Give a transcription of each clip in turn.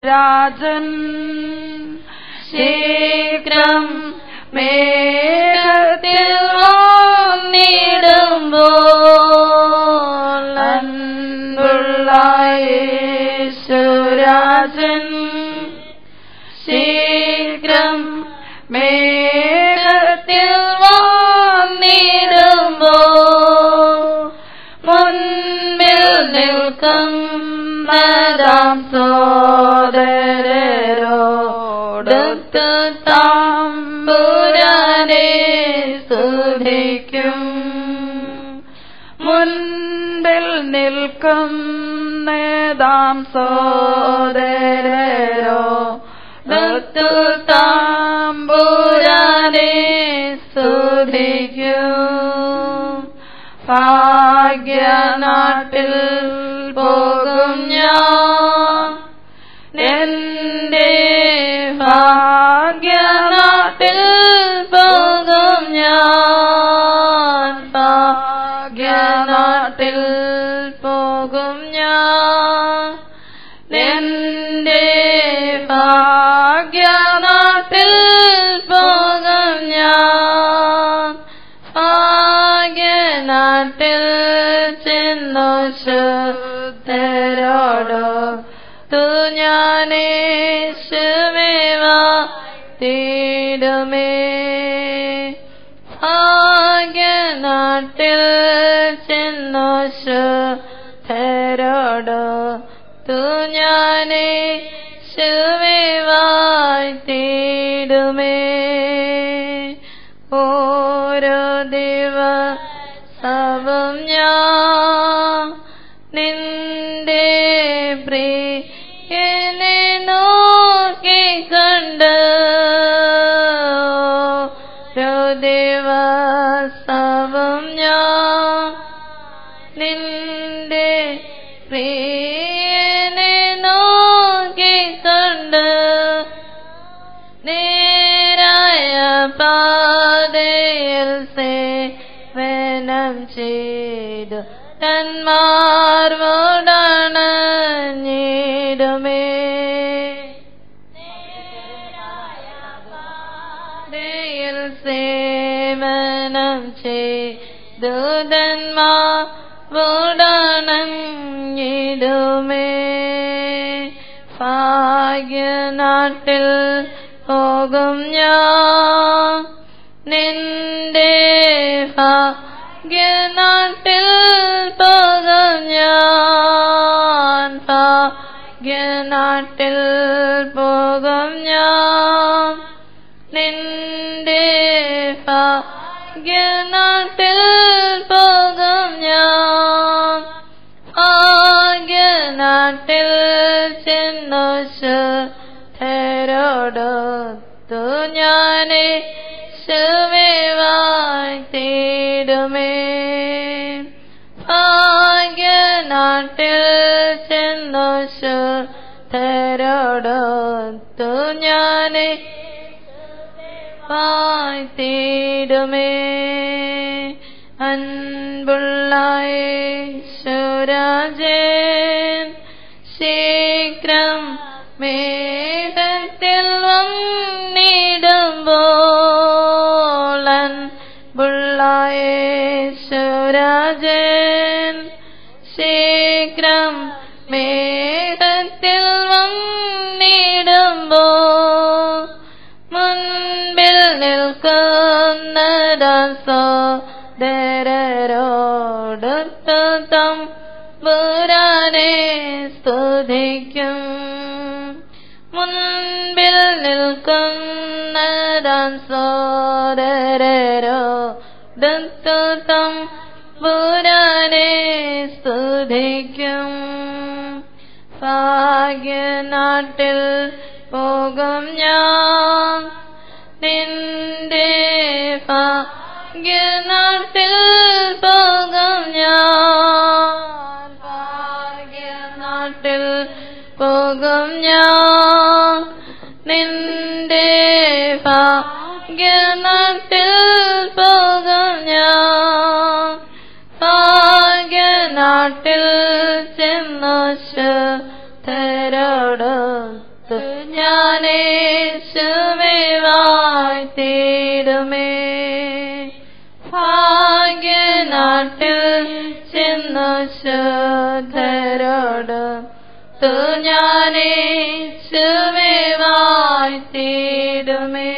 രാജൻ ശീഘ്രം മേഘത്തിൽ വന്നിടുമ്പോൾ അൻപുള്ള യേശുരാജൻ ശീഘ്രം മേഘത്തിൽ വന്നിടുമ്പോ മുൻപിൽ നിൽക്കും മതാം സോദരരോടൊത്ത് താമ്പുരാനെ സ്തുതിക്കും മുൻപിൽ നിൽക്കും നേതാം സോദരരോ ദത്തു താമ്പുരാനെ സ്തുതിക്കും ഭാഗ്യനാട്ടിൽ പോകും ഞാൻ എന്റെ ഭാഗ്യനാട്ടിൽ പോകും ഞാൻ ഭാഗ്യനാട്ടിൽ പോകും ഞാൻ എന്റെ ഭാഗ്യനാട്ടിൽ പോകും ഞാൻ ഭാഗ്യനാട്ടിൽ ചെന്നു ശുദ്ധരോടോ തു ഞാനേശുമേവ തീടുമേ ഭാഗ്യനാട്ടിൽ ചെന്നു ശുദ്ധരോടോ തു ഞാനേ ശുവേവായി തീടുമേ ഓരോ ദിവസവും ഞാൻ നിന്റെ പ്രിയനെ നോക്കിക്കണ്ട് ഓരോ ദിവസവും ഞാൻ നിന്റെ പ്രിയനെ നോക്കിക്കണ്ട് നേരായ പാതയിൽ സേവനം ചെയ്തു തന്മാർവോടാണ് ഞീടുമേ പാതയിൽ സേവനം ചെയ്തു തന്മാർവോടാണഞ്ഞിടുമേ ഭാഗ്യനാട്ടിൽ പോകും ഞാൻ നിന്റെ ഭാഗ്യനാട്ടിൽ പോകും ഞാൻ ഭാഗ്യനാട്ടിൽ പോകും ഞാൻ നിന്റെ ഭാഗ്യനാട്ടിൽ പോകും ഞാൻ ഭാഗ്യനാട്ടിൽ ചെന്നു ശരോടൊത്തു ഞാനേ ശുവേവായി തീടുമേ ഭാഗ്യനാട്ടിൽ ചെന്നു ശരോടൊത്തു ഞാനേ വായി തീടുമേ അൻപുള്ള യേശുരാജൻ ശീഘ്രം മേഘത്തിൽ വന്നിടുമ്പോൾ അൻപുള്ള യേശുരാജൻ ശീഘ്രം മേഘത്തിൽ വന്നിടുമ്പോൾ മുൻപിൽ നിൽക്കുന്നതാം സോദരരോടൊത്തു തമ്പുരാനെ സ്തുതിക്കും മുൻപിൽ നിൽക്കുന്നതാം സോദരരോടൊത്തു തമ്പുരാനെ സ്തുതിക്കും ഭാഗ്യനാട്ടിൽ പോകും ഞാൻ നിന്റെ ഭാഗ്യനാട്ടിൽ പോകും ഞാൻ ഭാഗ്യനാട്ടിൽ പോകും ഞാൻ നിന്റെ ഭാഗ്യനാട്ടിൽ പോകും ഞാൻ ഭാഗ്യനാട്ടിൽ ചെന്നു ശുദ്ധരോടും ഞാനേശുവേ വാഴ്ത്തിടുമേ ഭാഗ്യനാട്ടിൽ ചെന്നു ശുദ്ധരോട് ഞാനേശുവേ വാഴ്ത്തിടുമേ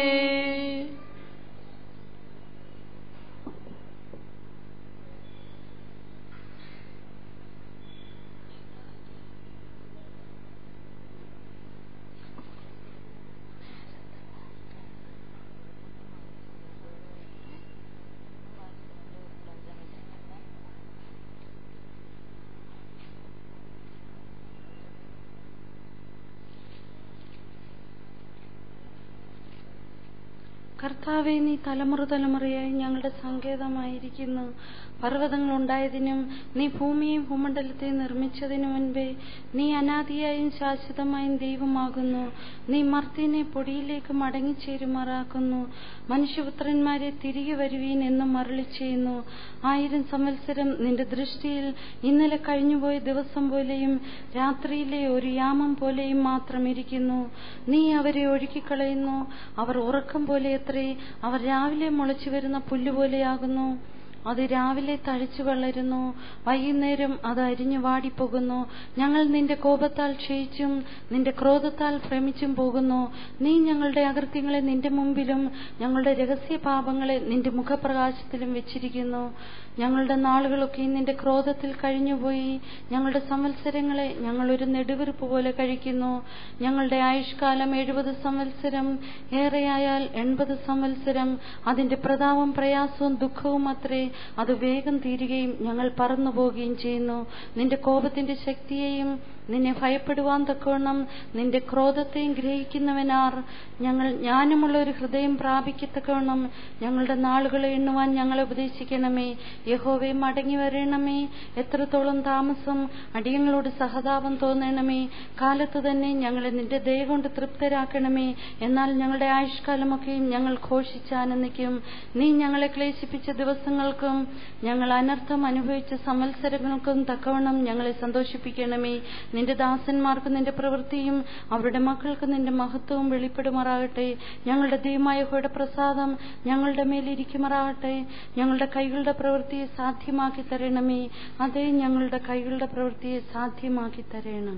കർത്താവെ നീ തലമുറ തലമുറയായി ഞങ്ങളുടെ സങ്കേതമായിരിക്കുന്നു പർവ്വതങ്ങൾ ഉണ്ടായതിനും നീ ഭൂമിയും ഭൂമണ്ഡലത്തെയും നിർമ്മിച്ചതിനു മുൻപേ നീ അനാദിയായും ശാശ്വതമായും ദൈവമാകുന്നു നീ മർത്തിനെ പൊടിയിലേക്ക് മടങ്ങിച്ചേരുമാറാക്കുന്നു മനുഷ്യപുത്രന്മാരെ തിരികെ വരുവീൻ എന്നും മരളി ചെയ്യുന്നു ആയിരം സംവത്സരം നിന്റെ ദൃഷ്ടിയിൽ ഇന്നലെ കഴിഞ്ഞുപോയ ദിവസം പോലെയും രാത്രിയിലെ ഒരു യാമം പോലെയും മാത്രം ഇരിക്കുന്നു നീ അവരെ ഒഴുക്കിക്കളയുന്നു അവർ ഉറക്കം പോലെ എത്രേ അവർ രാവിലെ മുളച്ചു വരുന്ന പുല്ലുപോലെയാകുന്നു അത് രാവിലെ തഴച്ചു വളരുന്നു വൈകുന്നേരം അത് അരിഞ്ഞു വാടിപ്പോകുന്നു ഞങ്ങൾ നിന്റെ കോപത്താൽ ക്ഷയിച്ചും നിന്റെ ക്രോധത്താൽ ഭ്രമിച്ചും പോകുന്നു നീ ഞങ്ങളുടെ അകൃത്യങ്ങളെ നിന്റെ മുമ്പിലും ഞങ്ങളുടെ രഹസ്യ പാപങ്ങളെ നിന്റെ മുഖപ്രകാശത്തിലും വെച്ചിരിക്കുന്നു ഞങ്ങളുടെ നാളുകളൊക്കെ നിന്റെ ക്രോധത്തിൽ കഴിഞ്ഞുപോയി ഞങ്ങളുടെ സംവത്സരങ്ങളെ ഞങ്ങൾ ഒരു നെടുവീർപ്പ് പോലെ കഴിക്കുന്നു ഞങ്ങളുടെ ആയുഷ്കാലം എഴുപത് സംവത്സരം ഏറെയായാൽ എൺപത് സംവത്സരം അതിന്റെ പ്രതാപം പ്രയാസവും ദുഃഖവും അത്രേ അത് വേഗം തീരുകയും ഞങ്ങൾ പറന്നു പോവുകയും ചെയ്യുന്നു നിന്റെ കോപത്തിന്റെ ശക്തിയെയും നിന്നെ ഭയപ്പെടുവാൻ തക്കവണ്ണം നിന്റെ ക്രോധത്തെയും ഗ്രഹിക്കുന്നവനാർ ഞങ്ങൾ ജ്ഞാനമുള്ള ഒരു ഹൃദയം പ്രാപിക്കത്തക്കവണ്ണം ഞങ്ങളുടെ നാളുകളെ എണ്ണുവാൻ ഞങ്ങളെ ഉപദേശിക്കണമേ യഹോവെ മടങ്ങി വരണമേ എത്രത്തോളം താമസം അടിയങ്ങളോട് സഹതാപം തോന്നണമേ കാലത്ത് തന്നെ ഞങ്ങളെ നിന്റെ ദയ കൊണ്ട് തൃപ്തരാക്കണമേ എന്നാൽ ഞങ്ങളുടെ ആയുഷ്കാലമൊക്കെയും ഞങ്ങൾ ഘോഷിച്ചാനന്ദിക്കും നീ ഞങ്ങളെ ക്ലേശിപ്പിച്ച ദിവസങ്ങൾക്കും ഞങ്ങൾ അനർത്ഥം അനുഭവിച്ച സംവത്സരങ്ങൾക്കും തക്കവണ്ണം ഞങ്ങളെ സന്തോഷിപ്പിക്കണമേ നിന്റെ ദാസന്മാർക്ക് നിന്റെ പ്രവൃത്തിയും അവരുടെ മക്കൾക്ക് നിന്റെ മഹത്വവും വെളിപ്പെടുമാറാകട്ടെ ഞങ്ങളുടെ ദൈവമായ ഹോയുടെ പ്രസാദം ഞങ്ങളുടെ മേലിരിക്കുമാറാകട്ടെ ഞങ്ങളുടെ കൈകളുടെ പ്രവൃത്തിയെ സാധ്യമാക്കി തരണമേ അതേ ഞങ്ങളുടെ കൈകളുടെ പ്രവൃത്തിയെ സാധ്യമാക്കി തരണം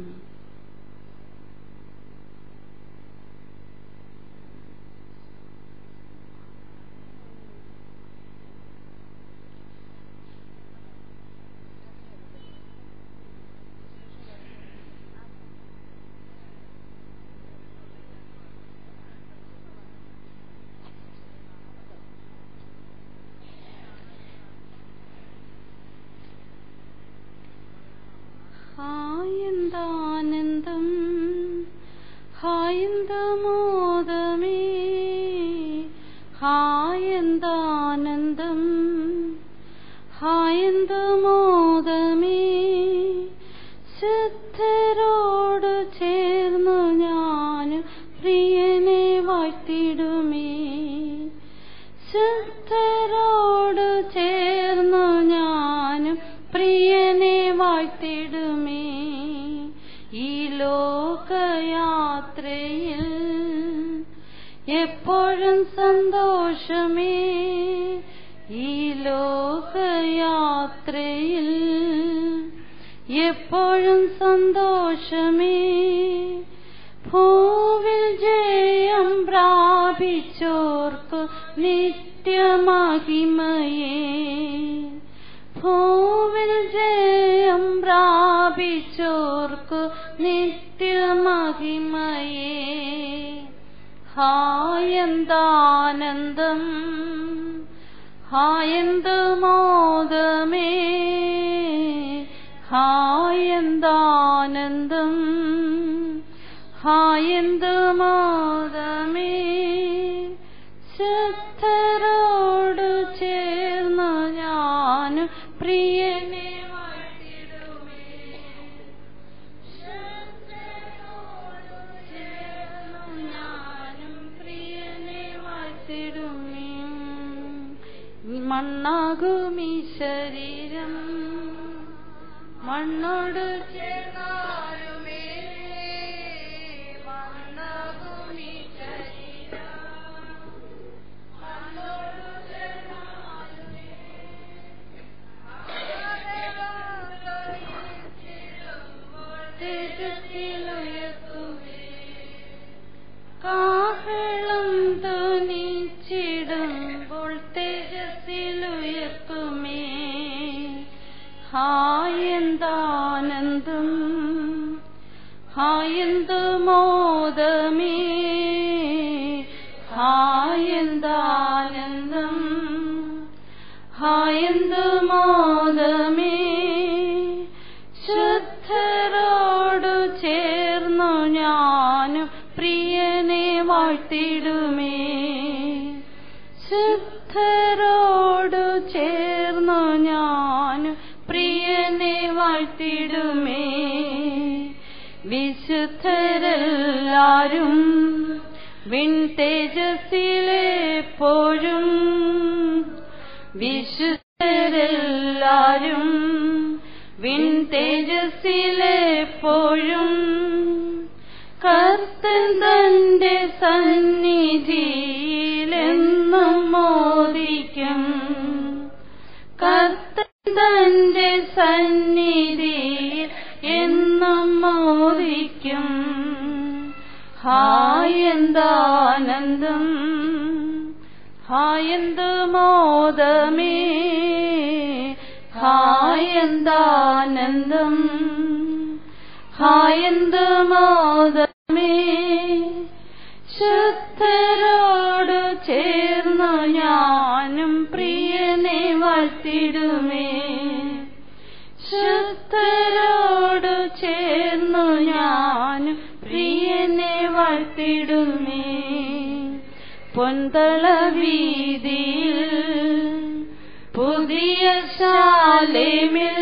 ഹായെന്താനന്ദം ഹായെന്തമോദമേ ഹായെന്താനന്ദം ഹായെന്തമോദമേ ശുദ്ധരോട് ചേർന്നു ഞാൻ പ്രിയനെ വാഴ്ത്തിടുമേ ശുദ്ധരോട് ചേർന്നു ഞാൻ പ്രിയനെ വാഴ്ത്തിടുമേ ഈ ലോകയാത്രയിൽ എപ്പോഴും സന്തോഷമേ ഈ ലോകയാത്രയിൽ എപ്പോഴും സന്തോഷമേ ഭൂവിൽ ജയം പ്രാപിച്ചോർക്കു നിത്യമഹിമയേ ഭൂവിൽ ജയം പ്രാപിച്ചോർക്കു നിത്യമഹിമയേ ഹായന്താനന്ദം ഹായന്ത് മോദമേ ഹായന്താനന്ദം ഹായന്ത് മോദമേ ശക്തരോട് ചേർന്ന് ഞാൻ പ്രിയനെ വാഴ്ത്തിടുമേ ശക്തരോട് ചേർന്നു ഞാനും പ്രിയനെ വാഴ്ത്തിടുമേ മണ്ണാകുമീ ശരീരം മണ്ണോട് ചേർന്നാലുമേ മോദമേ ഹായെന്താനന്ദം ഹായെന്ത് മോദമേ ശുദ്ധരോടു ചേർന്നു ഞാനും പ്രിയനെ വാഴ്ത്തിടുമേ ശുദ്ധരോടു ചേർന്നു ഞാനും പ്രിയനെ വാഴ്ത്തിടുമേ വിശുദ്ധരെല്ലാരും വിൺ തേജസ്സിലെപ്പോഴും വിശുദ്ധരെല്ലാരും വിൺ തേജസ്സിലെപ്പോഴും കർത്തൻ തന്റെ സന്നിധിയിലെന്നും മോദിക്കും കർത്തൻ തന്റെ സന്നിധിയിൽ എന്നും മോദിക്കും ഹായെന്താനന്ദം ഹായെന്ത് മോദമേ ഹായെന്താനന്ദം ഹായെന്ത് മോദമേ ശുദ്ധരോടു ചേർന്നു ഞാനും പ്രിയനെ വാഴ്ത്തിടുമേ ശുദ്ധരോടു ചേർന്നു ഞാനും പ്രിയനെ വാഴ്ത്തിടുമേ പൊന്തള വീതിയിൽ പുതിയ ശാലേമിൽ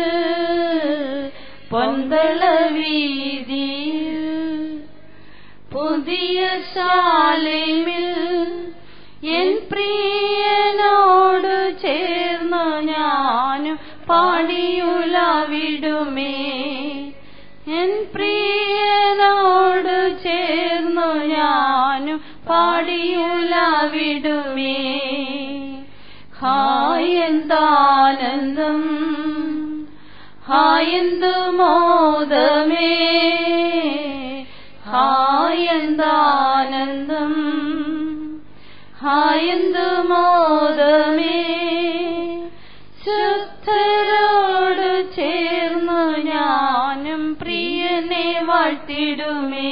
പൊന്തള വീതിയിൽ പുതിയ ശാലേമിൽ എൻ പ്രിയനോട് ചേർന്നു ഞാനും പാടിയുലാവിടുമേ എൻ പ്രിയനോട് ചേർന്നു ഞാനും പാടിയുലാവിടുമേ ഹായെന്താനന്ദം ഹായെന്ത് മോദമേ ഹായെന്താനന്ദം ഹായെന്ത് മോദമേ ശുദ്ധരോട് ചേർന്നു ഞാനും പ്രിയനെ വാഴ്ത്തിടുമേ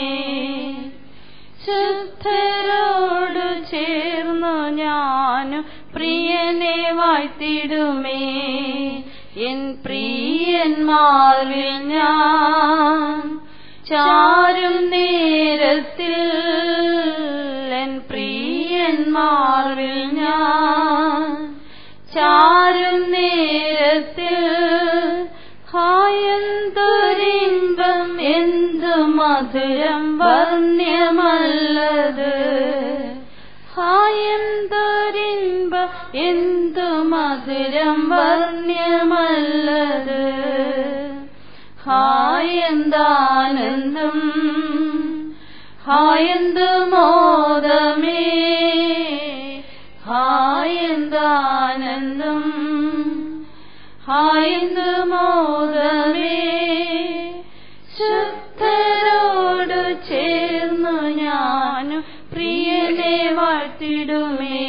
ശുദ്ധരോട് ചേർന്നു ഞാനും പ്രിയനെ വാഴ്ത്തിടുമേ എൻ പ്രിയന്മാരിൽ ഞാൻ ചാരും നേരത്തിൽ എൻ പ്രിയന്മാരിൽ ഞാൻ ചാരും നേരത്തിൽ ഹായന്തൊരിമ്പം എന്തു മധുരം വർണ്യമല്ലത് ഹായന്തൊരിമ്പം എന്തു മധുരം വർണ്യമല്ലത് ഹായന്താനന്ദം ഹായന്ത് മോദമേ ഹായന്താനന്ദം ഹായന്ത് മോദമേ ശുദ്ധരോട് ചേർന്നു ഞാനും പ്രിയനെ വാഴ്ത്തിടുമേ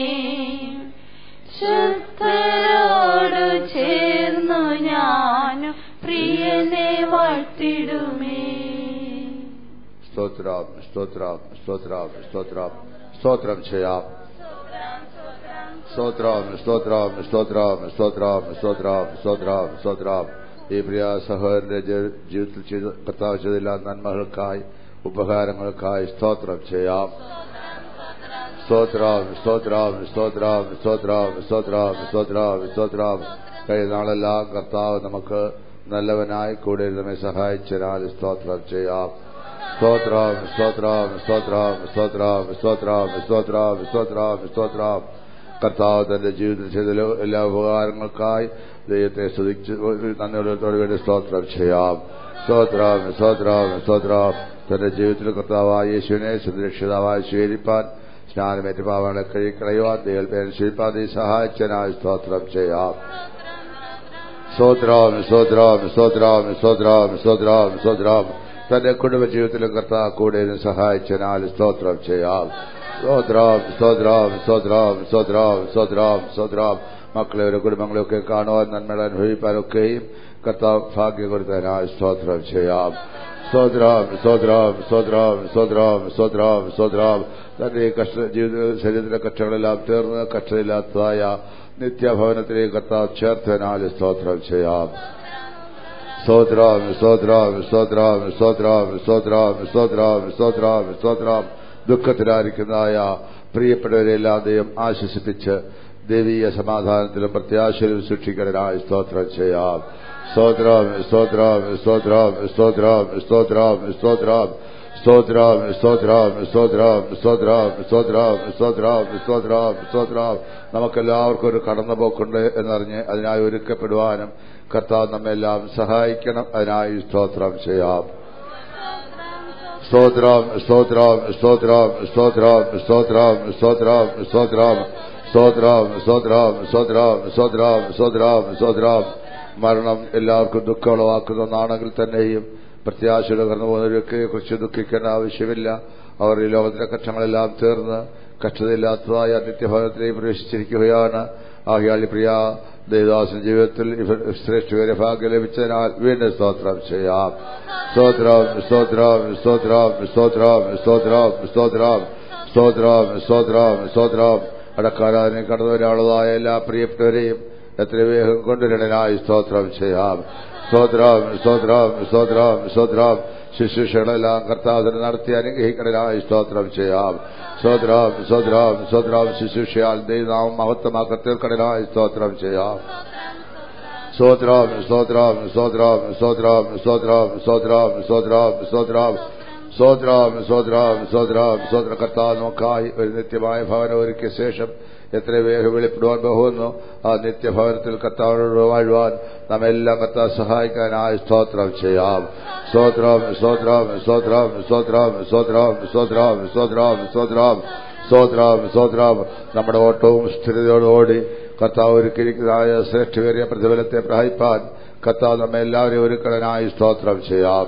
ശുദ്ധരോട് ചേർന്നു ഞാനും പ്രിയനെ വാഴ്ത്തിടുമേ സ്തോത്രം സ്തോത്രം സ്തോത്രം സ്തോത്രം സ്തോത്രം ചെയ്യാം സ്തോത്രം സ്തോത്രം സ്തോത്രം സ്തോത്രം സ്തോത്രം സ്തോത്രം സ്തോത്രം ഈ പ്രിയ സഹോദരന്റെ ജ- ജീവിതത്തിൽ ചെയ്ത കർത്താവ് ചെയ്തെല്ലാം നന്മകൾക്കായി ഉപകാരങ്ങൾക്കായി സ്തോത്രം ചെയ്യാം സ്തോത്രം സ്തോത്രം സ്തോത്രം സ്തോത്രം സ്തോത്രം സ്തോത്രം സ്തോത്രം കഴിഞ്ഞ നാളെല്ലാം കർത്താവ് നമുക്ക് നല്ലവനായി കൂടെ നമ്മെ സഹായിച്ചതിനാൽ സ്തോത്രം ചെയ്യാം സ്തോത്രം സ്തോത്രം സ്തോത്രം സ്തോത്രം സ്തോത്രം സ്തോത്രം സ്തോത്രം സ്തോത്രം കർത്താവ് തന്റെ ജീവിതത്തിൽ ചെയ്ത എല്ലാ- എല്ലാ ഉപകാരങ്ങൾക്കായി ദൈവത്തെ സ്തുതിച്ച് നന്ദിയോടത്തോട് വേണ്ടി സ്തോത്രം ചെയ്യാം സ്തോത്രം സ്തോത്രം സ്തോത്രം തന്റെ ജീവിതത്തിൽ കർത്താവായ യേശുവിനെ സുരക്ഷിതാവായി സ്വീകരിപ്പാൻ സ്നാനമേറ്റ് പാവങ്ങളെ കഴിക്കളയുവാൻ ദൈവത്തെ അനുസരിപ്പാൻ നീ സഹായിച്ചനായി സ്തോത്രം ചെയ്യാം സ്തോത്രം സ്തോത്രം സ്തോത്രം സ്തോത്രം സ്തോത്രം സ്തോത്രം തന്റെ കുടുംബ ജീവിതത്തിലും കർത്താവ് കൂടെ ഇരുന്ന് സഹായിച്ചനാൽ സ്തോത്രം ചെയ്യാം സ്തോത്രം സ്തോത്രം സ്തോത്രം സ്തോത്രം സ്തോത്രം സ്തോത്രം മക്കളെ ഒരു കുടുംബങ്ങളെയൊക്കെ കാണുവാൻ നന്മകൾ അനുഭവിപ്പാനൊക്കെയും കർത്താവ് ഭാഗ്യം കൊടുത്തതിനാൽ സ്തോത്രം ചെയ്യാം സ്തോത്രം സ്തോത്രം സ്തോത്രം സ്തോത്രം സ്തോത്രം സ്തോത്രം തന്റെ ഈ കഷ്ട ജീവിത ശരീരത്തിലെ കഷ്ടങ്ങളെല്ലാം തീർന്ന് കഷ്ടമില്ലാത്തതായ നിത്യഭവനത്തിലേക്ക് കർത്താവ് ചേർത്തനാൽ സ്തോത്രം ചെയ്യാം സ്തോത്രം സ്തോത്രം സ്തോത്രം സ്തോത്രം സ്തോത്രം സ്തോത്രം സ്തോത്രം സ്തോത്രം ദുഃഖത്തിലായിരിക്കുന്നതായ പ്രിയപ്പെട്ടവരെല്ലാം ദൈവം ആശ്വസിപ്പിച്ച് ദൈവീയ സമാധാനത്തിലും പ്രത്യാശയിലും സൂക്ഷിക്കണനായി സ്തോത്രം ചെയ്യാം സ്തോത്രം സ്തോത്രം സ്തോത്രം സ്തോത്രം സ്തോത്രം സ്തോത്രം സ്തോത്രം സ്തോത്രം സ്തോത്രം സ്തോത്രം സ്തോത്രം സ്തോത്രം സ്തോത്രം സ്തോത്രം നമുക്കെല്ലാവർക്കും ഒരു കടന്നുപോക്കുണ്ട് എന്നറിഞ്ഞ് അതിനായി ഒരുക്കപ്പെടുവാനും കർത്താവ് നമ്മെല്ലാം സഹായിക്കണം അതിനായി സ്തോത്രം ചെയ്യാം സ്തോത്രം സ്തോത്രം സ്തോത്രം സ്തോത്രം സ്തോത്രം സ്തോത്രം സ്തോത്രം സ്തോത്രം സ്തോത്രം സ്തോത്രം സ്തോത്രം സ്തോത്രം സ്തോത്രം മരണം എല്ലാവർക്കും ദുഃഖമുളവാക്കുന്ന ഒന്നാണെങ്കിൽ തന്നെയും പ്രത്യാശയുടെ കടന്നു പോകുന്നവരൊക്കെ കുറിച്ച് ദുഃഖിക്കേണ്ട ആവശ്യമില്ല അവർ ഈ ലോകത്തിലെ കഷ്ടങ്ങളെല്ലാം തീർന്ന് കഷ്ടതയില്ലാത്തതായ നിത്യഭവനത്തിലേക്ക് പ്രവേശിച്ചിരിക്കുകയാണ് ആകയാൽ ഈ പ്രിയ ദേവദാസൻ ജീവിതത്തിൽ ശ്രേഷ്ഠകര ഭാഗ്യം ലഭിച്ചതിനാൽ വീണ്ടും സ്തോത്രം ചെയ്യാം സ്തോത്രം സ്തോത്രം സ്തോത്രം സ്തോത്രം സ്തോത്രം സ്തോത്രം സ്തോത്രം സ്തോത്രം സ്തോത്രം അടക്കാരാതിനെ കടന്നുവരാളുള്ളതായ എല്ലാ പ്രിയപ്പെട്ടവരെയും എത്ര വേഗം കൊണ്ടുവരണനായി സ്തോത്രം ചെയ്യാം സ്തോത്രം സ്തോത്രം സ്തോത്രം സ്തോത്രം ശുശ്രൂഷകളെല്ലാം കർത്താവിന് നടത്തി അനുഗ്രഹിക്കണനായി സ്തോത്രം ചെയ്യാം സ്തോത്രം സ്തോത്രം സ്തോത്രം ശുശ്രൂഷയാൽ ദൈവനാമം മഹത്വമാക്കി തീർക്കണനായി സ്തോത്രം ചെയ്യാം സ്തോത്രം സ്തോത്രം സ്തോത്രം സ്തോത്രം സ്തോത്രം സ്തോത്രം സ്തോത്രം സ്തോത്രം സ്തോത്രം സ്തോത്രം സ്തോത്രം സ്തോത്ര കർത്താവ് നമുക്കായി ഒരു നിത്യമായ ഭവനം ഒരുക്കിയ ശേഷം എത്ര വേഗം വെളിപ്പെടുവാൻ പോകുന്നു ആ നിത്യഭവനത്തിൽ കർത്താവിനോട് വാഴുവാൻ നമ്മെല്ലാം കർത്താവ് സഹായിക്കാനായി സ്തോത്രം ചെയ്യാം സ്തോത്രം സ്തോത്രം സ്തോത്രം സ്തോത്രം സ്തോത്രം സ്തോത്രം സ്തോത്രം സ്തോത്രം സ്തോത്രം സ്തോത്രം നമ്മുടെ ഓട്ടവും സ്ഥിരതയോടുകൂടി കർത്താവ് ഒരുക്കിയിരിക്കുന്നതായ ശ്രേഷ്ഠകേറിയ പ്രതിഫലത്തെ പ്രഹരിപ്പാൻ കർത്താവ് നമ്മെ എല്ലാവരെയും ഒരുക്കടനായി സ്തോത്രം ചെയ്യാം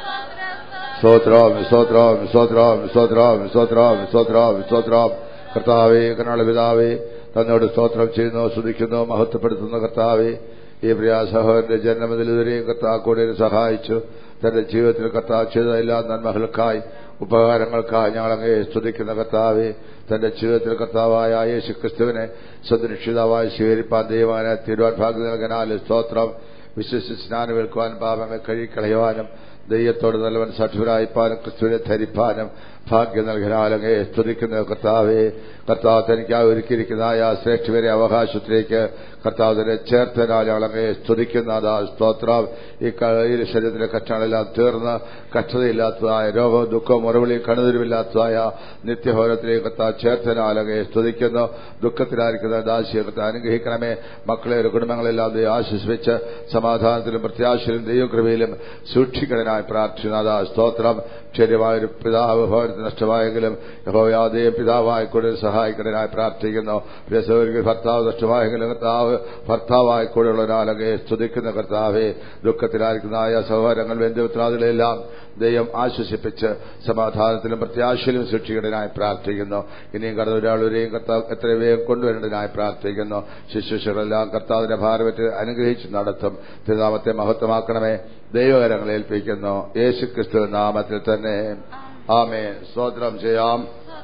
സ്തോത്രം സ്തോത്രം സ്തോത്രം സ്തോത്രം സ്തോത്രം സ്തോത്രം സ്തോത്രം കർത്താവെ കർണാള പിതാവെ തന്നോട് സ്തോത്രം ചെയ്യുന്നു സ്തുതിക്കുന്നു മഹത്വപ്പെടുത്തുന്ന കർത്താവെ ഈ പ്രിയ സഹോദരന്റെ ജന്മതിലുവരെയും കർത്താവ് കൂടെ സഹായിച്ചു തന്റെ ജീവിതത്തിൽ കർത്താവ് ചെയ്ത എല്ലാ നന്മകൾക്കായി ഉപകാരങ്ങൾക്കായി ഞങ്ങളങ്ങേ സ്തുതിക്കുന്ന കർത്താവെ തന്റെ ജീവിതത്തിൽ കർത്താവായ യേശു ക്രിസ്തുവിനെ സദൃക്ഷിതാവായി സ്വീകരിപ്പാൻ ദൈവമാനെ തീരുവാൻ ഭാഗ്യം നൽകാനാൽ സ്തോത്രം വിശ്വസിച്ച് സ്നാനമേൽക്കുവാൻ പാപങ്ങൾ കഴുകിക്കളയുവാനും ദൈവത്തോട് നല്ലവൻ സഠുരായിപ്പാനും ക്രിസ്തുവിനെ ധരിപ്പാനും ഭാഗ്യം നൽകനാലങ്ങേ സ്തുതിക്കുന്ന കർത്താവെ കർത്താവ് തനിക്കായി ഒരുക്കിയിരിക്കുന്നതായ ശ്രേഷ്ഠവരെ അവകാശത്തിലേക്ക് കർത്താവ് തന്നെ ചേർത്തനാൽ ഞങ്ങളങ്ങേ സ്തുതിക്കുന്ന അതാ സ്തോത്രം ഈ ഈ ശരീരത്തിലെ കഷ്ടങ്ങളെല്ലാം തീർന്ന് കഷ്ടതയില്ലാത്തതായ രോഗവും ദുഃഖവും മുറവിളിയും കണുതിരുമില്ലാത്തതായ നിത്യഭവനത്തിലേക്ക് കർത്താവ് ചേർത്തനാലങ്ങേ സ്തുതിക്കുന്നു ദുഃഖത്തിലായിരിക്കുന്ന ദാസിയെ കർത്താവ് അനുഗ്രഹിക്കണമേ മക്കളെ ഒരു കുടുംബങ്ങളെല്ലാം ദൈവം ആശ്വസിപ്പിച്ച് സമാധാനത്തിലും പ്രത്യാശയിലും ദൈവകൃപയിലും സൂക്ഷിക്കണനായി പ്രാർത്ഥിക്കുന്ന സ്തോത്രം ശരിയായൊരു പിതാവ് ഭവനത്തിന് നഷ്ടമായെങ്കിലും യഹോയാദയും പിതാവായി കൂടെ സഹായിക്കണനായി പ്രാർത്ഥിക്കുന്നു രസവർക്ക് ഭർത്താവ് നഷ്ടമായെങ്കിലും കർത്താവ് ഭർത്താവായി കൂടെയുള്ളവരാലകെ സ്തുതിക്കുന്ന കർത്താവെ ദുഃഖത്തിലായിരിക്കുന്നതായ സഹോദരങ്ങൾ ബന്ധുമിത്രാദികളെല്ലാം ദൈവം ആശ്വസിപ്പിച്ച് സമാധാനത്തിലും പ്രത്യാശയിലും സൂക്ഷിക്കണനായി പ്രാർത്ഥിക്കുന്നു ഇനിയും കടന്നൊരാളുവരെയും കർത്താവ് എത്ര വേഗം കൊണ്ടുവരേണ്ടതിനായി പ്രാർത്ഥിക്കുന്നു ശുശ്രൂഷകളെല്ലാം കർത്താവിന്റെ ഭാരവറ്റ് അനുഗ്രഹിച്ച് നടത്തും തിരുനാമത്തെ മഹത്വമാക്കണമേ ദൈവകരങ്ങൾ ഏൽപ്പിക്കുന്നു യേശു ക്രിസ്തു നാമത്തിൽ തന്നെ ആമേ സ്തോത്രം ചെയ്യാം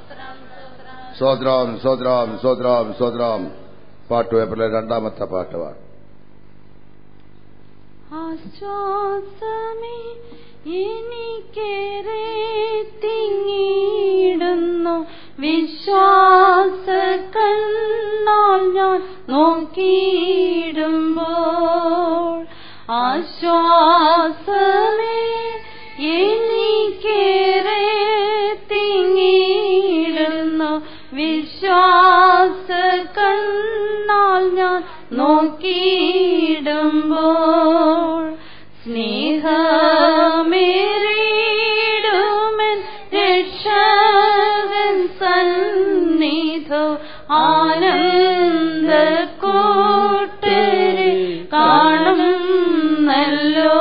സ്തോത്രം സ്തോത്രം സ്തോത്രം സ്തോത്രം പാട്ട് പേപ്പറിലെ രണ്ടാമത്തെ പാട്ടുമാണ് ആശ്വാസമേ എനിക്കേറെ തിങ്ങിടുന്നു വിശ്വാസ കണ്ണാൽ ഞാൻ നോക്കിയിടുമ്പോൾ ആശ്വാസമേ എനിക്കേറെ തിങ്ങിടുന്നു വിശ്വാസ കണ്ണാൽ ഞാൻ നോക്കിയിടുമ്പോൾ സ്നേഹമേറിയിടുമൻ രക്ഷകൻ സന്നിധോ ആനന്ദ കൂട്ടരെ കാണുന്നല്ലോ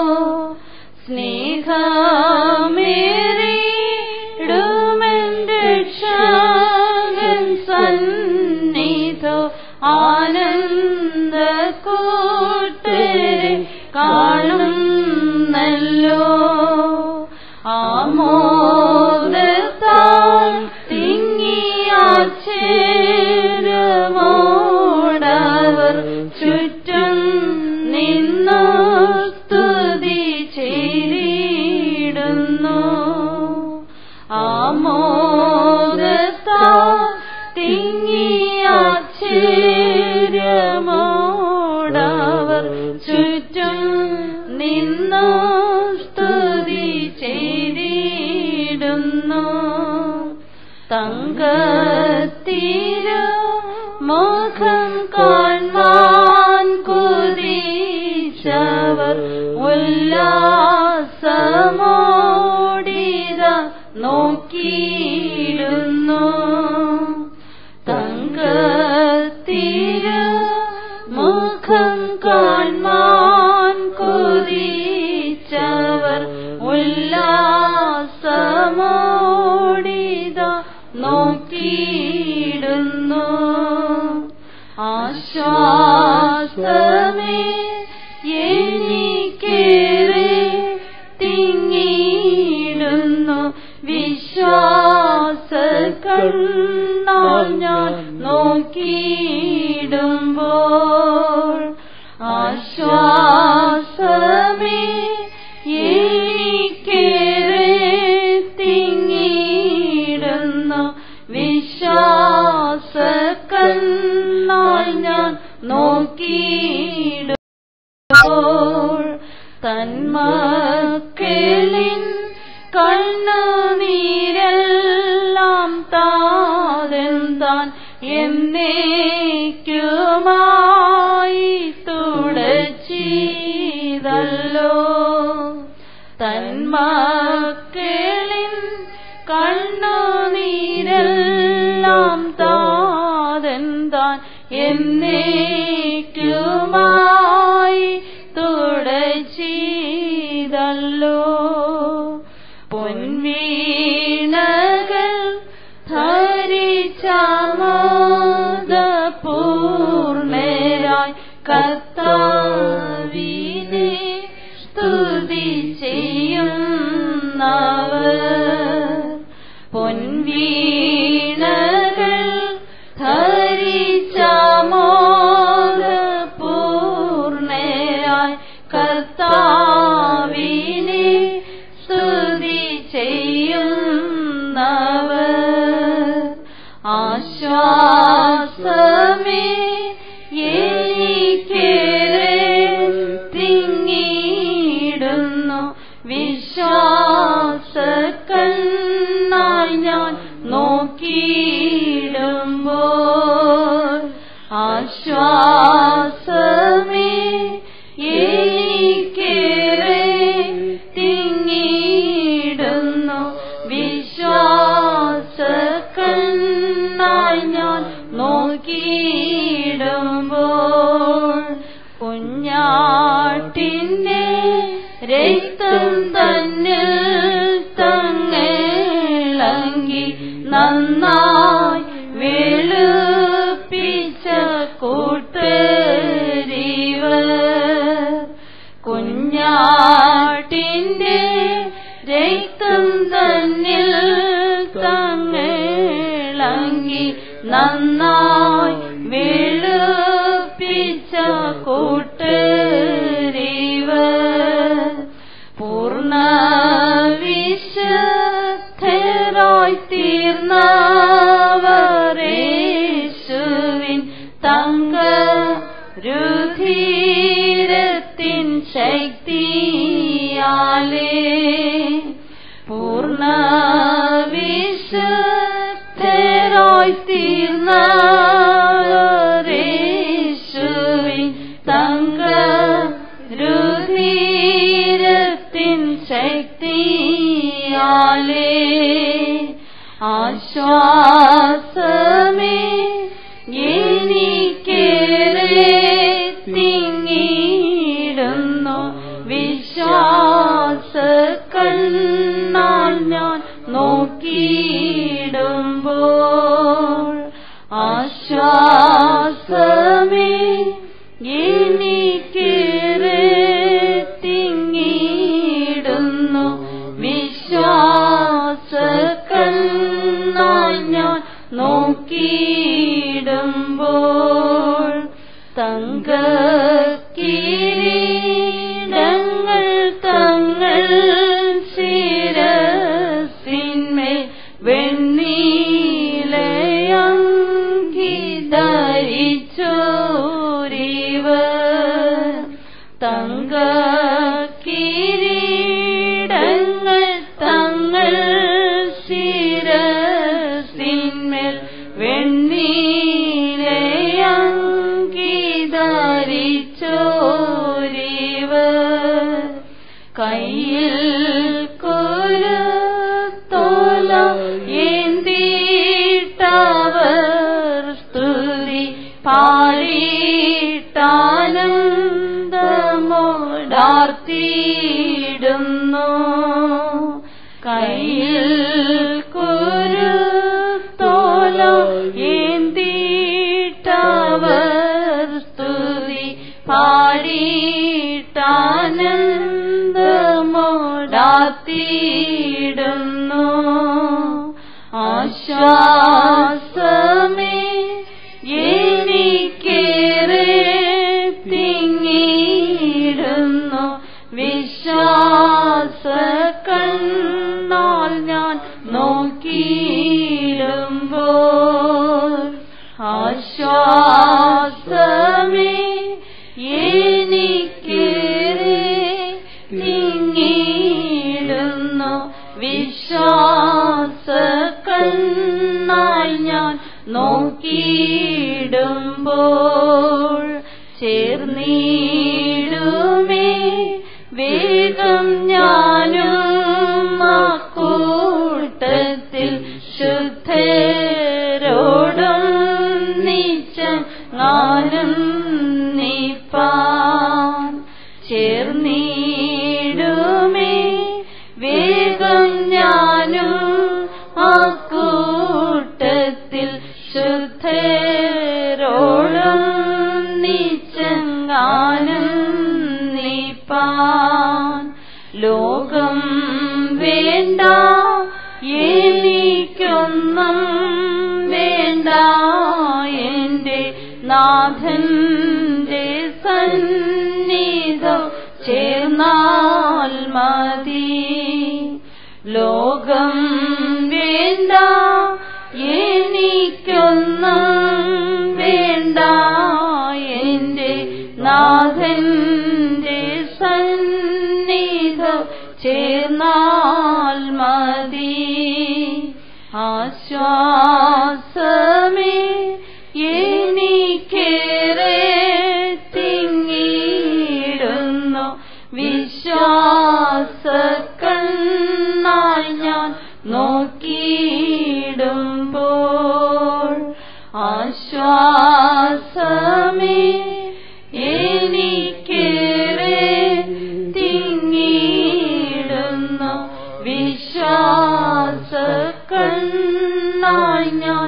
സ്നേഹമേറിയിടുമൻ രക്ഷകൻ സന്നിധോ ആനന്ദ കൂട്ടരെ കാണുന്നല്ലോ ആമോദത്താ തിങ്ങിയാശ്ചര്യമോടവർ ചുറ്റും നിന്നു സ്തുതി ചെയ്തിടുന്നു തങ്കത്തിരു മുഖം കാൺമാൻ കുതിച്ചവർ ഉല്ലാസമോടിത നോക്കിയിടുന്നു തങ്കത്തിരു മുഖം കാൺമാൻ കുതിച്ചവർ ഉല്ലാസമോടിത നോക്കിയിടുന്നു ആശ്വാസമേ എനിക്കേറെ തിങ്ങിയിടുന്നു വിശ്വാസ കണ്ണാൽ ഞാൻ നോക്കിയിടുമ്പോൾ ആശ്വാസമേ എനിക്കേറെ തിങ്ങിയിടുന്നു വിശ്വാസ കണ്ണാൽ ഞാൻ നോക്കിയിടുമ്പോൾ തന്മക്കളിൻ കണ്ണുനീരെല്ലാം താതെന്താൻ എന്നേക്കുമായി തുടച്ചീതല്ലോ തന്മക്കളിൻ കണ്ണുനീരെല്ലാം താതെന്താൻ എന്നേക്കുമായി തുടച്ചീതല്ലോ പൊൻവീണകൾ ധരിച്ചമോദപൂർണരായി കർത്താവിനെ സ്തുതി ചെയ്യുന്നവർ പൊൻവീണകൾ ധരിച്ചമോദപൂർണരായി കർത്താവിനെ സ്തുതി ചെയ്യുന്നവർ ആശ്വാസമേ എനിക്കേറെ തിങ്ങിയിടുന്നു വിശ്വാസ കണ്ണാൽ ഞാൻ നോക്കിയിടുമ്പോൾ ആശ്വാസമേ എനിക്കേറെ തിങ്ങിയിടുന്നു വിശ്വാസ കണ്ണാൽ ഞാൻ നോക്കിയിടുമ്പോൾ കുഞ്ഞാട്ടിന്റെ രക്തം തന്നിൽ തങ്ങളങ്കി നന്നായി വെളുപ്പിച്ച കൂട്ടരിവർ കുഞ്ഞാട്ടിന്റെ രക്തം തന്നിൽ തങ്ങളങ്കി നന്നായി വെളുപ്പിച്ച കൂട്ടരിവർ പൂർണ്ണ വിശുദ്ധരായി തീർന്നവരേശുവിൻ തങ്ക രുധീരത്തിൻ ശക്തിയാലേ പൂർണ്ണ വിശുദ്ധരായി തീർന്നവരേശുവിൻ തങ്ക രുധീരത്തിൻ ശക്തിയാലേ ആശ്വാസമേ എനിക്കേറെ തിങ്ങിയിടുന്നു വിശ്വാസ കണ്ണാൽ ഞാൻ നോക്കിയിടുമ്പോൾ ആശ്വാസമേ എനിക്കേറെ തിങ്ങിയിടുന്നു വിശ്വാസ കണ്ണാൽ ഞാൻ നോക്കിയിടുമ്പോൾ തങ്ക കിരീടങ്ങൾ തങ്ങൾ ശിരസിന്മേൽ വെണ്ണീലയങ്കി ധരിച്ചോരിവർ തങ്ക കിരീടങ്ങൾ തങ്ങൾ ശിരസിന്മേൽ വെണ്ണീലയങ്കി ധരിച്ചോരിവർ കയ്യിൽ കുരുത്തോല ഏന്തിട്ടവർ സ്തുതി പാടിട്ടാനന്ദമോടാർത്തിയിടുന്നു കയ്യിൽ കുരുത്തോല ഏന്തിട്ടവർ സ്തുതി പാടിട്ടാനന്ദമോടാത്തിയിടുന്നു ആശ്വാസമേ എനിക്കേറെ തിങ്ങിയിടുന്നു വിശ്വാസ കണ്ണാൽ ഞാൻ നോക്കിയിടുമ്പോൾ ആശ്വാസമേ എനിക്കേറെ തിങ്ങിയിടുന്നു വിശ്വാസ കണ്ണാൽ ഞാൻ നോക്കിയിടുമ്പോൾ ചേർന്നിടുമേ വേഗം ഞാനും ആ കൂട്ടത്തിൽ ശുദ്ധരോടും നിച്ചങ്ങാനും നീപ്പാൻ ചേർന്നിടുമേ വേഗം ഞാനും ആ കൂട്ടത്തിൽ ശുദ്ധരോടും നിച്ചങ്ങാനും നീപ്പാൻ ലോകം വേണ്ട എനിക്കൊന്നും വേണ്ട എന്റെ നാഥന്റെ സന്നിധം ചേർന്നാൽ മതി ലോകം വേണ്ട എനിക്കൊന്നും വേണ്ട എന്റെ നാഥന്റെ സന്നിധം ചേർന്നാൽ മതി ആശ്വാസമേ എനിക്കേറെ തിങ്ങിയിടുന്നു വിശ്വാസ കണ്ണാൽ ഞാൻ നോക്കിയിടുമ്പോൾ ആശ്വാസമേ എനിക്കേറെ തിങ്ങിയിടുന്നു വിശ്വാസ കണ്ണാൽ ഞാൻ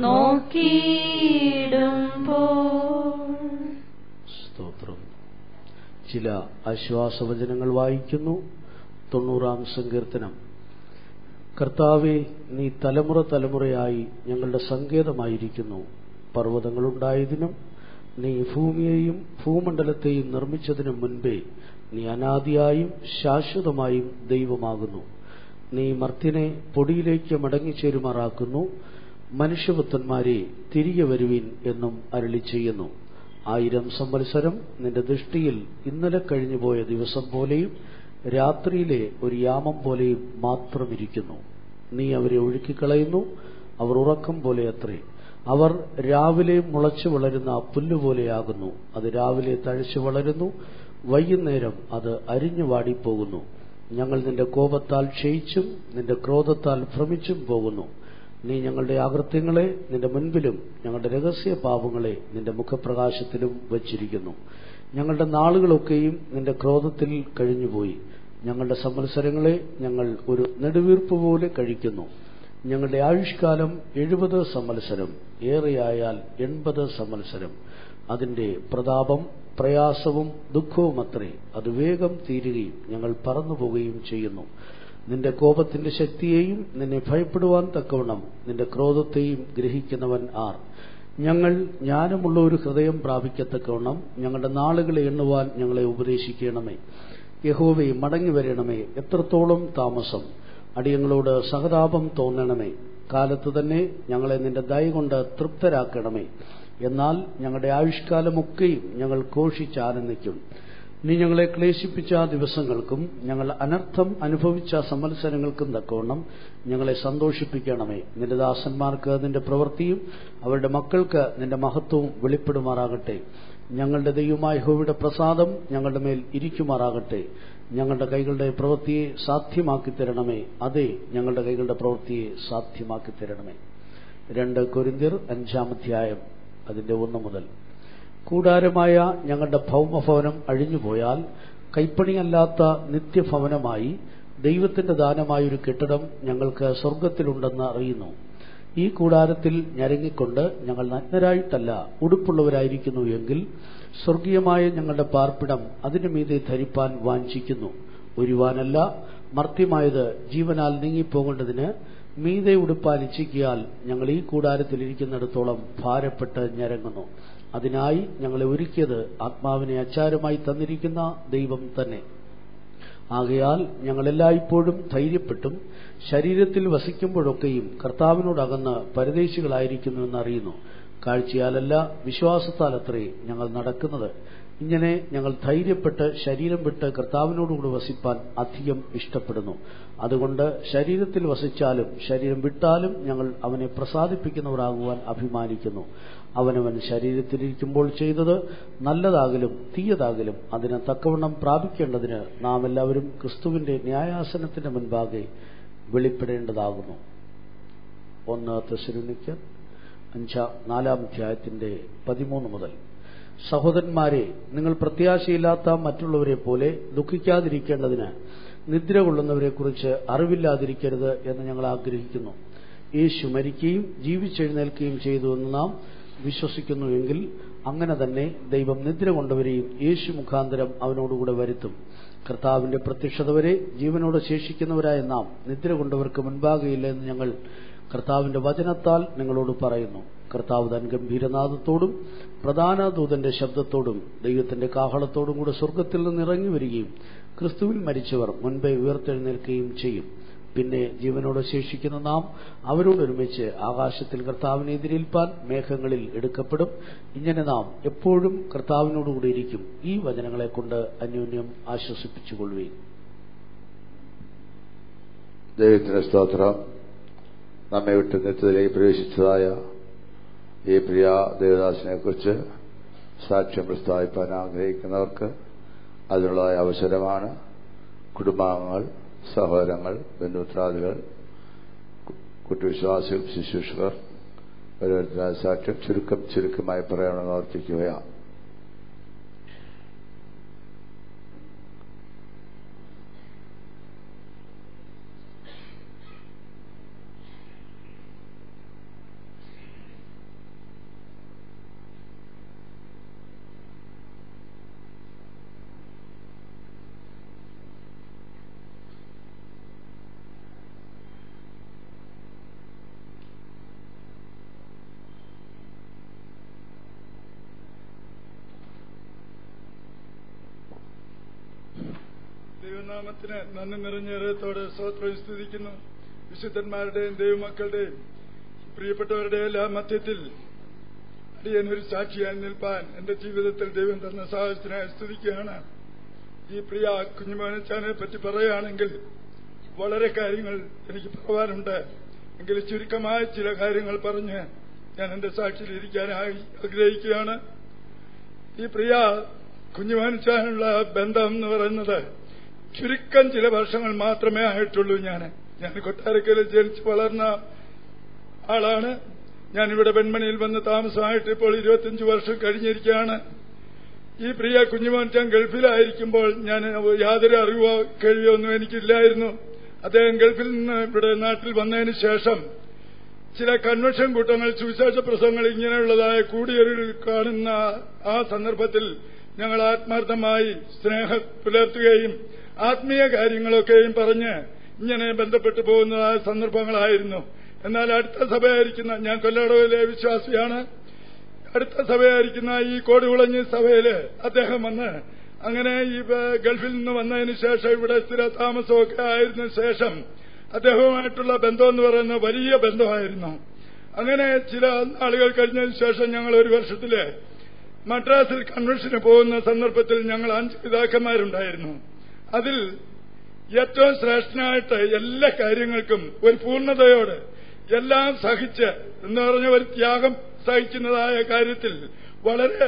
നോക്കിയിടുമ്പോൾ സ്തോത്രം ചില ആശ്വാസവചനങ്ങൾ വായിക്കുന്നു തൊണ്ണൂറാം സങ്കീർത്തനം കർത്താവെ നീ തലമുറ തലമുറയായി ഞങ്ങളുടെ സങ്കേതമായിരിക്കുന്നു പർവ്വതങ്ങളുണ്ടായതിനും നീ ഭൂമിയെയും ഭൂമണ്ഡലത്തെയും നിർമ്മിച്ചതിനും മുൻപേ നീ അനാദിയായും ശാശ്വതമായും ദൈവമാകുന്നു നീ മർത്തിനെ പൊടിയിലേക്ക് മടങ്ങിച്ചേരുമാറാക്കുന്നു മനുഷ്യപുത്രന്മാരെ തിരികെ വരുവിൻ എന്നും അരളി ചെയ്യുന്നു ആയിരം സംവത്സരം നിന്റെ ദൃഷ്ടിയിൽ ഇന്നലെ കഴിഞ്ഞുപോയ ദിവസം പോലെയും രാത്രിയിലെ ഒരു യാമം പോലെയും മാത്രമിരിക്കുന്നു നീ അവരെ ഒഴുക്കിക്കളയുന്നു അവർ ഉറക്കം പോലെ അത്രേ അവർ രാവിലെ മുളച്ചു വളരുന്ന പുല്ലുപോലെയാകുന്നു അത് രാവിലെ തഴച്ചു വളരുന്നു വൈകുന്നേരം അത് അരിഞ്ഞു വാടിപ്പോകുന്നു ഞങ്ങൾ നിന്റെ കോപത്താൽ ക്ഷയിച്ചും നിന്റെ ക്രോധത്താൽ ഭ്രമിച്ചും പോകുന്നു നീ ഞങ്ങളുടെ അകൃത്യങ്ങളെ നിന്റെ മുൻപിലും ഞങ്ങളുടെ രഹസ്യ പാപങ്ങളെ നിന്റെ മുഖപ്രകാശത്തിലും വച്ചിരിക്കുന്നു ഞങ്ങളുടെ നാളുകളൊക്കെയും നിന്റെ ക്രോധത്തിൽ കഴിഞ്ഞുപോയി ഞങ്ങളുടെ സംവത്സരങ്ങളെ ഞങ്ങൾ ഒരു നെടുവീർപ്പ് പോലെ കഴിക്കുന്നു ഞങ്ങളുടെ ആയുഷ്കാലം എഴുപത് സംവത്സരം ഏറെയായാൽ എൺപത് സംവത്സരം അതിന്റെ പ്രതാപം പ്രയാസവും ദുഃഖവുമത്രേ അത് വേഗം തീരുകയും ഞങ്ങൾ പറന്നുപോകുകയും ചെയ്യുന്നു നിന്റെ കോപത്തിന്റെ ശക്തിയെയും നിന്നെ ഭയപ്പെടുവാൻ തക്കവണ്ണം നിന്റെ ക്രോധത്തെയും ഗ്രഹിക്കുന്നവൻ ആർ ഞങ്ങൾ ജ്ഞാനമുള്ള ഒരു ഹൃദയം പ്രാപിക്കത്തക്കവണ്ണം ഞങ്ങളുടെ നാളുകളെ എണ്ണുവാൻ ഞങ്ങളെ ഉപദേശിക്കണമേ യഹോവയെ മടങ്ങി വരണമേ എത്രത്തോളം താമസം അടിയങ്ങളോട് സഹതാപം തോന്നണമേ കാലത്ത് തന്നെ ഞങ്ങളെ നിന്റെ ദയ കൊണ്ട് തൃപ്തരാക്കണമേ എന്നാൽ ഞങ്ങളുടെ ആയുഷ്കാലമൊക്കെയും ഞങ്ങൾ ഘോഷിച്ചാനന്ദിക്കും നീ ഞങ്ങളെ ക്ലേശിപ്പിച്ച ദിവസങ്ങൾക്കും ഞങ്ങൾ അനർത്ഥം അനുഭവിച്ച സംവത്സരങ്ങൾക്കും തക്കവണ്ണം ഞങ്ങളെ സന്തോഷിപ്പിക്കണമേ നിന്റെ ദാസന്മാർക്ക് നിന്റെ പ്രവൃത്തിയും അവരുടെ മക്കൾക്ക് നിന്റെ മഹത്വവും വെളിപ്പെടുമാറാകട്ടെ ഞങ്ങളുടെ ദൈവമായ ഹോവിയുടെ പ്രസാദം ഞങ്ങളുടെ മേൽ ഇരിക്കുമാറാകട്ടെ ഞങ്ങളുടെ കൈകളുടെ പ്രവൃത്തിയെ സാധ്യമാക്കി തരണമേ അതെ ഞങ്ങളുടെ കൈകളുടെ പ്രവൃത്തിയെ സാധ്യമാക്കി തരണമേ രണ്ട് കൊരിന്തിയർ അഞ്ചാമധ്യായം അതിന്റെ ഒന്ന് മുതൽ കൂടാരമായ ഞങ്ങളുടെ ഭൗമഭവനം അഴിഞ്ഞുപോയാൽ കൈപ്പണിയല്ലാത്ത നിത്യഭവനമായി ദൈവത്തിന്റെ ദാനമായൊരു കെട്ടിടം ഞങ്ങൾക്ക് സ്വർഗത്തിലുണ്ടെന്ന് അറിയുന്നു ഈ കൂടാരത്തിൽ ഞരങ്ങിക്കൊണ്ട് ഞങ്ങൾ നഗ്നരായിട്ടല്ല ഉടുപ്പുള്ളവരായിരിക്കുന്നു എങ്കിൽ സ്വർഗീയമായ ഞങ്ങളുടെ പാർപ്പിടം അതിനു മീതെ ധരിപ്പാൻ വാഞ്ചിക്കുന്നു ഒരുവാനല്ല മർത്യമായത് ജീവനാൽ നീങ്ങിപ്പോകേണ്ടതിന് മീതെ ഉടുപ്പാൻ ഇച്ഛിക്കിയാൽ ഞങ്ങൾ ഈ കൂടാരത്തിലിരിക്കുന്നിടത്തോളം ഭാരപ്പെട്ട് ഞരങ്ങുന്നു അതിനായി ഞങ്ങളെ ഒരുക്കിയത് ആത്മാവിനെ അച്ചാരമായി തന്നിരിക്കുന്ന ദൈവം തന്നെ ആകയാൽ ഞങ്ങളെല്ലായ്പ്പോഴും ധൈര്യപ്പെട്ടും ശരീരത്തിൽ വസിക്കുമ്പോഴൊക്കെയും കർത്താവിനോടകന്ന് പരദേശികളായിരിക്കുന്നുവെന്ന് അറിയുന്നു കാഴ്ചയാലല്ല വിശ്വാസത്താലത്രേ ഞങ്ങൾ നടക്കുന്നത് ഇങ്ങനെ ഞങ്ങൾ ധൈര്യപ്പെട്ട് ശരീരം വിട്ട് കർത്താവിനോടുകൂടി വസിപ്പാൻ അധികം ഇഷ്ടപ്പെടുന്നു അതുകൊണ്ട് ശരീരത്തിൽ വസിച്ചാലും ശരീരം വിട്ടാലും ഞങ്ങൾ അവനെ പ്രസാദിപ്പിക്കുന്നവരാകുവാൻ അഭിമാനിക്കുന്നു അവനവൻ ശരീരത്തിലിരിക്കുമ്പോൾ ചെയ്തത് നല്ലതാകലും തീയതാകലും അതിന് തക്കവണ്ണം പ്രാപിക്കേണ്ടതിന് നാം എല്ലാവരും ക്രിസ്തുവിന്റെ ന്യായാസനത്തിന്റെ മുൻപാകെ വെളിപ്പെടേണ്ടതാകുന്നു ഒന്ന് തെസരുനിക്ക് അഞ്ചാം നാലാം അധ്യായത്തിന്റെ പതിമൂന്ന് മുതൽ സഹോദരന്മാരെ നിങ്ങൾ പ്രത്യാശയില്ലാത്ത മറ്റുള്ളവരെ പോലെ ദുഃഖിക്കാതിരിക്കേണ്ടതിന് നിദ്ര കൊള്ളുന്നവരെക്കുറിച്ച് അറിവില്ലാതിരിക്കരുത് എന്ന് ഞങ്ങൾ ആഗ്രഹിക്കുന്നു യേശു മരിക്കുകയും ജീവിച്ചെഴുന്നേൽക്കുകയും ചെയ്തുവെന്ന് നാം വിശ്വസിക്കുന്നുവെങ്കിൽ അങ്ങനെ തന്നെ ദൈവം നിദ്ര കൊണ്ടവരെയും യേശു മുഖാന്തരം അവനോടുകൂടെ വരുത്തും കർത്താവിന്റെ പ്രത്യക്ഷത വരെ ജീവനോട് ശേഷിക്കുന്നവരായ നാം നിദ്ര കൊണ്ടവർക്ക് മുൻപാകെയില്ല എന്ന് ഞങ്ങൾ കർത്താവിന്റെ വചനത്താൽ നിങ്ങളോട് പറയുന്നു കർത്താവ് തൻ ഗംഭീരനാഥത്തോടും പ്രധാന ദൂതന്റെ ശബ്ദത്തോടും ദൈവത്തിന്റെ കാഹളത്തോടും കൂടെ സ്വർഗത്തിൽ നിന്ന് ഇറങ്ങി വരികയും ക്രിസ്തുവിൽ മരിച്ചവർ മുൻപേ ഉയർത്തെഴുന്നേൽക്കുകയും ചെയ്യും പിന്നെ ജീവനോട് ശേഷിക്കുന്ന നാം അവരോടൊരുമിച്ച് ആകാശത്തിൽ കർത്താവിനെ എതിരേൽപ്പാൻ മേഘങ്ങളിൽ എടുക്കപ്പെടും ഇങ്ങനെ നാം എപ്പോഴും കർത്താവിനോടുകൂടി ഇരിക്കും ഈ വചനങ്ങളെ കൊണ്ട് അന്യോന്യം ആശ്വസിപ്പിച്ചുകൊള്ളുകയും ദൈവത്തിന് സ്തോത്രം നമ്മെ വിട്ട് നിത്യത്തിലേക്ക് പ്രവേശിച്ചതായ ഈ പ്രിയ ദേവദാസിനെ കുറിച്ച് സാക്ഷ്യം പ്രസ്താവിപ്പാൻ ആഗ്രഹിക്കുന്നവർക്ക് അതിനുള്ളതായ അവസരമാണ് കുടുംബാംഗങ്ങൾ സഹോദരങ്ങൾ ബന്ധുമിത്രാദികൾ കുട്ടിവിശ്വാസികൾ ശുശ്രൂഷകർ ഓരോരുത്തരായ സാക്ഷ്യം ചുരുക്കം ചുരുക്കമായി പറയണമെന്ന് ഓർപ്പിക്കുകയാണ് ദൈവനാമത്തിന് നന്ദി നിറഞ്ഞ ഹൃദയത്തോടെ സ്തോത്രം സ്തുതിക്കുന്നു വിശുദ്ധന്മാരുടെയും ദൈവമക്കളുടെയും പ്രിയപ്പെട്ടവരുടെ എല്ലാം മധ്യത്തിൽ അടിയൻ ഒരു സാക്ഷിയായി നിൽപ്പാൻ എന്റെ ജീവിതത്തിൽ ദൈവം തന്ന സാഹസത്തിനായി സ്തുതിക്കുകയാണ് ഈ പ്രിയ കുഞ്ഞുമോനച്ചാനെ പറ്റി പറയുകയാണെങ്കിൽ വളരെ കാര്യങ്ങൾ എനിക്ക് പറയാനുണ്ട് എങ്കിലും ചുരുക്കമായ ചില കാര്യങ്ങൾ പറഞ്ഞ് ഞാൻ എന്റെ സാക്ഷിയിൽ ഇരിക്കാനായി ആഗ്രഹിക്കുകയാണ് ഈ പ്രിയ കുഞ്ഞുമോനച്ചാനുള്ള ബന്ധം എന്ന് പറയുന്നത് ചുരുക്കം ചില വർഷങ്ങൾ മാത്രമേ ആയിട്ടുള്ളൂ ഞാൻ ഞാൻ കൊട്ടാരക്കയിൽ ജനിച്ച് വളർന്ന ആളാണ് ഞാനിവിടെ വെൺമണിയിൽ വന്ന് താമസമായിട്ട് ഇപ്പോൾ ഇരുപത്തിയഞ്ച് വർഷം കഴിഞ്ഞിരിക്കുകയാണ് ഈ പ്രിയ കുഞ്ഞുമോൻചാൻ ഗൾഫിലായിരിക്കുമ്പോൾ ഞാൻ യാതൊരു അറിവോ കഴിവോ ഒന്നും എനിക്കില്ലായിരുന്നു അദ്ദേഹം ഗൾഫിൽ നിന്ന് ഇവിടെ നാട്ടിൽ വന്നതിന് ശേഷം ചില കൺവെൻഷൻ കൂട്ടങ്ങൾ സുവിശേഷ പ്രസംഗങ്ങൾ ഇങ്ങനെയുള്ളതായ കൂടിയൊരു കാണുന്ന ആ സന്ദർഭത്തിൽ ഞങ്ങൾ ആത്മാർത്ഥമായി സ്നേഹം പുലർത്തുകയും ആത്മീയ കാര്യങ്ങളൊക്കെയും പറഞ്ഞ് ഇങ്ങനെ ബന്ധപ്പെട്ടു പോകുന്നതായ സന്ദർഭങ്ങളായിരുന്നു എന്നാൽ അടുത്ത സഭയായിരിക്കുന്ന ഞാൻ കൊല്ലാടവിലെ വിശ്വാസിയാണ് അടുത്ത സഭയായിരിക്കുന്ന ഈ കോടികുളഞ്ഞി സഭയില് അദ്ദേഹം വന്ന് അങ്ങനെ ഈ ഗൾഫിൽ നിന്ന് വന്നതിന് ശേഷം ഇവിടെ സ്ഥിര താമസമൊക്കെ ആയതിനു ശേഷം അദ്ദേഹവുമായിട്ടുള്ള ബന്ധം എന്ന് പറയുന്നത് വലിയ ബന്ധമായിരുന്നു അങ്ങനെ ചില നാളുകൾ കഴിഞ്ഞതിന് ശേഷം ഞങ്ങൾ ഒരു വർഷത്തില് മദ്രാസിൽ കൺവെൻഷന് പോകുന്ന സന്ദർഭത്തിൽ ഞങ്ങൾ അഞ്ച് പിതാക്കന്മാരുണ്ടായിരുന്നു അതിൽ ഏറ്റവും ശ്രേഷ്ഠനായിട്ട് എല്ലാ കാര്യങ്ങൾക്കും ഒരു പൂർണ്ണതയോട് എല്ലാം സഹിച്ച് എന്ന് പറഞ്ഞ ഒരു ത്യാഗം സഹിക്കുന്നതായ കാര്യത്തിൽ വളരെ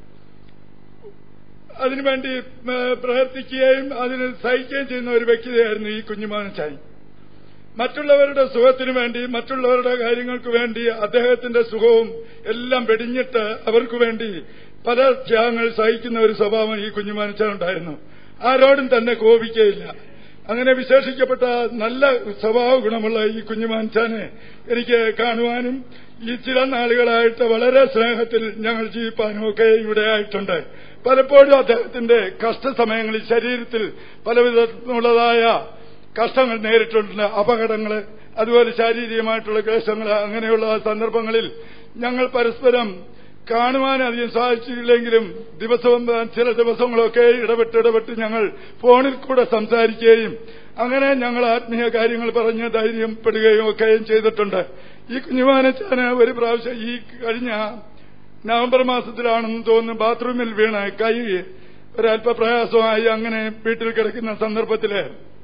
അതിനുവേണ്ടി ഏഹ്, പ്രവർത്തിക്കുകയും അതിന് സഹിക്കുകയും ചെയ്യുന്ന ഒരു വ്യക്തിയായിരുന്നു ഈ കുഞ്ഞുമാനച്ചായി മറ്റുള്ളവരുടെ സുഖത്തിനു വേണ്ടി മറ്റുള്ളവരുടെ കാര്യങ്ങൾക്ക് വേണ്ടി അദ്ദേഹത്തിന്റെ സുഖവും എല്ലാം വെടിഞ്ഞിട്ട് അവർക്ക് വേണ്ടി പല ത്യാഗങ്ങൾ സഹിക്കുന്ന ഒരു സ്വഭാവം ഈ കുഞ്ഞുമാനച്ചാൻ ഉണ്ടായിരുന്നു ആരോടും തന്നെ കോപിക്കയില്ല അങ്ങനെ വിശേഷിക്കപ്പെട്ട നല്ല സ്വഭാവ ഗുണമുള്ള ഈ കുഞ്ഞുമാൻചാനെ എനിക്ക് കാണുവാനും ഈ ചില നാളുകളായിട്ട് വളരെ സ്നേഹത്തിൽ ഞങ്ങൾ ജീവിപ്പാനും ഒക്കെ ഇവിടെയായിട്ടുണ്ട് പലപ്പോഴും അദ്ദേഹത്തിന്റെ കഷ്ടസമയങ്ങളിൽ ശരീരത്തിൽ പലവിധമുള്ളതായ കഷ്ടങ്ങൾ നേരിട്ടുണ്ട് അപകടങ്ങൾ അതുപോലെ ശാരീരികമായിട്ടുള്ള ക്ലേശങ്ങൾ അങ്ങനെയുള്ള സന്ദർഭങ്ങളിൽ ഞങ്ങൾ പരസ്പരം കാണുവാൻ അധികം സാധിച്ചില്ലെങ്കിലും ദിവസവും ചില ദിവസങ്ങളൊക്കെ ഇടപെട്ട് ഇടപെട്ട് ഞങ്ങൾ ഫോണിൽ കൂടെ സംസാരിക്കുകയും അങ്ങനെ ഞങ്ങൾ ആത്മീയ കാര്യങ്ങൾ പറഞ്ഞ് ധൈര്യപ്പെടുകയും ഒക്കെയും ചെയ്തിട്ടുണ്ട് ഈ കുഞ്ഞുമാനച്ചാന് ഒരു പ്രാവശ്യം ഈ കഴിഞ്ഞ നവംബർ മാസത്തിലാണെന്ന് തോന്നുന്നു ബാത്റൂമിൽ വീണ് കൈ ഒരല്പ പ്രയാസമായി അങ്ങനെ വീട്ടിൽ കിടക്കുന്ന സന്ദർഭത്തില്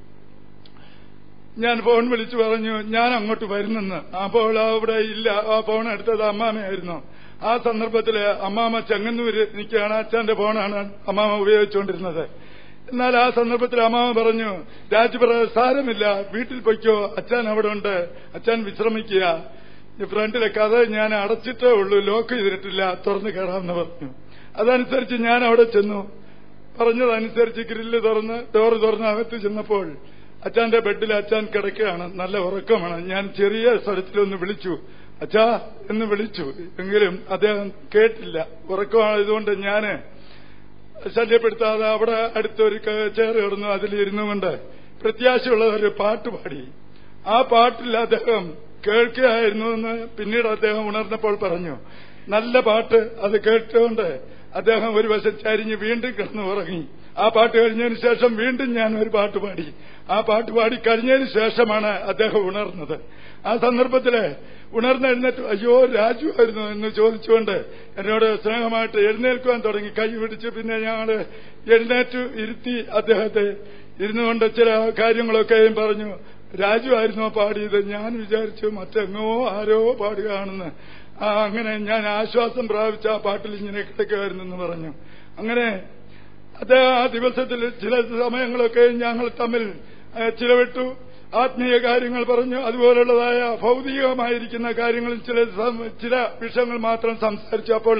ഞാൻ ഫോൺ വിളിച്ചു പറഞ്ഞു ഞാൻ അങ്ങോട്ട് വരുന്നെന്ന് അപ്പോൾ അവിടെ ഇല്ല ആ ഫോൺ എടുത്തത് അമ്മാമയായിരുന്നു ആ സന്ദർഭത്തില് അമ്മാമ ചെങ്ങന്നൂര് നിൽക്കുകയാണ് അച്ഛന്റെ ഫോണാണ് അമ്മാമ ഉപയോഗിച്ചുകൊണ്ടിരുന്നത് എന്നാൽ ആ സന്ദർഭത്തിൽ അമ്മാമ പറഞ്ഞു രാജ്പുറ സാരമില്ല വീട്ടിൽ പൊയ്ക്കോ അച്ഛൻ അവിടെ ഉണ്ട് അച്ഛൻ വിശ്രമിക്കുക ഈ ഫ്രണ്ടിലെ കഥ ഞാൻ അടച്ചിട്ടേ ഉള്ളൂ ലോക്ക് ചെയ്തിട്ടില്ല തുറന്നു കയറാമെന്ന് പറഞ്ഞു അതനുസരിച്ച് ഞാൻ അവിടെ ചെന്നു പറഞ്ഞതനുസരിച്ച് ഗ്രില്ല് തുറന്ന് ഡോറ് തുറന്ന് അകത്ത് ചെന്നപ്പോൾ അച്ഛന്റെ ബെഡിൽ അച്ഛൻ കിടക്കുകയാണ് നല്ല ഉറക്കമാണ് ഞാൻ ചെറിയ സ്വരത്തിലൊന്ന് വിളിച്ചു അച്ഛാ എന്ന് വിളിച്ചു എങ്കിലും അദ്ദേഹം കേട്ടില്ല ഉറക്കമായതുകൊണ്ട് ഞാന് ശല്യപ്പെടുത്താതെ അവിടെ അടുത്തൊരു ക- ചെയർ കിടന്നു അതിലിരുന്നു കൊണ്ട് പ്രത്യാശയുള്ള ഒരു പാട്ട് പാടി ആ പാട്ടിൽ അദ്ദേഹം കേൾക്കുകയായിരുന്നു എന്ന് പിന്നീട് അദ്ദേഹം ഉണർന്നപ്പോൾ പറഞ്ഞു നല്ല പാട്ട് അത് കേട്ടുകൊണ്ട് അദ്ദേഹം ഒരു വശം ചരിഞ്ഞ് വീണ്ടും കിടന്നു ഉറങ്ങി ആ പാട്ട് കഴിഞ്ഞതിന് ശേഷം വീണ്ടും ഞാൻ ഒരു പാട്ട് പാടി ആ പാട്ട് പാടി കഴിഞ്ഞതിന് ശേഷമാണ് അദ്ദേഹം ഉണർന്നത് ആ സന്ദർഭത്തില് ഉണർന്നെഴുന്നേറ്റ് അയ്യോ രാജു ആയിരുന്നു എന്ന് ചോദിച്ചുകൊണ്ട് എന്നോട് സ്നേഹമായിട്ട് എഴുന്നേൽക്കുവാൻ തുടങ്ങി കൈ പിടിച്ച് പിന്നെ ഞങ്ങള് എഴുന്നേറ്റു ഇരുത്തി അദ്ദേഹത്തെ ഇരുന്നുകൊണ്ട് ചില കാര്യങ്ങളൊക്കെയും പറഞ്ഞു രാജു ആയിരുന്നോ പാടിയത് ഞാൻ വിചാരിച്ചു മറ്റെങ്ങോ ആരോ പാടുകയാണെന്ന് ആ അങ്ങനെ ഞാൻ ആശ്വാസം പ്രാപിച്ച ആ പാട്ടിൽ ഇങ്ങനെ കിടക്കുകയായിരുന്നെന്ന് പറഞ്ഞു അങ്ങനെ അദ്ദേഹം ആ ദിവസത്തിൽ ചില സമയങ്ങളൊക്കെ ഞങ്ങൾ തമ്മിൽ ഏഹ്, ചിലവിട്ടു ആത്മീയ കാര്യങ്ങൾ പറഞ്ഞു അതുപോലുള്ളതായ ഭൗതികമായിരിക്കുന്ന കാര്യങ്ങളിൽ ചില സം- ചില വിഷയങ്ങൾ മാത്രം സംസാരിച്ചു അപ്പോൾ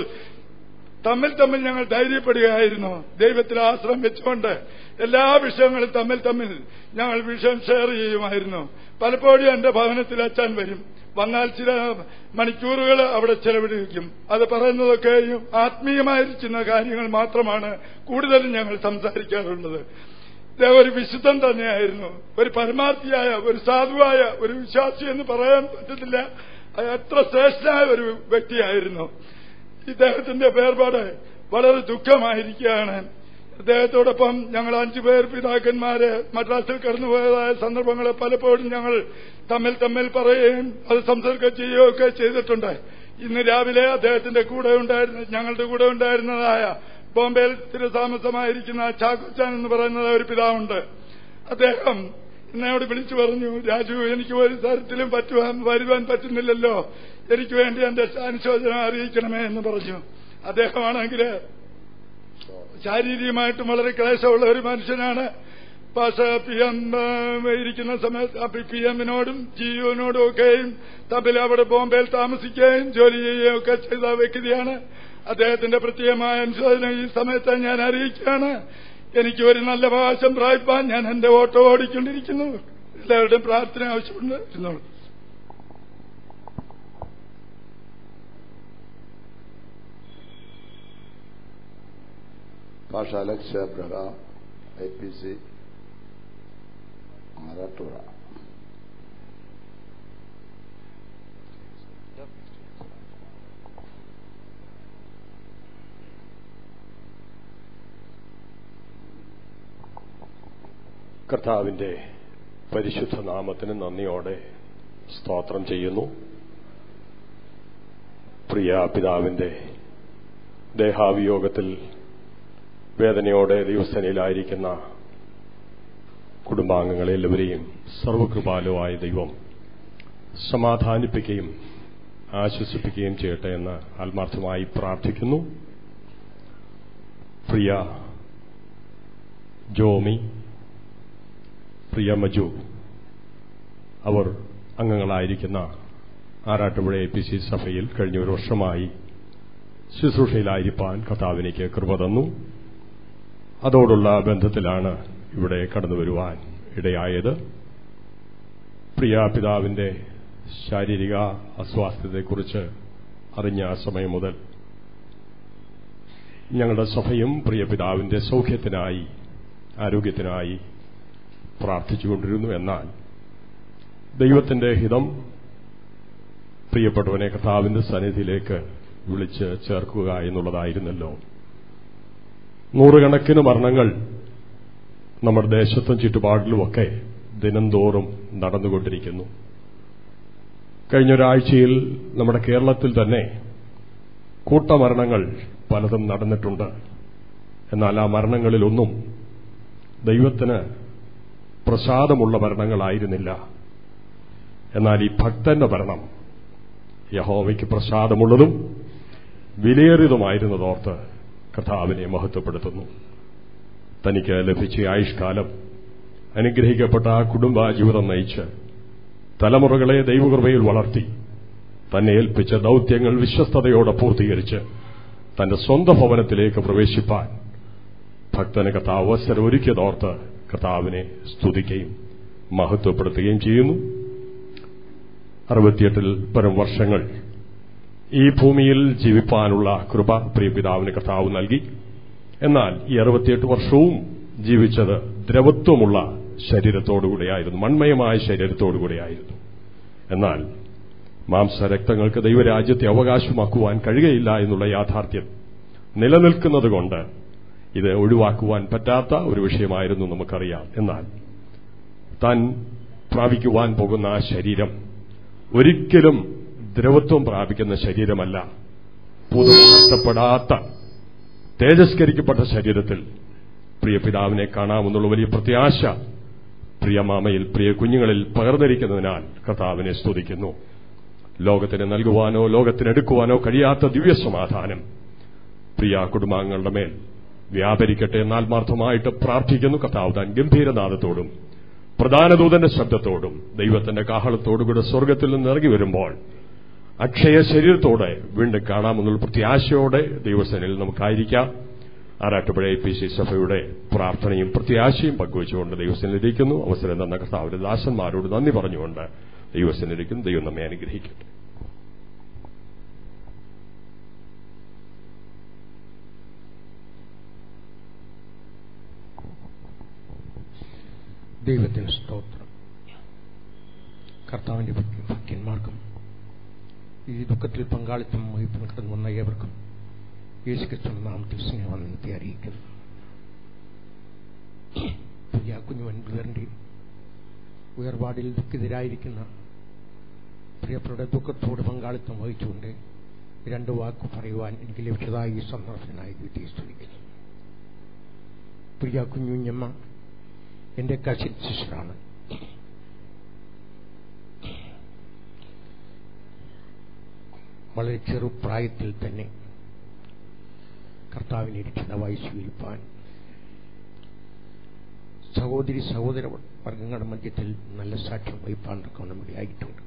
തമ്മിൽ തമ്മിൽ ഞങ്ങൾ ധൈര്യപ്പെടുകയായിരുന്നു ദൈവത്തിൽ ആശ്രയം വെച്ചുകൊണ്ട് എല്ലാ വിഷയങ്ങളും തമ്മിൽ തമ്മിൽ ഞങ്ങൾ വിഷയം ഷെയർ ചെയ്യുമായിരുന്നു പലപ്പോഴും എന്റെ ഭവനത്തിൽ അച്ഛൻ വരും വന്നാൽ ചില മണിക്കൂറുകൾ അവിടെ ചെലവഴിക്കും അത് പറയുന്നതൊക്കെയും ആത്മീയമായിരിക്കുന്ന കാര്യങ്ങൾ മാത്രമാണ് കൂടുതലും ഞങ്ങൾ സംസാരിക്കാറുള്ളത് ഇദ്ദേഹം ഒരു വിശുദ്ധൻ തന്നെയായിരുന്നു ഒരു പരമാർത്ഥിയായ ഒരു സാധുവായ ഒരു വിശ്വാസി എന്ന് പറയാൻ പറ്റത്തില്ല എത്ര ശ്രേഷ്ഠനായ ഒരു വ്യക്തിയായിരുന്നു ഇദ്ദേഹത്തിന്റെ വേർപാട് വളരെ ദുഃഖമായിരിക്കുകയാണ് അദ്ദേഹത്തോടൊപ്പം ഞങ്ങൾ അഞ്ചുപേർ പിതാക്കന്മാര് മദ്രാസിൽ കടന്നുപോയതായ സന്ദർഭങ്ങൾ പലപ്പോഴും ഞങ്ങൾ തമ്മിൽ തമ്മിൽ പറയുകയും അത് സംസർഗം ചെയ്യുകയും ഒക്കെ ചെയ്തിട്ടുണ്ട് ഇന്ന് രാവിലെ അദ്ദേഹത്തിന്റെ കൂടെ ഉണ്ടായിരുന്ന ഞങ്ങളുടെ കൂടെ ഉണ്ടായിരുന്നതായ ബോംബെയിൽ സ്ഥിരതാമസമായിരിക്കുന്ന ചാക്കോച്ചാൻ എന്ന് പറയുന്ന ഒരു പിതാവുണ്ട് അദ്ദേഹം എന്നോട് വിളിച്ചു പറഞ്ഞു രാജു എനിക്ക് ഒരു തരത്തിലും പറ്റുവാൻ വരുവാൻ പറ്റുന്നില്ലല്ലോ എനിക്ക് വേണ്ടി എന്റെ അനുശോചനം അറിയിക്കണമേ എന്ന് പറഞ്ഞു അദ്ദേഹമാണെങ്കിൽ ശാരീരികമായിട്ടും വളരെ ക്ലേശമുള്ള ഒരു മനുഷ്യനാണ് പാഷ പി എം ഇരിക്കുന്ന സമയത്ത് പി എമ്മിനോടും ജിയുവിനോടും ഒക്കെയും തമ്മിൽ അവിടെ ബോംബെയിൽ താമസിക്കുകയും ജോലി ചെയ്യുകയും ഒക്കെ ചെയ്ത വ്യക്തിയാണ് അദ്ദേഹത്തിന്റെ പ്രത്യേകമായ അനുശോചനം ഈ സമയത്ത് ഞാൻ അറിയിക്കുകയാണ് എനിക്ക് ഒരു നല്ല അവകാശം പ്രാപിപ്പാൻ ഞാൻ എന്റെ ഓട്ടോ ഓടിക്കൊണ്ടിരിക്കുന്നു എല്ലാവരുടെയും പ്രാർത്ഥന ആവശ്യമുണ്ട് ഇരുന്നോളൂ ഭാഷ Alex Abraham I P C Arattupuzha കർത്താവിന്റെ പരിശുദ്ധ നാമത്തിന് നന്ദിയോടെ സ്തോത്രം ചെയ്യുന്നു പ്രിയ പിതാവിന്റെ ദേഹാവിയോഗത്തിൽ വേദനയോടെ ദിവസനയിലായിരിക്കുന്ന കുടുംബാംഗങ്ങളെല്ലാവരെയും സർവകൃപാലുവായ ദൈവം സമാധാനിപ്പിക്കുകയും ആശ്വസിപ്പിക്കുകയും ചെയ്യട്ടെ എന്ന് ആത്മാർത്ഥമായി പ്രാർത്ഥിക്കുന്നു പ്രിയ ജോമി പ്രിയ മജു അവർ അംഗങ്ങളായിരിക്കുന്ന ആറാട്ടുപുഴ എ പി സി സഭയിൽ കഴിഞ്ഞ ഒരു വർഷമായി ശുശ്രൂഷയിലായിരിക്കാൻ കർത്താവിനേക്ക് കൃപ തന്നു അതോടുള്ള ബന്ധത്തിലാണ് ഇവിടെ കടന്നു വരുവാൻ ഇടയായത് പ്രിയ പിതാവിന്റെ ശാരീരിക അസ്വാസ്ഥ്യത്തെക്കുറിച്ച് അറിഞ്ഞ സമയം മുതൽ ഞങ്ങളുടെ സഭയും പ്രിയ പിതാവിന്റെ സൗഖ്യത്തിനായി ആരോഗ്യത്തിനായി പ്രാർത്ഥിച്ചുകൊണ്ടിരുന്നു എന്നാൽ ദൈവത്തിന്റെ ഹിതം പ്രിയപ്പെട്ടവനെ കർത്താവിന്റെ സന്നിധിയിലേക്ക് വിളിച്ച് ചേർക്കുക എന്നുള്ളതായിരുന്നല്ലോ നൂറുകണക്കിന് മരണങ്ങൾ നമ്മുടെ ദേശത്തും ചുറ്റുപാടിലുമൊക്കെ ദിനംതോറും നടന്നുകൊണ്ടിരിക്കുന്നു കഴിഞ്ഞ ഒരാഴ്ചയിൽ നമ്മുടെ കേരളത്തിൽ തന്നെ കൂട്ടമരണങ്ങൾ പലതും നടന്നിട്ടുണ്ട് എന്നാൽ ആ മരണങ്ങളിലൊന്നും ദൈവത്തിന് പ്രസാദമുള്ള മരണങ്ങളായിരുന്നില്ല എന്നാൽ ഈ ഭക്തന്റെ മരണം യഹോവയ്ക്ക് പ്രസാദമുള്ളതും വിലയേറിയതുമായിരുന്നതോർത്ത് കർത്താവിനെ മഹത്വപ്പെടുത്തുന്നു തനിക്ക് ലഭിച്ച ആയുഷ്കാലം അനുഗ്രഹിക്കപ്പെട്ട ആ കുടുംബ ജീവിതം നയിച്ച് തലമുറകളെ ദൈവകൃപയിൽ വളർത്തി തന്നെ ഏൽപ്പിച്ച ദൌത്യങ്ങൾ വിശ്വസ്തയോടെ പൂർത്തീകരിച്ച് തന്റെ സ്വന്തം ഭവനത്തിലേക്ക് പ്രവേശിപ്പാൻ ഭക്തന് കർത്താവ് അവസരം ഒരുക്കിയതോർത്ത് കർത്താവിനെ സ്തുതിക്കുകയും മഹത്വപ്പെടുത്തുകയും ചെയ്യുന്നു അറുപത്തിയെട്ടിൽ പരം വർഷങ്ങൾ ഈ ഭൂമിയിൽ ജീവിപ്പാനുള്ള കൃപ പ്രിയ പിതാവിന് കർത്താവ് നൽകി എന്നാൽ ഈ അറുപത്തിയെട്ട് വർഷവും ജീവിച്ചത് ദ്രവത്വമുള്ള ശരീരത്തോടുകൂടിയായിരുന്നു മൺമയമായ ശരീരത്തോടുകൂടിയായിരുന്നു എന്നാൽ മാംസരക്തങ്ങൾക്ക് ദൈവരാജ്യത്തെ അവകാശമാക്കുവാൻ കഴിയുകയില്ല എന്നുള്ള യാഥാർത്ഥ്യം നിലനിൽക്കുന്നതുകൊണ്ട് ഇത് ഒഴിവാക്കുവാൻ പറ്റാത്ത ഒരു വിഷയമായിരുന്നു നമുക്കറിയാം എന്നാൽ താൻ പ്രാപിക്കുവാൻ പോകുന്ന ആ ശരീരം ഒരിക്കലും ദ്രവത്വം പ്രാപിക്കുന്ന ശരീരമല്ല പുതുമാറ്റപ്പെടാത്ത തേജസ്കരിക്കപ്പെട്ട ശരീരത്തിൽ പ്രിയ പിതാവിനെ കാണാമെന്നുള്ള വലിയ പ്രത്യാശ പ്രിയ മാമയിൽ പ്രിയ കുഞ്ഞുങ്ങളിൽ പകർന്നിരിക്കുന്നതിനാൽ കർത്താവിനെ സ്തുതിക്കുന്നു ലോകത്തിന് നൽകുവാനോ ലോകത്തിനെടുക്കുവാനോ കഴിയാത്ത ദിവ്യസമാധാനം പ്രിയ കുടുംബാംഗങ്ങളുടെ മേൽ വ്യാപരിക്കട്ടെ എന്ന് ആത്മാർത്ഥമായിട്ട് പ്രാർത്ഥിക്കുന്നു കർത്താവ് താൻ ഗംഭീരനാഥത്തോടും പ്രധാനദൂതന്റെ ശബ്ദത്തോടും ദൈവത്തിന്റെ കാഹളത്തോടുകൂടെ സ്വർഗത്തിൽ നിന്ന് ഇറങ്ങി വരുമ്പോൾ അക്ഷയ ശരീരത്തോടെ വീണ്ടും കാണാമെന്നുള്ള പ്രത്യാശയോടെ ദൈവസേനയിൽ നമുക്കായിരിക്കാം ആറാട്ടുപുഴ എ പി സി സഭയുടെ പ്രാർത്ഥനയും പ്രത്യാശയും പങ്കുവച്ചുകൊണ്ട് ദൈവസേനയിലിരിക്കുന്നു അവസരം തന്ന കർത്താവിന്റെ ദാസന്മാരോട് നന്ദി പറഞ്ഞുകൊണ്ട് ദൈവസേനയിലിരിക്കുന്നു ദൈവം നമ്മെ അനുഗ്രഹിക്കട്ടെ ദൈവത്തിന് സ്തോത്രം കർത്താവിന്റെ ഭക്തന്മാർക്കും ഈ ദുഃഖത്തിൽ പങ്കാളിത്തം വഹിപ്പിൻ കടന്നു വന്ന ഏവർക്കും യേശുക്രിസ്തുവിന്റെ നാമത്തിൽ സ്നേഹവന്ദനത്തെ അറിയിക്കുന്നു പ്രിയ കുഞ്ഞുവൻ ബ്ലറിന്റെ ഉയർപാടിൽ ദുഃഖിതരായിരിക്കുന്ന പ്രിയപ്പെട്ട ദുഃഖത്തോട് പങ്കാളിത്തം വഹിച്ചുകൊണ്ട് രണ്ട് വാക്ക് പറയുവാൻ എനിക്ക് ലഭിച്ചതായി ഈ സന്ദർഭത്തിനായി ദൈവത്തെ സ്തുതിക്കുന്നു പ്രിയ കുഞ്ഞുഞ്ഞമ്മ എന്റെ കസിൻ സിസ്റ്ററാണ് വളരെ ചെറുപ്രായത്തിൽ തന്നെ കർത്താവിനെ ഇരിക്കുന്ന വയസ്സുവിൽപ്പാൻ സഹോദരി സഹോദര വർഗങ്ങളുടെ മധ്യത്തിൽ നല്ല സാക്ഷ്യം വഹിപ്പാൻ നമുക്ക് ആയിട്ടുണ്ട്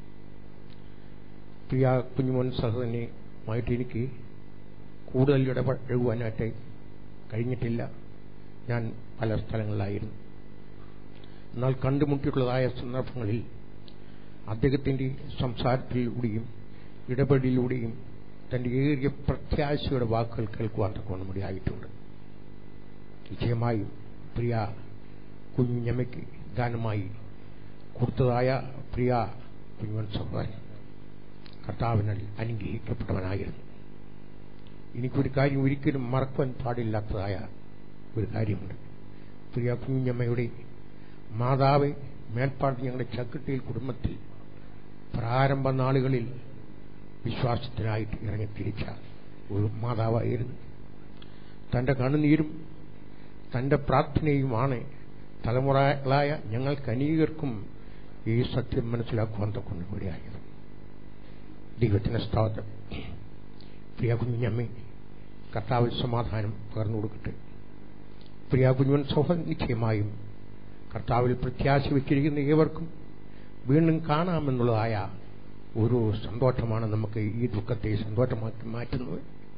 പ്രിയ കുഞ്ഞുമോൻ സഹോദരനുമായിട്ട് എനിക്ക് കൂടുതൽ ഇടപഴകുവാനായിട്ട് കഴിഞ്ഞിട്ടില്ല ഞാൻ പല സ്ഥലങ്ങളിലായിരുന്നു എന്നാൽ കണ്ടുമുട്ടിയിട്ടുള്ളതായ സന്ദർഭങ്ങളിൽ അദ്ദേഹത്തിന്റെ സംസാരത്തിലൂടെയും ഇടപെടലിലൂടെയും തന്റെ ഏറിയ പ്രത്യാശയുടെ വാക്കുകൾ കേൾക്കുവാൻ തക്കവണ്ണം ആയിട്ടുണ്ട് നിശ്ചയമായും പ്രിയ കുഞ്ഞമ്മയ്ക്ക് ദാനമായി കൊടുത്തതായ പ്രിയ കുഞ്ഞുവൻ സഹോദരൻ കർത്താവിനാൽ അനുഗ്രഹിക്കപ്പെട്ടവനായിരുന്നു എനിക്കൊരു കാര്യം ഒരിക്കലും മറക്കുവാൻ പാടില്ലാത്തതായ ഒരു കാര്യമുണ്ട് പ്രിയ കുഞ്ഞമ്മയുടെ മാതാവ് മേൽപ്പാട് ഞങ്ങളുടെ ചക്കിട്ടിയിൽ കുടുംബത്തിൽ പ്രാരംഭ നാളുകളിൽ വിശ്വാസത്തിനായിട്ട് ഇറങ്ങി തിരിച്ച ഒരു മാതാവായിരുന്നു തന്റെ കണ്ണുനീരും തന്റെ പ്രാർത്ഥനയുമാണ് തലമുറകളായ ഞങ്ങൾക്ക് അനേകർക്കും ഈ സത്യം മനസ്സിലാക്കുവാൻ തൊക്കൊണ്ട് ഇവിടെയായത് ദൈവത്തിന് സ്തോത്രം പ്രിയ കുഞ്ഞമ്മേ കർത്താവിൽ സമാധാനം പകർന്നു കൊടുക്കട്ടെ പ്രിയ കുഞ്ഞുവൻ സൗഹൃദം നിശ്ചയമായും കർത്താവിൽ പ്രത്യാശ വെച്ചിരിക്കുന്ന ഏവർക്കും വീണ്ടും കാണാമെന്നുള്ളതായ ഒരു സന്തോഷമാണ് നമുക്ക് ഈ ദുഃഖത്തെ സന്തോഷമാക്കി മാറ്റുന്നത്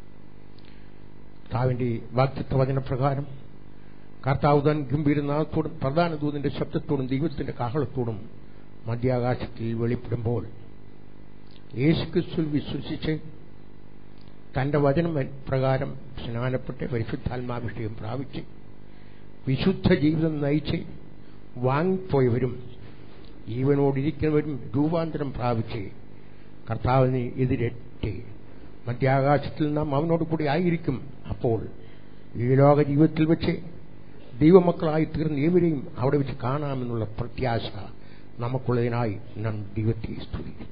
കർത്താവിന്റെ വാക്തത്വ വചനപ്രകാരം കർത്താവ് താൻ ഗംഭീരനാഥത്തോടും പ്രധാന ദൂതിന്റെ ശബ്ദത്തോടും ദൈവത്തിന്റെ കാഹളത്തോടും മധ്യാകാശത്തിൽ വെളിപ്പെടുമ്പോൾ യേശുക്രിസ്തുവിൽ വിശ്വസിച്ച് തന്റെ വചനം പ്രകാരം സ്നാനപ്പെട്ട് പരിശുദ്ധാത്മാഭിഷേകം പ്രാപിച്ച് വിശുദ്ധ ജീവിതം നയിച്ച് വാങ്ങിപ്പോയവരും ജീവനോടിരിക്കുന്നവരും രൂപാന്തരം പ്രാപിച്ച് കർത്താവിനെ എതിരേറ്റ് മധ്യാകാശത്തിൽ നാം അവനോട് കൂടി ആയിരിക്കും അപ്പോൾ ഈ ലോക ജീവിതത്തിൽ വെച്ച് ദൈവമക്കളായി തീർന്ന ഏവരെയും അവിടെ വെച്ച് കാണാമെന്നുള്ള പ്രത്യാശ നമുക്കുള്ളതിനായി നാം ദൈവത്തെ സ്തുതിക്കും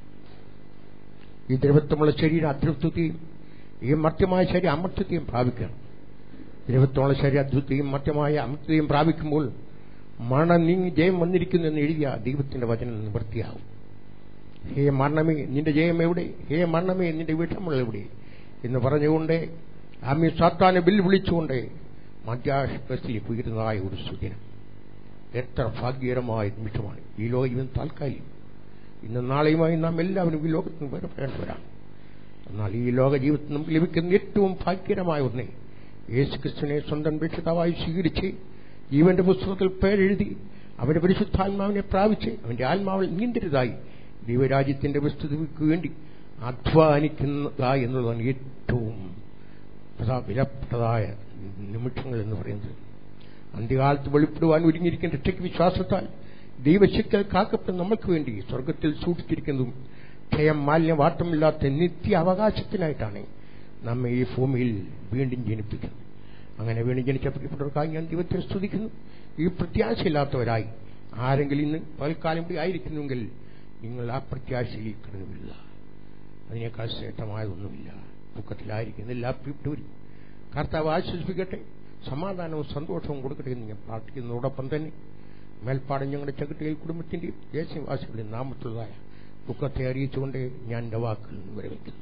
ഈ ദ്രവത്വമുള്ള ശരീരം അതൃപ്തത്തെയും ഈ മർത്യമായ ശരീരം അമർത്യത്തെയും പ്രാപിക്കണം ദ്രവത്വമുള്ള ശരീരം അദ്ഭുതത്തെയും മർത്യമായ അമർത്യതയും പ്രാപിക്കുമ്പോൾ മരണം നീങ്ങി ജയം വന്നിരിക്കുന്നു എന്ന് എഴുതിയ ദൈവത്തിന്റെ വചനം നിവൃത്തിയാവും ഹേ മരണമേ നിന്റെ ജയം എവിടെ ഹേ മരണമേ നിന്റെ വിഷമുള്ള എവിടെ എന്ന് പറഞ്ഞുകൊണ്ട് ആമി സാത്താനെ വെല്ലുവിളിച്ചുകൊണ്ട് മധ്യാശത്തിൽ ഉയരുന്നതായ ഒരു സുദിനം എത്ര ഭാഗ്യകരമായ നിമിഷമാണ് ഈ ലോകം താൽക്കാലികം ഇന്ന് നാളെയുമായി നാം എല്ലാവരും ഈ ലോകത്തിന് വേണ്ടവരാണ് എന്നാൽ ഈ ലോക ജീവിതത്തിൽ നമുക്ക് ലഭിക്കുന്ന ഏറ്റവും ഭാഗ്യകരമായ ഒന്നേ യേശുക്രിസ്തുവിനെ സ്വന്തം രക്ഷിതാവായി സ്വീകരിച്ച് ജീവന്റെ പുസ്തകത്തിൽ പേരെഴുതി അവന്റെ പരിശുദ്ധാത്മാവിനെ പ്രാപിച്ച് അവന്റെ ആത്മാവിൽ നീണ്ടരുതായി ദൈവരാജ്യത്തിന്റെ വസ്തുതയ്ക്ക് വേണ്ടി അധ്വാനിക്കുന്നതായി എന്നുള്ളതാണ് ഏറ്റവും വിലപ്പെട്ടതായ നിമിഷങ്ങൾ എന്ന് പറയുന്നത് അന്ത്യകാലത്ത് വെളിപ്പെടുവാൻ ഒരുങ്ങിയിരിക്കുന്ന രക്ഷയ്ക്ക് വിശ്വാസത്താൽ ദൈവശക്തികൾ കാക്കപ്പെടുന്ന നമ്മൾക്ക് വേണ്ടി സ്വർഗത്തിൽ സൂക്ഷിച്ചിരിക്കുന്നതും ക്ഷയം മാലിന്യ വാട്ടമില്ലാത്ത നിത്യ അവകാശത്തിനായിട്ടാണ് നമ്മെ ഈ ഭൂമിയിൽ വീണ്ടും ജനിപ്പിക്കുന്നത് അങ്ങനെ വീണ്ടും ജനിച്ചപ്പെട്ടവർക്കായി ഞാൻ ദൈവത്തെ സ്തുതിക്കുന്നു ഈ പ്രത്യാശയില്ലാത്തവരായി ആരെങ്കിലും ഇന്ന് പകൽക്കാലം കൂടി ആയിരിക്കുന്നുവെങ്കിൽ നിങ്ങൾ ആ പ്രത്യാശയിൽ കടന്നുവില്ല അതിനേക്കാൾ ശ്രേഷ്ഠമായതൊന്നുമില്ല ദുഃഖത്തിലായിരിക്കുന്ന എല്ലാ പ്രിയപ്പെട്ടവരും കർത്താവ് ആശ്വസിപ്പിക്കട്ടെ സമാധാനവും സന്തോഷവും കൊടുക്കട്ടെ എന്ന് ഞാൻ പ്രാർത്ഥിക്കുന്നതോടൊപ്പം തന്നെ മേൽപ്പാടം ഞങ്ങളുടെ ചകിട്ടിയിൽ കുടുംബത്തിന്റെയും ദേശവാസികളുടെയും നാമത്തിലുള്ളതായ ദുഃഖത്തെ അറിയിച്ചുകൊണ്ട് ഞാൻ എന്റെ വാക്കുകൾ വിരമിക്കുന്നു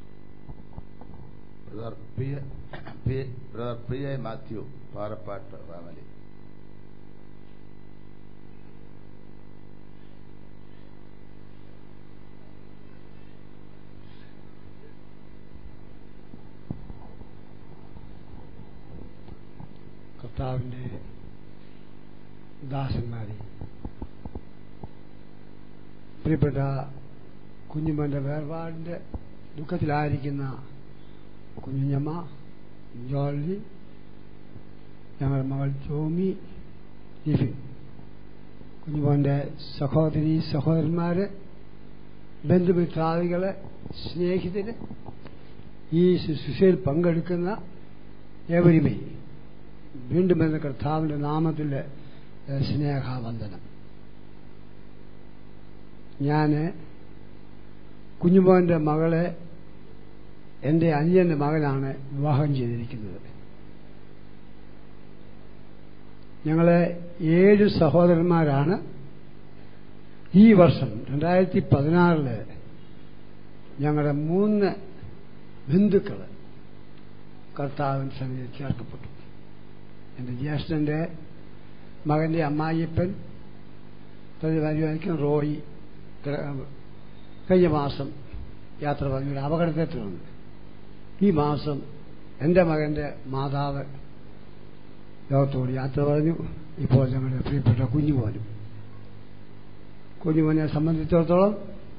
brother P A- P- brother P A Mathew Parappattu family കർത്താവിൻ്റെ ദാസന്മാരെ പ്രിയപ്പെട്ട കുഞ്ഞുമോൻ്റെ വേർപാടിൻ്റെ ദുഃഖത്തിലായിരിക്കുന്ന കുഞ്ഞുഞ്ഞമ്മ ജോളി ഞങ്ങളുടെ മകൾ ജോമി ലിഫിൻ കുഞ്ഞുമോൻ്റെ സഹോദരി സഹോദരന്മാര് ബന്ധുമിത്രാദികള് സ്നേഹിതര് ഈ ശുശ്രൂഷയിൽ പങ്കെടുക്കുന്ന ഏവരുമേ വീണ്ടും എന്ന കർത്താവിന്റെ നാമത്തിൽ സ്നേഹവന്ദനം ഞാൻ കുഞ്ഞുമോന്റെ മകളെ എൻ്റെ അനിയന്റെ മകനാണ് വിവാഹം ചെയ്തിരിക്കുന്നത് ഞങ്ങളെ ഏഴ് സഹോദരന്മാരാണ് ഈ വർഷം രണ്ടായിരത്തി പതിനാറില് ഞങ്ങളുടെ മൂന്ന് ബന്ധുക്കൾ കർത്താവിന് സന്നിധി ചേർക്കപ്പെട്ടു എൻ്റെ ജ്യേഷ്ഠൻ്റെ മകൻ്റെ അമ്മായിയപ്പൻ പ്രതിപാദിക്കും റോയി ക- കഴിഞ്ഞ മാസം യാത്ര പറഞ്ഞു ഒരു അപകടത്തെ തുടർന്ന് ഈ മാസം എൻ്റെ മകൻ്റെ മാതാവ് ലോകത്തോട് യാത്ര പറഞ്ഞു ഇപ്പോൾ ഞങ്ങളുടെ പ്രിയപ്പെട്ട കുഞ്ഞുമോനും കുഞ്ഞുമോനെ സംബന്ധിച്ചിടത്തോളം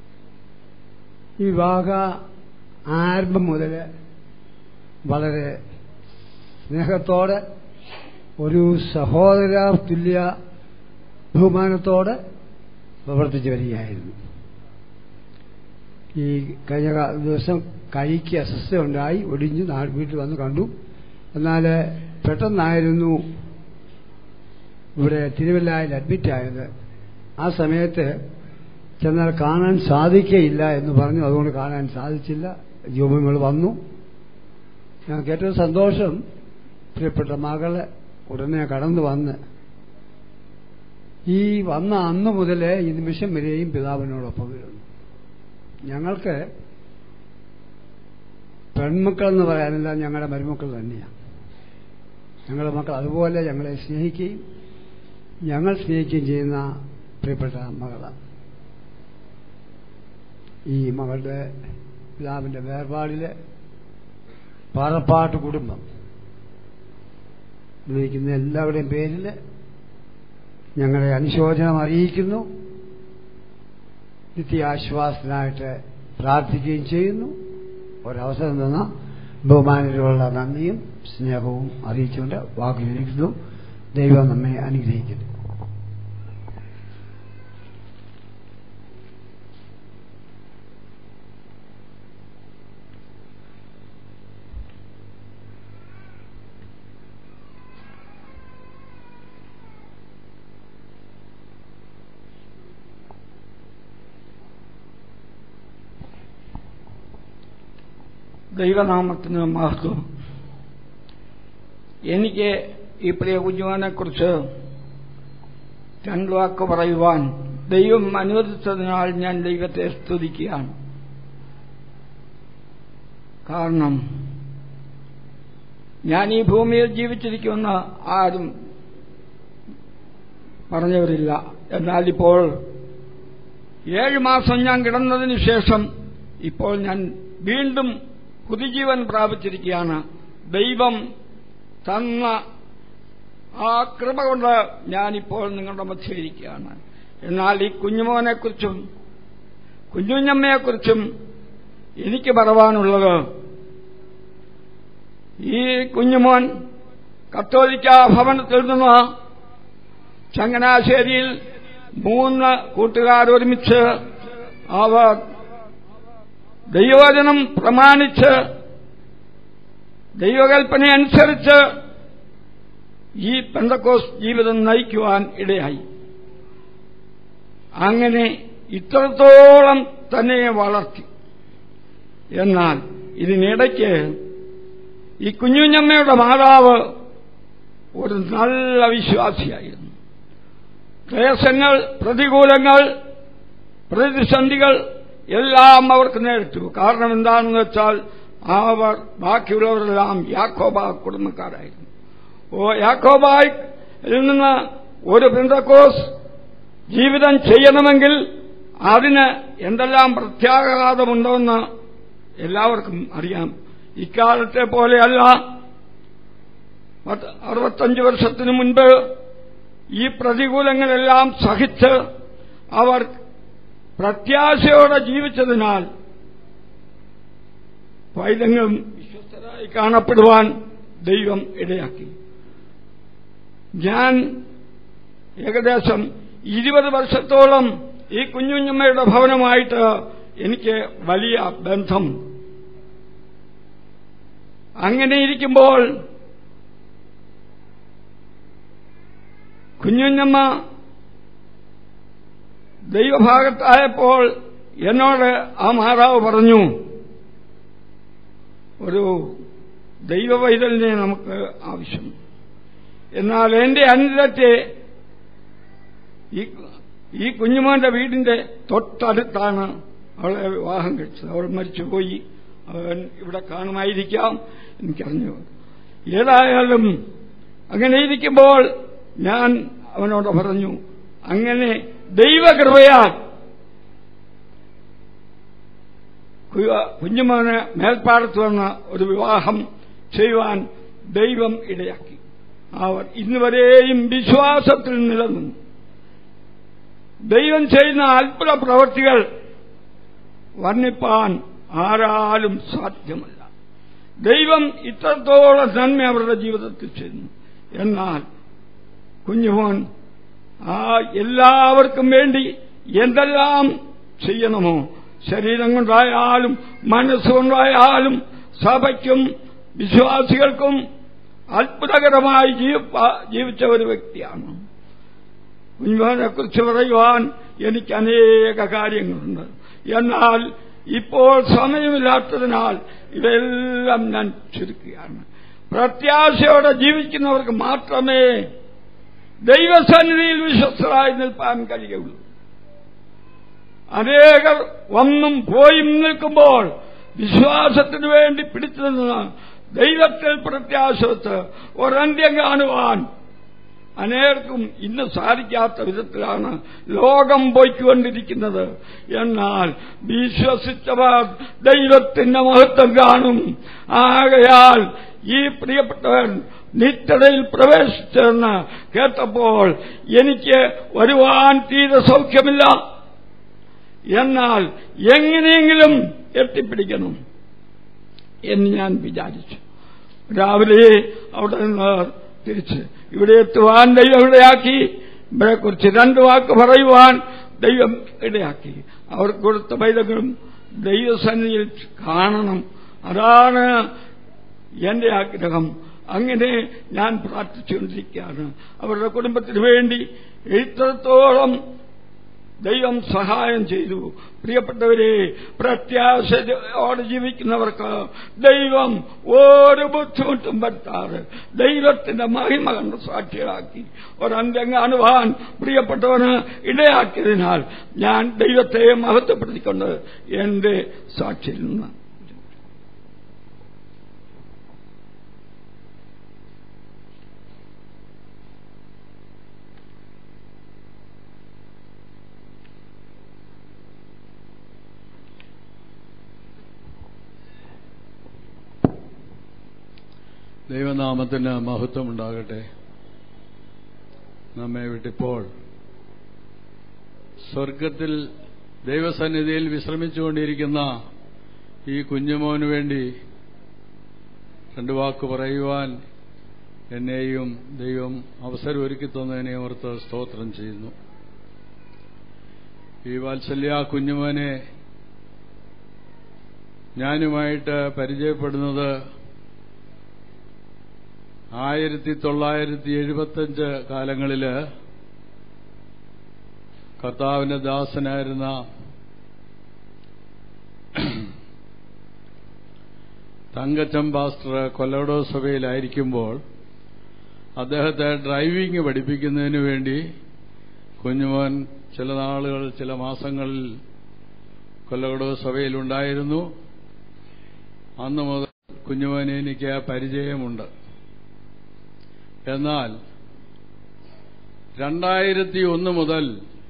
ഈ വിവാഹ ആരംഭം മുതൽ വളരെ സ്നേഹത്തോടെ ഒരു സഹോദര തുല്യ ബഹുമാനത്തോടെ പ്രവർത്തിച്ചു വരികയായിരുന്നു ഈ കഴിഞ്ഞ കാ- ദിവസം കൈക്ക് അസ്വസ്ഥ ഉണ്ടായി ഒടിഞ്ഞ് നാട് വീട്ടിൽ വന്ന് കണ്ടു എന്നാൽ പെട്ടെന്നായിരുന്നു ഇവിടെ തിരുവല്ലായിൽ അഡ്മിറ്റായത് ആ സമയത്ത് ചെന്നാൽ കാണാൻ സാധിക്കയില്ല എന്ന് പറഞ്ഞു അതുകൊണ്ട് കാണാൻ സാധിച്ചില്ല ജോബിങ്ങൾ വന്നു ഞങ്ങൾക്ക് ഏറ്റവും സന്തോഷം പ്രിയപ്പെട്ട മകള് ഉടനെ കടന്നു വന്ന് ഈ വന്ന അന്ന് മുതലേ ഈ നിമിഷം വരെയും പിതാവിനോടൊപ്പം വരുന്നു ഞങ്ങൾക്ക് പെൺമക്കൾ എന്ന് പറയാനില്ല ഞങ്ങളുടെ മരുമക്കൾ തന്നെയാണ് ഞങ്ങളുടെ മക്കൾ അതുപോലെ ഞങ്ങളെ സ്നേഹിക്കുകയും ഞങ്ങൾ സ്നേഹിക്കുകയും ചെയ്യുന്ന പ്രിയപ്പെട്ട മകളാണ് ഈ മകളുടെ പിതാവിന്റെ വേർപാടില് പാറപ്പാട്ട് കുടുംബം വിളിക്കുന്ന എല്ലാവരുടെയും പേരിൽ ഞങ്ങളെ അനുശോചനം അറിയിക്കുന്നു നിത്യാശ്വാസത്തിനായിട്ട് പ്രാർത്ഥിക്കുകയും ചെയ്യുന്നു ഒരവസരം തന്ന ബഹുമാനത്തിലുള്ള നന്ദിയും സ്നേഹവും അറിയിച്ചുകൊണ്ട് വാക്കുചരിക്കുന്നു ദൈവം നമ്മെ അനുഗ്രഹിക്കുന്നു ദൈവനാമത്തിന് മഹത്വം എനിക്ക് ഈ പ്രിയ കുഞ്ഞുവാനെ കുറിച്ച് രണ്ടു വാക്ക് പറയുവാൻ ദൈവം അനുവദിച്ചതിനാൽ ഞാൻ ദൈവത്തെ സ്തുതിക്കുകയാണ് കാരണം ഞാൻ ഈ ഭൂമിയിൽ ജീവിച്ചിരിക്കുന്ന ആരും പറഞ്ഞവരില്ല എന്നാൽ ഇപ്പോൾ ഏഴ് മാസം ഞാൻ കിടന്നതിന് ശേഷം ഇപ്പോൾ ഞാൻ വീണ്ടും പുതുജീവൻ പ്രാപിച്ചിരിക്കുകയാണ് ദൈവം തന്ന ആ കൃപ കൊണ്ട് ഞാനിപ്പോൾ നിങ്ങളുടെ മധ്യയിരിക്കുകയാണ് എന്നാൽ ഈ കുഞ്ഞുമോനെക്കുറിച്ചും കുഞ്ഞുഞ്ഞമ്മയെക്കുറിച്ചും എനിക്ക് പറവാനുള്ളത് ഈ കുഞ്ഞുമോൻ കത്തോലിക്ക ഭവനത്തിൽ നിന്ന് ചങ്ങനാശ്ശേരിയിൽ മൂന്ന് കൂട്ടുകാരൊരുമിച്ച് അവർ ദൈവവചനം പ്രമാണിച്ച് ദൈവകൽപ്പന അനുസരിച്ച് ഈ പെന്തക്കോസ് ജീവിതം നയിക്കുവാൻ ഇടയായി അങ്ങനെ ഇത്രത്തോളം തന്നെ വളർത്തി എന്നാൽ ഇതിനിടയ്ക്ക് ഈ കുഞ്ഞുഞ്ഞമ്മയുടെ മാതാവ് ഒരു നല്ല വിശ്വാസിയായിരുന്നു ക്ലേശങ്ങൾ പ്രതികൂലങ്ങൾ പ്രതിസന്ധികൾ എല്ലാം അവർക്ക് നേരിട്ടു കാരണം എന്താണെന്ന് വെച്ചാൽ അവർ ബാക്കിയുള്ളവരെല്ലാം യാക്കോബ കുടുംബക്കാരായിരുന്നു ഓ യാക്കോബായിൽ നിന്ന് ഒരു പെന്തക്കോസ് ജീവിതം ചെയ്യണമെങ്കിൽ അതിന് എന്തെല്ലാം പ്രത്യാഘാതമുണ്ടോന്ന് എല്ലാവർക്കും അറിയാം ഇക്കാലത്തെ പോലെയല്ല അറുപത്തഞ്ച് വർഷത്തിനു മുൻപ് ഈ പ്രതികൂലങ്ങളെല്ലാം സഹിച്ച് അവർ പ്രത്യാശയോടെ ജീവിച്ചതിനാൽ പൈതങ്ങളും വിശ്വസ്തരായി കാണപ്പെടുവാൻ ദൈവം ഇടയാക്കി ഞാൻ ഏകദേശം ഇരുപത് വർഷത്തോളം ഈ കുഞ്ഞുഞ്ഞമ്മയുടെ ഭവനമായിട്ട് എനിക്ക് വലിയ ബന്ധം അങ്ങനെ ഇരിക്കുമ്പോൾ കുഞ്ഞുഞ്ഞമ്മ ദൈവഭാഗത്തായപ്പോൾ എന്നോട് ആ മാതാവ് പറഞ്ഞു ഒരു ദൈവവൈതലിനെ നമുക്ക് ആവശ്യം എന്നാൽ എന്റെ അനുരത്തെ ഈ ഈ കുഞ്ഞുമോന്റെ വീടിന്റെ തൊട്ടടുത്താണ് അവളെ വിവാഹം കഴിച്ചത് അവൾ മരിച്ചുപോയി അവൻ ഇവിടെ കാണുമായിരിക്കാം എനിക്കറിഞ്ഞു ഏതായാലും അങ്ങനെ ഇരിക്കുമ്പോൾ ഞാൻ അവനോട് പറഞ്ഞു അങ്ങനെ ദൈവകൃപയാൽ കുഞ്ഞുമോന് മേൽപ്പാടത്ത് വന്ന ഒരു വിവാഹം ചെയ്യുവാൻ ദൈവം ഇടയാക്കി അവർ ഇന്നുവരെയും വിശ്വാസത്തിൽ നിലനിന്നു ദൈവം ചെയ്യുന്ന അത്ഭുത പ്രവൃത്തികൾ വർണ്ണിപ്പാൻ ആരാലും സാധ്യമല്ല ദൈവം ഇത്രത്തോളം നന്മ അവരുടെ ജീവിതത്തിൽ ചെയ്യുന്നു എന്നാൽ കുഞ്ഞുമോൻ ആ എല്ലാവർക്കും വേണ്ടി എന്തെല്ലാം ചെയ്യണമോ ശരീരം കൊണ്ടായാലും മനസ്സുകൊണ്ടായാലും സഭയ്ക്കും വിശ്വാസികൾക്കും അത്ഭുതകരമായി ജീവിച്ച ഒരു വ്യക്തിയാണ് കുഞ്ഞുമോനെ കുറിച്ച് പറയുവാൻ എനിക്ക് അനേക കാര്യങ്ങളുണ്ട് എന്നാൽ ഇപ്പോൾ സമയമില്ലാത്തതിനാൽ ഇവയെല്ലാം ഞാൻ ചുരുക്കുകയാണ് പ്രത്യാശയോടെ ജീവിക്കുന്നവർക്ക് മാത്രമേ ദൈവസന്നിധിയിൽ വിശ്വസ്തരായി നിൽപ്പാൻ കഴിയുള്ളൂ അനേകർ വന്നും പോയും നിൽക്കുമ്പോൾ വിശ്വാസത്തിനു വേണ്ടി പിടിച്ചു നിന്ന് ദൈവത്തിൽ പ്രത്യാശ വെച്ച് ഒരന്ത്യം കാണുവാൻ അനേർക്കും ഇന്ന് സാധിക്കാത്ത വിധത്തിലാണ് ലോകം പോയിക്കൊണ്ടിരിക്കുന്നത് എന്നാൽ വിശ്വസിച്ചവർ ദൈവത്തിന്റെ മഹത്വം കാണും ആകയാൽ ഈ പ്രിയപ്പെട്ടവൻ നിത്യതയിൽ പ്രവേശിച്ചെന്ന് കേട്ടപ്പോൾ എനിക്ക് വരുവാൻ തീരെ സൗഖ്യമില്ല എന്നാൽ എങ്ങനെയെങ്കിലും എത്തിപ്പിടിക്കണം എന്ന് ഞാൻ വിചാരിച്ചു രാവിലെ അവിടെ നിന്ന് തിരിച്ച് ഇവിടെ എത്തുവാൻ ദൈവം ഇടയാക്കി ഇവരെക്കുറിച്ച് രണ്ട് വാക്ക് പറയുവാൻ ദൈവം ഇടയാക്കി അവർക്ക് കൊടുത്ത പൈതങ്ങളും ദൈവസന്നിധിയിൽ കാണണം അതാണ് എന്റെ ആഗ്രഹം അങ്ങനെ ഞാൻ പ്രാർത്ഥിച്ചുകൊണ്ടിരിക്കുകയാണ് അവരുടെ കുടുംബത്തിന് വേണ്ടി ഇത്രത്തോളം ദൈവം സഹായം ചെയ്തു പ്രിയപ്പെട്ടവരെ പ്രത്യാശയോടെ ജീവിക്കുന്നവർക്ക് ദൈവം ഒരു ബുദ്ധിമുട്ടും വരുത്താറ് ദൈവത്തിന്റെ മഹിമ കണ്ട് സാക്ഷികളാക്കി ഒരന്ത്യം കാണുവാൻ പ്രിയപ്പെട്ടവന് ഇടയാക്കിയതിനാൽ ഞാൻ ദൈവത്തെ മഹത്വപ്പെടുത്തിക്കൊണ്ട് എന്റെ സാക്ഷിയിൽ നിന്ന് ദൈവനാമത്തിന് മഹത്വമുണ്ടാകട്ടെ നമ്മെ വിട്ടിപ്പോൾ സ്വർഗത്തിൽ ദൈവസന്നിധിയിൽ വിശ്രമിച്ചുകൊണ്ടിരിക്കുന്ന ഈ കുഞ്ഞുമോനു വേണ്ടി രണ്ടു വാക്ക് പറയുവാൻ എന്നെയും ദൈവം അവസരം ഒരുക്കി തന്നതിനെ ഓർത്ത് സ്തോത്രം ചെയ്യുന്നു ഈ വാത്സല്യ കുഞ്ഞുമോനെ ഞാനുമായിട്ട് പരിചയപ്പെടുന്നത് ആയിരത്തി തൊള്ളായിരത്തി എഴുപത്തഞ്ച് കാലങ്ങളില് കർത്താവിന്റെ ദാസനായിരുന്ന തങ്കച്ചം പാസ്റ്റർ കൊല്ലവടോ സഭയിലായിരിക്കുമ്പോൾ അദ്ദേഹത്തെ ഡ്രൈവിംഗ് പഠിപ്പിക്കുന്നതിന് വേണ്ടി കുഞ്ഞുമോൻ ചില നാളുകൾ ചില മാസങ്ങളിൽ കൊല്ലവടോ സഭയിലുണ്ടായിരുന്നു അന്ന് മുതൽ കുഞ്ഞുമോനെ എനിക്ക് പരിചയമുണ്ട് എന്നാൽ രണ്ടായിരത്തി ഒന്ന് മുതൽ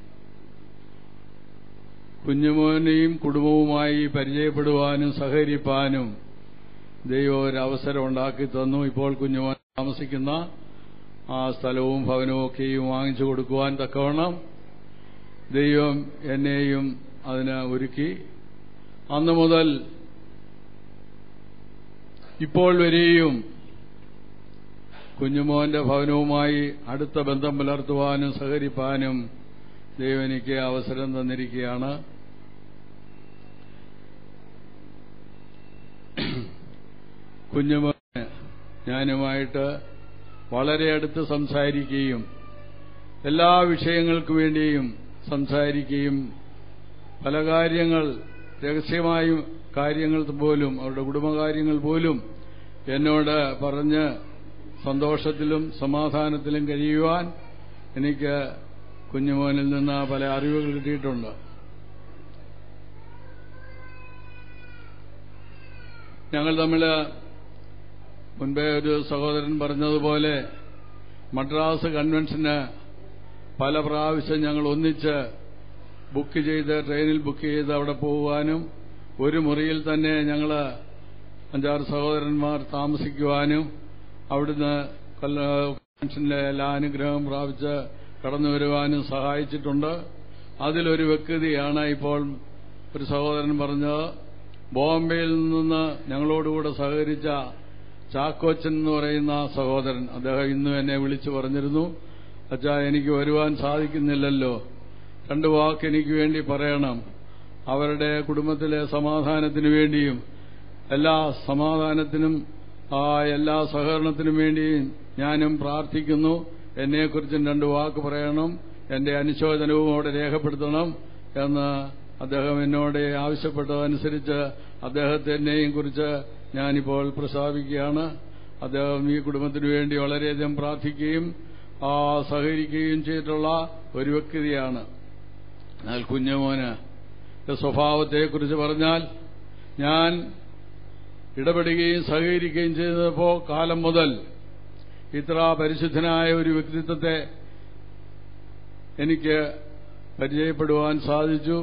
കുഞ്ഞുമോനെയും കുടുംബവുമായി പരിചയപ്പെടുവാനും സഹകരിപ്പാനും ദൈവം ഒരു അവസരം ഉണ്ടാക്കി തന്നു ഇപ്പോൾ കുഞ്ഞുമോൻ താമസിക്കുന്ന ആ സ്ഥലവും ഭവനവും ഒക്കെയും വാങ്ങിച്ചു കൊടുക്കുവാൻ തക്കവണ്ണം ദൈവം എന്നെയും അതിന് ഒരുക്കി അന്നു മുതൽ ഇപ്പോൾ വരെയും കുഞ്ഞുമോന്റെ ഭവനവുമായി അടുത്ത ബന്ധം പുലർത്തുവാനും സഹകരിപ്പാനും ദൈവം എനിക്ക് അവസരം തന്നിരിക്കുകയാണ് കുഞ്ഞുമോന് ഞാനുമായിട്ട് വളരെ അടുത്ത് സംസാരിക്കുകയും എല്ലാ വിഷയങ്ങൾക്കു വേണ്ടിയും സംസാരിക്കുകയും പല കാര്യങ്ങൾ രഹസ്യമായും കാര്യങ്ങൾ പോലും അവരുടെ കുടുംബകാര്യങ്ങൾ പോലും എന്നോട് പറഞ്ഞ് സന്തോഷത്തിലും സമാധാനത്തിലും കഴിയുവാൻ എനിക്ക് കുഞ്ഞുമോനിൽ നിന്ന് പല അറിവുകൾ കിട്ടിയിട്ടുണ്ട് ഞങ്ങൾ തമ്മിൽ മുൻപേ ഒരു സഹോദരൻ പറഞ്ഞതുപോലെ മദ്രാസ് കൺവെൻഷന് പല പ്രാവശ്യം ഞങ്ങൾ ഒന്നിച്ച് ബുക്ക് ചെയ്ത് ട്രെയിനിൽ ബുക്ക് ചെയ്ത് അവിടെ പോകുവാനും ഒരു മുറിയിൽ തന്നെ ഞങ്ങൾ അഞ്ചാറ് സഹോദരന്മാർ താമസിക്കുവാനും അവിടുന്ന് കൺവെൻഷനിലെ എല്ലാ അനുഗ്രഹം പ്രാപിച്ച് കടന്നു വരുവാനും സഹായിച്ചിട്ടുണ്ട് അതിലൊരു വ്യക്തിയാണ് ഇപ്പോൾ ഒരു സഹോദരൻ പറഞ്ഞത് ബോംബെയിൽ നിന്ന് ഞങ്ങളോടുകൂടെ സഹകരിച്ച ചാക്കോച്ചൻ എന്ന് പറയുന്ന സഹോദരൻ അദ്ദേഹം ഇന്നും എന്നെ വിളിച്ചു പറഞ്ഞിരുന്നു അച്ഛാ എനിക്ക് വരുവാൻ സാധിക്കുന്നില്ലല്ലോ രണ്ടു വാക്ക് എനിക്ക് വേണ്ടി പറയണം അവരുടെ കുടുംബത്തിലെ സമാധാനത്തിനു വേണ്ടിയും എല്ലാ സമാധാനത്തിനും ആ എല്ലാ സഹകരണത്തിനും വേണ്ടിയും ഞാനും പ്രാർത്ഥിക്കുന്നു എന്നെക്കുറിച്ചും രണ്ടു വാക്ക് പറയണം എന്റെ അനുശോചനവും അവിടെ രേഖപ്പെടുത്തണം എന്ന് അദ്ദേഹം എന്നോട് ആവശ്യപ്പെട്ടതനുസരിച്ച് അദ്ദേഹത്തിനെയും കുറിച്ച് ഞാനിപ്പോൾ പ്രസ്താവിക്കുകയാണ് അദ്ദേഹം ഈ കുടുംബത്തിനു വേണ്ടി വളരെയധികം പ്രാർത്ഥിക്കുകയും ആ സഹകരിക്കുകയും ചെയ്തിട്ടുള്ള ഒരു വ്യക്തിയാണ് എന്നാൽ കുഞ്ഞുമോന് സ്വഭാവത്തെക്കുറിച്ച് പറഞ്ഞാൽ ഞാൻ ഇടപെടുകയും സഹകരിക്കുകയും ചെയ്തപ്പോ കാലം മുതൽ ഇത്ര പരിശുദ്ധനായ ഒരു വ്യക്തിത്വത്തെ എനിക്ക് പരിചയപ്പെടുവാൻ സാധിച്ചു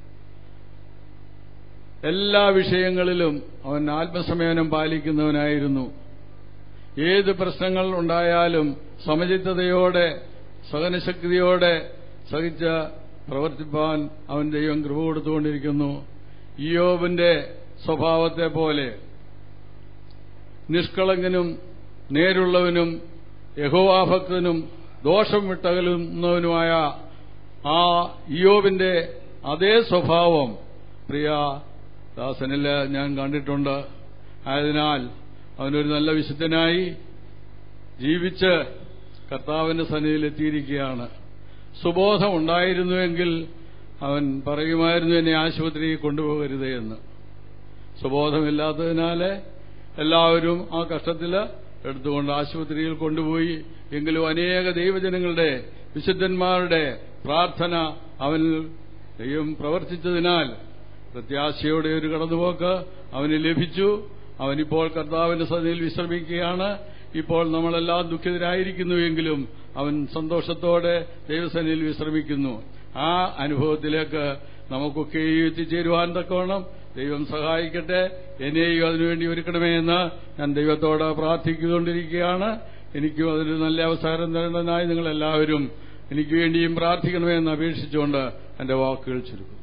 എല്ലാ വിഷയങ്ങളിലും അവൻ ആത്മസംയമനം പാലിക്കുന്നവനായിരുന്നു ഏത് പ്രശ്നങ്ങൾ ഉണ്ടായാലും സമചിത്തതയോടെ സഹനശക്തിയോടെ സഹിച്ച് പ്രവർത്തിപ്പാൻ അവൻ ദൈവം കൃപ കൊടുത്തുകൊണ്ടിരിക്കുന്നു ഇയോബിന്റെ സ്വഭാവത്തെ പോലെ നിഷ്കളങ്കനും നേരുള്ളവനും യഹോവാഭക്തനും ദോഷം വിട്ടകലുന്നവനുമായ ആ ഇയോബിന്റെ അതേ സ്വഭാവം പ്രിയ ദാസനിൽ ഞാൻ കണ്ടിട്ടുണ്ട് ആയതിനാൽ അവനൊരു നല്ല വിശുദ്ധനായി ജീവിച്ച് കർത്താവിന്റെ സന്നിധിയിൽ എത്തിയിരിക്കുകയാണ് സുബോധം ഉണ്ടായിരുന്നുവെങ്കിൽ അവൻ പറയുമായിരുന്നു എന്നെ ആശുപത്രിയിൽ കൊണ്ടുപോകരുത് എന്ന് സുബോധമില്ലാത്തതിനാല് എല്ലാവരും ആ കഷ്ടത്തിൽ എടുത്തുകൊണ്ട് ആശുപത്രിയിൽ കൊണ്ടുപോയി എങ്കിലും അനേക ദൈവജനങ്ങളുടെ വിശുദ്ധന്മാരുടെ പ്രാർത്ഥന അവനിൽ ദൈവം പ്രവർത്തിച്ചതിനാൽ പ്രത്യാശയോടെ ഒരു കടന്നുപോക്ക് അവന് ലഭിച്ചു അവനിപ്പോൾ കർത്താവിന്റെ സന്നിധിയിൽ വിശ്രമിക്കുകയാണ് ഇപ്പോൾ നമ്മളെല്ലാം ദുഃഖിതരായിരിക്കുന്നുവെങ്കിലും അവൻ സന്തോഷത്തോടെ ദൈവസന്നിധിയിൽ വിശ്രമിക്കുന്നു ആ അനുഭവത്തിലേക്ക് നമുക്കൊക്കെ എത്തിച്ചേരുവാൻ തക്കവണ്ണം ദൈവം സഹായിക്കട്ടെ എന്നെയും അതിനുവേണ്ടി ഒരുക്കണമേ എന്ന് ഞാൻ ദൈവത്തോട് പ്രാർത്ഥിച്ചുകൊണ്ടിരിക്കുകയാണ് എനിക്കും അതിന് നല്ല അവസരം തരേണ്ടതിനായി നിങ്ങളെല്ലാവരും എനിക്ക് വേണ്ടിയും പ്രാർത്ഥിക്കണമേ എന്ന് അപേക്ഷിച്ചുകൊണ്ട് എന്റെ വാക്കുകൾ ചുരുക്കും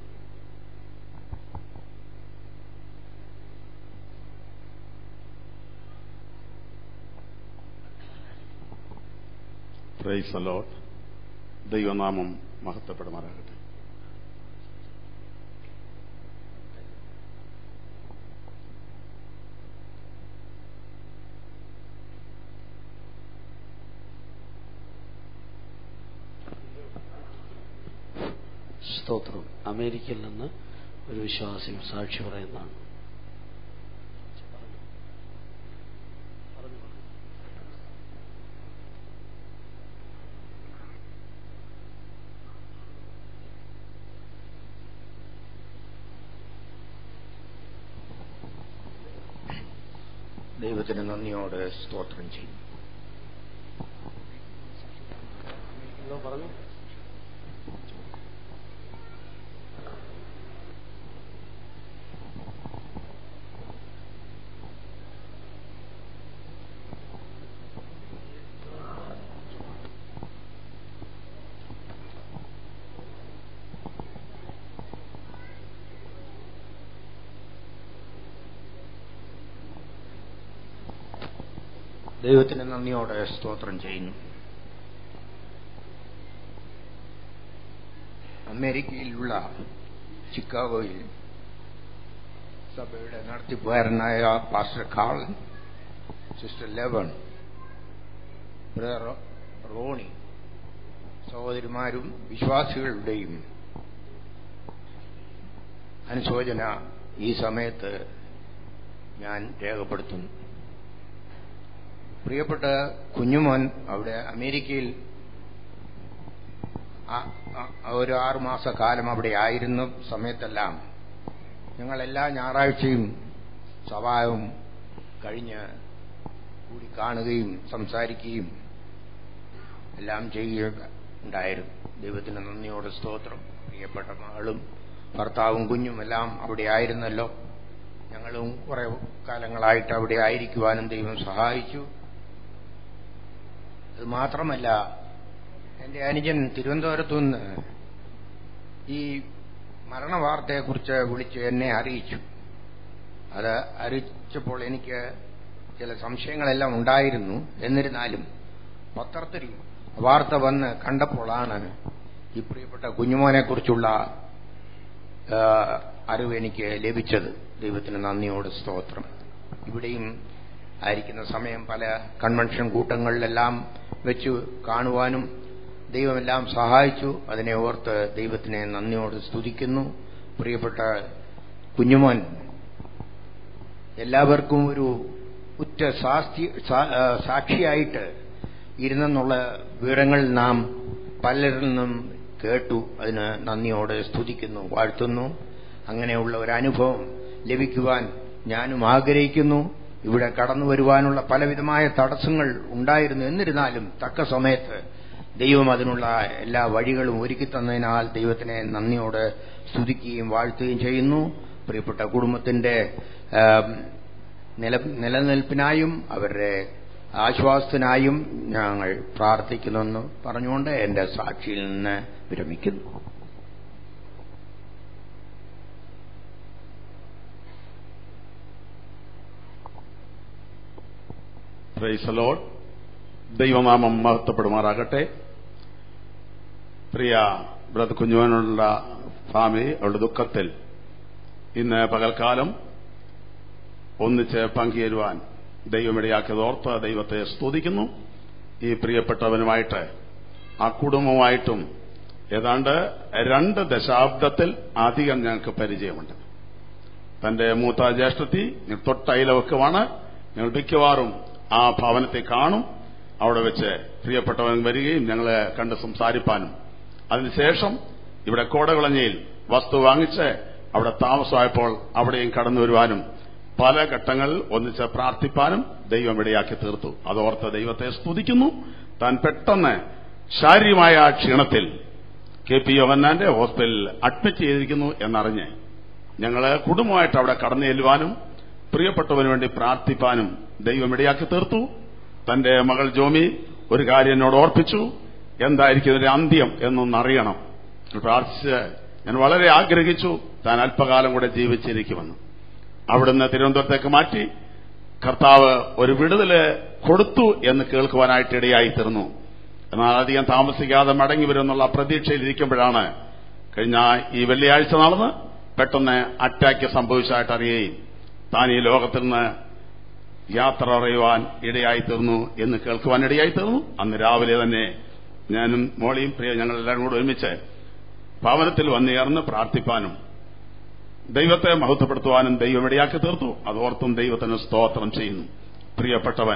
പ്രൈസ് അലോട്ട് ദൈവനാമം മഹത്വപ്പെടുമാറാകട്ടെ സ്തോത്രം അമേരിക്കയിൽ നിന്ന് ഒരു വിശ്വാസിയും സാക്ഷി പറയുന്നതാണ് ദൈവത്തിന് നന്ദിയോട് സ്തോത്രം ചെയ്യും പറഞ്ഞു ദൈവത്തിന് നന്ദിയോടെ സ്തോത്രം ചെയ്യുന്നു അമേരിക്കയിലുള്ള ചിക്കാഗോയിൽ സഭയുടെ നടത്തിപ്പുകാരനായ pastor Kalan sister Levan brother Roni സഹോദരിമാരും വിശ്വാസികളുടെയും അനുശോചന ഈ സമയത്ത് ഞാൻ രേഖപ്പെടുത്തുന്നു പ്രിയപ്പെട്ട കുഞ്ഞുമോൻ അവിടെ അമേരിക്കയിൽ ഒരു ആറുമാസ കാലം അവിടെ ആയിരുന്ന സമയത്തെല്ലാം ഞങ്ങൾ എല്ലാ ഞായറാഴ്ചയും സഭാവും കഴിഞ്ഞ് കൂടി കാണുകയും സംസാരിക്കുകയും എല്ലാം ചെയ്യുക ഉണ്ടായിരുന്നു ദൈവത്തിന് നന്ദിയോട് സ്തോത്രം പ്രിയപ്പെട്ട മകളും ഭർത്താവും കുഞ്ഞും എല്ലാം അവിടെ ആയിരുന്നല്ലോ ഞങ്ങളും കുറെ കാലങ്ങളായിട്ട് അവിടെ ആയിരിക്കുവാനും ദൈവം സഹായിച്ചു അത് മാത്രമല്ല എന്റെ അനുജൻ തിരുവനന്തപുരത്തു നിന്ന് ഈ മരണവാർത്തയെക്കുറിച്ച് വിളിച്ച് എന്നെ അറിയിച്ചു അത് അറിയിച്ചപ്പോൾ എനിക്ക് ചില സംശയങ്ങളെല്ലാം ഉണ്ടായിരുന്നു എന്നിരുന്നാലും പത്രത്തിൽ വാർത്ത വന്ന് കണ്ടപ്പോഴാണ് ഈ പ്രിയപ്പെട്ട കുഞ്ഞുമോനെക്കുറിച്ചുള്ള അറിവ് എനിക്ക് ലഭിച്ചത് ദൈവത്തിന് നന്ദിയോട് സ്തോത്രം ഇവിടെയും ആയിരിക്കുന്ന സമയം പല കൺവെൻഷൻ കൂട്ടങ്ങളിലെല്ലാം വെച്ച് കാണുവാനും ദൈവമെല്ലാം സഹായിച്ചു അതിനെ ഓർത്ത് ദൈവത്തിനെ നന്ദിയോട് സ്തുതിക്കുന്നു പ്രിയപ്പെട്ട കുഞ്ഞുമോൻ എല്ലാവർക്കും ഒരു ഉറ്റ സാസ്തി സാ- ആ, സാക്ഷിയായിട്ട് ഇരുന്നെന്നുള്ള വിവരങ്ങൾ നാം പലരിൽ നിന്നും കേട്ടു അതിന് നന്ദിയോടെ സ്തുതിക്കുന്നു വാഴ്ത്തുന്നു അങ്ങനെയുള്ള ഒരു അനുഭവം ലഭിക്കുവാൻ ഞാനും ആഗ്രഹിക്കുന്നു ഇവിടെ കടന്നു വരുവാനുള്ള പലവിധമായ തടസ്സങ്ങൾ ഉണ്ടായിരുന്നു എന്നിരുന്നാലും തക്ക സമയത്ത് ദൈവം അതിനുള്ള എല്ലാ വഴികളും ഒരുക്കി തന്നതിനാൽ ദൈവത്തിനെ നന്ദിയോടെ സ്തുതിക്കുകയും വാഴ്ത്തുകയും ചെയ്യുന്നു പ്രിയപ്പെട്ട കുടുംബത്തിന്റെ ആം, നില നിലനിൽപ്പിനായും അവരുടെ ആശ്വാസത്തിനായും ഞങ്ങൾ പ്രാർത്ഥിക്കുന്നെന്ന് പറഞ്ഞുകൊണ്ട് എന്റെ സാക്ഷിയിൽ നിന്ന് വിരമിക്കുന്നു പ്രൈസ് ലോഡ് ദൈവനാമം മഹത്വപ്പെടുമാറാകട്ടെ പ്രിയ ബ്രദർ കുഞ്ഞുവനുള്ള ഫാമിലി അവരുടെ ദുഃഖത്തിൽ ഇന്ന് പകൽക്കാലം ഒന്നിച്ച് പങ്കുചേരുവാൻ ദൈവമിടയാക്കിയത് ഓർത്ത് ദൈവത്തെ സ്തുതിക്കുന്നു ഈ പ്രിയപ്പെട്ടവനുമായിട്ട് ആ കുടുംബമായിട്ടും ഏതാണ്ട് രണ്ട് ദശാബ്ദത്തിൽ അധികം ഞങ്ങൾക്ക് പരിചയമുണ്ട് തന്റെ മൂത്ത ജ്യേഷ്ഠത്തി തൊട്ടയിലവക്കുമാണ് ഞങ്ങൾ മിക്കവാറും ആ ഭവനത്തെ കാണും അവിടെ വെച്ച് പ്രിയപ്പെട്ടവൻ വരികയും ഞങ്ങളെ കണ്ട് സംസാരിപ്പാനും അതിനുശേഷം ഇവിടെ കോടകുളഞ്ഞയിൽ വസ്തു വാങ്ങിച്ച് അവിടെ താമസമായപ്പോൾ അവിടെയും കടന്നു വരുവാനും പല ഘട്ടങ്ങൾ ഒന്നിച്ച് പ്രാർത്ഥിപ്പാനും ദൈവം ഇടയാക്കി തീർത്തു അതോർത്ത് ദൈവത്തെ സ്തുതിക്കുന്നു താൻ പെട്ടെന്ന് ശാരീരികമായ ക്ഷീണത്തിൽ കെ പി യോഹന്നാന്റെ ഹോസ്പിറ്റലിൽ അഡ്മിറ്റ് ചെയ്തിരിക്കുന്നു എന്നറിഞ്ഞ് ഞങ്ങള് കുടുംബമായിട്ട് അവിടെ കടന്നു ചെല്ലുവാനും പ്രിയപ്പെട്ടവന് വേണ്ടി പ്രാർത്ഥിപ്പാനും ദൈവം ഇടയാക്കി തീർത്തു തന്റെ മകൾ ജോമി ഒരു കാര്യം എന്നോട് ഓർപ്പിച്ചു എന്തായിരിക്കും ഇതിന്റെ അന്ത്യം എന്നൊന്നറിയണം പ്രാർത്ഥിച്ച് ഞാൻ വളരെ ആഗ്രഹിച്ചു താൻ അല്പകാലം കൂടെ ജീവിച്ചിരിക്കുമെന്ന് അവിടുന്ന് തിരുവനന്തപുരത്തേക്ക് മാറ്റി കർത്താവ് ഒരു വിടുതല് കൊടുത്തു എന്ന് കേൾക്കുവാനായിട്ട് ഇടയായി തീർന്നു എന്നാൽ അധികം താമസിക്കാതെ മടങ്ങി വരുമെന്നുള്ള പ്രതീക്ഷയിലിരിക്കുമ്പോഴാണ് കഴിഞ്ഞ ഈ വെള്ളിയാഴ്ച നടന്ന് പെട്ടെന്ന് അറ്റാക്ക് സംഭവിച്ചതായിട്ട് അറിയുകയും താൻ ഈ ലോകത്തിൽ നിന്ന് യാത്ര അറിയുവാൻ ഇടയായി തീർന്നു എന്ന് കേൾക്കുവാൻ ഇടയായി തീർന്നു അന്ന് രാവിലെ തന്നെ ഞാനും മോളിയും പ്രിയ ഞങ്ങളെല്ലാവരും കൂടെ ഒരുമിച്ച് ഭവനത്തിൽ വന്നുയർന്ന് പ്രാർത്ഥിപ്പാനും ദൈവത്തെ മഹത്വപ്പെടുത്തുവാനും ദൈവം ഇടയാക്കി തീർത്തു അതോർത്തും ദൈവത്തിന് സ്തോത്രം ചെയ്യുന്നു പ്രിയപ്പെട്ടവൻ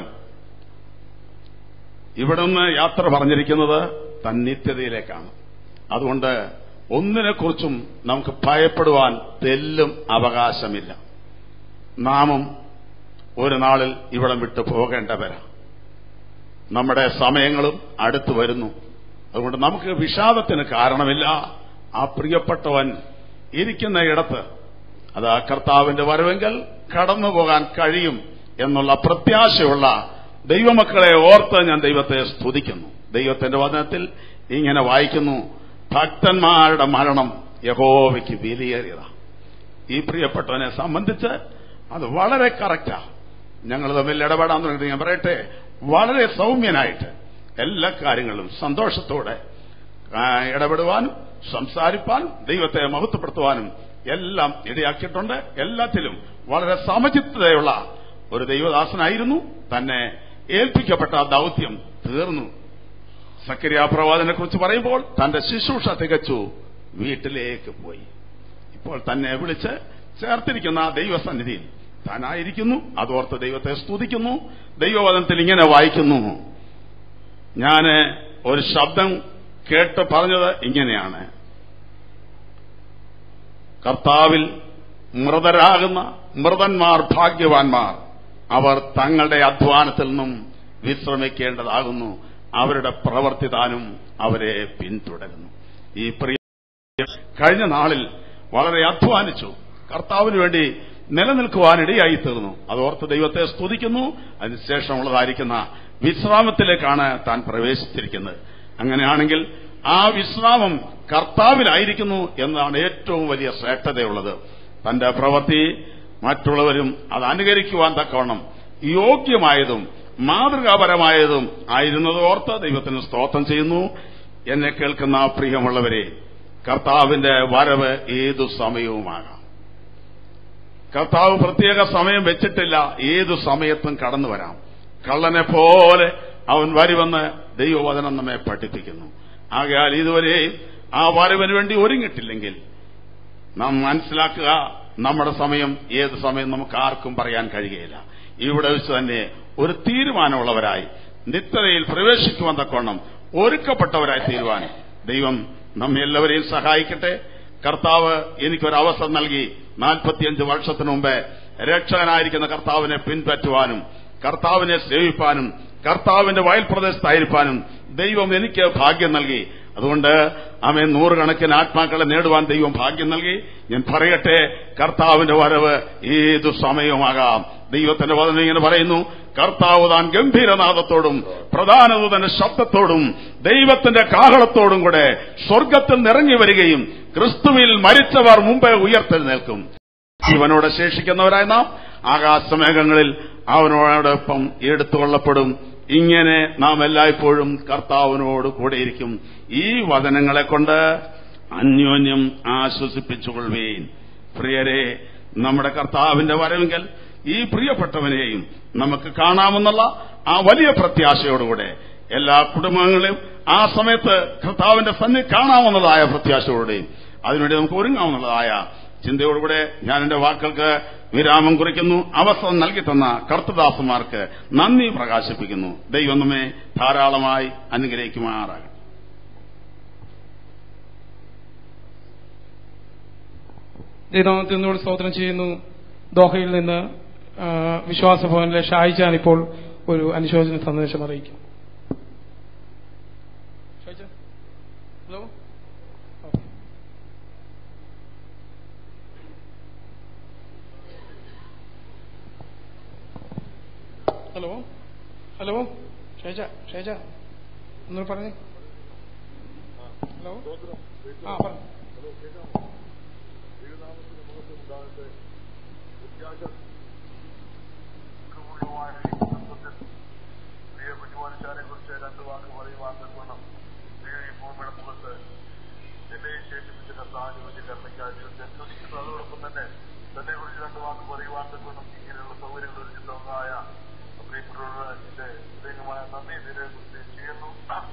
ഇവിടുന്ന് യാത്ര പറഞ്ഞിരിക്കുന്നത് തൻ നിത്യതയിലേക്കാണ് അതുകൊണ്ട് ഒന്നിനെക്കുറിച്ചും നമുക്ക് ഭയപ്പെടുവാൻ തെല്ലും അവകാശമില്ല നാമും ഒരു നാളിൽ ഇവിടം വിട്ടു പോകേണ്ടവരാ നമ്മുടെ സമയങ്ങളും അടുത്തു വരുന്നു അതുകൊണ്ട് നമുക്ക് വിഷാദത്തിന് കാരണമില്ല ആ പ്രിയപ്പെട്ടവൻ ഇരിക്കുന്ന ഇടത്ത് അത് ആ കർത്താവിന്റെ വരവെങ്കിൽ കടന്നു പോകാൻ കഴിയും എന്നുള്ള പ്രത്യാശയുള്ള ദൈവമക്കളെ ഓർത്ത് ഞാൻ ദൈവത്തെ സ്തുതിക്കുന്നു ദൈവത്തിന്റെ വചനത്തിൽ ഇങ്ങനെ വായിക്കുന്നു ഭക്തന്മാരുടെ മരണം യഹോവയ്ക്ക് വിലയേറിയതാ ഈ പ്രിയപ്പെട്ടവനെ സംബന്ധിച്ച് അത് വളരെ കറക്റ്റാ ഞങ്ങൾ തമ്മിൽ ഇടപെടാൻ തുടങ്ങിയിട്ട് ഞാൻ പറയട്ടെ വളരെ സൗമ്യനായിട്ട് എല്ലാ കാര്യങ്ങളും സന്തോഷത്തോടെ ആ, ഇടപെടുവാനും സംസാരിപ്പാനും ദൈവത്തെ മഹത്വപ്പെടുത്തുവാനും എല്ലാം ഇടയാക്കിയിട്ടുണ്ട് എല്ലാത്തിലും വളരെ സമചിത്തതയുള്ള ഒരു ദൈവദാസനായിരുന്നു തന്നെ ഏൽപ്പിക്കപ്പെട്ട ആ ദൗത്യം തീർന്നു സക്രിയ പ്രവാചനെ കുറിച്ച് പറയുമ്പോൾ തന്റെ ശുശ്രൂഷ തികച്ചു വീട്ടിലേക്ക് പോയി ഇപ്പോൾ തന്നെ വിളിച്ച് ചേർത്തിരിക്കുന്ന ആ ദൈവസന്നിധിയിൽ താനായിരിക്കുന്നു അതോർത്ത് ദൈവത്തെ സ്തുതിക്കുന്നു ദൈവവചനത്തിൽ ഇങ്ങനെ വായിക്കുന്നു ഞാന് ഒരു ശബ്ദം കേട്ട് പറഞ്ഞത് ഇങ്ങനെയാണ് കർത്താവിൽ മൃതരാകുന്ന മൃതന്മാർ ഭാഗ്യവാന്മാർ അവർ തങ്ങളുടെ അധ്വാനത്തിൽ നിന്നും വിശ്രമിക്കേണ്ടതാകുന്നു അവരുടെ പ്രവർത്തി താനും അവരെ പിന്തുടരുന്നു ഈ പ്രിയ കഴിഞ്ഞ നാളിൽ വളരെ അധ്വാനിച്ചു കർത്താവിന് വേണ്ടി നിലനിൽക്കുവാനിടയായി തീർന്നു അതോർത്ത് ദൈവത്തെ സ്തുതിക്കുന്നു അതിനുശേഷമുള്ളതായിരിക്കുന്ന വിശ്രാമത്തിലേക്കാണ് താൻ പ്രവേശിച്ചിരിക്കുന്നത് അങ്ങനെയാണെങ്കിൽ ആ വിശ്രാമം കർത്താവിലായിരിക്കുന്നു എന്നതാണ് ഏറ്റവും വലിയ ശ്രേഷ്ഠതയുള്ളത് തന്റെ പ്രവൃത്തി മറ്റുള്ളവരും അത് അനുകരിക്കുവാൻ തക്കവണ്ണം യോഗ്യമായതും മാതൃകാപരമായതും ആയിരുന്നത് ഓർത്ത് ദൈവത്തിന് സ്തോത്രം ചെയ്യുന്നു എന്നെ കേൾക്കുന്ന പ്രിയമുള്ളവരെ കർത്താവിന്റെ വരവ് ഏതു സമയവുമാകാം കർത്താവ് പ്രത്യേക സമയം വെച്ചിട്ടില്ല ഏതു സമയത്തും കടന്നു വരാം കള്ളനെ പോലെ അവൻ വരുമെന്ന് ദൈവവചനം നമ്മെ പഠിപ്പിക്കുന്നു ആകയാൽ ഇതുവരെ ആ വരവിന് വേണ്ടി ഒരുങ്ങിട്ടില്ലെങ്കിൽ നാം മനസ്സിലാക്കുക നമ്മുടെ സമയം ഏത് സമയം നമുക്ക് ആർക്കും പറയാൻ കഴിയുകയില്ല ഇവിടെ വെച്ച് തന്നെ ഒരു തീരുമാനമുള്ളവരായി നിത്യതയിൽ പ്രവേശിക്കുവാൻ തക്കോണം ഒരുക്കപ്പെട്ടവരായി തീരുവാൻ ദൈവം നമ്മെ എല്ലാവരെയും സഹായിക്കട്ടെ കർത്താവ് എനിക്കൊരു അവസരം നൽകി നാൽപ്പത്തിയഞ്ച് വർഷത്തിനു മുമ്പേ രക്ഷകനായിരിക്കുന്ന കർത്താവിനെ പിൻപറ്റുവാനും കർത്താവിനെ സേവിപ്പാനും കർത്താവിന്റെ വയൽ പ്രദേശത്തായിരിക്കാനും ദൈവം എനിക്ക് ഭാഗ്യം നൽകി അതുകൊണ്ട് അവൻ നൂറുകണക്കിന് ആത്മാക്കളെ നേടുവാൻ ദൈവം ഭാഗ്യം നൽകി ഞാൻ പറയട്ടെ കർത്താവിന്റെ വരവ് ഏതു സമയവുമാകാം ദൈവത്തിന്റെ വചനം ഇങ്ങനെ പറയുന്നു കർത്താവ് താൻ ഗംഭീരനാഥത്തോടും പ്രധാനതന്റെ ശബ്ദത്തോടും ദൈവത്തിന്റെ കാഹളത്തോടും കൂടെ സ്വർഗത്തിൽ നിറങ്ങി വരികയും ക്രിസ്തുവിൽ മരിച്ചവർ മുമ്പേ ഉയർത്തെഴുന്നേൽക്കും ജീവനോടെ ശേഷിക്കുന്നവരായ നാം ആകാശമേഘങ്ങളിൽ അവനോടൊപ്പം എടുത്തുകൊള്ളപ്പെടും ഇങ്ങനെ നാം എല്ലായ്പ്പോഴും കർത്താവിനോട് കൂടെയിരിക്കും ഈ വചനങ്ങളെ കൊണ്ട് അന്യോന്യം ആശ്വസിപ്പിച്ചുകൊള്ളുവീൻ പ്രിയരെ നമ്മുടെ കർത്താവിന്റെ വരവെങ്കിൽ ഈ പ്രിയപ്പെട്ടവനെയും നമുക്ക് കാണാമെന്നുള്ള ആ വലിയ പ്രത്യാശയോടുകൂടെ എല്ലാ കുടുംബങ്ങളെയും ആ സമയത്ത് കർത്താവിന്റെ സന്നി കാണാവുന്നതായ പ്രത്യാശയോടെയും അതിനുവേണ്ടി നമുക്ക് ഒരുങ്ങാവുന്നതായ ചിന്തയോടുകൂടെ ഞാൻ എന്റെ വാക്കുകൾക്ക് വിരാമം കുറിക്കുന്നു അവസരം നൽകി തന്ന കർത്തദാസന്മാർക്ക് നന്ദി പ്രകാശിപ്പിക്കുന്നു ദൈവം നമ്മെ ധാരാളമായി അനുഗ്രഹിക്കുമാറാകട്ടെ ദൈവത്തിനോട് സ്തോത്രം ചെയ്യുന്നു ദോഹയിൽ നിന്ന് ആ, വിശ്വാസഭവനിലെ ഷായിച്ചാൻ ഇപ്പോൾ ഒരു അനുശോചന സന്ദേശം അറിയിക്കും Shaichan? Hello okay. Hello hello Shaija Shaija ഒന്നുകൂടെ പറഞ്ഞേ ഹലോ ആ പറഞ്ഞു അതോടൊപ്പം തന്നെ തന്നെ കുറിച്ച് രണ്ട് വാക്ക് പറയുവാൻ തക്കണം ഇങ്ങനെയുള്ള സൗകര്യങ്ങൾ ഒരു ചിത്രമായ പ്രിയപ്പെട്ടവരോട് എന്റെ ഹൃദയമായ നന്ദി നിരെ ചെയ്യുന്നു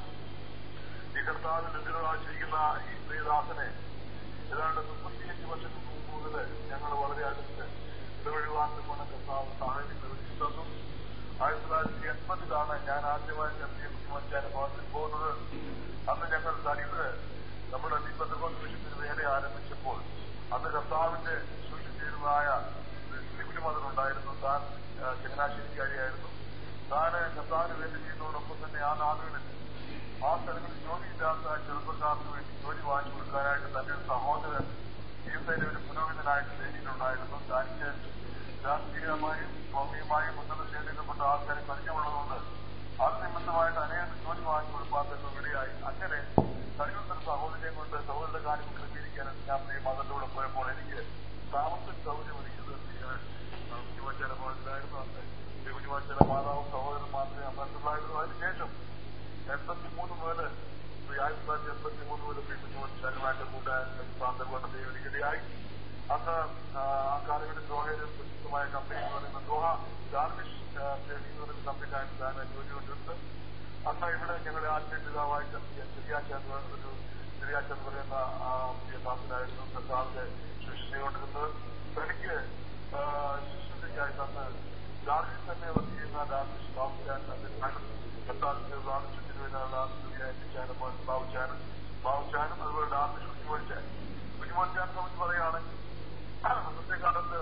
ഈ കർത്താവിൽ ലഭ്യമായിരിക്കുന്ന ഈ പ്രിയദാസനെ ഏതാണ്ട് മുപ്പത്തിയഞ്ച് വർഷങ്ങൾക്ക് മുമ്പ് മുതൽ ഞങ്ങൾ വളരെ അടുത്ത് ഇടവഴിവാൻ കൊണ്ട് കർത്താവ് സാഹചര്യം ഒരുക്കി തന്നു ആയിരത്തി തൊള്ളായിരത്തി എൺപതിലാണ് ഞാൻ ആദ്യമായി ചെറിയ കുട്ടിമഞ്ചാന ഭവനത്തിൽ പോകുന്നത് അന്ന് ഞങ്ങൾ തനിവ് നമ്മുടെ ദീപത്തോട് വിഷയത്തിന് വേല ആരംഭിച്ചപ്പോൾ അന്ന് കർത്താവിന്റെ സൂക്ഷിച്ചിരുന്നതായ ലിബിന് ഉണ്ടായിരുന്നു താൻ ആ, ചങ്ങനാശ്ശേരിക്കാരിയായിരുന്നു താൻ കർത്താവിന് വേണ്ടി ചെയ്യുന്നതോടൊപ്പം തന്നെ ആ നാടുകളിൽ ആ സ്ഥലങ്ങളിൽ ജോലിയില്ലാത്ത ചെറുപ്പക്കാർക്ക് വേണ്ടി ജോലി വാങ്ങിച്ചു കൊടുക്കാനായിട്ട് തന്റെ ഒരു സഹോദരൻ ജീവിതത്തിലെ ഒരു പുരോഹിതനായിട്ട് വേദിയിലുണ്ടായിരുന്നു തനിക്ക് രാഷ്ട്രീയമായും ഭൗമികമായും ഉന്നത ശ്രേണിയിൽപ്പെട്ട ആൾക്കാരെ പരിചയമുള്ളതുകൊണ്ട് അത് നിമിത്തമായിട്ട് അനേകം ജോലി വാങ്ങിച്ചു കൊടുക്കാൻ ഇവിടെയായി അങ്ങനെ കഴിയുന്ന സഹോദരിയെ കൊണ്ട് സഹോദരന്റെ കാര്യം ക്രമീകരിക്കാൻ ഞാൻ ഈ മതത്തിലൂടെ പോയപ്പോൾ എനിക്ക് താമസ സൗകര്യം ഒരുക്കിയത് കുഞ്ഞുമച്ചാല ഭവനത്തിലായിരുന്നു അന്ന് ഈ കുഞ്ഞുമച്ചാല മാതാവും സഹോദരൻ മാത്രമേ അമ്പലത്തിലായിരുന്നു അതിനുശേഷം എൺപത്തി മൂന്ന് മുതൽ ഈ ആയിരത്തി തൊള്ളായിരത്തി എൺപത്തി മൂന്ന് മുതൽ ഈ കുഞ്ഞുമച്ചാലുമായിട്ട് കൂട്ടാൻ പ്രാന്തകൊണ്ട് ദൈവനികതയായി അന്ന് ആ ആ കാലങ്ങളിൽ ദോഹയിൽ പ്രസിദ്ധമായ കമ്പനി എന്ന് പറയുന്ന ദോഹ ഗാർമിഷ് ട്രേഡിംഗ് എന്ന് പറയുന്ന കമ്പനിയിലാണ് താൻ ജോലി കൊണ്ടിരുന്നത് അന്ന് ഇവിടെ ഞങ്ങളുടെ ആദ്യ പിതാവായിട്ട് ചെറിയാച്ച എന്ന് പറയുന്ന ഒരു ചെറിയാച്ച എന്ന് പറയുന്ന ആ ദാസനായിരുന്നു കർത്താവിന്റെ ശുശ്രൂഷകൊണ്ടിരുന്നത് തനിക്ക് ശുശ്രൂഷയ്ക്കായി തന്ന് ഗാർമിഷ് തന്നെ വർക്ക് ചെയ്യുന്ന ഗാർമിഷ് ബാബുചാൻ കർത്താവിന്റെ ഗാർമിഷത്തിന് വേണ്ടി ഗാർമിഷ് ബാബുചാനും ബാബുചാനും അതുപോലെ ഗാർമിഷ് കുഞ്ഞുമോച്ചാൻ കുഞ്ഞുമോച്ചാൻ സംബന്ധിച്ച് പറയുകയാണെങ്കിൽ അന്നത്തെ കാലത്ത്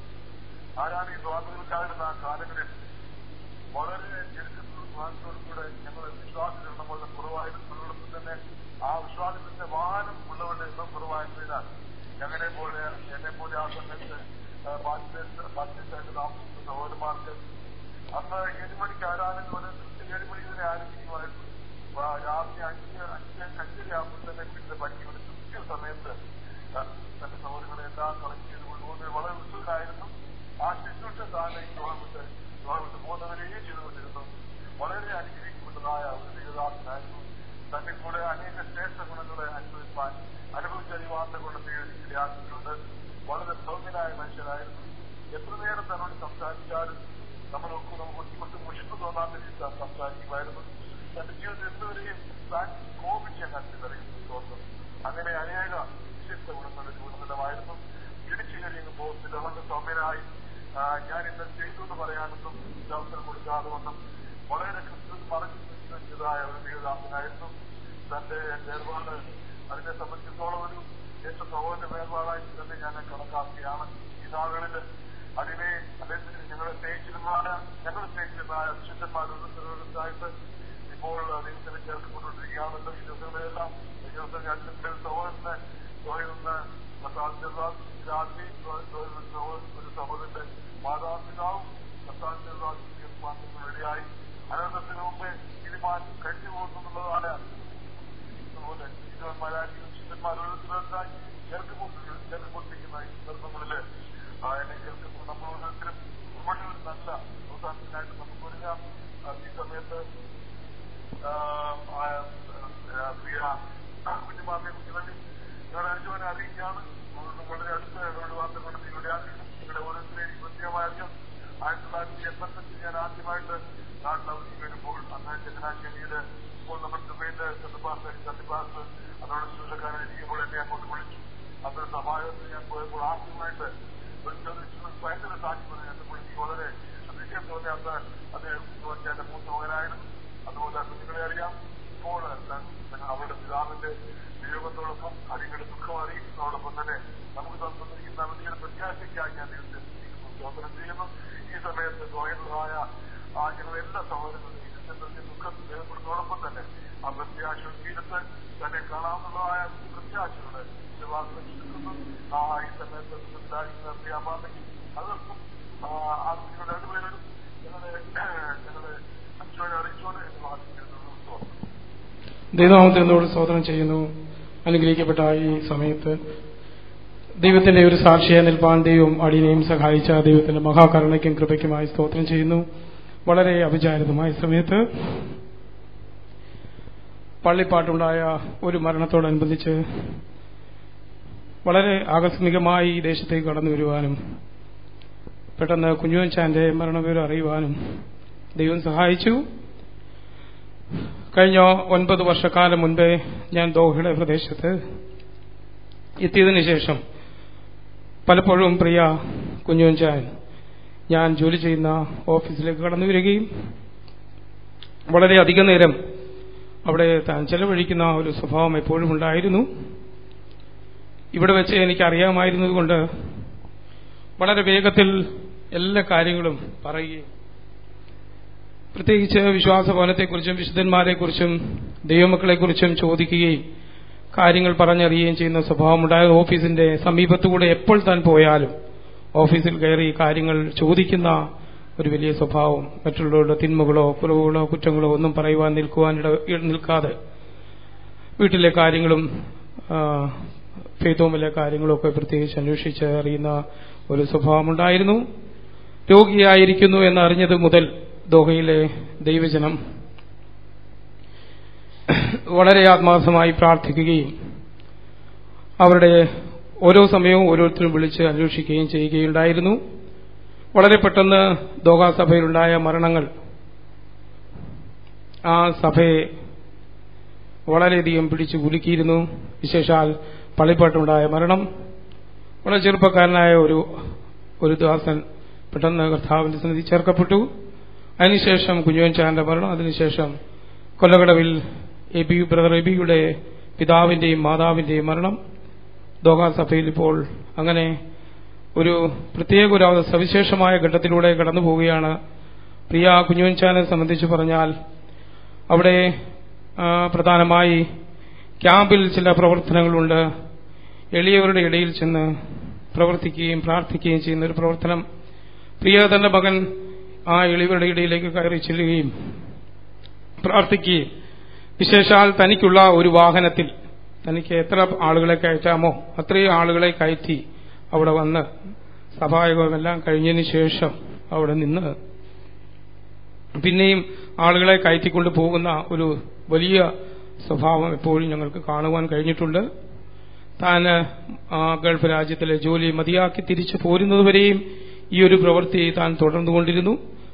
ആരാണ് ഈ സ്വാതന്ത്ര്യക്കാരുടെ ആ കാലങ്ങളിൽ വളരെ ചരിത്രത്തോടു കൂടെ ഞങ്ങൾ വിശ്വാസത്തിലുള്ള വളരെ കുറവായിരുന്നു അതോടൊപ്പം തന്നെ ആ വിശ്വാസത്തിന്റെ വാഹനം ഉള്ളവരുടെ എണ്ണം കുറവായതിനാൽ ഞങ്ങളെ പോലെ എന്നെ പോലെ ആ സമയത്ത് ബാധ്യതയായിട്ട് താമസിക്കുന്ന സഹോദരന്മാർക്ക് അന്ന് ഏഴ് മണിക്ക് ആരാധന പോലെ കൃത്യം ഏഴ് മണിക്ക് തന്നെ ആരംഭിക്കുമായിരുന്നു ആ, രാത്രി അഞ്ച് അഞ്ച് അഞ്ചര ആകുമ്പോൾ തന്നെ വീട്ടിലെ പറ്റി ഒരു കൃത്യ സമയത്ത് തന്റെ സഹോദരങ്ങളെ എല്ലാം കളക്ട് ചെയ്ത് കൊണ്ടുപോകുന്നത് വളരെ ഉത്സുകനായിരുന്നു ആ ശുശ്രൂഷ താനെ ഈ ലോകം വിട്ട് ലോകം വിട്ട് പോകുന്നവരെയും ചെയ്തുകൊണ്ടിരുന്നു വളരെ അനുഗ്രഹിക്കപ്പെട്ടതായ ഒരു ദൈവദാസനായിരുന്നു തന്റെ കൂടെ അനേക ശ്രേഷ്ഠ ഗുണങ്ങളെ അനുഭവിപ്പാൻ അനുഭവിച്ചറിവാറിന്റെ കൊണ്ട് ഇടയാക്കിയിട്ടുണ്ട് വളരെ സൗമ്യനായ മനുഷ്യനായിരുന്നു എത്ര നേരം തന്നോട് സംസാരിച്ചാലും നമ്മളൊക്കെ നമുക്ക് ഒട്ടും മുഷിപ്പ് തോന്നാത്ത രീതിയിൽ സംസാരിക്കുമായിരുന്നു തന്റെ ജീവിതത്തിൽ ഇന്നുവരെയും താൻ കോപിച്ച് ഞാൻ അറിയുന്നു തോന്നുന്നു അങ്ങനെ അനേക വിശിഷ്ട ഗുണങ്ങളുടെ ഗുണനിലമായിരുന്നു ഇടിച്ചു കഴിയുന്ന പോകുന്നില്ല അതുകൊണ്ട് സൗമ്യനായി ആ, ഞാൻ ഇന്ന് ചെയ്തു എന്ന് പറയാനൊന്നും അവസരം കൊടുക്കാതെ വണ്ണം വളരെ ക്രിസ്തു മറഞ്ഞു നിൽക്കുന്നതായ ഒരു ദൈവദാസനായിരുന്നു തന്റെ വേർപാട് അതിനെ സംബന്ധിച്ചിടത്തോളം ഒരു ജ്യേഷ്ഠ സഹോദരന്റെ വേർപാടായി തന്നെ ഞാൻ കണക്കാക്കിയാണ് ഈ നാളുകളിൽ അതിനെ അദ്ദേഹത്തിന് ഞങ്ങളെ സ്നേഹിച്ചിരുന്നതായ ഞങ്ങൾ സ്നേഹിച്ചിരുന്നതായ വിശുദ്ധന്മാരുണ്ടായിട്ട് ഇപ്പോൾ ദൈവത്തിന് ചേർക്കപ്പെട്ടുകൊണ്ടിരിക്കുകയാണല്ലോ ഈ ദിവസങ്ങളിലെല്ലാം ഈ ദിവസം ഞാൻ എന്റെ സഹോദരനെ സോയിൽ നിന്ന് രാത്രി ഒരു സഹോദരന്റെ മാതാപിതാവും ഇടയായി അനന്തത്തിന് മുമ്പേ തീരുമാനം കഴിഞ്ഞു പോകുന്നതാണ് അതുപോലെ ശിഷ്യന്മാരായിരിക്കും ശിഷ്യന്മാരോരോരുത്തരായി ചേർക്കപ്പെട്ടിരിക്കുന്ന ചേർക്കപ്പെട്ടിരിക്കുന്ന ഈ സന്ദർഭങ്ങളില് ആ എന്നെ കേൾക്കുന്ന നമ്മൾ ഓരോരുത്തരും നമ്മുടെ ഒരു നല്ല അവസാനത്തിനായിട്ട് നമുക്ക് ഒരുങ്ങാം ആ, ഈ സമയത്ത് ആ, ആ, ആ, പ്രിയ കുഞ്ഞുമാമയെ കുറിച്ച് വേണ്ടി നിങ്ങളുടെ അനുജോനെ അറിയിക്കുകയാണ് അതുകൊണ്ട് വളരെ അടുത്ത ഇടപെടൽ വാർത്ത കൊണ്ട് നിങ്ങളുടെ അറിയിക്കും നിങ്ങളുടെ ഓരോരുത്തരെയും പ്രത്യേകമായി അറിയാം ആയിരത്തി തൊള്ളായിരത്തി എൺപത്തഞ്ചിൽ ഞാൻ ആദ്യമായിട്ട് നാട്ടിൽ അവധി വരുമ്പോൾ അന്ന് ചങ്ങനാശ്ശേരിയില് ഇപ്പോൾ നമ്മുടെ ദുബൈയിലെ സത്യപാസ് സത്യപാസ് അതോടെ ചുരുളക്കാരൻ ഇരിക്കുമ്പോൾ എന്നെ അങ്ങോട്ട് വിളിച്ചു അന്ന് സഭായോഗത്തിൽ ഞാൻ പോയപ്പോൾ ആദ്യമായിട്ട് ഒരു ചെറിയ ഭയങ്കര സാക്ഷി പറഞ്ഞു എന്നെ എനിക്ക് വളരെ വിജയം തോന്നി അന്ന് അദ്ദേഹം എന്റെ മൂത്ത മകനായിരുന്നു അതുപോലെ കുഞ്ഞുങ്ങളെ അറിയാം ഇപ്പോൾ ഞാൻ അവരുടെ പിതാവിന്റെ വിയോഗത്തോടൊപ്പം അതിങ്ങളുടെ ദുഃഖം അറിയിക്കുന്നതോടൊപ്പം തന്നെ നമുക്ക് തന്നിരിക്കുന്ന വലിയ പ്രത്യാശയ്ക്കായി ഞാൻ ദൈവത്തെ സ്തുതിക്കുന്നു, സ്തോത്രം ചെയ്യുന്നു ഈ സമയത്ത് ഗോയന്തായ ആ ഞങ്ങൾ എല്ലാ സഹോദരങ്ങളും ഇതിന്റെ ദുഃഖം രേഖപ്പെടുന്നതോടൊപ്പം തന്നെ ആ പ്രത്യാശ തീരത്ത് തന്നെ കാണാവുന്നതായ പ്രത്യാശയുടെ വിശ്വാസം കിട്ടുന്നു ആ ഈ സമയത്ത് ദുഃഖത്തിലായിരിക്കുന്ന പ്രിയാമാതയ്ക്ക് അതൊന്നും ആ കുഞ്ഞുങ്ങളുടെ രണ്ടുപേരും ഞങ്ങളെ ഞങ്ങളെ അച്ഛനെ അറിയിച്ചോടെ എന്ന് വാദിച്ചിരുന്നു തോന്നുന്നു ദൈവനാമത്തിനോട് സ്തോത്രം ചെയ്യുന്നു അനുഗ്രഹിക്കപ്പെട്ട ഈ സമയത്ത് ദൈവത്തിന്റെ ഒരു സാക്ഷിയെ നിൽപ്പാൻ ദൈവം അടിയനെയും സഹായിച്ച ദൈവത്തിന്റെ മഹാകരുണയ്ക്കും കൃപയ്ക്കുമായി സ്തോത്രം ചെയ്യുന്നു വളരെ അവിചാരിതമായ സമയത്ത് പള്ളിപ്പാട്ടുണ്ടായ ഒരു മരണത്തോടനുബന്ധിച്ച് വളരെ ആകസ്മികമായി ഈ ദേശത്തേക്ക് കടന്നു വരുവാനും പെട്ടെന്ന് കുഞ്ഞുവൻചാന്റെ മരണവിവരം അറിയുവാനും ദൈവം സഹായിച്ചു കഴിഞ്ഞ ഒൻപത് വർഷക്കാലം മുൻപേ ഞാൻ ദോഹയുടെ പ്രദേശത്ത് എത്തിയതിനു ശേഷം പലപ്പോഴും പ്രിയ കുഞ്ഞുവൻചാൻ ഞാൻ ജോലി ചെയ്യുന്ന ഓഫീസിലേക്ക് കടന്നു വരികയും വളരെ അധിക നേരം അവിടെ താൻ ചെലവഴിക്കുന്ന ഒരു സ്വഭാവം എപ്പോഴും ഉണ്ടായിരുന്നു ഇവിടെ വെച്ച് എനിക്ക് അറിയാമായിരുന്നതുകൊണ്ട് വളരെ വേഗത്തിൽ എല്ലാ കാര്യങ്ങളും പറയുകയും പ്രത്യേകിച്ച് വിശ്വാസഭവനത്തെക്കുറിച്ചും വിശുദ്ധന്മാരെക്കുറിച്ചും ദൈവമക്കളെക്കുറിച്ചും ചോദിക്കുകയും കാര്യങ്ങൾ പറഞ്ഞറിയുകയും ചെയ്യുന്ന സ്വഭാവമുണ്ടായ ഓഫീസിന്റെ സമീപത്തുകൂടെ എപ്പോൾ താൻ പോയാലും ഓഫീസിൽ കയറി കാര്യങ്ങൾ ചോദിക്കുന്ന ഒരു വലിയ സ്വഭാവം മറ്റുള്ളവരുടെ തിന്മകളോ കുറവുകളോ കുറ്റങ്ങളോ ഒന്നും പറയുവാൻ നിൽക്കുവാൻ ഇട നിൽക്കാതെ വീട്ടിലെ കാര്യങ്ങളും ഫെയ്ത്തോമിലെ കാര്യങ്ങളൊക്കെ പ്രത്യേകിച്ച് അന്വേഷിച്ച് അറിയുന്ന ഒരു സ്വഭാവമുണ്ടായിരുന്നു രോഗിയായിരിക്കുന്നു എന്നറിഞ്ഞത് മുതൽ ദോഹയിലെ ദൈവജനം വളരെ ആത്മാർത്ഥമായി പ്രാർത്ഥിക്കുകയും അവരുടെ ഓരോ സമയവും ഓരോരുത്തരും വിളിച്ച് അന്വേഷിക്കുകയും ചെയ്യുകയുണ്ടായിരുന്നു വളരെ പെട്ടെന്ന് ദോഹ സഭയിലുണ്ടായ മരണങ്ങൾ ആ സഭയെ വളരെയധികം പിടിച്ചു കുലുക്കിയിരുന്നു വിശേഷാൽ പള്ളിപ്പാട്ടുണ്ടായ മരണം വളരെ ചെറുപ്പക്കാരനായ ഒരു ഒരു ദാസൻ പെട്ടെന്ന് കർത്താവിന്റെ സന്നിധി ചേർക്കപ്പെട്ടു അതിനുശേഷം കുഞ്ഞുവൻ ചാന്റെ മരണം അതിനുശേഷം കൊല്ലകടവിൽ എബി ബ്രദർ എബിയുടെ പിതാവിന്റെയും മാതാവിന്റെയും മരണം ദോഹ സഭയിൽ ഇപ്പോൾ അങ്ങനെ ഒരു പ്രത്യേക ഒരു സവിശേഷമായ ഘട്ടത്തിലൂടെ കടന്നു പോവുകയാണ് പ്രിയ കുഞ്ഞുവൻചാനെ സംബന്ധിച്ച് പറഞ്ഞാൽ അവിടെ പ്രധാനമായി ക്യാമ്പിൽ ചില പ്രവർത്തനങ്ങളുണ്ട് എളിയവരുടെ ഇടയിൽ ചെന്ന് പ്രവർത്തിക്കുകയും പ്രാർത്ഥിക്കുകയും ചെയ്യുന്ന ഒരു പ്രവർത്തനം പ്രിയ തന്റെ മകൻ ആ എളിവരുടെ ഇടയിലേക്ക് കയറി ചെല്ലുകയും പ്രാർത്ഥിക്കുകയും വിശേഷാൽ തനിക്കുള്ള ഒരു വാഹനത്തിൽ തനിക്ക് എത്ര ആളുകളെ കയറ്റാമോ അത്രയും ആളുകളെ കയറ്റി അവിടെ വന്ന് സഭായോഗമെല്ലാം കഴിഞ്ഞതിന് ശേഷം അവിടെ നിന്ന് പിന്നെയും ആളുകളെ കയറ്റിക്കൊണ്ട് പോകുന്ന ഒരു വലിയ സ്വഭാവം എപ്പോഴും ഞങ്ങൾക്ക് കാണുവാൻ കഴിഞ്ഞിട്ടുണ്ട് താൻ ഗൾഫ് രാജ്യത്തിലെ ജോലി മതിയാക്കി തിരിച്ചു പോരുന്നതുവരെയും ഈ ഒരു പ്രവൃത്തി താൻ തുടർന്നുകൊണ്ടിരുന്നു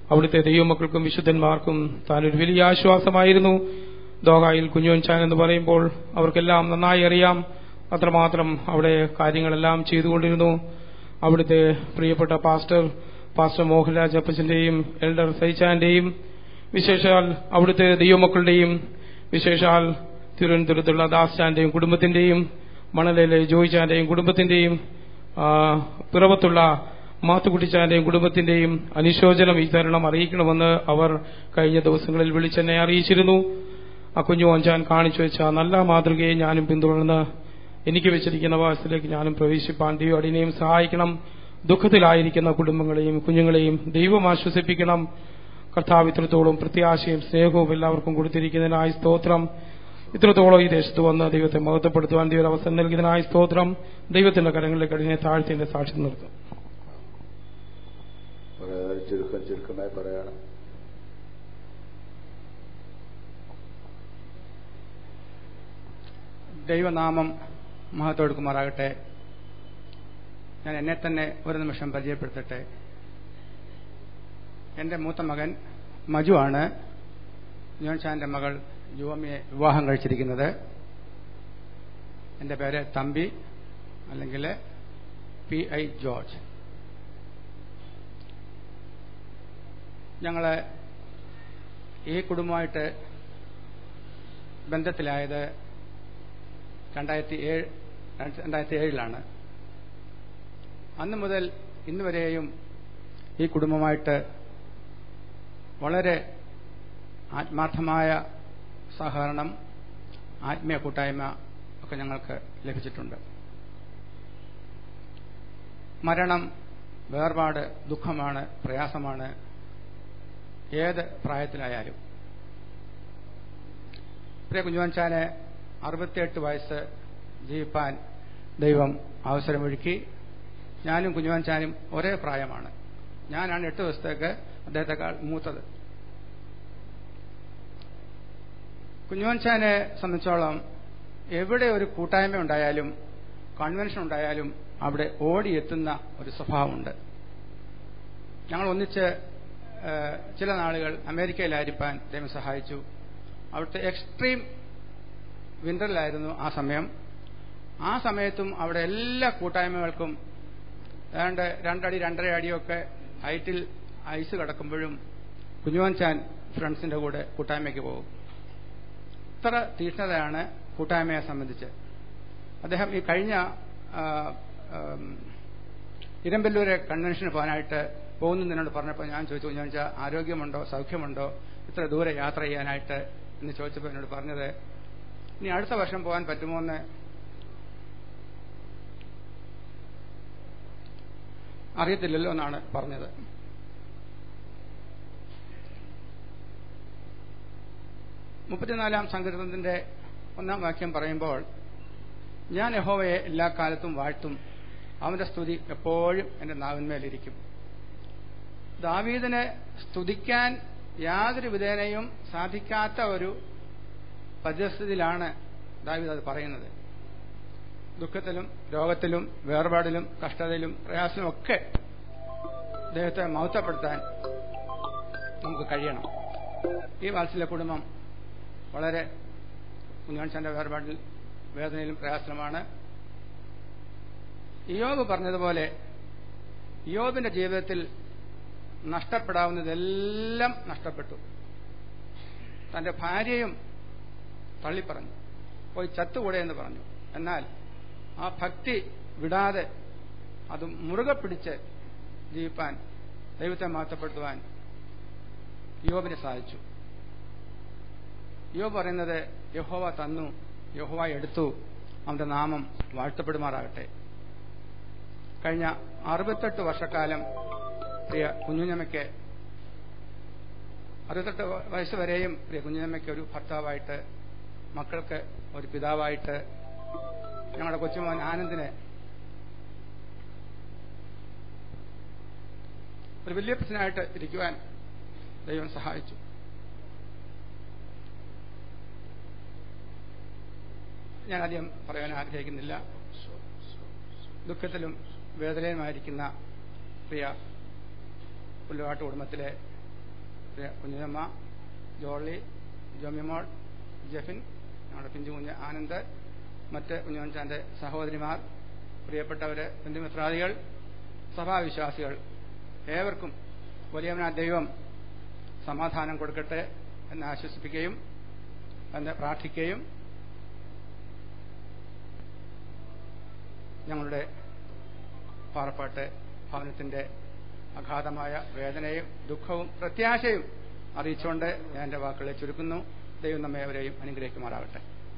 അവിടുത്തെ ദൈവമക്കൾക്കും വിശുദ്ധന്മാർക്കും താൻ ഒരു വലിയ ആശ്വാസമായിരുന്നു ദോഹായിൽ കുഞ്ഞോൻചാൻ എന്ന് പറയുമ്പോൾ അവർക്കെല്ലാം നന്നായി അറിയാം അത്രമാത്രം അവിടെ കാര്യങ്ങളെല്ലാം ചെയ്തുകൊണ്ടിരുന്നു അവിടുത്തെ പ്രിയപ്പെട്ട പാസ്റ്റർ പാസ്റ്റർ മോഹൻരാജ് അപ്പച്ചന്റെയും എൽഡർ സൈച്ചാന്റെയും വിശേഷാൽ അവിടുത്തെ ദൈവമക്കളുടെയും വിശേഷാൽ തിരുവനന്തപുരത്തുള്ള ദാസ്ചാന്റെയും കുടുംബത്തിന്റെയും മണലിലെ ജോയിച്ചാന്റെയും കുടുംബത്തിന്റെയും ആ, പിറവത്തുള്ള മാത്തുക്കുട്ടിച്ചാന്റെയും കുടുംബത്തിന്റെയും അനുശോചനം ഈ തരണം അറിയിക്കണമെന്ന് അവർ കഴിഞ്ഞ ദിവസങ്ങളിൽ വിളിച്ചെന്നെ അറിയിച്ചിരുന്നു ആ കുഞ്ഞു അഞ്ചാൻ കാണിച്ചു വെച്ച ആ നല്ല മാതൃകയെ ഞാനും പിന്തുടർന്ന് എനിക്ക് വെച്ചിരിക്കുന്ന വാസത്തിലേക്ക് ഞാനും പ്രവേശിപ്പാൻ ദൈവം അടിനെയും സഹായിക്കണം ദുഃഖത്തിലായിരിക്കുന്ന കുടുംബങ്ങളെയും കുഞ്ഞുങ്ങളെയും ദൈവം ആശ്വസിപ്പിക്കണം കർത്താവ് ഇത്രത്തോളം പ്രത്യാശയും സ്നേഹവും എല്ലാവർക്കും കൊടുത്തിരിക്കുന്നതിനായി സ്തോത്രം ഇത്രത്തോളം ഈ ദേശത്ത് വന്ന് ദൈവത്തെ മഹത്വപ്പെടുത്തുവാൻ ദൈവം അവസരം നൽകിയതിനായി സ്തോത്രം ദൈവത്തിന്റെ കരങ്ങളിലേക്ക് അടിനെ താഴ്ത്തിന്റെ സാക്ഷി നിർത്തും പറയാതെ ചുരുക്കം ചുരുക്കമായി പറയണം ദൈവനാമം മഹത്വെടുക്കുമാറാകട്ടെ ഞാൻ എന്നെ തന്നെ ഒരു നിമിഷം പരിചയപ്പെടുത്തട്ടെ എന്റെ മൂത്ത മകൻ മജു ആണ് ജോൺ ഷാന്റെ മകൾ യുവമിയെ വിവാഹം കഴിച്ചിരിക്കുന്നത് എന്റെ പേര് തമ്പി അല്ലെങ്കിൽ പി ഐ ജോർജ് ഞങ്ങള് ഈ കുടുംബമായിട്ട് ബന്ധത്തിലായത് രണ്ടായിരത്തി ഏഴ് രണ്ടായിരത്തി ഏഴിലാണ് അന്ന് മുതൽ ഇന്ന് വരെയും ഈ കുടുംബമായിട്ട് വളരെ ആത്മാർത്ഥമായ സഹകരണം ആത്മീയ കൂട്ടായ്മ ഒക്കെ ഞങ്ങൾക്ക് ലഭിച്ചിട്ടുണ്ട് മരണം വേർപാട് ദുഃഖമാണ് പ്രയാസമാണ് ഏത് പ്രായത്തിലായാലും പ്രിയ കുഞ്ഞുവൻചാന് അറുപത്തിയെട്ട് വയസ്സ് ജീവിപ്പാൻ ദൈവം അവസരമൊരുക്കി ഞാനും കുഞ്ഞുവൻചാനും ഒരേ പ്രായമാണ് ഞാനാണ് എട്ട് ദിവസത്തേക്ക് അദ്ദേഹത്തെക്കാൾ മൂത്തത് കുഞ്ഞുവൻചാനെ സംബന്ധിച്ചോളം എവിടെ ഒരു കൂട്ടായ്മ ഉണ്ടായാലും കൺവെൻഷൻ ഉണ്ടായാലും അവിടെ ഓടിയെത്തുന്ന ഒരു സ്വഭാവമുണ്ട് ഞങ്ങൾ ഒന്നിച്ച് ഏഹ്, ചില നാളുകൾ അമേരിക്കയിലായിരിക്കാൻ ദൈവം സഹായിച്ചു അവിടുത്തെ എക്സ്ട്രീം വിന്ററിലായിരുന്നു ആ സമയം ആ സമയത്തും അവിടെ എല്ലാ കൂട്ടായ്മകൾക്കും ഏതാണ്ട് രണ്ടടി രണ്ടര അടിയൊക്കെ ഹൈറ്റിൽ ഐസ് കിടക്കുമ്പോഴും കുഞ്ഞുവൻ ചാൻ ഫ്രണ്ട്സിന്റെ കൂടെ കൂട്ടായ്മയ്ക്ക് പോകും ഇത്ര തീഷ്ണതയാണ് കൂട്ടായ്മയെ സംബന്ധിച്ച് അദ്ദേഹം ഈ കഴിഞ്ഞ ആ, ആം, ഇരമ്പല്ലൂരെ കൺവെൻഷന് പോകാനായിട്ട് പോകുന്നതിനോട് പറഞ്ഞപ്പോൾ ഞാൻ ചോദിച്ചു ഞാൻ വെച്ചാൽ ആരോഗ്യമുണ്ടോ സൗഖ്യമുണ്ടോ ഇത്ര ദൂരെ യാത്ര ചെയ്യാനായിട്ട് എന്ന് ചോദിച്ചപ്പോൾ എന്നോട് പറഞ്ഞത് ഇനി അടുത്ത വർഷം പോകാൻ പറ്റുമോ എന്ന് അറിയത്തില്ലല്ലോ എന്നാണ് പറഞ്ഞത് മുപ്പത്തിനാലാം സങ്കീർത്തനത്തിന്റെ ഒന്നാം വാക്യം പറയുമ്പോൾ ഞാൻ യഹോവയെ എല്ലാ കാലത്തും വാഴ്ത്തും അവന്റെ സ്തുതി എപ്പോഴും എന്റെ നാവിന്മേലിരിക്കും ദാവീദിനെ സ്തുതിക്കാൻ യാതൊരു വിധേനയും സാധിക്കാത്ത ഒരു പരിസ്ഥിതിയിലാണ് ദാവീദ് അത് പറയുന്നത് ദുഃഖത്തിലും രോഗത്തിലും വേർപാടിലും കഷ്ടതയിലും പ്രയാസത്തിലും ഒക്കെ അദ്ദേഹത്തെ മഹത്വപ്പെടുത്താൻ നമുക്ക് കഴിയണം ഈ വാത്സല്യ കുടുംബം വളരെ കുഞ്ഞാൻസാന്റെ വേർപാടിൽ വേദനയിലും പ്രയാസമാണ് ഇയോബ് പറഞ്ഞതുപോലെ ഇയോബിന്റെ ജീവിതത്തിൽ നഷ്ടപ്പെടാവുന്നതെല്ലാം നഷ്ടപ്പെട്ടു തന്റെ ഭാര്യയും തള്ളിപ്പറഞ്ഞു പോയി ചത്തുകൂടെ എന്ന് പറഞ്ഞു എന്നാൽ ആ ഭക്തി വിടാതെ അത് മുറുകെ പിടിച്ച് ജീവിപ്പാൻ ദൈവത്തെ മാറ്റപ്പെടുത്തുവാൻ യോബിന് സാധിച്ചു യോബ് പറയുന്നത് യഹോവ തന്നു യഹോവ എടുത്തു അവന്റെ നാമം വാഴ്ത്തപ്പെടുമാറാകട്ടെ കഴിഞ്ഞ അറുപത്തെട്ട് വർഷക്കാലം പ്രിയ കുഞ്ഞുഞ്ഞമ്മയ്ക്ക് അറുപത്തെട്ട് വയസ്സ് വരെയും പ്രിയ കുഞ്ഞുഞ്ഞമ്മയ്ക്ക് ഒരു ഭർത്താവായിട്ട് മക്കൾക്ക് ഒരു പിതാവായിട്ട് ഞങ്ങളുടെ കൊച്ചുമോൻ ആനന്ദിനെ ഒരു വലിയ പ്രശ്നമായിട്ട് ഇരിക്കുവാൻ ദൈവം സഹായിച്ചു ഞാൻ അധികം പറയാൻ ആഗ്രഹിക്കുന്നില്ല ദുഃഖത്തിലും വേദനയുമായിരിക്കുന്ന പ്രിയ പുല്ലുകാട്ട് കുടുംബത്തിലെ പ്രിയ കുഞ്ഞമ്മ ജോളി ജോമിമോൾ ജെഫിൻ ഞങ്ങളുടെ പിഞ്ചു കുഞ്ഞ് ആനന്ദ് മറ്റ് കുഞ്ഞുമൻചാന്റെ സഹോദരിമാർ പ്രിയപ്പെട്ടവര് ബന്ധുമിത്രാദികൾ സഭാവിശ്വാസികൾ ഏവർക്കും വലിയവനാ ദൈവം സമാധാനം കൊടുക്കട്ടെ എന്ന് ആശ്വസിപ്പിക്കുകയും എന്ന് പ്രാർത്ഥിക്കുകയും ഞങ്ങളുടെ പാറപ്പാട്ട് ഭവനത്തിന്റെ അഗാധമായ വേദനയും ദുഃഖവും പ്രത്യാശയും അറിയിച്ചുകൊണ്ട് ഞാൻ എന്റെ വാക്കുകളെ ചുരുക്കുന്നു ദൈവം നമ്മെ അവരെയും അനുഗ്രഹിക്കുമാറാകട്ടെ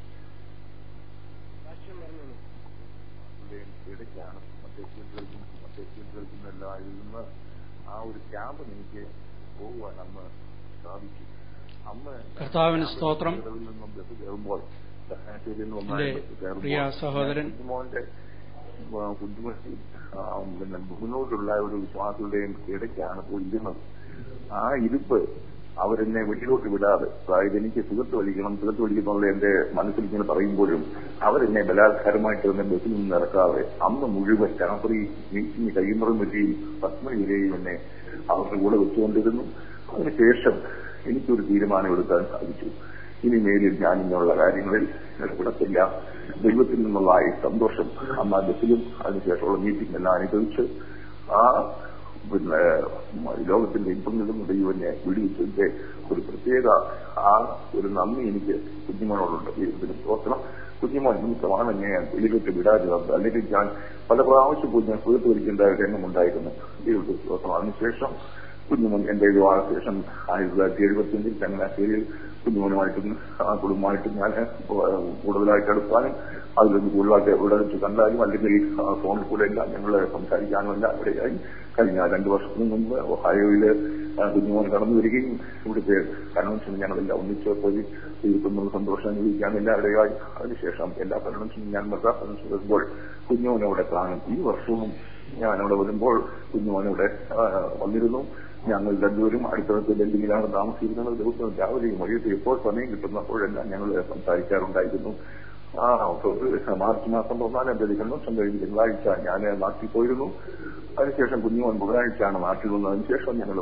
ഇടയ്ക്കാണ് മറ്റേ ഫീൽഡുകൾക്കും മറ്റേ ഫീൽഡുകൾക്കും എല്ലാം ഇതിൽ നിന്ന് ആ ഒരു ക്യാമ്പിന് എനിക്ക് പോകുവാൻ അന്ന് സാധിച്ചു അന്ന് കർത്താവിന് സ്തോത്രം. ഇടവിൽ നിന്നും ബസ് കയറുമ്പോൾ ചങ്ങനാശ്ശേരിയിൽ നിന്ന് എന്റെ ഒന്നായി പ്രിയ സഹോദരൻ കുഞ്ഞുമോന്റെ കുഞ്ഞുമോന്റെ പിന്നെ മുന്നോട്ടുള്ള ഒരു വിശ്വാസികളുടെയും ഇടയ്ക്കാണ് പോയി ഇരുന്നത് ആ ഇരിപ്പ് അവരെന്നെ വീട്ടിലോട്ട് വിടാതെ അതായത് എനിക്ക് സുഖത്ത് വലിക്കണം സുഖത്ത് വലിക്കുന്നുള്ള എന്റെ മനസ്സിൽ ഇങ്ങനെ പറയുമ്പോഴും അവരെന്നെ ബലാത്കാരമായിട്ട് തന്നെ ബസ്സിൽ നിന്ന് ഇറക്കാതെ അന്ന് മുഴുവൻ രാത്രി മീറ്റിംഗ് കഴിയുന്നതും പറ്റിയും പത്മണി വരെയും എന്നെ അവരുടെ കൂടെ വെച്ചുകൊണ്ടിരുന്നു അതിനുശേഷം എനിക്കൊരു തീരുമാനം എടുക്കാൻ സാധിച്ചു ഇനി മേലിൽ ഞാൻ ഇങ്ങനെയുള്ള കാര്യങ്ങളിൽ ഇടപെടത്തില്ല ദൈവത്തിൽ നിന്നുള്ള ഈ സന്തോഷം അന്ന് ആ ബസ്സിലും അതിനുശേഷമുള്ള മീറ്റിംഗ് എല്ലാം അനുഭവിച്ച് ആ പിന്നെ ലോകത്തിന്റെ ഇമ്പങ്ങളിലും ദൈവനെ വിടുവിച്ചതിന്റെ ഒരു പ്രത്യേക ആ ഒരു നന്ദി എനിക്ക് കുഞ്ഞുമോനോടുണ്ട് ദൈവത്തിന് സ്തോത്രം കുഞ്ഞുമോൻ നിമിത്തമാണ് എന്നെ ഞാൻ വെളിയിലോട്ട് വിടാതിരുന്നത് അല്ലെങ്കിൽ ഞാൻ പല പ്രാവശ്യം പോയി ഞാൻ സുഹൃത്ത് വലിക്കേണ്ട ഒരു രംഗമുണ്ടായിരുന്നു ദൈവത്തിന് സ്തോത്രം അതിനുശേഷം കുഞ്ഞുമോൻ എന്റെ വിവാഹശേഷം ആയിരത്തി തൊള്ളായിരത്തി എഴുപത്തിയഞ്ചിൽ ചങ്ങനാശ്ശേരിയിൽ കുഞ്ഞുമോനുമായിട്ടും ആ കുടുംബമായിട്ടും ഞാൻ കൂടുതലായിട്ട് അടുക്കാനും അതിലൊന്ന് കൂടുതലായിട്ട് ഇവിടെ വെച്ച് കണ്ടാലും അല്ലെങ്കിൽ ആ ഫോണിൽ കൂടെ എല്ലാം ഞങ്ങൾ സംസാരിക്കാനും എല്ലാം ഇവിടെയായി കഴിഞ്ഞ രണ്ടു വർഷത്തിന് മുമ്പ് ഒഹായോയില് കുഞ്ഞുമോൻ കടന്നു വരികയും ഇവിടുത്തെ കൺവെൻഷനും ഞങ്ങളെല്ലാം ഒന്നിച്ച് പോയി ജീവിക്കുന്ന സന്തോഷം അനുഭവിക്കാൻ എല്ലാവരുടെയായി അതിനുശേഷം എല്ലാ കൺവെൻഷനും ഞാൻ മദ്രാസ് കൺവെൻഷൻ വരുമ്പോൾ കുഞ്ഞുമോനവിടെ കാണും ഈ വർഷവും ഞാൻ അവിടെ വരുമ്പോൾ കുഞ്ഞുമോനവിടെ വന്നിരുന്നു ഞങ്ങൾ രണ്ടുപേരും അടുത്തടുത്ത് ഡൽഹിയിലാണ് താമസിക്കുന്നത് ദിവസം രാവിലെയും വൈകിട്ട് എപ്പോൾ സമയം കിട്ടുന്നപ്പോഴെല്ലാം ഞങ്ങൾ സംസാരിക്കാറുണ്ടായിരുന്നു ആ മാർച്ച് മാസം പതിനാലാം തീയതി കൺവെൻഷൻ കഴിഞ്ഞ് തിങ്കളാഴ്ച ഞാൻ നാട്ടിൽ പോയിരുന്നു അതിനുശേഷം കുഞ്ഞുമോൻ ബുധനാഴ്ചയാണ് നാട്ടിൽ വന്നത് അതിനുശേഷം ഞങ്ങൾ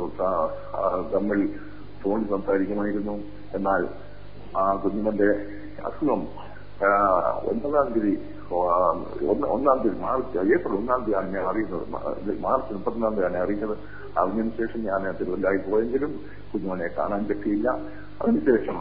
തമ്മിൽ ഫോണിൽ സംസാരിക്കുമായിരുന്നു എന്നാൽ ആ കുഞ്ഞുമോന്റെ അസുഖം ഒൻപതാം തീയതി ഒന്നാം തീയതി മാർച്ച് ഏപ്രിൽ ഒന്നാം തീയതിയാണ് ഞാൻ അറിയുന്നത് മാർച്ച് മുപ്പത്തൊന്നാം തീയതിയാണ് അറിയുന്നത് അതിനുശേഷം ഞാൻ തിരുവല്ലായി പോയെങ്കിലും കുഞ്ഞുമോനെ കാണാൻ പറ്റിയില്ല അതിനുശേഷം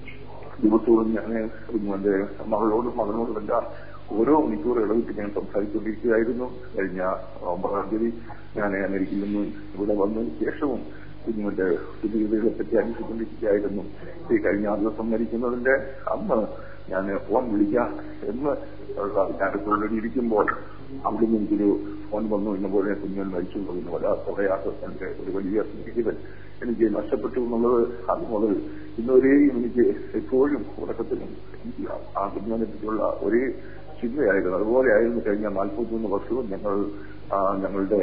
ദിവസവും ഞാൻ കുഞ്ഞുമോന്റെ മകളോടും മകനോടും എല്ലാം ഓരോ മണിക്കൂർ ഇടവിട്ട് ഞാൻ സംസാരിച്ചുകൊണ്ടിരിക്കുകയായിരുന്നു കഴിഞ്ഞ ഒമ്പതാം തീയതി ഞാൻ അമേരിക്കയിൽ നിന്ന് ഇവിടെ വന്നതിന് ശേഷവും കുഞ്ഞുമോന്റെ സ്ഥിതിഗതികളെ പറ്റി അന്വേഷിച്ചുകൊണ്ടിരിക്കുകയായിരുന്നു ഈ കഴിഞ്ഞ ദിവസം മരിക്കുന്നതിന്റെ അന്ന് ഞാൻ ഫോൺ വിളിക്കാം എന്ന് ഞാനിപ്പോൾ ഇരിക്കുമ്പോൾ അവിടുന്ന് എനിക്കൊരു ഫോൺ വന്നു എന്നപോലെ കുഞ്ഞുങ്ങൾ മരിച്ചു പോകുന്നു വല്ലാത്ത പ്രയാസത്തിന്റെ ഒരു വലിയ സ്നേഹിതൻ എനിക്ക് നഷ്ടപ്പെട്ടു എന്നുള്ളത് അത് മുതൽ ഇന്നുവരെയും എനിക്ക് എപ്പോഴും ഉറക്കത്തിലും ആ കുഞ്ഞിനെ പറ്റിയുള്ള ഒരേ ചിന്തയായിരുന്നു അതുപോലെ ആയിരുന്നു കഴിഞ്ഞ നാൽപ്പത്തിമൂന്ന് വർഷവും ഞങ്ങൾ ഞങ്ങളുടെ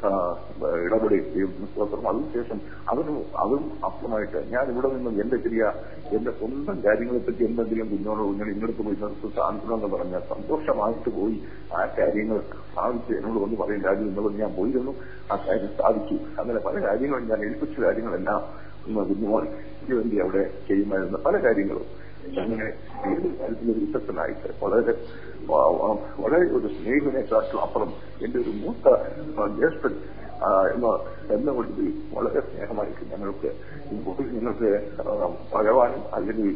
ഇടപെടി സ്തോത്രം അതിനുശേഷം അവനും അതും അപ്പുറമായിട്ട് ഞാൻ ഇവിടെ നിന്നും എന്റെ ചെറിയ എന്റെ സ്വന്തം കാര്യങ്ങളെ പറ്റി എന്തെങ്കിലും കുഞ്ഞോട് കുഞ്ഞോട് ഇങ്ങോട്ട് പോയി നിർത്തി സാധിക്കണമെന്ന് പറഞ്ഞ സന്തോഷമായിട്ട് പോയി ആ കാര്യങ്ങൾ സാധിച്ചു എന്നോട് വന്ന് പറയും കാര്യം എന്നുള്ളത് ഞാൻ പോയിരുന്നു ആ കാര്യം സാധിച്ചു അങ്ങനെ പല കാര്യങ്ങളും ഞാൻ ഏൽപ്പിച്ച കാര്യങ്ങളെല്ലാം കുഞ്ഞുമോൻ വേണ്ടി അവിടെ ചെയ്യുമായിരുന്ന പല കാര്യങ്ങളും അങ്ങനെ ഏത് കാര്യത്തിലൊരു വിശ്വസനായിട്ട് വളരെ വളരെ ഒരു സ്നേഹിതനെക്കാട്ടും അപ്പുറം എന്റെ ഒരു മൂത്ത ജ്യേഷ്ഠൻ എന്ന എന്നുകൊണ്ട് വളരെ സ്നേഹമായിട്ട് ഞങ്ങൾക്ക് ഇപ്പോൾ ഞങ്ങൾക്ക് ഭഗവാനും അല്ലെങ്കിൽ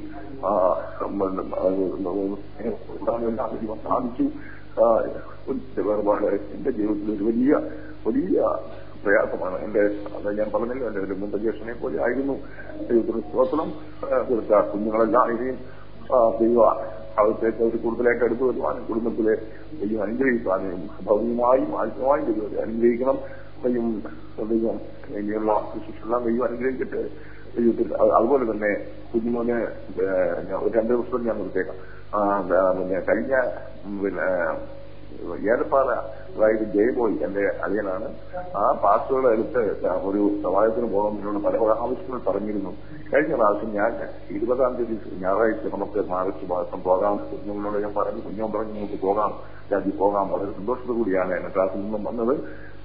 സ്നേഹം സാധിച്ചു വേർപാട് എന്റെ ജീവിതത്തിൽ ഒരു വലിയ വലിയ പ്രയാസമാണ് എന്റെ അത് ഞാൻ പറഞ്ഞല്ലോ എന്റെ ഒരു മുന്തജേഷനെ പോലെ ആയിരുന്നു ദൈവത്തിന് സ്തോത്രം കൊടുത്ത കുഞ്ഞുങ്ങളെല്ലാം ഇനിയും ദൈവ അവിടത്തേക്ക് അവർ കൂടുതലായിട്ട് അടുത്ത് വരുവാനും കുടുംബത്തിലെ ദൈവം അനുഗ്രഹിക്കാനും ഭൗതികമായും ആത്മമായും ദൈവത്തെ അനുഗ്രഹിക്കണം ദൈവം ദൈവം ഇനിയുള്ള ശിക്ഷെല്ലാം ദൈവം അനുഗ്രഹിക്കട്ടെ ദൈവത്തിൽ അതുപോലെ തന്നെ കുഞ്ഞുമോന് ഒരു രണ്ട് ദിവസം ഞാൻ നിർത്തേക്കാം പിന്നെ കഴിഞ്ഞ പിന്നെ ഏലപ്പാറ അതായത് ജയ്ബോയ് എന്റെ അളിയനാണ് ആ പാസ്റ്റുകളുടെ അടുത്ത് ഒരു സമാജത്തിന് പോകണം എന്നോട് പല ആവശ്യങ്ങൾ പറഞ്ഞിരുന്നു കഴിഞ്ഞ പ്രാവശ്യം ഞാൻ ഇരുപതാം തീയതി ഞായറാഴ്ച നമുക്ക് മാർച്ച് മാസം പോകാം കുഞ്ഞുങ്ങളോട് ഞാൻ പറഞ്ഞു കുഞ്ഞോൻ പറഞ്ഞു നമുക്ക് പോകാം രാജ്യം പോകാം വളരെ സന്തോഷത്തോടു കൂടിയാണ് എന്റെ ക്ലാസ്സിൽ നിന്നും വന്നത്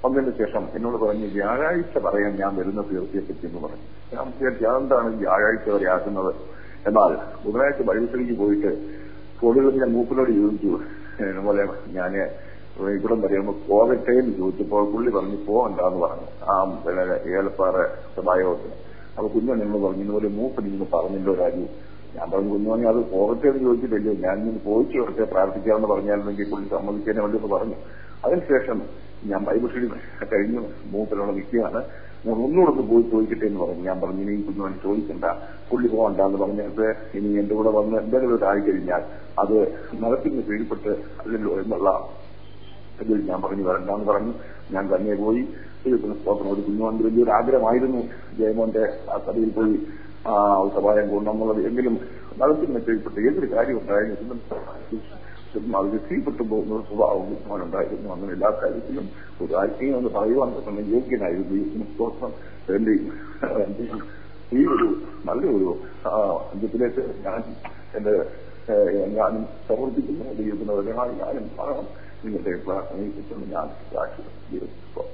വന്നതിന് ശേഷം എന്നോട് പറഞ്ഞു വ്യാഴാഴ്ച പറയാൻ ഞാൻ വരുന്ന തീർച്ചയായിട്ടും എന്ന് പറഞ്ഞു ഞാൻ വിചാരിച്ചു അതെന്താണ് വ്യാഴാഴ്ച വരെ ആക്കുന്നത് എന്നാൽ ബുധനാഴ്ച ബൈബിളിലേക്ക് പോയിട്ട് കൂടുതലും ഞാൻ മൂപ്പിനോട് ചോദിച്ചു അതുപോലെ ഞാൻ ഇവിടം വരെയുമ്പോൾ പോകട്ടെ എന്ന് ചോദിച്ചപ്പോൾ പുള്ളി പറഞ്ഞു പോകണ്ടെന്ന് പറഞ്ഞു ആ പിന്നെ ഏലപ്പാറ സഭായോഗത്തിന് അപ്പൊ കുഞ്ഞൻ എന്നോട് പറഞ്ഞു ഇതുപോലെ മൂപ്പൻ ഇന്ന് പറഞ്ഞല്ലോ രാജു ഞാൻ പറഞ്ഞു കുഞ്ഞോനെ അത് പോകട്ടെ എന്ന് ചോദിച്ചിട്ടില്ലേ ഞാൻ ഇന്ന് പോയിച്ചു വരട്ടെ പ്രാർത്ഥിക്കാമെന്ന് പറഞ്ഞായിരുന്നെങ്കിൽ പുള്ളി സമ്മതിച്ചതിനെ വേണ്ടി പറഞ്ഞു അതിനുശേഷം ഞാൻ ബൈബിൾ സ്റ്റഡി കഴിഞ്ഞ് മൂപ്പനോട് നിൽക്കുകയാണ് ഞാൻ ഒന്നുകൂടെ ഒന്ന് പോയി ചോദിക്കട്ടെ എന്ന് പറഞ്ഞു ഞാൻ പറഞ്ഞു ഇനി കുഞ്ഞോനെ ചോദിക്കണ്ട പുള്ളി പോകണ്ട എന്ന് പറഞ്ഞിട്ട് ഇനി എന്റെ കൂടെ വന്ന് എന്തെങ്കിലും ഒരു ആയി കഴിഞ്ഞാൽ അത് നരത്തിന് കീഴ്പ്പെട്ട് അതിലോ എന്നുള്ള ഇതിൽ ഞാൻ പറഞ്ഞു വരണ്ടെന്ന് പറഞ്ഞു ഞാൻ തന്നെ പോയി ദൈവത്തിന് സ്തോത്രം ഒരു കുഞ്ഞുകൊണ്ട് വലിയൊരു ആഗ്രഹമായിരുന്നു ജയമോന്റെ ആ സഭയിൽ പോയി ആ സഭായം കൊണ്ടെന്നുള്ളത് എങ്കിലും നരത്തിന് കീഴ്പ്പെട്ട് ഏതൊരു കാര്യം ഉണ്ടായിരുന്നു അത് രക്ഷപ്പെട്ടു പോകുന്ന ഒരു സ്വഭാവം അവനുണ്ടായിരുന്നു അങ്ങനെ എല്ലാ കാര്യത്തിലും ഒരു ആത്മീയം എന്ന് പറയുവാൻ തന്നെ യോഗ്യനായിരുന്നു ദൈവത്തിന് സ്തോത്രം എന്റെ ഈ ഒരു നല്ലൊരു അഞ്ചത്തിലേക്ക് ഞാൻ എന്റെ ഞാനും പ്രവർത്തിക്കുന്ന ദൈവത്തിന് ഒരാൾ ഞാനും പറയണം നിങ്ങളുടെ പ്രാർത്ഥനയെക്കുറിച്ചുള്ള ഞാൻ സാക്ഷി ദൈവത്തിന്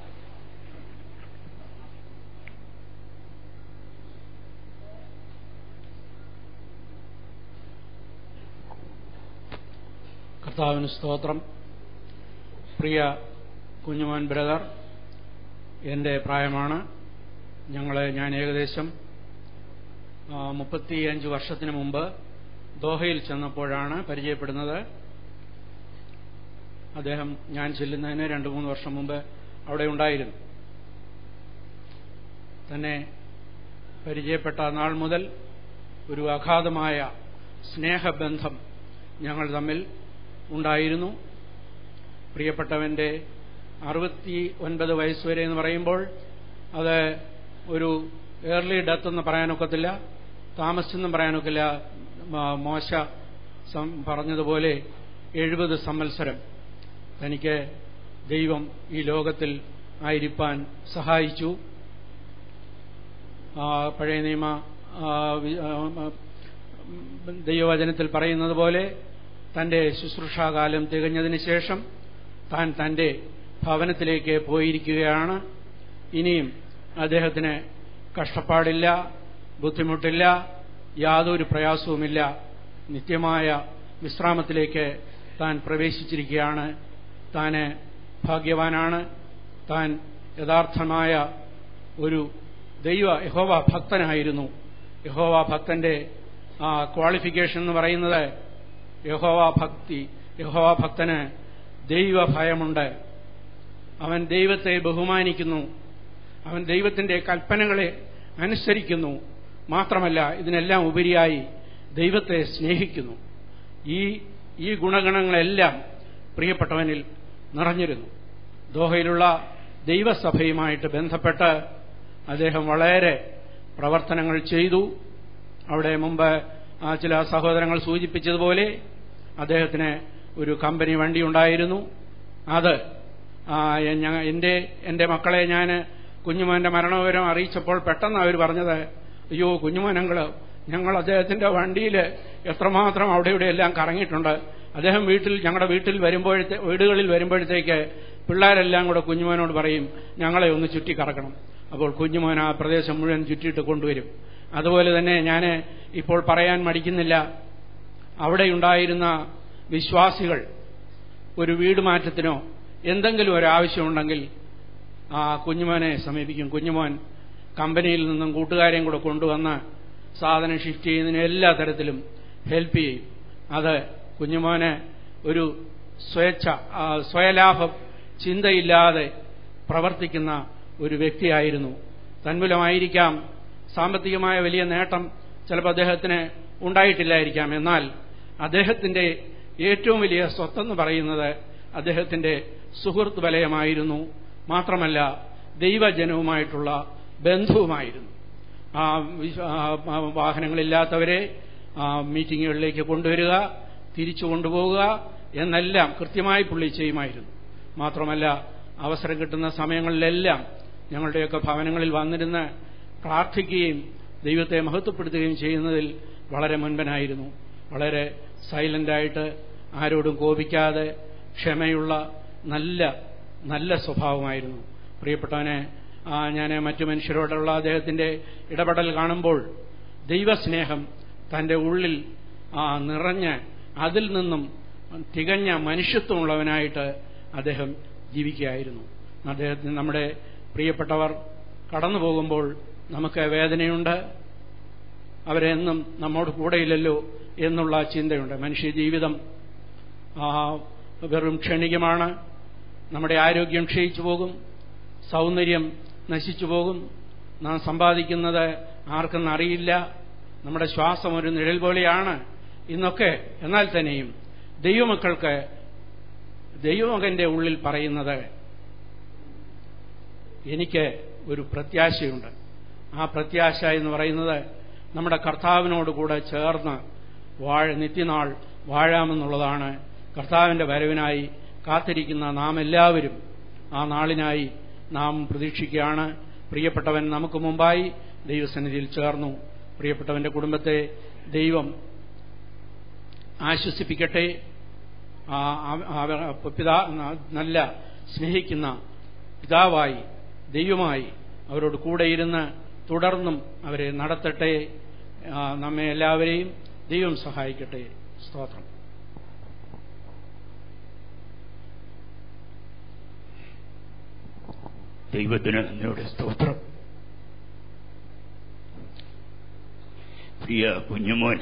കർത്താവിന് സ്തോത്രം പ്രിയ കുഞ്ഞുമോൻ ബ്രദർ എൻ്റെ പ്രായമാണ് ഞങ്ങളെ ഞാൻ ഏകദേശം മുപ്പത്തിയഞ്ച് വർഷത്തിന് മുമ്പ് ദോഹയിൽ ചെന്നപ്പോഴാണ് പരിചയപ്പെടുന്നത് അദ്ദേഹം ഞാൻ ചെല്ലുന്നതിന് രണ്ട് മൂന്ന് വർഷം മുമ്പ് അവിടെ ഉണ്ടായിരുന്നു തന്നെ പരിചയപ്പെട്ട നാൾ മുതൽ ഒരു അഗാധമായ സ്നേഹബന്ധം ഞങ്ങൾ തമ്മിൽ ഉണ്ടായിരുന്നു പ്രിയപ്പെട്ടവന്റെ അറുപത്തി ഒൻപത് വയസ്സ് വരെ എന്ന് പറയുമ്പോൾ അത് ഒരു ഏർലി ഡെത്ത് എന്ന് പറയാനൊക്കത്തില്ല താമസിച്ചെന്നും പറയാനൊക്കില്ല മോശ പറഞ്ഞതുപോലെ എഴുപത് സംവത്സരം തനിക്ക് ദൈവം ഈ ലോകത്തിൽ ആയിരിക്കാൻ സഹായിച്ചു പഴയ നിയമ ദൈവവചനത്തിൽ പറയുന്നത് പോലെ തന്റെ ശുശ്രൂഷാകാലം തികഞ്ഞതിന് ശേഷം താൻ തന്റെ ഭവനത്തിലേക്ക് പോയിരിക്കുകയാണ് ഇനിയും അദ്ദേഹത്തിന് കഷ്ടപ്പാടില്ല ബുദ്ധിമുട്ടില്ല യാതൊരു പ്രയാസവുമില്ല നിത്യമായ വിശ്രാമത്തിലേക്ക് താൻ പ്രവേശിച്ചിരിക്കുകയാണ് താന് ഭാഗ്യവാനാണ് താൻ യഥാർത്ഥമായ ഒരു ദൈവ യഹോവ ഭക്തനായിരുന്നു യഹോവ ഭക്തന്റെ ക്വാളിഫിക്കേഷൻ എന്ന് പറയുന്നത് യഹോവ ഭക്തി യഹോവ ഭക്തന് ദൈവഭയമുണ്ട് അവൻ ദൈവത്തെ ബഹുമാനിക്കുന്നു അവൻ ദൈവത്തിന്റെ കൽപ്പനകളെ അനുസരിക്കുന്നു മാത്രമല്ല ഇതിനെല്ലാം ഉപരിയായി ദൈവത്തെ സ്നേഹിക്കുന്നു ഈ ഈ ഗുണഗണങ്ങളെല്ലാം പ്രിയപ്പെട്ടവനിൽ നിറഞ്ഞിരുന്നു ദോഹയിലുള്ള ദൈവസഭയുമായിട്ട് ബന്ധപ്പെട്ട് അദ്ദേഹം വളരെ പ്രവർത്തനങ്ങൾ ചെയ്തു അവിടെ മുമ്പ് ചില സഹോദരങ്ങൾ സൂചിപ്പിച്ചതുപോലെ അദ്ദേഹത്തിന് ഒരു കമ്പനി വണ്ടി ഉണ്ടായിരുന്നു അത് എന്റെ എന്റെ മക്കളെ ഞാൻ കുഞ്ഞുമോന്റെ മരണവിവരം അറിയിച്ചപ്പോൾ പെട്ടെന്ന് അവർ പറഞ്ഞത് അയ്യോ കുഞ്ഞുമോനങ്ങള് ഞങ്ങൾ അദ്ദേഹത്തിന്റെ വണ്ടിയിൽ എത്രമാത്രം അവിടെ ഇവിടെ എല്ലാം കറങ്ങിയിട്ടുണ്ട് അദ്ദേഹം വീട്ടിൽ ഞങ്ങളുടെ വീട്ടിൽ വരുമ്പോഴത്തെ വീടുകളിൽ വരുമ്പോഴത്തേക്ക് പിള്ളേരെല്ലാം കൂടെ കുഞ്ഞുമോനോട് പറയും ഞങ്ങളെ ഒന്ന് ചുറ്റി കറക്കണം അപ്പോൾ കുഞ്ഞുമോൻ ആ പ്രദേശം മുഴുവൻ ചുറ്റിയിട്ട് കൊണ്ടുവരും അതുപോലെ തന്നെ ഞാൻ ഇപ്പോൾ പറയാൻ മടിക്കുന്നില്ല അവിടെയുണ്ടായിരുന്ന വിശ്വാസികൾ ഒരു വീട് മാറ്റത്തിനോ എന്തെങ്കിലും ഒരു ആവശ്യമുണ്ടെങ്കിൽ ആ കുഞ്ഞുമോനെ സമീപിക്കും കുഞ്ഞുമോൻ കമ്പനിയിൽ നിന്നും കൂട്ടുകാരെയും കൂടെ കൊണ്ടുവന്ന് സാധനം ഷിഫ്റ്റ് ചെയ്യുന്നതിന് എല്ലാ തരത്തിലും ഹെൽപ്പ് ചെയ്യും അത് കുഞ്ഞുമോന് ഒരു സ്വേച്ഛ സ്വയലാഭം ചിന്തയില്ലാതെ പ്രവർത്തിക്കുന്ന ഒരു വ്യക്തിയായിരുന്നു തന്മൂലമായിരിക്കാം സാമ്പത്തികമായ വലിയ നേട്ടം ചിലപ്പോൾ അദ്ദേഹത്തിന് ഉണ്ടായിട്ടില്ലായിരിക്കാം എന്നാൽ അദ്ദേഹത്തിന്റെ ഏറ്റവും വലിയ സ്വത്തെന്ന് പറയുന്നത് അദ്ദേഹത്തിന്റെ സുഹൃത്ത് വലയമായിരുന്നു മാത്രമല്ല ദൈവജനവുമായിട്ടുള്ള ബന്ധവുമായിരുന്നു ആ വാഹനങ്ങളില്ലാത്തവരെ മീറ്റിങ്ങുകളിലേക്ക് കൊണ്ടുവരിക തിരിച്ചു കൊണ്ടുപോവുക എന്നെല്ലാം കൃത്യമായി പുള്ളി ചെയ്യുമായിരുന്നു മാത്രമല്ല അവസരം കിട്ടുന്ന സമയങ്ങളിലെല്ലാം ഞങ്ങളുടെയൊക്കെ ഭവനങ്ങളിൽ വന്നിരുന്ന് പ്രാർത്ഥിക്കുകയും ദൈവത്തെ മഹത്വപ്പെടുത്തുകയും ചെയ്യുന്നതിൽ വളരെ മുൻപനായിരുന്നു വളരെ സൈലന്റായിട്ട് ആരോടും കോപിക്കാതെ ക്ഷമയുള്ള നല്ല നല്ല സ്വഭാവമായിരുന്നു പ്രിയപ്പെട്ടവനെ ഞാൻ മറ്റു മനുഷ്യരോടുള്ള അദ്ദേഹത്തിന്റെ ഇടപെടൽ കാണുമ്പോൾ ദൈവസ്നേഹം തന്റെ ഉള്ളിൽ ആ നിറഞ്ഞ് അതിൽ നിന്നും തികഞ്ഞ മനുഷ്യത്വമുള്ളവനായിട്ട് അദ്ദേഹം ജീവിക്കുകയായിരുന്നു അദ്ദേഹത്തിന് നമ്മുടെ പ്രിയപ്പെട്ടവർ കടന്നു പോകുമ്പോൾ നമുക്ക് വേദനയുണ്ട് അവരെന്നും നമ്മോട് കൂടെയില്ലല്ലോ എന്നുള്ള ചിന്തയുണ്ട് മനുഷ്യ ജീവിതം വെറും ക്ഷണികമാണ് നമ്മുടെ ആരോഗ്യം ക്ഷയിച്ചു പോകും സൗന്ദര്യം നശിച്ചു പോകും നാം സമ്പാദിക്കുന്നത് ആർക്കെന്ന് അറിയില്ല നമ്മുടെ ശ്വാസം ഒരു നിഴൽ പോലെയാണ് ഇന്നൊക്കെ എന്നാൽ തന്നെയും ദൈവമക്കൾക്ക് ദൈവമകന്റെ ഉള്ളിൽ പറയുന്നത് എനിക്ക് ഒരു പ്രത്യാശയുണ്ട് ആ പ്രത്യാശ എന്ന് പറയുന്നത് നമ്മുടെ കർത്താവിനോട് കൂടെ ചേർന്ന് വാഴ നിത്യനാൾ വാഴാമെന്നുള്ളതാണ് കർത്താവിന്റെ വരവിനായി കാത്തിരിക്കുന്ന നാം എല്ലാവരും ആ നാളിനായി നാം പ്രതീക്ഷിക്കുകയാണ് പ്രിയപ്പെട്ടവൻ നമുക്ക് മുമ്പായി ദൈവസന്നിധിയിൽ ചേർന്നു പ്രിയപ്പെട്ടവന്റെ കുടുംബത്തെ ദൈവം ആശ്വസിപ്പിക്കട്ടെ പിതാ നല്ല സ്നേഹിക്കുന്ന പിതാവായി ദൈവമായി അവരോട് കൂടെയിരുന്ന് തുടർന്നും അവരെ നടത്തട്ടെ നമ്മെ എല്ലാവരെയും ദൈവം സഹായിക്കട്ടെ സ്തോത്രം ദൈവത്തിന് എന്നോട് സ്തോത്രം പ്രിയ കുഞ്ഞുമോൻ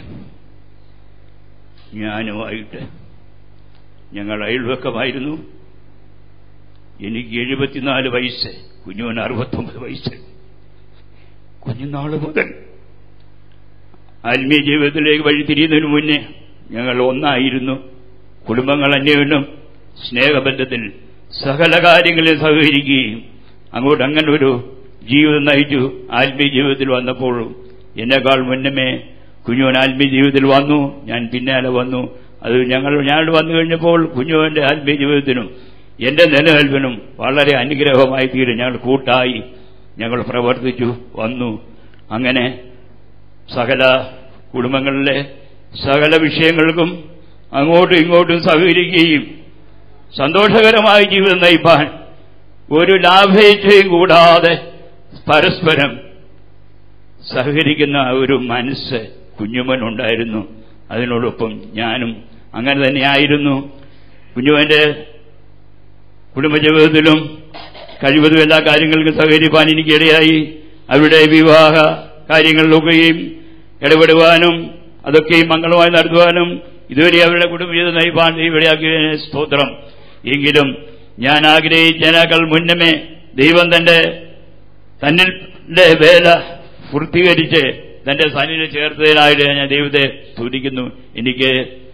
ഞാനുമായിട്ട് ഞങ്ങൾ അയൽവക്കമായിരുന്നു എനിക്ക് എഴുപത്തിനാല് വയസ്സ് കുഞ്ഞുമോൻ അറുപത്തൊമ്പത് വയസ്സ് കുഞ്ഞുനാള് മുതൽ ആത്മീയ ജീവിതത്തിലേക്ക് വഴിതിരിയുന്നതിന് മുന്നേ ഞങ്ങൾ ഒന്നായിരുന്നു കുടുംബങ്ങൾ അന്യോന്യം സ്നേഹബന്ധത്തിൽ സകല കാര്യങ്ങളിൽ സഹകരിക്കുകയും അങ്ങോട്ട് അങ്ങനെ ഒരു ജീവിതം നയിച്ചു ആത്മീയ ജീവിതത്തിൽ വന്നപ്പോഴും എന്നെക്കാൾ മുന്നമേ കുഞ്ഞുവൻ ആത്മീയ ജീവിതത്തിൽ വന്നു ഞാൻ പിന്നാലെ വന്നു അത് ഞങ്ങൾ ഞാൻ വന്നു കഴിഞ്ഞപ്പോൾ കുഞ്ഞുവന്റെ ആത്മീയ ജീവിതത്തിനും എന്റെ നിലനിൽപ്പിനും വളരെ അനുഗ്രഹമായി തീരും ഞങ്ങൾ കൂട്ടായി ഞങ്ങൾ പ്രവർത്തിച്ചു വന്നു അങ്ങനെ സകല കുടുംബങ്ങളിലെ സകല വിഷയങ്ങൾക്കും അങ്ങോട്ടും ഇങ്ങോട്ടും സഹകരിക്കുകയും സന്തോഷകരമായ ജീവിതം നയിപ്പാൻ ഒരു ലാഭേച്ഛയും കൂടാതെ പരസ്പരം സഹകരിക്കുന്ന ഒരു മനസ്സ് കുഞ്ഞുമനുണ്ടായിരുന്നു അതിനോടൊപ്പം ഞാനും അങ്ങനെ തന്നെയായിരുന്നു കുഞ്ഞുമന്റെ കുടുംബജീവിതത്തിലും കഴിവതും എല്ലാ കാര്യങ്ങൾക്കും സഹകരിപ്പാൻ എനിക്കിടയായി അവിടെ വിവാഹ കാര്യങ്ങളിലൊക്കെയും ഇടപെടുവാനും അതൊക്കെയും മംഗളമായി നടത്തുവാനും ഇതുവരെ അവരുടെ കുടുംബജീവിതം നയിപ്പാൻ ഇവിടെയാക്കിയ സ്തോത്രം എങ്കിലും ഞാൻ ആഗ്രഹിച്ചതിനേക്കാൾ മുന്നമേ ദൈവം തന്റെ തന്നിന്റെ വേല പൂർത്തീകരിച്ച് തന്റെ സന്നിധി ചേർത്തതിനായിട്ട് ഞാൻ ദൈവത്തെ സ്തുതിക്കുന്നു എനിക്ക്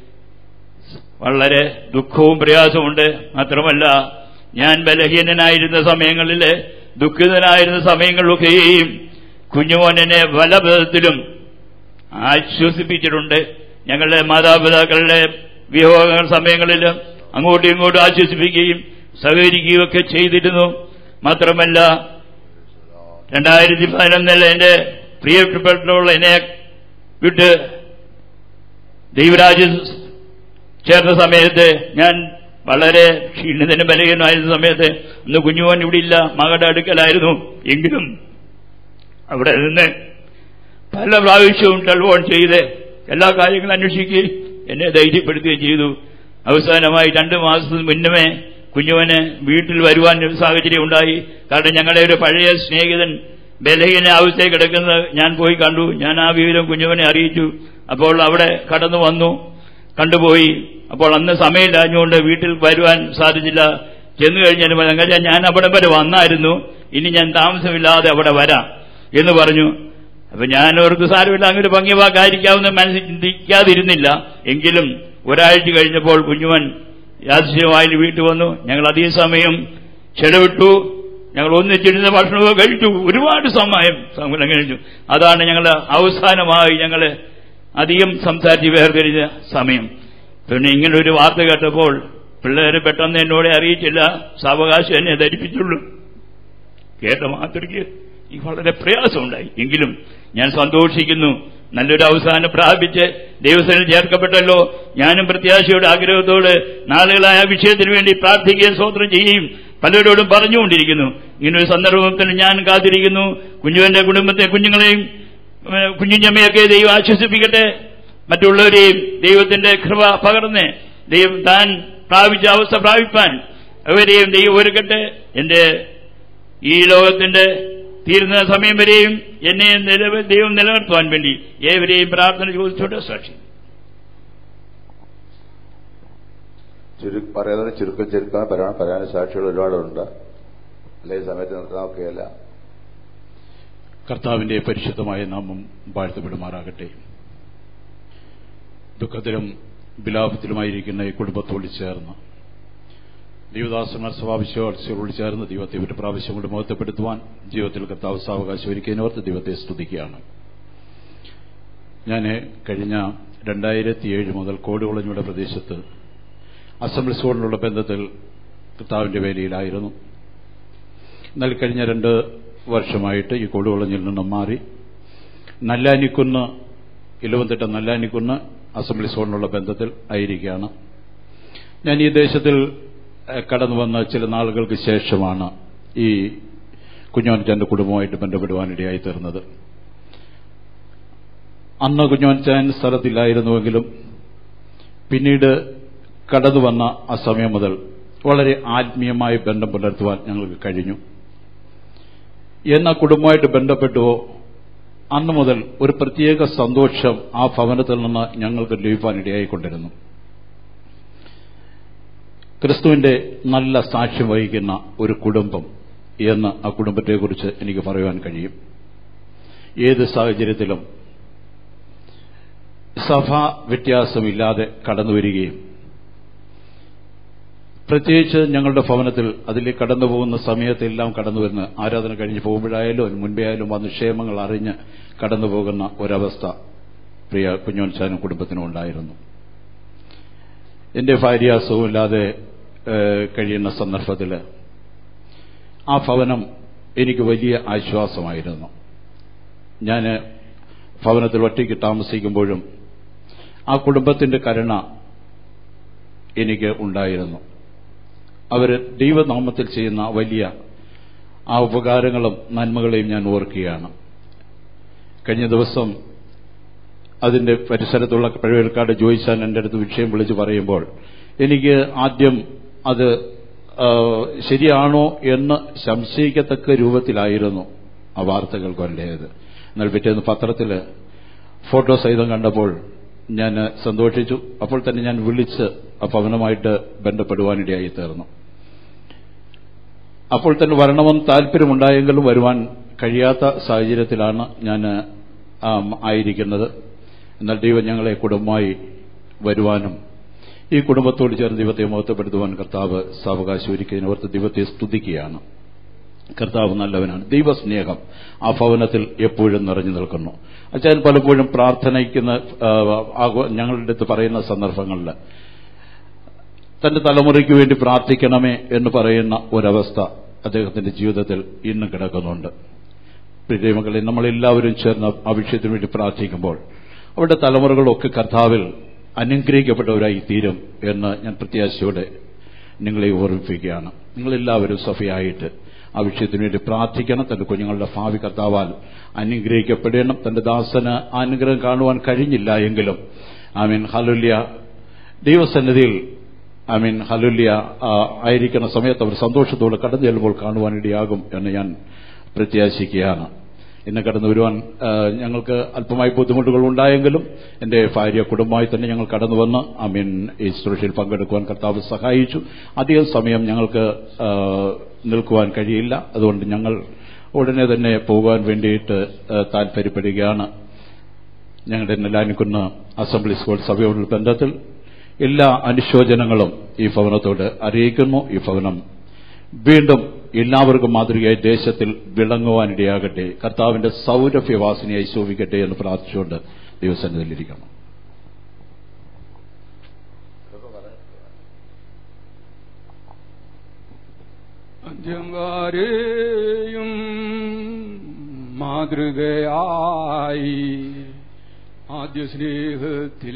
വളരെ ദുഃഖവും പ്രയാസമുണ്ട് മാത്രമല്ല ഞാൻ ബലഹീനനായിരുന്ന സമയങ്ങളിൽ ദുഃഖിതനായിരുന്ന സമയങ്ങളിലൊക്കെയും കുഞ്ഞുമോനെ പല വിധത്തിലും ആശ്വസിപ്പിച്ചിട്ടുണ്ട് ഞങ്ങളുടെ മാതാപിതാക്കളുടെ വിയോഗ സമയങ്ങളിൽ അങ്ങോട്ടും ഇങ്ങോട്ടും ആശ്വസിപ്പിക്കുകയും സഹകരിക്കുകയും ഒക്കെ ചെയ്തിരുന്നു മാത്രമല്ല രണ്ടായിരത്തി പതിനൊന്നിൽ എന്റെ പ്രിയപ്പെട്ടവൾ എന്നെ വിട്ട് ദൈവരാജ് ചേർന്ന സമയത്ത് ഞാൻ വളരെ ക്ഷീണിതനും ബലഹീനമായിരുന്ന സമയത്ത് ഇന്ന് കുഞ്ഞുമോൻ ഇവിടെ ഇല്ല മകളുടെ അടുക്കലായിരുന്നു എങ്കിലും അവിടെ നിന്ന് പല പ്രാവശ്യവും ടെലിഫോൺ ചെയ്ത് എല്ലാ കാര്യങ്ങളും അന്വേഷിക്കുകയും എന്നെ ധൈര്യപ്പെടുത്തുകയും ചെയ്തു അവസാനമായി രണ്ടു മാസത്തിന് മുന്നമേ കുഞ്ഞുവന് വീട്ടിൽ വരുവാൻ ഒരു സാഹചര്യം ഉണ്ടായി കാരണം ഞങ്ങളുടെ ഒരു പഴയ സ്നേഹിതൻ ബലഹീന അവസ്ഥയിൽ കിടക്കുന്നത് ഞാൻ പോയി കണ്ടു ഞാൻ ആ വിവരം കുഞ്ഞുവനെ അറിയിച്ചു അപ്പോൾ അവിടെ കടന്നു വന്നു കണ്ടുപോയി അപ്പോൾ അന്ന് സമയമില്ലാഞ്ഞുകൊണ്ട് വീട്ടിൽ വരുവാൻ സാധിച്ചില്ല ചെന്നു കഴിഞ്ഞാൽ പറഞ്ഞു ഞാൻ അവിടെ വരെ വന്നായിരുന്നു ഇനി ഞാൻ താമസമില്ലാതെ അവിടെ വരാം എന്ന് പറഞ്ഞു അപ്പൊ ഞാൻ അവർക്ക് സാരമില്ല അങ്ങനെ ഭംഗിവാക്കായിരിക്കാവുന്ന മനസ്സിൽ ചിന്തിക്കാതിരുന്നില്ല എങ്കിലും ഒരാഴ്ച കഴിഞ്ഞപ്പോൾ കുഞ്ഞുവൻ യാദൃശ്യമായി വീട്ടിൽ വന്നു ഞങ്ങൾ അധിക സമയം ചെലവിട്ടു ഞങ്ങൾ ഒന്നിച്ചിരുന്ന ഭക്ഷണമൊക്കെ കഴിച്ചു ഒരുപാട് സമയം സമയം കഴിച്ചു അതാണ് ഞങ്ങൾ അവസാനമായി ഞങ്ങൾ അധികം സംസാരിച്ച് വേർതിരിഞ്ഞ സമയം പിന്നെ ഇങ്ങനെ ഒരു വാർത്ത കേട്ടപ്പോൾ പിള്ളേരെ പെട്ടെന്ന് എന്നോട് അറിയിച്ചില്ല സാവകാശം എന്നെ ധരിപ്പിച്ചുള്ളൂ കേട്ട മാത്രയ്ക്ക് ഈ വളരെ പ്രയാസമുണ്ടായി എങ്കിലും ഞാൻ സന്തോഷിക്കുന്നു നല്ലൊരു അവസാനം പ്രാപിച്ച് ദൈവസ്ഥനിൽ ചേർക്കപ്പെട്ടല്ലോ ഞാനും പ്രത്യാശയുടെ ആഗ്രഹത്തോട് നാളുകളായ വിഷയത്തിന് വേണ്ടി പ്രാർത്ഥിക്കുകയും സ്വോത്രം ചെയ്യുകയും പലരോടും പറഞ്ഞുകൊണ്ടിരിക്കുന്നു ഇങ്ങനൊരു സന്ദർഭത്തിൽ ഞാൻ കാത്തിരിക്കുന്നു കുഞ്ഞുവിന്റെ കുടുംബത്തെ കുഞ്ഞുങ്ങളെയും ഏഹ്, കുഞ്ഞുഞ്ഞമ്മയൊക്കെ ദൈവം ആശ്വസിപ്പിക്കട്ടെ മറ്റുള്ളവരെയും ദൈവത്തിന്റെ കൃപ പകർന്ന് ദൈവം താൻ പ്രാപിച്ച അവസ്ഥ പ്രാപിപ്പാൻ അവരെയും ദൈവം ഒരുക്കട്ടെ എന്റെ ഈ ലോകത്തിന്റെ തീരുന്ന സമയം വരെയും എന്നെ നിലവ് ദൈവം നിലനിർത്തുവാൻ വേണ്ടി ഏവരെയും പ്രാർത്ഥന ചോദിച്ചോട്ടെ സാക്ഷി ചുരു പറയാതെ ചുരുക്കം ചുരുക്കാൻ പറയാൻ പറയാൻ സാക്ഷികൾ ഒരുപാടുണ്ട് അല്ലെ ഈ സമയത്ത് നിർത്താൻ ഒക്കെയല്ല കർത്താവിന്റെ പരിശുദ്ധമായ നാമം വാഴ്ത്തപ്പെടുമാറാകട്ടെ ദുഃഖത്തിലും വിലാപത്തിലുമായിരിക്കുന്ന ഈ കുടുംബത്തോട് ചേർന്ന് ദൈവദാസന്മാർ സ്വഭാവിശ്വാസികളോട് ചേർന്ന് ദൈവത്തെ ഒരു പ്രാവശ്യം കൊണ്ട് മഹത്വപ്പെടുത്തുവാൻ ജീവിതത്തിൽ കർത്താവ് സാവകാശം ഒരുക്കിയതിനോർത്ത് ദൈവത്തെ സ്തുതിക്കുകയാണ് ഞാൻ കഴിഞ്ഞ രണ്ടായിരത്തി ഏഴ് മുതൽ കോടുകുളഞ്ഞുടെ പ്രദേശത്ത് അസംബ്ലി സ്കൂളിനുള്ള ബന്ധത്തിൽ കർത്താവിന്റെ വേലയിലായിരുന്നു എന്നാൽ കഴിഞ്ഞ രണ്ട് വർഷമായിട്ട് ഈ കൊടുകുളഞ്ഞിൽ നിന്നും മാറി നല്ലാനിക്കുന്ന് ഇലവന്തിട്ട നല്ലാനിക്കുന്ന് അസംബ്ലി സോണിനുള്ള ബന്ധത്തിൽ ആയിരിക്കുകയാണ് ഞാൻ ഈ ദേശത്തിൽ ഏഹ്, കടന്നു വന്ന ചില നാളുകൾക്ക് ശേഷമാണ് ഈ കുഞ്ഞോൻചാന്റെ കുടുംബവുമായിട്ട് ബന്ധപ്പെടുവാനിടയായി തീർന്നത് അന്ന് കുഞ്ഞോൻചാൻ സ്ഥലത്തില്ലായിരുന്നുവെങ്കിലും പിന്നീട് കടന്നു വന്ന ആ സമയം മുതൽ വളരെ ആത്മീയമായ ബന്ധം പുലർത്തുവാൻ ഞങ്ങൾക്ക് കഴിഞ്ഞു എന്ന കുടുംബമായിട്ട് ബന്ധപ്പെട്ടുവോ അന്നു മുതൽ ഒരു പ്രത്യേക സന്തോഷം ആ ഭവനത്തിൽ നിന്ന് ഞങ്ങൾക്ക് ലഭിക്കാനിടയായിക്കൊണ്ടിരുന്നു ക്രിസ്തുവിന്റെ നല്ല സാക്ഷ്യം വഹിക്കുന്ന ഒരു കുടുംബം എന്ന് ആ കുടുംബത്തെക്കുറിച്ച് എനിക്ക് പറയുവാൻ കഴിയും ഏത് സാഹചര്യത്തിലും സഭാ വ്യത്യാസമില്ലാതെ കടന്നുവരികയും പ്രത്യേകിച്ച് ഞങ്ങളുടെ ഭവനത്തിൽ അതിലേക്ക് കടന്നു പോകുന്ന സമയത്തെല്ലാം കടന്നു വരുന്ന ആരാധന കഴിഞ്ഞ് പോകുമ്പോഴായാലും അതിന് മുൻപേ ആയാലും വന്ന് ക്ഷേമങ്ങൾ അറിഞ്ഞ് കടന്നു പോകുന്ന ഒരവസ്ഥ പ്രിയ കുഞ്ഞോൻസാനും കുടുംബത്തിനും ഉണ്ടായിരുന്നു എന്റെ ഭാര്യ സുഖമില്ലാതെ ഏഹ്, കഴിയുന്ന സന്ദർഭത്തിൽ ആ ഭവനം എനിക്ക് വലിയ ആശ്വാസമായിരുന്നു ഞാൻ ഭവനത്തിൽ ഒറ്റയ്ക്ക് താമസിക്കുമ്പോഴും ആ കുടുംബത്തിന്റെ കരുണ എനിക്ക് ഉണ്ടായിരുന്നു അവർ ദൈവനാമത്തിൽ ചെയ്യുന്ന വലിയ ആ ഉപകാരങ്ങളും നന്മകളെയും ഞാൻ ഓർക്കുകയാണ് കഴിഞ്ഞ ദിവസം അതിന്റെ പരിസരത്തുള്ള പഴവേൽക്കാട് ജോയിച്ചാൻ എൻ്റെ അടുത്ത് വിഷയം വിളിച്ചു പറയുമ്പോൾ എനിക്ക് ആദ്യം അത് ആ, ശരിയാണോ എന്ന് സംശയിക്കത്തക്ക രൂപത്തിലായിരുന്നു ആ വാർത്തകൾ കൊണ്ടേത് എന്നാൽ പിറ്റേന്ന് പത്രത്തിൽ ഫോട്ടോ സഹിതം കണ്ടപ്പോൾ ഞാൻ സന്തോഷിച്ചു അപ്പോൾ തന്നെ ഞാൻ വിളിച്ച് ആ ഭവനമായിട്ട് ബന്ധപ്പെടുവാനിടയായി തീർന്നു അപ്പോൾ തന്നെ വരണമെന്ന് താല്പര്യമുണ്ടായെങ്കിലും വരുവാൻ കഴിയാത്ത സാഹചര്യത്തിലാണ് ഞാൻ ആം, ആയിരിക്കുന്നത് എന്നാൽ ദൈവം ഞങ്ങളെ കുടുംബമായി വരുവാനും ഈ കുടുംബത്തോട് ചേർന്ന് ദൈവത്തെ മഹത്വപ്പെടുത്തുവാൻ കർത്താവ് സാവകാശം ഒരുക്കിയതിന് ഓർത്ത് ദൈവത്തെ സ്തുതിക്കുകയാണ് കർത്താവ് നല്ലവനാണ് ദൈവസ്നേഹം ആ ഭവനത്തിൽ എപ്പോഴും നിറഞ്ഞു നിൽക്കുന്നു അച്ഛൻ പലപ്പോഴും പ്രാർത്ഥനയ്ക്കുന്ന ആ, ആഘോ- ഞങ്ങളുടെ അടുത്ത് പറയുന്ന സന്ദർഭങ്ങളിൽ തന്റെ തലമുറയ്ക്ക് വേണ്ടി പ്രാർത്ഥിക്കണമേ എന്ന് പറയുന്ന ഒരവസ്ഥ അദ്ദേഹത്തിന്റെ ജീവിതത്തിൽ ഇന്നും കിടക്കുന്നുണ്ട് പ്രിയമകളെ നമ്മളെല്ലാവരും ചേർന്ന് ആ വിഷയത്തിന് വേണ്ടി പ്രാർത്ഥിക്കുമ്പോൾ അവരുടെ തലമുറകളൊക്കെ കർത്താവിൽ അനുഗ്രഹിക്കപ്പെട്ടവരായി തീരും എന്ന് ഞാൻ പ്രത്യാശയോടെ നിങ്ങളെ ഓർമ്മിപ്പിക്കുകയാണ് നിങ്ങളെല്ലാവരും സഭയായിട്ട് ആ വിഷയത്തിന് വേണ്ടി പ്രാർത്ഥിക്കണം തന്റെ കുഞ്ഞുങ്ങളുടെ ഭാവി കർത്താവാൽ അനുഗ്രഹിക്കപ്പെടണം തന്റെ ദാസന് ആ അനുഗ്രഹം കാണുവാൻ കഴിഞ്ഞില്ല എങ്കിലും ഐ മീൻ ഹലുല്യ ദൈവസന്നിധിയിൽ ഐ മീൻ ഹലുല്യ ആ, ആയിരിക്കുന്ന സമയത്ത് അവർ സന്തോഷത്തോടെ കടന്നു ചെല്ലുമ്പോൾ കാണുവാനിടയാകും എന്ന് ഞാൻ പ്രത്യാശിക്കുകയാണ് ഇന്ന് കടന്നു വരുവാൻ ആ, ഞങ്ങൾക്ക് അല്പമായി ബുദ്ധിമുട്ടുകൾ ഉണ്ടായെങ്കിലും എന്റെ ഭാര്യ കുടുംബമായി തന്നെ ഞങ്ങൾ കടന്നു വന്ന് ഐ മീൻ ഈ സുരക്ഷയിൽ പങ്കെടുക്കുവാൻ കർത്താവ് സഹായിച്ചു അധികം സമയം ഞങ്ങൾക്ക് ആ, നിൽക്കുവാൻ കഴിയില്ല അതുകൊണ്ട് ഞങ്ങൾ ഉടനെ തന്നെ പോകുവാൻ വേണ്ടിയിട്ട് ആ, താല്പര്യപ്പെടുകയാണ് ഞങ്ങളുടെ നെല്ലാനിക്കുന്ന അസംബ്ലി സ്കൂൾ സഭയോടുള്ള ബന്ധത്തിൽ എല്ലാ അനുശോചനങ്ങളും ഈ ഭവനത്തോട് അറിയിക്കുന്നു ഈ ഭവനം വീണ്ടും എല്ലാവർക്കും മാതൃകയായി ദേശത്തിൽ വിളങ്ങുവാനിടയാകട്ടെ കർത്താവിന്റെ സൗരഭ്യവാസിനിയായി ശോഭിക്കട്ടെ എന്ന് പ്രാർത്ഥിച്ചുകൊണ്ട് ദൈവസന്നിധിയിലിരിക്കണം അന്ത്യം വരെയും മാതൃകയായി ആദ്യ സ്നേഹത്തിൽ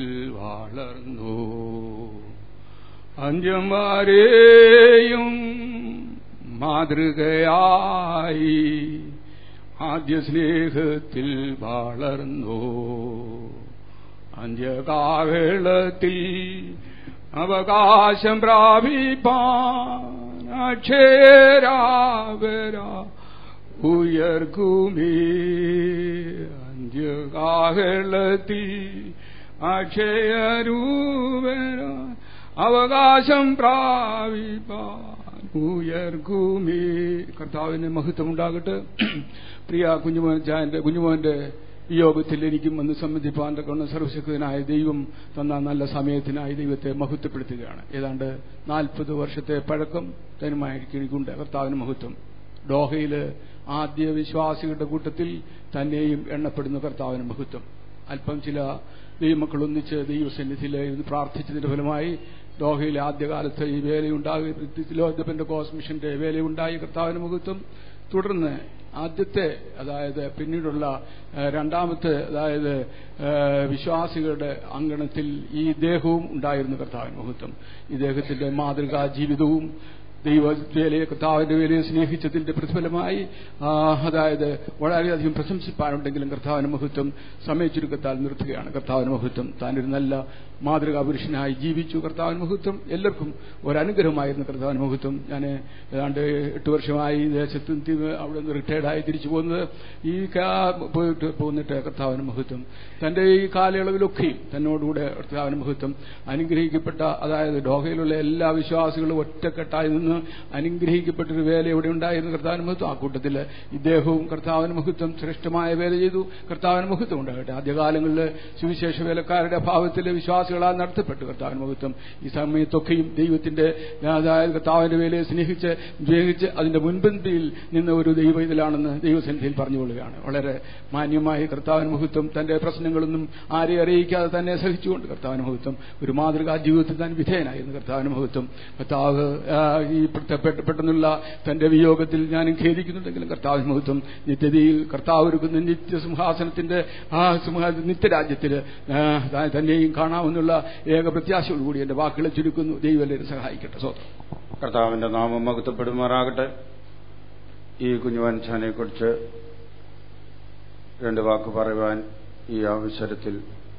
വളർന്നു അന്ത്യം വരെയും മാതൃകയായി ആദ്യ സ്നേഹത്തിൽ വളർന്നു അന്ത്യകാലത്തിൽ അവകാശം പ്രാപിപ്പാൻ അക്ഷരാവരാ ഉയർക്കുമേ അന്ത്യകാലത്തിൽ അക്ഷയരൂപര അവകാശം പ്രാപിപ്പാൻ ഉയർക്കുമേ കർത്താവിന് മഹത്വം ഉണ്ടാകട്ടെ പ്രിയ കുഞ്ഞുമോൻ ചായന്റെ കുഞ്ഞുമോന്റെ വിയോഗത്തിൽ എനിക്കും വന്ന് സംബന്ധിപ്പാൻ കൊണ്ട് സർവശക്തനായ ദൈവം തന്ന നല്ല സമയത്തിനായി ദൈവത്തെ മഹത്വപ്പെടുത്തുകയാണ് ഏതാണ്ട് നാൽപ്പത് വർഷത്തെ പഴക്കം തനുമായിരിക്കുണ്ട് കർത്താവിന് മഹത്വം ഡോഹയില് ആദ്യ വിശ്വാസികളുടെ കൂട്ടത്തിൽ തന്നെയും എണ്ണപ്പെടുന്ന കർത്താവിന് മഹത്വം അല്പം ചില ദൈവമക്കൾ ഒന്നിച്ച് ദൈവസന്നിധിയിൽ ഇരുന്ന് പ്രാർത്ഥിച്ചതിന്റെ ഫലമായി ദോഹയിലെ ആദ്യകാലത്ത് ഈ വേലയുണ്ടായി ലോകത്തിന്റെ കോസ്മിഷന്റെ വേലയുണ്ടായി കർത്താവിന് മഹത്വം തുടർന്ന് ആദ്യത്തെ അതായത് പിന്നീടുള്ള ഏഹ്, രണ്ടാമത്തെ അതായത് ഏഹ്, വിശ്വാസികളുടെ അങ്കണത്തിൽ ഈ ദേഹവും ഉണ്ടായിരുന്നു കർത്താവിന് മഹത്വം ഇദ്ദേഹത്തിന്റെ മാതൃകാ ജീവിതവും ദൈവ വേലയെ കർത്താവിന്റെ വേലയെ സ്നേഹിച്ചതിന്റെ പ്രതിഫലമായി ആ, അതായത് വളരെയധികം പ്രശംസിപ്പാനുണ്ടെങ്കിലും കർത്താവിന് മഹത്വം സമയച്ചുരുക്കത്താൽ നിർത്തുകയാണ് കർത്താവിന് മഹത്വം താനൊരു നല്ല മാതൃകാ പുരുഷനായി ജീവിച്ചു കർത്താവിന് മഹത്വം എല്ലാവർക്കും ഒരനുഗ്രഹമായിരുന്നു കർത്താവിന് മഹത്വം ഞാൻ ഏതാണ്ട് എട്ട് വർഷമായി ഈ ദേശത്ത് നിന്ന് അവിടെ നിന്ന് റിട്ടയർഡായി തിരിച്ചു പോകുന്നത് ഈ കാ- പോയിട്ട് പോന്നിട്ട് കർത്താവിന് മഹത്വം തന്റെ ഈ കാലയളവിലൊക്കെയും തന്നോടുകൂടെ കർത്താവിന് മഹത്വം അനുഗ്രഹിക്കപ്പെട്ട അതായത് ഡോഹയിലുള്ള എല്ലാ വിശ്വാസികളും ഒറ്റക്കെട്ടായി നിന്ന് അനുഗ്രഹിക്കപ്പെട്ടൊരു വേല ഇവിടെ ഉണ്ടായിരുന്നു കർത്താവിന് മഹത്വം ആ കൂട്ടത്തിൽ ഇദ്ദേഹവും കർത്താവിന് മഹത്വം ശ്രേഷ്ഠമായ വേല ചെയ്തു കർത്താവിന് മഹത്വം ഉണ്ടാകട്ടെ ആദ്യകാലങ്ങളിൽ സുവിശേഷ വേലക്കാരുടെ അഭാവത്തിൽ വിശ്വാസികളാൽ നടത്തപ്പെട്ടു കർത്താവിന് മഹത്വം ഈ സമയത്തൊക്കെയും ദൈവത്തിന്റെ അതായത് കർത്താവിന്റെ വേലയെ സ്നേഹിച്ച് സ്നേഹിച്ച് അതിന്റെ മുൻപന്തിയിൽ നിന്ന ഒരു ദൈവ ഇതിലാണെന്ന് ദൈവസന്നിധിയിൽ പറഞ്ഞുകൊള്ളുകയാണ് വളരെ മാന്യമായി കർത്താവിന് മഹത്വം തന്റെ പ്രശ്നങ്ങളൊന്നും ആരെയും അറിയിക്കാതെ തന്നെ സഹിച്ചുകൊണ്ട് കർത്താവിന് മഹത്വം ഒരു മാതൃകാ ജീവിതത്തിൽ താൻ വിധേയനായിരുന്നു കർത്താവിന് മഹത്വം കർത്താവ് ആ, ഈ പെട്ട- പെട്ട- പെട്ടെന്നുള്ള തന്റെ വിയോഗത്തിൽ ഞാനും ഖേദിക്കുന്നുണ്ടെങ്കിലും കർത്താവിന് മഹത്വം നിത്യതയിൽ കർത്താവ് ഒരുക്കുന്ന നിത്യസിംഹാസനത്തിന്റെ ആ സിംഹാ നിത്യരാജ്യത്തിൽ ആ, താൻ തന്നെയും കാണാമെന്നുള്ള ഏക പ്രത്യാശയോടുകൂടി എന്റെ വാക്കുകളെ ചുരുക്കുന്നു ദൈവം എല്ലാവരും സഹായിക്കട്ടെ സ്വന്തം കർത്താവിന്റെ നാമം മഹത്വപ്പെടുമാറാകട്ടെ ഈ കുഞ്ഞുവൻചാനെ കുറിച്ച് രണ്ട് വാക്ക് പറയുവാൻ ഈ അവസരത്തിൽ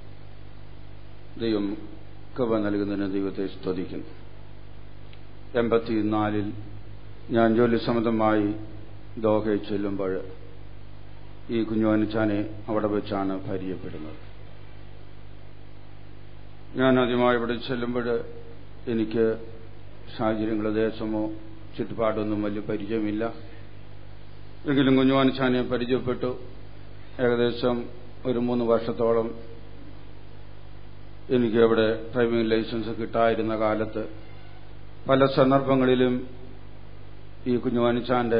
ദൈവം കൃപ നൽകുന്നതിന് ദൈവത്തെ സ്തുതിക്കുന്നു എൺപത്തിനാലിൽ ഞാൻ ജോലി സംബന്ധമായി ദോഹയിൽ ചെല്ലുമ്പോൾ ഈ കുഞ്ഞുവൻചാനെ അവിടെ വെച്ചാണ് പരിചയപ്പെടുന്നത് ഞാൻ ആദ്യമായി ഇവിടെ ചെല്ലുമ്പോൾ എനിക്ക് സാഹചര്യങ്ങളോ ദേശമോ ചുറ്റുപാടൊന്നും വലിയ പരിചയമില്ല എങ്കിലും കുഞ്ഞുവാനിച്ചാനെ പരിചയപ്പെട്ടു ഏകദേശം ഒരു മൂന്ന് വർഷത്തോളം എനിക്ക് അവിടെ ഡ്രൈവിംഗ് ലൈസൻസ് കിട്ടായിരുന്ന കാലത്ത് പല സന്ദർഭങ്ങളിലും ഈ കുഞ്ഞുവാനിച്ചാന്റെ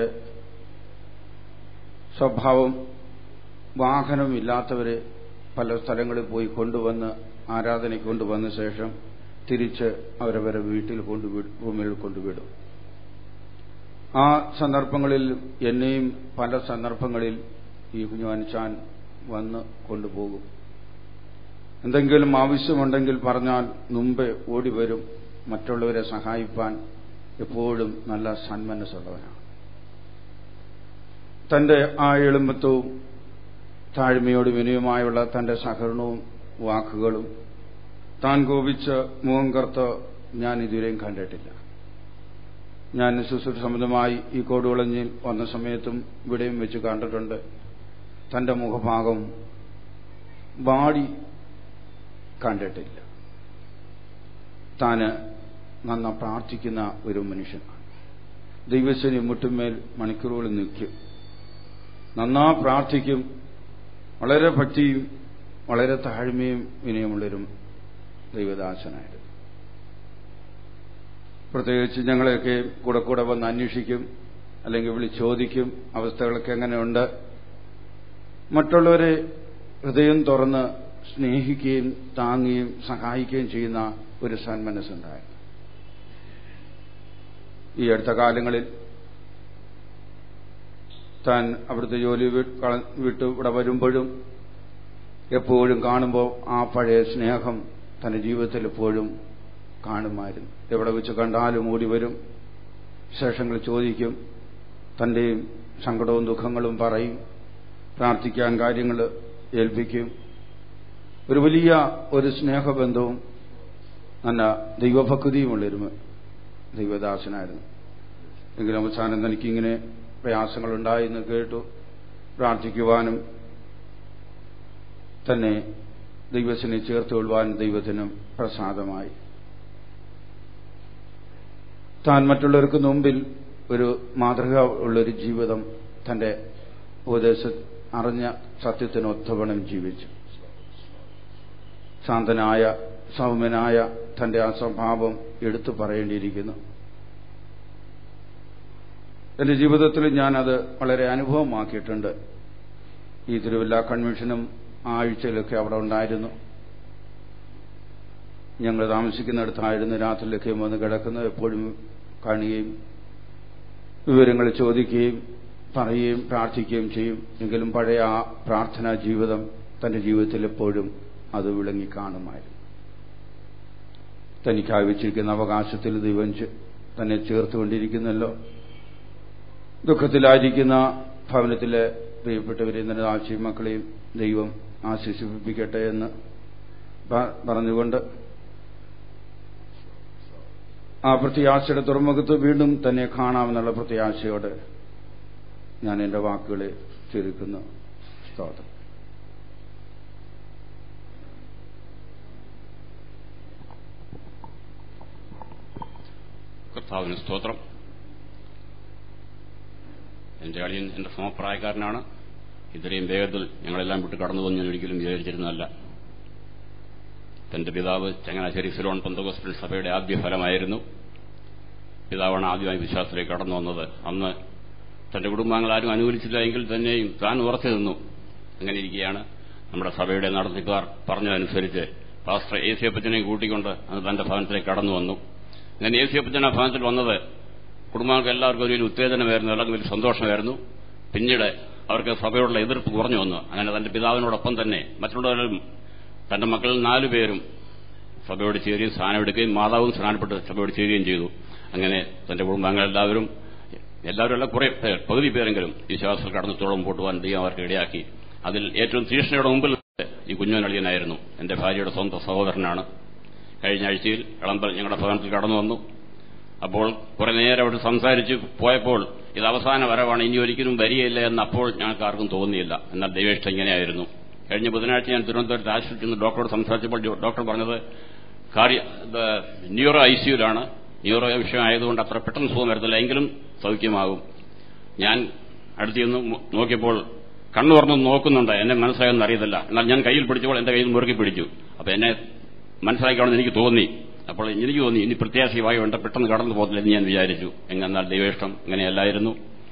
സ്വഭാവം വാഹനമില്ലാത്തവരെ പല സ്ഥലങ്ങളിൽ പോയി കൊണ്ടുവന്ന് ആരാധനയ്ക്ക് കൊണ്ടുവന്ന ശേഷം തിരിച്ച് അവരവരെ വീട്ടിൽ കൊണ്ടുവിടും റൂമിൽ കൊണ്ടുവിടും ആ സന്ദർഭങ്ങളിൽ എന്നെയും പല സന്ദർഭങ്ങളിൽ ഈ കുഞ്ഞുവാനിച്ചാൻ വന്ന് കൊണ്ടുപോകും എന്തെങ്കിലും ആവശ്യമുണ്ടെങ്കിൽ പറഞ്ഞാൽ മുമ്പേ ഓടിവരും മറ്റുള്ളവരെ സഹായിപ്പാൻ എപ്പോഴും നല്ല സന്മനസ്സുള്ളവനാണ് തന്റെ ആ എളുമ്പത്വവും താഴ്മയോട് വിനയമായുള്ള തന്റെ സഹകരണവും വാക്കുകളും താൻ കോപിച്ച് മുഖം കറുത്ത് ഞാൻ ഇതുവരെയും കണ്ടിട്ടില്ല ഞാൻ ശുശ്രൂഷ സംബന്ധമായി ഈ കോടുകുളഞ്ഞിൽ വന്ന സമയത്തും ഇവിടെയും വെച്ച് കണ്ടിട്ടുണ്ട് തന്റെ മുഖഭാഗം ബാടി കണ്ടിട്ടില്ല താന് നന്ന പ്രാർത്ഥിക്കുന്ന ഒരു മനുഷ്യനാണ് ദൈവശനി മുട്ടുമേൽ മണിക്കൂറുകൾ നിൽക്കും നന്നാ പ്രാർത്ഥിക്കും വളരെ ഭക്തിയും വളരെ താഴ്മയും വിനയമുള്ളൊരു ദൈവദാസനായിരുന്നു പ്രത്യേകിച്ച് ഞങ്ങളെയൊക്കെ കൂടെ കൂടെ വന്ന് അന്വേഷിക്കും അല്ലെങ്കിൽ വിളി ചോദിക്കും അവസ്ഥകളൊക്കെ എങ്ങനെയുണ്ട് മറ്റുള്ളവരെ ഹൃദയം തുറന്ന് സ്നേഹിക്കുകയും താങ്ങുകയും സഹായിക്കുകയും ചെയ്യുന്ന ഒരു സന്മനസ്സുണ്ടായിരുന്നു ഈ അടുത്ത കാലങ്ങളിൽ താൻ അവിടുത്തെ ജോലി വി- കള- വിട്ട് ഇവിടെ വരുമ്പോഴും എപ്പോഴും കാണുമ്പോൾ ആ പഴയ സ്നേഹം തന്റെ ജീവിതത്തിൽ എപ്പോഴും കാണുമായിരുന്നു എവിടെ വെച്ച് കണ്ടാലും ഓടി വരും വിശേഷങ്ങൾ ചോദിക്കും തൻ്റെയും സങ്കടവും ദുഃഖങ്ങളും പറയും പ്രാർത്ഥിക്കാൻ കാര്യങ്ങൾ ഏൽപ്പിക്കും ഒരു വലിയ ഒരു സ്നേഹബന്ധവും നല്ല ദൈവഭക്തിയുമുള്ളൊരു ദൈവദാസനായിരുന്നു എങ്കിലും അവസാനം തനിക്കിങ്ങനെ പ്രയാസങ്ങളുണ്ടായി എന്ന് കേട്ടു പ്രാർത്ഥിക്കുവാനും തന്നെ ദൈവത്തിനെ ചേർത്തുകൊള്ളുവാനും ദൈവത്തിനും പ്രസാദമായി താൻ മറ്റുള്ളവർക്ക് മുമ്പിൽ ഒരു മാതൃക ഉള്ളൊരു ജീവിതം തന്റെ ഉപദേശ അറിഞ്ഞ സത്യത്തിന് ഒത്തവണ്ണം ജീവിച്ചു ശാന്തനായ സൗമ്യനായ തന്റെ ആ സ്വഭാവം എടുത്തു പറയേണ്ടിയിരിക്കുന്നു എന്റെ ജീവിതത്തിൽ ഞാനത് വളരെ അനുഭവമാക്കിയിട്ടുണ്ട് ഈ തിരുവല്ല കൺവെൻഷനും ആഴ്ചയിലൊക്കെ അവിടെ ഉണ്ടായിരുന്നു ഞങ്ങൾ താമസിക്കുന്നിടത്തായിരുന്നു രാത്രിയിലൊക്കെ വന്ന് കിടക്കുന്നത് എപ്പോഴും കാണുകയും വിവരങ്ങൾ ചോദിക്കുകയും പറയുകയും പ്രാർത്ഥിക്കുകയും ചെയ്യും എങ്കിലും പഴയ ആ പ്രാർത്ഥനാ ജീവിതം തന്റെ ജീവിതത്തിൽ എപ്പോഴും അത് വിളങ്ങി കാണുമായിരുന്നു തനിക്കായി വെച്ചിരിക്കുന്ന അവകാശത്തിൽ ദൈവം തന്നെ ചേർത്തുകൊണ്ടിരിക്കുന്നല്ലോ ദുഃഖത്തിലായിരിക്കുന്ന ഭവനത്തിലെ പ്രിയപ്പെട്ടവരെ തന്നെ ആശയും മക്കളെയും ദൈവം ആശ്വസിപ്പിക്കട്ടെ എന്ന് പറഞ്ഞുകൊണ്ട് ആ പ്രത്യാശയുടെ തുറമുഖത്ത് വീണ്ടും തന്നെ കാണാമെന്നുള്ള പ്രത്യാശയോടെ ഞാൻ എന്റെ വാക്കുകളെ ചുരുക്കുന്നു സ്തോത്രം കർത്താവിന് സ്തോത്രം എന്റെ അളിയൻ എന്റെ സമപ്രായക്കാരനാണ് ഇത്രയും വേഗത്തിൽ ഞങ്ങളെല്ലാം വിട്ട് കടന്നു പോകുന്ന ഞാൻ ഒരിക്കലും വിചാരിച്ചിരുന്നതല്ല തന്റെ പിതാവ് ചങ്ങനാശ്ശേരി സിലോൺ പന്തകോസ്റ്റൽ സഭയുടെ ആദ്യ ഫലമായിരുന്നു പിതാവാണ് ആദ്യമായി വിശ്വാസത്തിലേക്ക് കടന്നു വന്നത് അന്ന് തന്റെ കുടുംബാംഗങ്ങൾ ആരും അനുകൂലിച്ചില്ല എങ്കിൽ തന്നെയും താൻ ഉറച്ചു നിന്നു അങ്ങനെ ഇരിക്കുകയാണ് നമ്മുടെ സഭയുടെ നടത്തിക്കാർ പറഞ്ഞതനുസരിച്ച് പാസ്റ്റർ എ സി അപ്പച്ചനെ കൂട്ടിക്കൊണ്ട് അന്ന് തന്റെ ഭവനത്തിലേക്ക് കടന്നു വന്നു അങ്ങനെ എ സി അപ്പച്ചൻ ആ ഭവനത്തിൽ വന്നത് കുടുംബാംഗങ്ങൾക്ക് എല്ലാവർക്കും ഒരു വലിയ ഉത്തേജനമായിരുന്നു എല്ലാവർക്കും വലിയ സന്തോഷമായിരുന്നു പിന്നീട് അവർക്ക് സഭയോടുള്ള എതിർപ്പ് കുറഞ്ഞു വന്നു അങ്ങനെ തന്റെ പിതാവിനോടൊപ്പം തന്നെ മറ്റുള്ളവരും തന്റെ മക്കളിൽ നാലുപേരും സഭയോട് ചേരുകയും സ്ഥാനമെടുക്കുകയും മാതാവും സ്ഥാനപ്പെട്ട് സഭയോട് ചേരുകയും ചെയ്തു അങ്ങനെ തന്റെ കുടുംബാംഗങ്ങളെല്ലാവരും എല്ലാവരും അല്ല കുറെ പേർ പകുതി പേരെങ്കിലും വിശ്വാസത്തിൽ കടന്നു തോളം പോട്ടുവാൻ ദൈവം അവർക്ക് ഇടയാക്കി അതിൽ ഏറ്റവും തീഷ്ണയുടെ മുമ്പിൽ ഈ കുഞ്ഞോനളിയനായിരുന്നു എന്റെ ഭാര്യയുടെ സ്വന്തം സഹോദരനാണ് കഴിഞ്ഞ ആഴ്ചയിൽ ഇളമ്പൽ ഞങ്ങളുടെ ഭവനത്തിൽ കടന്നു വന്നു അപ്പോൾ കുറെ നേരം അവിടെ സംസാരിച്ച് പോയപ്പോൾ ഇത് അവസാന വരവാണ് ഇനി ഒരിക്കലും വരികയില്ല എന്ന് അപ്പോൾ ഞങ്ങൾക്ക് ആർക്കും തോന്നിയില്ല എന്നാൽ ദൈവേഷ്ടം ഇങ്ങനെയായിരുന്നു കഴിഞ്ഞ ബുധനാഴ്ച ഞാൻ തിരുവനന്തപുരത്ത് ആശുപത്രിയിൽ നിന്ന് ഡോക്ടറോട് സംസാരിച്ചപ്പോൾ ഡോക്ടർ പറഞ്ഞത് കാര്യ ന്യൂറോ ഐസിയുലാണ് ന്യൂറോ വിഷയമായതുകൊണ്ട് അത്ര പെട്ടെന്ന് സുഖം വരത്തില്ല എങ്കിലും സൗഖ്യമാകും ഞാൻ അടുത്ത് ചെന്ന് നോക്കിയപ്പോൾ കണ്ണു തുറന്ന് നോക്കുന്നുണ്ട് എന്നെ മനസ്സിലായെന്ന് അറിയത്തില്ല എന്നാൽ ഞാൻ കയ്യിൽ പിടിച്ചപ്പോൾ എന്റെ കയ്യിൽ മുറുക്കി പിടിച്ചു അപ്പൊ എന്നെ മനസ്സിലാക്കിയാണെന്ന് എനിക്ക് തോന്നി അപ്പോൾ എനിക്ക് തോന്നി ഇനി പ്രത്യാശയുമായി വേണ്ട പെട്ടെന്ന് കടന്നു പോകത്തില്ലെന്ന് ഞാൻ വിചാരിച്ചു എന്നാൽ ദൈവേഷ്ടം ഇങ്ങനെയല്ലായിരുന്നു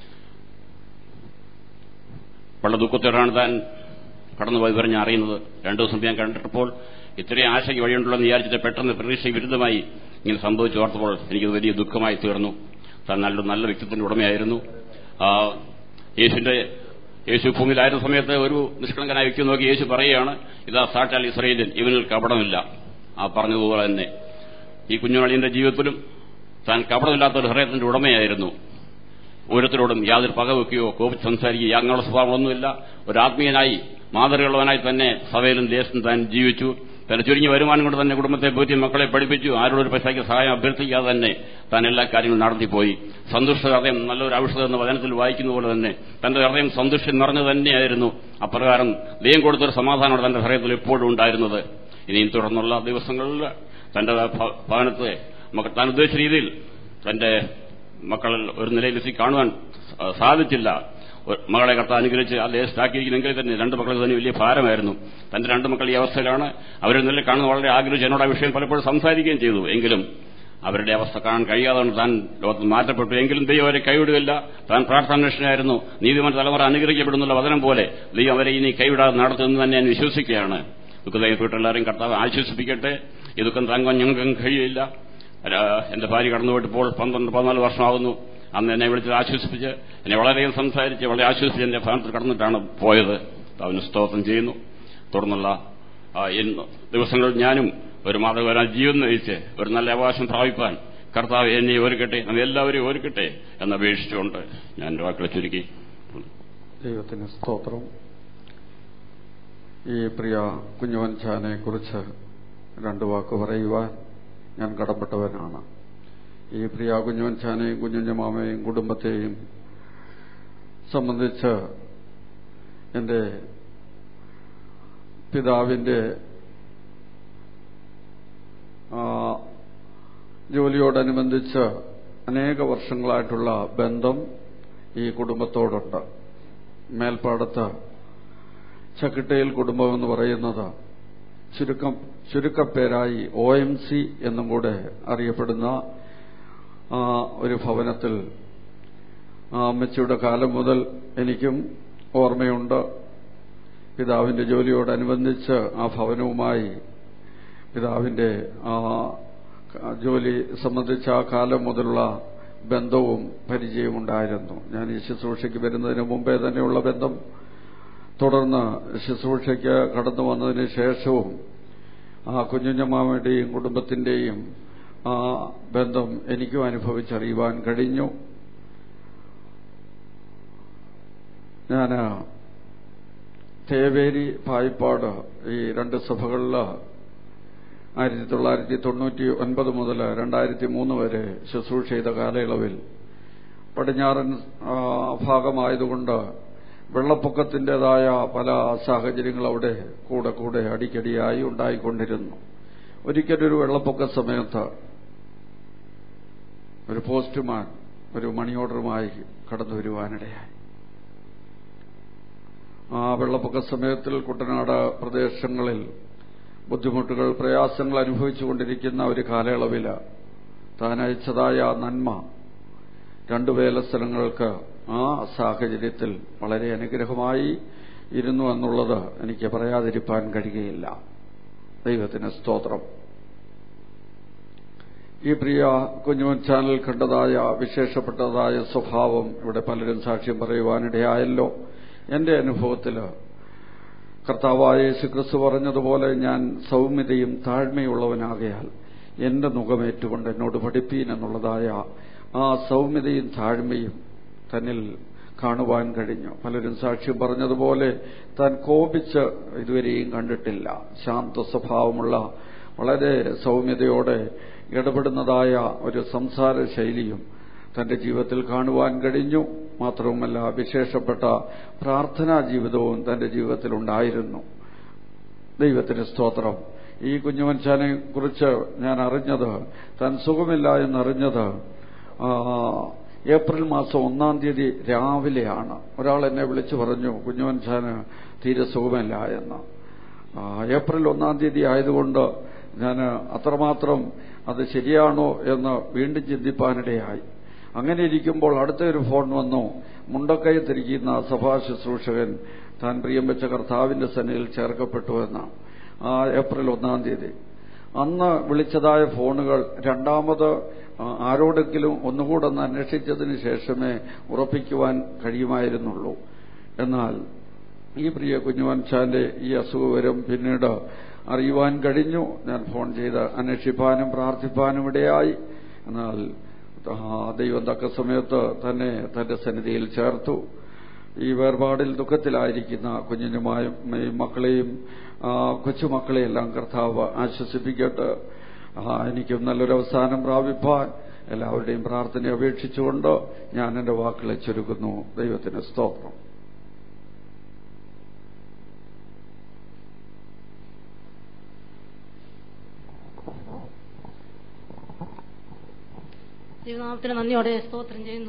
വളരെ ദുഃഖത്തോടാണ് താൻ കടന്നുപോയി പറഞ്ഞ് അറിയുന്നത് രണ്ടു ദിവസം ഞാൻ കണ്ടിട്ടപ്പോൾ ഇത്രയും ആശയ്ക്ക് വഴിയുണ്ടല്ലോ എന്ന് വിചാരിച്ചിട്ട് പെട്ടെന്ന് പ്രതീക്ഷ വിരുദ്ധമായി ഇങ്ങനെ സംഭവിച്ചു ഓർത്തപ്പോൾ എനിക്ക് വലിയ ദുഃഖമായി തീർന്നു താൻ നല്ല നല്ല വ്യക്തിത്വത്തിന്റെ ഉടമയായിരുന്നു യേശുവിന്റെ യേശു ഭൂമിയിലായിരുന്ന സമയത്ത് ഒരു നിഷ്കളങ്കനായ വ്യക്തി നോക്കി യേശു പറയുകയാണ് ഇതാ സാട്ടാൽ ഇസ്രയേലിൻ ഇവനിൽ കപടമില്ല ആ പറഞ്ഞതുപോലെ തന്നെ ഈ കുഞ്ഞുനളിയന്റെ ജീവിതത്തിലും താൻ കപടമില്ലാത്ത ഒരു ഹൃദയത്തിന്റെ ഉടമയായിരുന്നു ഓരോരുത്തരോടും യാതൊരു പകവെക്കുകയോ കോപിച്ച് സംസാരിക്കുകയോ അങ്ങനെയുള്ള സ്വഭാവമൊന്നുമില്ല ഒരു ആത്മീയനായി മാതൃകയുള്ളവനായി തന്നെ സഭയിലും ദേശത്തും താൻ ജീവിച്ചു തന്റെ ചുരുങ്ങിയ വരുമാനം കൊണ്ട് തന്നെ കുടുംബത്തെ പോറ്റി മക്കളെ പഠിപ്പിച്ചു ആരോടൊരു പൈസയ്ക്ക് സഹായം അഭ്യർത്ഥിക്കാതെ തന്നെ താൻ എല്ലാ കാര്യങ്ങളും നടത്തിപ്പോയി സന്തുഷ്ട ഹൃദയം നല്ലൊരു ഔഷധം എന്ന വചനത്തിൽ വായിക്കുന്ന പോലെ തന്നെ തന്റെ ഹൃദയം സന്തുഷ്ടി നിറഞ്ഞു തന്നെയായിരുന്നു അപ്രകാരം ദൈവം കൊടുത്തൊരു സമാധാനമാണ് തന്റെ ഹൃദയത്തിൽ എപ്പോഴും ഉണ്ടായിരുന്നത് ഇനിയും തുടർന്നുള്ള ദിവസങ്ങളിൽ തന്റെ ഭവനത്തെ താൻ ഉദ്ദേശിച്ച രീതിയിൽ തന്റെ മക്കളിൽ ഒരു നിലയിൽ എത്തി കാണുവാൻ സാധിച്ചില്ല മകളെ കർത്ത അനുഗ്രഹിച്ച് ആ ദേശത്താക്കിയിരിക്കുന്നെങ്കിൽ തന്നെ രണ്ട് മക്കൾ തന്നെ വലിയ ഭാരമായിരുന്നു തന്റെ രണ്ട് മക്കൾ ഈ അവസ്ഥയിലാണ് അവരെ നില കാണുന്ന വളരെ ആഗ്രഹിച്ച് എന്നോട് ആ വിഷയം പലപ്പോഴും സംസാരിക്കുകയും ചെയ്തു എങ്കിലും അവരുടെ അവസ്ഥ കാണാൻ കഴിയാതെ താൻ ലോകത്ത് മാറ്റപ്പെട്ടു എങ്കിലും ദൈവം അവരെ കൈവിടുകയില്ല താൻ പ്രാർത്ഥനാന്വേഷണമായിരുന്നു നീതിമാൻ തലമുറ അനുഗ്രഹിക്കപ്പെടുന്നുള്ള വചനം പോലെ ദൈവം അവരെ ഇനി കൈവിടാതെ നടത്തുമെന്ന് തന്നെ ഞാൻ വിശ്വസിക്കുകയാണ് ദുഃഖദൈവപ്പെട്ടെല്ലാവരും കർത്താവ് ആശ്വസിപ്പിക്കട്ടെ ഈ ദുഃഖം താങ്ങുവാൻ ഞങ്ങൾക്കും കഴിയില്ല എന്റെ ഭാര്യ കടന്നുപോയിട്ടിപ്പോൾ പന്ത്രണ്ട് പതിനാല് വർഷമാകുന്നു അന്ന് എന്നെ വിളിച്ച് ആശ്വസിപ്പിച്ച് എന്നെ വളരെയധികം സംസാരിച്ച് വളരെ ആശ്വസിച്ച് എന്റെ ഭവനത്തിൽ കടന്നിട്ടാണ് പോയത് അവന് സ്തോത്രം ചെയ്യുന്നു തുടർന്നുള്ള ദിവസങ്ങളിൽ ഞാനും ഒരു മാതൃകപരമായ ജീവിതം നയിച്ച് ഒരു നല്ല അവകാശം പ്രാപിപ്പാൻ കർത്താവ് എന്നെ ഒരുക്കട്ടെ നമ്മെ എല്ലാവരെയും ഒരുക്കട്ടെ എന്നപേക്ഷിച്ചുകൊണ്ട് ഞാൻ എൻ്റെ വാക്കുകളെ ചുരുക്കി ദൈവത്തിന് സ്തോത്രം ഈ പ്രിയ കുഞ്ഞുവൻചാനെ കുറിച്ച് രണ്ടു വാക്ക് പറയുവാൻ ഞാൻ കടപ്പെട്ടവനാണ് ഈ പ്രിയ കുഞ്ഞുവൻചാനെയും കുഞ്ഞുഞ്ഞമാമയും കുടുംബത്തെയും സംബന്ധിച്ച് എൻ്റെ പിതാവിൻ്റെ ആ, ജോലിയോടനുബന്ധിച്ച് അനേക വർഷങ്ങളായിട്ടുള്ള ബന്ധം ഈ കുടുംബത്തോടുണ്ട് മേൽപ്പാടത്ത് ചക്കിട്ടയിൽ കുടുംബം എന്ന് പറയുന്നത് ചുരുക്കം ചുരുക്കപ്പേരായി ഒ എം സി എന്നും കൂടെ അറിയപ്പെടുന്ന ആ ഒരു ഭവനത്തിൽ ആ അമ്മച്ചിയുടെ കാലം മുതൽ എനിക്കും ഓർമ്മയുണ്ട് പിതാവിന്റെ ജോലിയോടനുബന്ധിച്ച് ആ ഭവനവുമായി പിതാവിന്റെ ആ ജോലി സംബന്ധിച്ച ആ കാലം മുതലുള്ള ബന്ധവും പരിചയവും ഉണ്ടായിരുന്നു ഞാൻ ഈ ശുശ്രൂഷയ്ക്ക് വരുന്നതിന് മുമ്പേ തന്നെയുള്ള ബന്ധം തുടർന്ന് ശുശ്രൂഷയ്ക്ക് കടന്നു വന്നതിന് ശേഷവും ആ കുഞ്ഞുഞ്ഞമ്മാമയുടെയും കുടുംബത്തിന്റെയും ആ ബന്ധം എനിക്കും അനുഭവിച്ചറിയുവാൻ കഴിഞ്ഞു ഞാൻ തേവേരി പായിപ്പാട് ഈ രണ്ട് സഭകളിൽ ആയിരത്തി തൊള്ളായിരത്തി തൊണ്ണൂറ്റി ഒൻപത് മുതൽ രണ്ടായിരത്തി മൂന്ന് വരെ ശുശ്രൂഷ ചെയ്ത കാലയളവിൽ പടിഞ്ഞാറൻ ആ, ഭാഗമായതുകൊണ്ട് വെള്ളപ്പൊക്കത്തിൻ്റെതായ പല സാഹചര്യങ്ങൾ അവിടെ കൂടെ കൂടെ അടിക്കടിയായി ഉണ്ടായിക്കൊണ്ടിരുന്നു ഒരിക്കലൊരു വെള്ളപ്പൊക്ക സമയത്ത് ഒരു പോസ്റ്റ്മാൻ ഒരു മണി ഓർഡറുമായി കടന്നു വരുവാനിടയായി ആ വെള്ളപ്പൊക്ക സമയത്തിൽ കുട്ടനാട് പ്രദേശങ്ങളിൽ ബുദ്ധിമുട്ടുകൾ പ്രയാസങ്ങൾ അനുഭവിച്ചുകൊണ്ടിരിക്കുന്ന ഒരു കാലയളവിൽ താൻ അയച്ചതായ ആ നന്മ രണ്ടു വേല സ്ഥലങ്ങൾക്ക് ആ സാഹചര്യത്തിൽ വളരെ അനുഗ്രഹമായി ഇരുന്നു എന്നുള്ളത് എനിക്ക് പറയാതിരിക്കാൻ കഴിയുകയില്ല ദൈവത്തിന് സ്തോത്രം ഈ പ്രിയ കുഞ്ഞുമൻ ചാനൽ കണ്ടതായ വിശേഷപ്പെട്ടതായ സ്വഭാവം ഇവിടെ പലരും സാക്ഷ്യം പറയുവാനിടയായല്ലോ എന്റെ അനുഭവത്തിൽ കർത്താവായ യേശുക്രിസ്തു പറഞ്ഞതുപോലെ ഞാൻ സൗമ്യതയും താഴ്മയുള്ളവനാകയാൽ എന്റെ മുഖമേറ്റുകൊണ്ട് എന്നോട് പഠിപ്പീൻ എന്നുള്ളതായ ആ സൗമ്യതയും താഴ്മയും തന്നിൽ കാണുവാൻ കഴിഞ്ഞു പലരും സാക്ഷ്യം പറഞ്ഞതുപോലെ താൻ കോപിച്ച് ഇതുവരെയും കണ്ടിട്ടില്ല ശാന്ത സ്വഭാവമുള്ള വളരെ സൗമ്യതയോടെ ഇടപെടുന്നതായ ഒരു സംസാര ശൈലിയും തന്റെ ജീവിതത്തിൽ കാണുവാൻ കഴിഞ്ഞു മാത്രവുമല്ല വിശേഷപ്പെട്ട പ്രാർത്ഥനാ ജീവിതവും തന്റെ ജീവിതത്തിൽ ഉണ്ടായിരുന്നു ദൈവത്തിന് സ്തോത്രം ഈ കുഞ്ഞുമൻചാനെ കുറിച്ച് ഞാൻ അറിഞ്ഞത് താൻ സുഖമില്ല എന്നറിഞ്ഞത് ആ, ഏപ്രിൽ മാസം ഒന്നാം തീയതി രാവിലെയാണ് ഒരാൾ എന്നെ വിളിച്ചു പറഞ്ഞു കുഞ്ഞുമൻചാന് തീരെ സുഖമില്ല എന്ന് ആ, ഏപ്രിൽ ഒന്നാം തീയതി ആയതുകൊണ്ട് ഞാൻ അത്രമാത്രം അത് ശരിയാണോ എന്ന് വീണ്ടും ചിന്തിപ്പാനിടയായി അങ്ങനെ ഇരിക്കുമ്പോൾ അടുത്ത ഒരു ഫോൺ വന്നു മുണ്ടക്കയത്തിരിക്കുന്ന സഭാ ശുശ്രൂഷകൻ താൻ പ്രിയം വെച്ച കർത്താവിന്റെ സന്നിധിയിൽ ചേർക്കപ്പെട്ടു എന്ന് ആ ഏപ്രിൽ ഒന്നാം തീയതി അന്ന് വിളിച്ചതായ ഫോണുകൾ രണ്ടാമത് ആ, ആരോടെങ്കിലും ഒന്നുകൂടെ ഒന്ന് അന്വേഷിച്ചതിന് ശേഷമേ ഉറപ്പിക്കുവാൻ കഴിയുമായിരുന്നുള്ളൂ എന്നാൽ ഈ പ്രിയ കുഞ്ഞുവൻഷാന്റെ ഈ അസുഖവിവരം പിന്നീട് അറിയുവാൻ കഴിഞ്ഞു ഞാൻ ഫോൺ ചെയ്ത് അന്വേഷിപ്പാനും പ്രാർത്ഥിപ്പാനും ഇടയായി എന്നാൽ ആ, ദൈവം തക്ക സമയത്ത് തന്നെ തന്റെ സന്നിധിയിൽ ചേർത്തു ഈ വേർപാടിൽ ദുഃഖത്തിലായിരിക്കുന്ന കുഞ്ഞിനുമായും മക്കളെയും ആ, കൊച്ചുമക്കളെയെല്ലാം കർത്താവ് ആശ്വസിപ്പിക്കട്ടെ ആ, എനിക്കും നല്ലൊരു അവസാനം പ്രാപിപ്പാൻ എല്ലാവരുടെയും പ്രാർത്ഥന അപേക്ഷിച്ചുകൊണ്ട് ഞാൻ എന്റെ വാക്കുകളെ ചുരുക്കുന്നു ദൈവത്തിന് സ്തോത്രം ദൈവനാമത്തിന് നന്ദിയോടെ സ്തോത്രം ചെയ്യുന്നു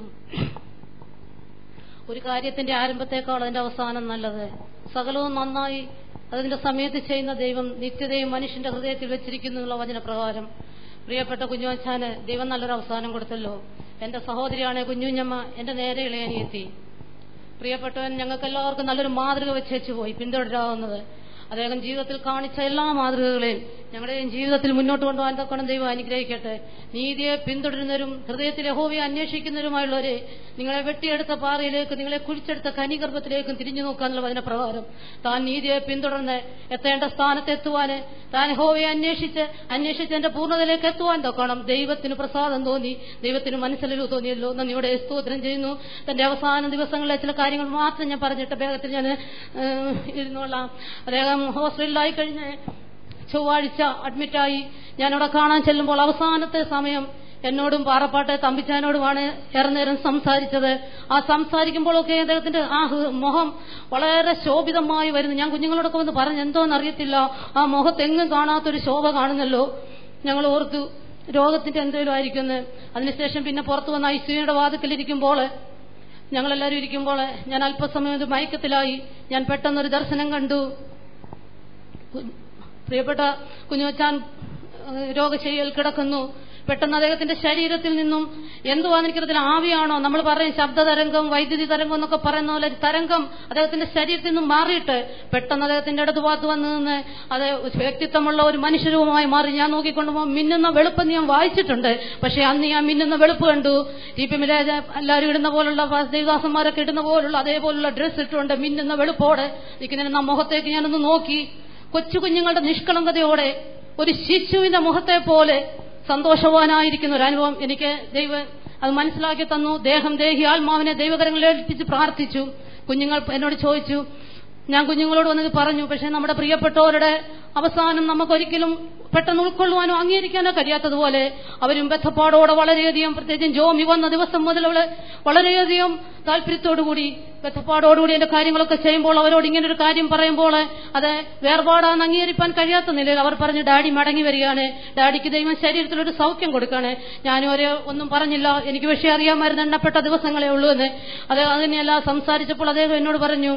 ഒരു കാര്യത്തിന്റെ ആരംഭത്തേക്കാൾ അതിന്റെ അവസാനം നല്ലത് സകലവും നന്നായി അതിന്റെ സമയത്ത് ചെയ്യുന്ന ദൈവം നിത്യതയും മനുഷ്യന്റെ ഹൃദയത്തിൽ വെച്ചിരിക്കുന്നു എന്നുള്ള വചനപ്രകാരം പ്രിയപ്പെട്ട കുഞ്ഞുവച്ചാന് ദൈവം നല്ലൊരു അവസാനം കൊടുത്തല്ലോ എന്റെ സഹോദരിയാണ് കുഞ്ഞുഞ്ഞമ്മ എന്റെ നേരെ ഇളയനിയെത്തി പ്രിയപ്പെട്ടവൻ ഞങ്ങൾക്ക് എല്ലാവർക്കും നല്ലൊരു മാതൃക വെച്ചേച്ചു പോയി പിന്തുടരാവുന്നത് അദ്ദേഹം ജീവിതത്തിൽ കാണിച്ച എല്ലാ മാതൃകകളെയും ഞങ്ങളുടെയും ജീവിതത്തിൽ മുന്നോട്ട് കൊണ്ടുപോകാൻ തക്കണം ദൈവം അനുഗ്രഹിക്കട്ടെ നീതിയെ പിന്തുടരുന്നവരും ഹൃദയത്തിൽ യഹോവയെ അന്വേഷിക്കുന്നവരുമായുള്ളവരെ നിങ്ങളെ വെട്ടിയെടുത്ത പാറയിലേക്ക് നിങ്ങളെ കുഴിച്ചെടുത്ത കനിഗർഭത്തിലേക്കും തിരിഞ്ഞു നോക്കാന്നുള്ള വചനപ്രകാരം താൻ നീതിയെ പിന്തുടർന്ന് എത്തേണ്ട സ്ഥാനത്തെത്തുവാന് താൻ യഹോവയെ അന്വേഷിച്ച് അന്വേഷിച്ച് എന്റെ പൂർണ്ണതയിലേക്ക് എത്തുവാൻ തക്കണം ദൈവത്തിന് പ്രസാദം തോന്നി ദൈവത്തിന് മനസ്സിലൊരു തോന്നിയല്ലോ നന്ദിയോടെ സ്തോത്രം ചെയ്യുന്നു തന്റെ അവസാന ദിവസങ്ങളിലെ ചില കാര്യങ്ങൾ മാത്രം ഞാൻ പറഞ്ഞിട്ട് വേഗത്തിൽ ഞാൻ ഏഹ്, ഇരുന്നോളാം അദ്ദേഹം ഹോസ്പിറ്റലിലായി കഴിഞ്ഞ് ചൊവ്വാഴ്ച അഡ്മിറ്റായി ഞാനവിടെ കാണാൻ ചെല്ലുമ്പോൾ അവസാനത്തെ സമയം എന്നോടും പാറപ്പാട്ടെ തമ്പിച്ചാനോടുമാണ് ഏറെ നേരം സംസാരിച്ചത് ആ സംസാരിക്കുമ്പോഴൊക്കെ അദ്ദേഹത്തിന്റെ ആ ഹൃ- മുഖം വളരെ ശോഭിതമായി വരുന്നു ഞാൻ കുഞ്ഞുങ്ങളോടൊക്കെ വന്ന് പറഞ്ഞു എന്തോന്ന് അറിയത്തില്ല ആ മുഖത്തെങ്ങും കാണാത്തൊരു ശോഭ കാണുന്നല്ലോ ഞങ്ങൾ ഓർത്തു രോഗത്തിന്റെ എന്തെങ്കിലും ആയിരിക്കുമെന്ന് അതിനുശേഷം പിന്നെ പുറത്തു വന്ന ഐസിയുടെ വാതിക്കലിരിക്കുമ്പോൾ ഞങ്ങളെല്ലാവരും ഇരിക്കുമ്പോൾ ഞാൻ അല്പസമയം ഒരു മയക്കത്തിലായി ഞാൻ പെട്ടെന്നൊരു ദർശനം കണ്ടു കു- പ്രിയപ്പെട്ട കുഞ്ഞുവച്ചാൻ ഏഹ്, രോഗശയ്യയിൽ കിടക്കുന്നു പെട്ടെന്ന് അദ്ദേഹത്തിന്റെ ശരീരത്തിൽ നിന്നും എന്തുവാന്ന് എനിക്കറിയത്തില്ല ആവിയാണോ നമ്മൾ പറയും ശബ്ദതരംഗം വൈദ്യുതി തരംഗം എന്നൊക്കെ പറയുന്ന പോലെ ഒരു തരംഗം അദ്ദേഹത്തിന്റെ ശരീരത്തിൽ നിന്നും മാറിയിട്ട് പെട്ടെന്ന് അദ്ദേഹത്തിന്റെ അടുത്ത് ഭാഗത്ത് വന്ന് നിന്ന് അത് വ്യക്തിത്വമുള്ള ഒരു മനുഷ്യരൂപമായി മാറി ഞാൻ നോക്കിക്കൊണ്ടുമ്പോൾ മിന്നുന്ന വെളുപ്പ് ഞാൻ വായിച്ചിട്ടുണ്ട് പക്ഷെ അന്ന് ഞാൻ മിന്നുന്ന വെളുപ്പ് കണ്ടു ടി പി മിലേജ് എല്ലാവരും ഇടുന്ന പോലുള്ള ദേവദാസന്മാരൊക്കെ ഇടുന്ന പോലുള്ള അതേപോലുള്ള ഡ്രസ്സ് ഇട്ടുകൊണ്ട് മിന്നുന്ന വെളുപ്പോടെ നിൽക്കുന്നതിന് ആ മുഖത്തേക്ക് ഞാനൊന്ന് നോക്കി കൊച്ചു കുഞ്ഞുങ്ങളുടെ നിഷ്കളങ്കതയോടെ ഒരു ശിശുവിന്റെ മുഖത്തെ പോലെ സന്തോഷവാനായിരിക്കുന്ന ഒരു അനുഭവം എനിക്ക് ദൈവം അത് മനസ്സിലാക്കി തന്നു ദേഹം ദേഹി ആത്മാവിനെ ദൈവകരങ്ങളിൽ ഏൽപ്പിച്ച് പ്രാർത്ഥിച്ചു കുഞ്ഞുങ്ങൾ എന്നോട് ചോദിച്ചു ഞാൻ കുഞ്ഞുങ്ങളോട് വന്നത് പറഞ്ഞു പക്ഷെ നമ്മുടെ പ്രിയപ്പെട്ടവരുടെ അവസാനം നമുക്കൊരിക്കലും പെട്ടെന്ന് ഉൾക്കൊള്ളുവാനോ അംഗീകരിക്കാനോ കഴിയാത്തതുപോലെ അവരും ബന്ധപ്പാടോടെ വളരെയധികം പ്രത്യേകിച്ചും ജോമി വന്ന ദിവസം മുതൽ അവള് വളരെയധികം താല്പര്യത്തോടുകൂടി ബന്ധപ്പാടോടുകൂടി എന്റെ കാര്യങ്ങളൊക്കെ ചെയ്യുമ്പോൾ അവരോട് ഇങ്ങനെ ഒരു കാര്യം പറയുമ്പോൾ അത് വേർപാടാന്ന് അംഗീകരിക്കാൻ കഴിയാത്ത നിലയിൽ അവർ പറഞ്ഞു ഡാഡി മടങ്ങി വരികയാണ് ഡാഡിക്ക് ദൈവം ശരീരത്തിൽ ഒരു സൗഖ്യം കൊടുക്കുകയാണ് ഞാനും ഒരു ഒന്നും പറഞ്ഞില്ല എനിക്ക് വിഷയം അറിയാമായിരുന്നു എണ്ണപ്പെട്ട ദിവസങ്ങളേ ഉള്ളൂ എന്ന് അത് അതിനെല്ലാം സംസാരിച്ചപ്പോൾ അദ്ദേഹം എന്നോട് പറഞ്ഞു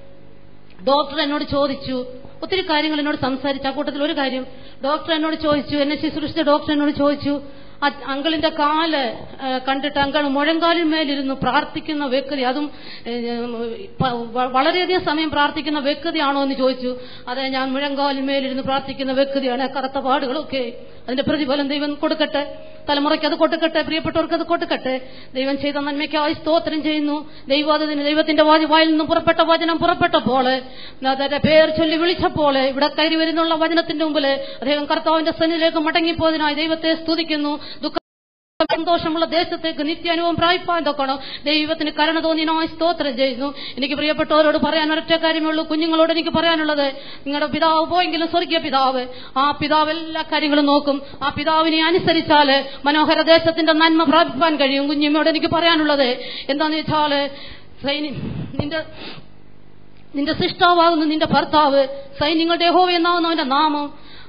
ഡോക്ടർ എന്നോട് ചോദിച്ചു ഒത്തിരി കാര്യങ്ങൾ എന്നോട് സംസാരിച്ചു ആ കൂട്ടത്തിൽ ഒരു കാര്യം ഡോക്ടർ എന്നോട് ചോദിച്ചു എന്നെ ശുശ്രൂഷിച്ച ഡോക്ടർ എന്നോട് ചോദിച്ചു ആ അങ്കിളിന്റെ കാല് ഏ, കണ്ടിട്ട് അങ്കിൾ മുഴങ്കാലിന്മേലിരുന്ന് പ്രാർത്ഥിക്കുന്ന വ്യക്തി അതും ഏ, പ- വ- വളരെയധികം സമയം പ്രാർത്ഥിക്കുന്ന വ്യക്തിയാണോ എന്ന് ചോദിച്ചു അതെ ഞാൻ മുഴങ്കാലിന്മേലിരുന്ന് പ്രാർത്ഥിക്കുന്ന വ്യക്തിയാണ് കറുത്ത പാടുകളൊക്കെ അതിന്റെ പ്രതിഫലം ദൈവം കൊടുക്കട്ടെ തലമുറയ്ക്ക് അത് കൊടുക്കട്ടെ പ്രിയപ്പെട്ടവർക്ക് അത് കൊടുക്കട്ടെ ദൈവം ചെയ്ത നന്മയ്ക്കായി സ്തോത്രം ചെയ്യുന്നു ദൈവാദിന് ദൈവത്തിന്റെ വാ- വായിൽ നിന്നും പുറപ്പെട്ട വചനം പുറപ്പെട്ടപ്പോൾ അതിന്റെ പേർ ചൊല്ലി വിളിച്ചപ്പോൾ ഇവിടെ കയറി വരുന്നുള്ള വചനത്തിന്റെ മുമ്പിൽ അദ്ദേഹം കർത്താവിന്റെ സന്നിധിയിലേക്ക് മടങ്ങിപ്പോയതിനായി ദൈവത്തെ സ്തുതിക്കുന്നു ദുഃഖ സന്തോഷമുള്ള ദേശത്തേക്ക് നിത്യാനുഭവം പ്രായിപ്പാൻ തൊക്കണം ദൈവത്തിന് കരുണ തോന്നിനായി സ്തോത്രം ചെയ്യുന്നു എനിക്ക് പ്രിയപ്പെട്ടവരോട് പറയാൻ ഒരൊറ്റ കാര്യമേ ഉള്ളൂ കുഞ്ഞുങ്ങളോട് എനിക്ക് പറയാനുള്ളത് നിങ്ങളുടെ പിതാവ് പോയെങ്കിലും സ്വർഗീയ പിതാവ് ആ പിതാവ് എല്ലാ കാര്യങ്ങളും നോക്കും ആ പിതാവിനെ അനുസരിച്ചാല് മനോഹര ദേശത്തിന്റെ നന്മ പ്രാപിപ്പാൻ കഴിയും കുഞ്ഞുമ്മയോട് എനിക്ക് പറയാനുള്ളത് എന്താന്ന് വെച്ചാല് സൈനി നിന്റെ നിന്റെ സൃഷ്ടാവാകുന്ന നിന്റെ ഭർത്താവ് സൈന്യങ്ങളുടെ യഹോവ എന്നാവുന്നവന്റെ നാമം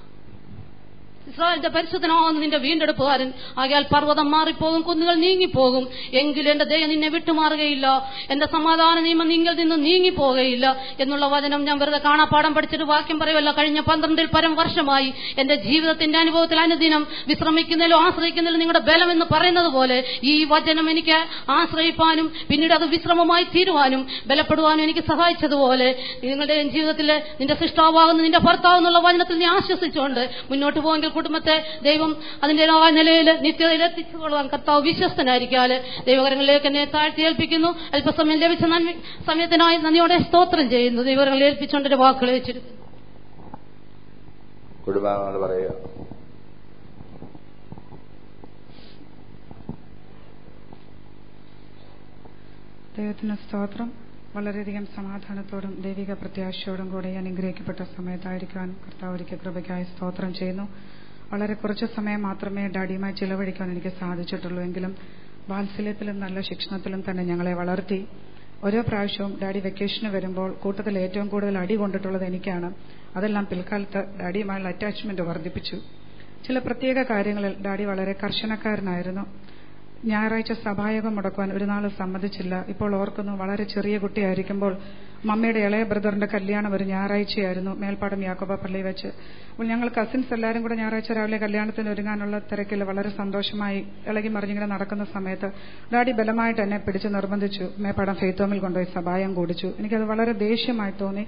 ഇസ്രായേലിന്റെ പരിശുദ്ധനാവുന്ന നിന്റെ വീണ്ടെടുപ്പുകാരൻ ആകയാൽ പർവ്വതം മാറിപ്പോകും കുന്നുകൾ നീങ്ങിപ്പോകും എങ്കിലും എന്റെ ദയ നിന്നെ വിട്ടുമാറുകയില്ല എന്റെ സമാധാന നിയമം നിങ്ങൾ നിന്ന് നീങ്ങിപ്പോകുകയില്ല എന്നുള്ള വചനം ഞാൻ വെറുതെ കാണാപ്പാടം പഠിച്ചിട്ട് വാക്യം പറയുമല്ല കഴിഞ്ഞ പന്ത്രണ്ടിൽ പരം വർഷമായി എന്റെ ജീവിതത്തിന്റെ അനുഭവത്തിൽ അനുദിനം വിശ്രമിക്കുന്നതിലോ ആശ്രയിക്കുന്നതിലോ നിങ്ങളുടെ ബലം എന്ന് പറയുന്നത് പോലെ ഈ വചനം എനിക്ക് ആശ്രയിപ്പാനും പിന്നീട് അത് വിശ്രമമായി തീരുവാനും ബലപ്പെടുവാനും എനിക്ക് സഹായിച്ചതുപോലെ നിങ്ങളുടെ ജീവിതത്തിൽ നിന്റെ സൃഷ്ടാവാകുന്ന നിന്റെ ഭർത്താവ് എന്നുള്ള വചനത്തിൽ നീ ആശ്വസിച്ചുകൊണ്ട് മുന്നോട്ട് പോയെങ്കിൽ കുടുംബത്തെ ദൈവം അതിൻ്റെതായ നിലയിൽ നിത്യതയിൽ എത്തിച്ചുകൊള്ളുവാൻ കർത്താവ് വിശ്വസ്തനായിരിക്കാല് ദൈവകരങ്ങളിലേക്ക് എന്നെ താഴ്ത്തി ഏൽപ്പിക്കുന്നു അല്പസമയം ലഭിച്ച നന്മ സമയത്തിനായി നന്ദിയോടെ സ്തോത്രം ചെയ്യുന്നു ദൈവകരങ്ങളിൽ ഏൽപ്പിച്ചുകൊണ്ട് എന്റെ വാക്കുകൾ വെച്ചിരിക്കുന്നു കുടുംബാംഗങ്ങൾ പറയുക ദൈവത്തിന് സ്തോത്രം വളരെയധികം സമാധാനത്തോടും ദൈവിക പ്രത്യാശയോടും കൂടെ ഈ അനുഗ്രഹിക്കപ്പെട്ട സമയത്തായിരിക്കാൻ കർത്താവ് ഒരിക്കൽ കൃപയ്ക്കായി സ്തോത്രം ചെയ്യുന്നു വളരെ കുറച്ച് സമയം മാത്രമേ ഡാഡിയുമായി ചിലവഴിക്കാൻ എനിക്ക് സാധിച്ചിട്ടുള്ളൂ എങ്കിലും വാത്സല്യത്തിലും നല്ല ശിക്ഷണത്തിലും തന്നെ ഞങ്ങളെ വളർത്തി ഓരോ പ്രാവശ്യവും ഡാഡി വെക്കേഷന് വരുമ്പോൾ കൂട്ടത്തിൽ ഏറ്റവും കൂടുതൽ അടി കൊണ്ടിട്ടുള്ളത് എനിക്കാണ് അതെല്ലാം പിൽക്കാലത്ത് ഡാഡിയുമായുള്ള അറ്റാച്ച്മെന്റ് വർദ്ധിപ്പിച്ചു ചില പ്രത്യേക കാര്യങ്ങളിൽ ഡാഡി വളരെ കർശനക്കാരനായിരുന്നു ഞായറാഴ്ച സഭായോഗം മുടക്കുവാൻ ഒരു നാൾ സമ്മതിച്ചില്ല ഇപ്പോൾ ഓർക്കുന്നു വളരെ ചെറിയ കുട്ടിയായിരിക്കുമ്പോൾ മമ്മയുടെ ഇളയ ബ്രദറിന്റെ കല്യാണം ഒരു ഞായറാഴ്ചയായിരുന്നു മേൽപ്പാടം യാക്കോബ പള്ളി വെച്ച് അപ്പോൾ ഞങ്ങൾ കസിൻസ് എല്ലാവരും കൂടെ ഞായറാഴ്ച രാവിലെ കല്യാണത്തിന് ഒരുങ്ങാനുള്ള തിരക്കിൽ വളരെ സന്തോഷമായി ഇളകി മറിഞ്ഞിങ്ങനെ നടക്കുന്ന സമയത്ത് ഡാഡി ബലമായിട്ട് എന്നെ പിടിച്ച് നിർബന്ധിച്ചു മേപ്പാടം ഫെയ്ത്തോമിൽ കൊണ്ടുപോയി സഭായം കൂടിച്ചു എനിക്കത് വളരെ ദേഷ്യമായി തോന്നി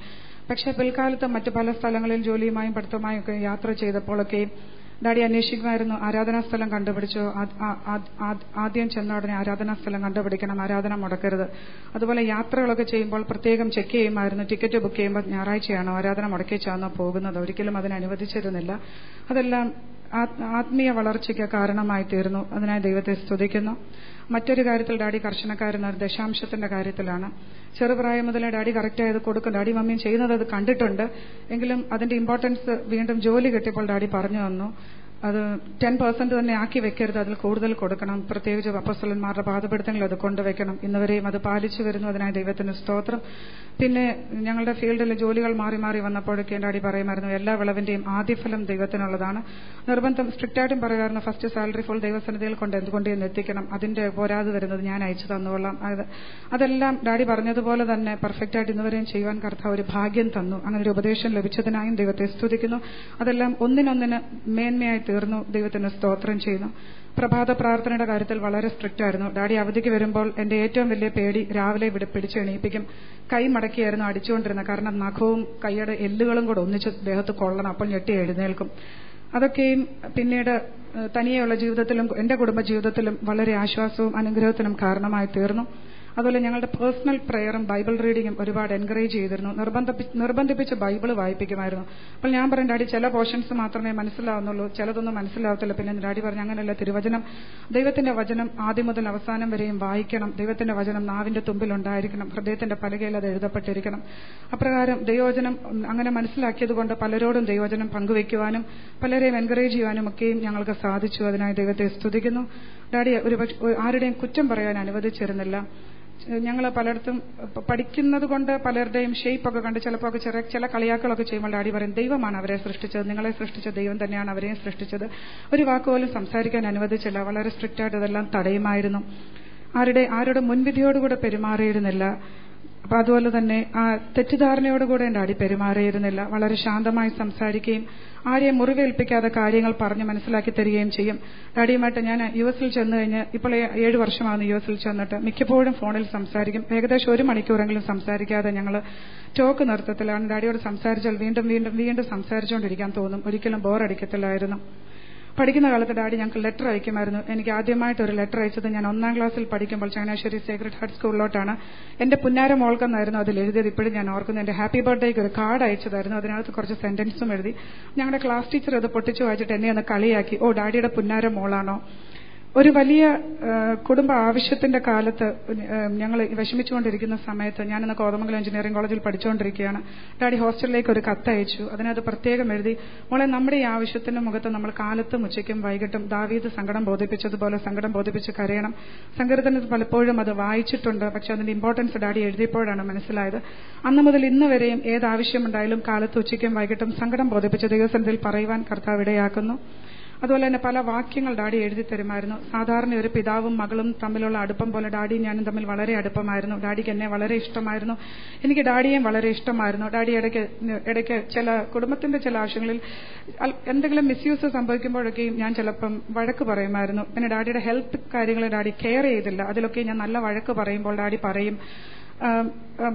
പക്ഷേ പിൽക്കാലത്ത് മറ്റു പല സ്ഥലങ്ങളിൽ ജോലിയുമായും പഠിത്തമായും ഒക്കെ യാത്ര ചെയ്തപ്പോഴൊക്കെ ഡാഡി അന്വേഷിക്കുമായിരുന്നു ആരാധനാ സ്ഥലം കണ്ടുപിടിച്ചു ആ- ആ- ആ- ആ- ആദ്യം ചെന്ന ഉടനെ ആരാധനാ സ്ഥലം കണ്ടുപിടിക്കണം ആരാധന മുടക്കരുത് അതുപോലെ യാത്രകളൊക്കെ ചെയ്യുമ്പോൾ പ്രത്യേകം ചെക്ക് ചെയ്യുമായിരുന്നു ടിക്കറ്റ് ബുക്ക് ചെയ്യുമ്പോൾ ഞായറാഴ്ചയാണോ ആരാധന മുടക്കിച്ചാണോ പോകുന്നത് ഒരിക്കലും അതിന് അനുവദിച്ചിരുന്നില്ല അതെല്ലാം ആ- ആത്മീയ വളർച്ചയ്ക്ക് കാരണമായി തീർന്നു അതിനായി ദൈവത്തെ സ്തുതിക്കുന്നു മറ്റൊരു കാര്യത്തിൽ ഡാഡി കർശനക്കാരുന്ന ഒരു ദശാംശത്തിന്റെ കാര്യത്തിലാണ് ചെറുപ്രായം മുതലേ ഡാഡി കറക്റ്റ് ആയത് കൊടുക്കും ഡാഡി മമ്മിയും ചെയ്യുന്നത് അത് കണ്ടിട്ടുണ്ട് എങ്കിലും അതിന്റെ ഇമ്പോർട്ടൻസ് വീണ്ടും ജോലി കിട്ടിയപ്പോൾ ഡാഡി പറഞ്ഞു തന്നു അത് ടെൻ പെർസെന്റ് തന്നെ ആക്കി വെക്കരുത് അതിൽ കൂടുതൽ കൊടുക്കണം പ്രത്യേകിച്ച് അപ്പസ്വലന്മാരുടെ പാതപിടുത്തങ്ങൾ അത് കൊണ്ടുവയ്ക്കണം ഇന്നുവരെയും അത് പാലിച്ചു വരുന്നു അതിനായി ദൈവത്തിന് സ്തോത്രം പിന്നെ ഞങ്ങളുടെ ഫീൽഡിൽ ജോലികൾ മാറി മാറി വന്നപ്പോഴൊക്കെ എൻ്റെ അടി പറയുമായിരുന്നു എല്ലാ വിളവിന്റെയും ആദ്യഫലം ദൈവത്തിനുള്ളതാണ് നിർബന്ധം സ്ട്രിക്റ്റ് ആയിട്ടും പറയുമായിരുന്നു ഫസ്റ്റ് സാലറി ഫുൾ ദൈവസന്നിധിയിൽ കൊണ്ട് എന്തുകൊണ്ട് എന്ന് എത്തിക്കണം അതിന്റെ പോരാതെ വരുന്നത് ഞാൻ അയച്ചു തന്നുകൊള്ളാം അത് അതെല്ലാം ഡാഡി പറഞ്ഞതുപോലെ തന്നെ പെർഫെക്റ്റ് ആയിട്ട് ഇന്നുവരെയും ചെയ്യുവാൻ കർത്താവ് ഒരു ഭാഗ്യം തന്നു അങ്ങനെ ഒരു ഉപദേശം ലഭിച്ചതിനായും ദൈവത്തെ സ്തുതിക്കുന്നു അതെല്ലാം ഒന്നിനൊന്നിന് മേന്മയായി തീർന്നു ദൈവത്തിന് സ്തോത്രം ചെയ്യുന്നു പ്രഭാത പ്രാർത്ഥനയുടെ കാര്യത്തിൽ വളരെ സ്ട്രിക്റ്റ് ആയിരുന്നു ഡാഡി അവധിക്ക് വരുമ്പോൾ എന്റെ ഏറ്റവും വലിയ പേടി രാവിലെ ഇവിടെ പിടിച്ച് എണീപ്പിക്കും കൈ മടക്കിയായിരുന്നു അടിച്ചുകൊണ്ടിരുന്നത് കാരണം നഖവും കൈയുടെ എല്ലുകളും കൂടെ ഒന്നിച്ച് ദേഹത്ത് കൊള്ളണം അപ്പോൾ ഞെട്ടി എഴുന്നേൽക്കും അതൊക്കെയും പിന്നീട് ഏഹ്, തനിയെയുള്ള ജീവിതത്തിലും എന്റെ കുടുംബ ജീവിതത്തിലും വളരെ ആശ്വാസവും അനുഗ്രഹത്തിനും കാരണമായി തീർന്നു അതുപോലെ ഞങ്ങളുടെ പേഴ്സണൽ പ്രയറും ബൈബിൾ റീഡിങ്ങും ഒരുപാട് എൻകറേജ് ചെയ്തിരുന്നു നിർബന്ധി- നിർബന്ധിപ്പിച്ച് ബൈബിൾ വായിപ്പിക്കുമായിരുന്നു അപ്പോൾ ഞാൻ പറയും ഡാഡി ചില പോർഷൻസ് മാത്രമേ മനസ്സിലാവുന്നുള്ളൂ ചിലതൊന്നും മനസ്സിലാവത്തില്ല പിന്നെ ഡാഡി പറഞ്ഞു അങ്ങനെയല്ല തിരുവചനം ദൈവത്തിന്റെ വചനം ആദ്യം മുതൽ അവസാനം വരെയും വായിക്കണം ദൈവത്തിന്റെ വചനം നാവിന്റെ തുമ്പിൽ ഉണ്ടായിരിക്കണം ഹൃദയത്തിന്റെ പലകയിൽ അത് എഴുതപ്പെട്ടിരിക്കണം അപ്രകാരം ദൈവവചനം ഉം, അങ്ങനെ മനസ്സിലാക്കിയതുകൊണ്ട് പലരോടും ദൈവവചനം പങ്കുവയ്ക്കുവാനും പലരെയും എൻകറേജ് ചെയ്യാനും ഒക്കെയും ഞങ്ങൾക്ക് സാധിച്ചു അതിനായി ദൈവത്തെ സ്തുതിക്കുന്നു ഡാഡി ഒരു ആരുടെയും കുറ്റം പറയാൻ അനുവദിച്ചിരുന്നില്ല ഞങ്ങൾ പലയിടത്തും പ- പഠിക്കുന്നത് കൊണ്ട് പലരുടെയും ഷേപ്പ് ഒക്കെ കണ്ട് ചിലപ്പോൾ ഒക്കെ ചെറിയ ചില കളിയാക്കളൊക്കെ ചെയ്യുമ്പോൾ ഡാഡി പറയും ദൈവമാണ് അവരെ സൃഷ്ടിച്ചത് നിങ്ങളെ സൃഷ്ടിച്ച ദൈവം തന്നെയാണ് അവരെയും സൃഷ്ടിച്ചത് ഒരു വാക്കുപോലും സംസാരിക്കാൻ അനുവദിച്ചില്ല വളരെ സ്ട്രിക്റ്റ് ആയിട്ട് ഇതെല്ലാം തടയുമായിരുന്നു ആരുടെ ആരുടെ മുൻവിധിയോടുകൂടെ പെരുമാറിയിരുന്നില്ല അപ്പൊ അതുപോലെ തന്നെ ആ തെറ്റിദ്ധാരണയോടുകൂടെ എൻ്റെ അടി പെരുമാറിയിരുന്നില്ല വളരെ ശാന്തമായി സംസാരിക്കുകയും ആരെയും മുറിവേൽപ്പിക്കാതെ കാര്യങ്ങൾ പറഞ്ഞ് മനസ്സിലാക്കി തരികയും ചെയ്യും ഡാഡിയുമായിട്ട് ഞാൻ യു എസിൽ ചെന്ന് കഴിഞ്ഞ് ഇപ്പോൾ ഏ- ഏഴ് വർഷമാണ് യു എസിൽ ചെന്നിട്ട് മിക്കപ്പോഴും ഫോണിൽ സംസാരിക്കും ഏകദേശം ഒരു മണിക്കൂറെങ്കിലും സംസാരിക്കാതെ ഞങ്ങൾ ടോക്ക് നിർത്തത്തിലാണ് ഡാഡിയോട് സംസാരിച്ചാൽ വീണ്ടും വീണ്ടും വീണ്ടും സംസാരിച്ചുകൊണ്ടിരിക്കാൻ തോന്നും ഒരിക്കലും ബോറടിക്കത്തില്ലായിരുന്നു പഠിക്കുന്ന കാലത്ത് ഡാഡി ഞങ്ങൾക്ക് ലെറ്റർ അയക്കുമായിരുന്നു എനിക്ക് ആദ്യമായിട്ട് ഒരു ലെറ്റർ അയച്ചത് ഞാൻ ഒന്നാം ക്ലാസ്സിൽ പഠിക്കുമ്പോൾ ചങ്ങനാശ്ശേരി സേക്രഡ് ഹാർട്ട് സ്കൂളിലോട്ടാണ് എന്റെ പുന്നാര മോൾക്കെന്നായിരുന്നു അതിൽ എഴുതിയത് ഇപ്പോഴും ഞാൻ ഓർക്കുന്നു എന്റെ ഹാപ്പി ബർത്ത്ഡേക്ക് ഒരു കാർഡ് അയച്ചതായിരുന്നു അതിനകത്ത് കുറച്ച് സെന്റൻസും എഴുതി ഞങ്ങളുടെ ക്ലാസ് ടീച്ചർ അത് പൊട്ടിച്ചു വായിച്ചിട്ട് എന്നെ ഒന്ന് കളിയാക്കി ഓ ഡാഡിയുടെ പുന്നാര മോളാണോ ഒരു വലിയ ആ, കുടുംബ ആവശ്യത്തിന്റെ കാലത്ത് ഞങ്ങൾ വിഷമിച്ചുകൊണ്ടിരിക്കുന്ന സമയത്ത് ഞാനിന്ന് കോതമംഗലം എഞ്ചിനീയറിംഗ് കോളേജിൽ പഠിച്ചുകൊണ്ടിരിക്കുകയാണ് ഡാഡി ഹോസ്റ്റലിലേക്ക് ഒരു കത്ത് അയച്ചു അതിനകത്ത് പ്രത്യേകം എഴുതി മോളെ നമ്മുടെ ഈ ആവശ്യത്തിന്റെ മുഖത്ത് നമ്മൾ കാലത്തും ഉച്ചയ്ക്കും വൈകിട്ടും ദാവീദ് സങ്കടം ബോധിപ്പിച്ചതുപോലെ സങ്കടം ബോധിപ്പിച്ച് കരയണം സങ്കീർത്തനത്തിൽ പലപ്പോഴും അത് വായിച്ചിട്ടുണ്ട് പക്ഷെ അതിന്റെ ഇമ്പോർട്ടൻസ് ഡാഡി എഴുതിയപ്പോഴാണ് മനസ്സിലായത് അന്ന് മുതൽ ഇന്ന് വരെയും ഏത് ആവശ്യമുണ്ടായാലും കാലത്ത് ഉച്ചയ്ക്കും വൈകിട്ടും സങ്കടം ബോധിപ്പിച്ച ദൈവസന്നിധിയിൽ പറയുവാൻ കർത്താവ് ഇടയാക്കുന്നു അതുപോലെ തന്നെ പല വാക്യങ്ങൾ ഡാഡി എഴുതി തരുമായിരുന്നു സാധാരണ ഒരു പിതാവും മകളും തമ്മിലുള്ള അടുപ്പം പോലെ ഡാഡിയും ഞാനും തമ്മിൽ വളരെ അടുപ്പമായിരുന്നു ഡാഡിക്ക് എന്നെ വളരെ ഇഷ്ടമായിരുന്നു എനിക്ക് ഡാഡിയെയും വളരെ ഇഷ്ടമായിരുന്നു ഡാഡി ഇടയ്ക്ക് ഇടയ്ക്ക് ചില കുടുംബത്തിന്റെ ചില ആവശ്യങ്ങളിൽ അൽ- എന്തെങ്കിലും മിസ്യൂസ് സംഭവിക്കുമ്പോഴൊക്കെയും ഞാൻ ചിലപ്പം വഴക്ക് പറയുമായിരുന്നു പിന്നെ ഡാഡിയുടെ ഹെൽത്ത് കാര്യങ്ങൾ ഡാഡി കെയർ ചെയ്തില്ല അതിലൊക്കെ ഞാൻ നല്ല വഴക്ക് പറയുമ്പോൾ ഡാഡി പറയും ആം, ആം,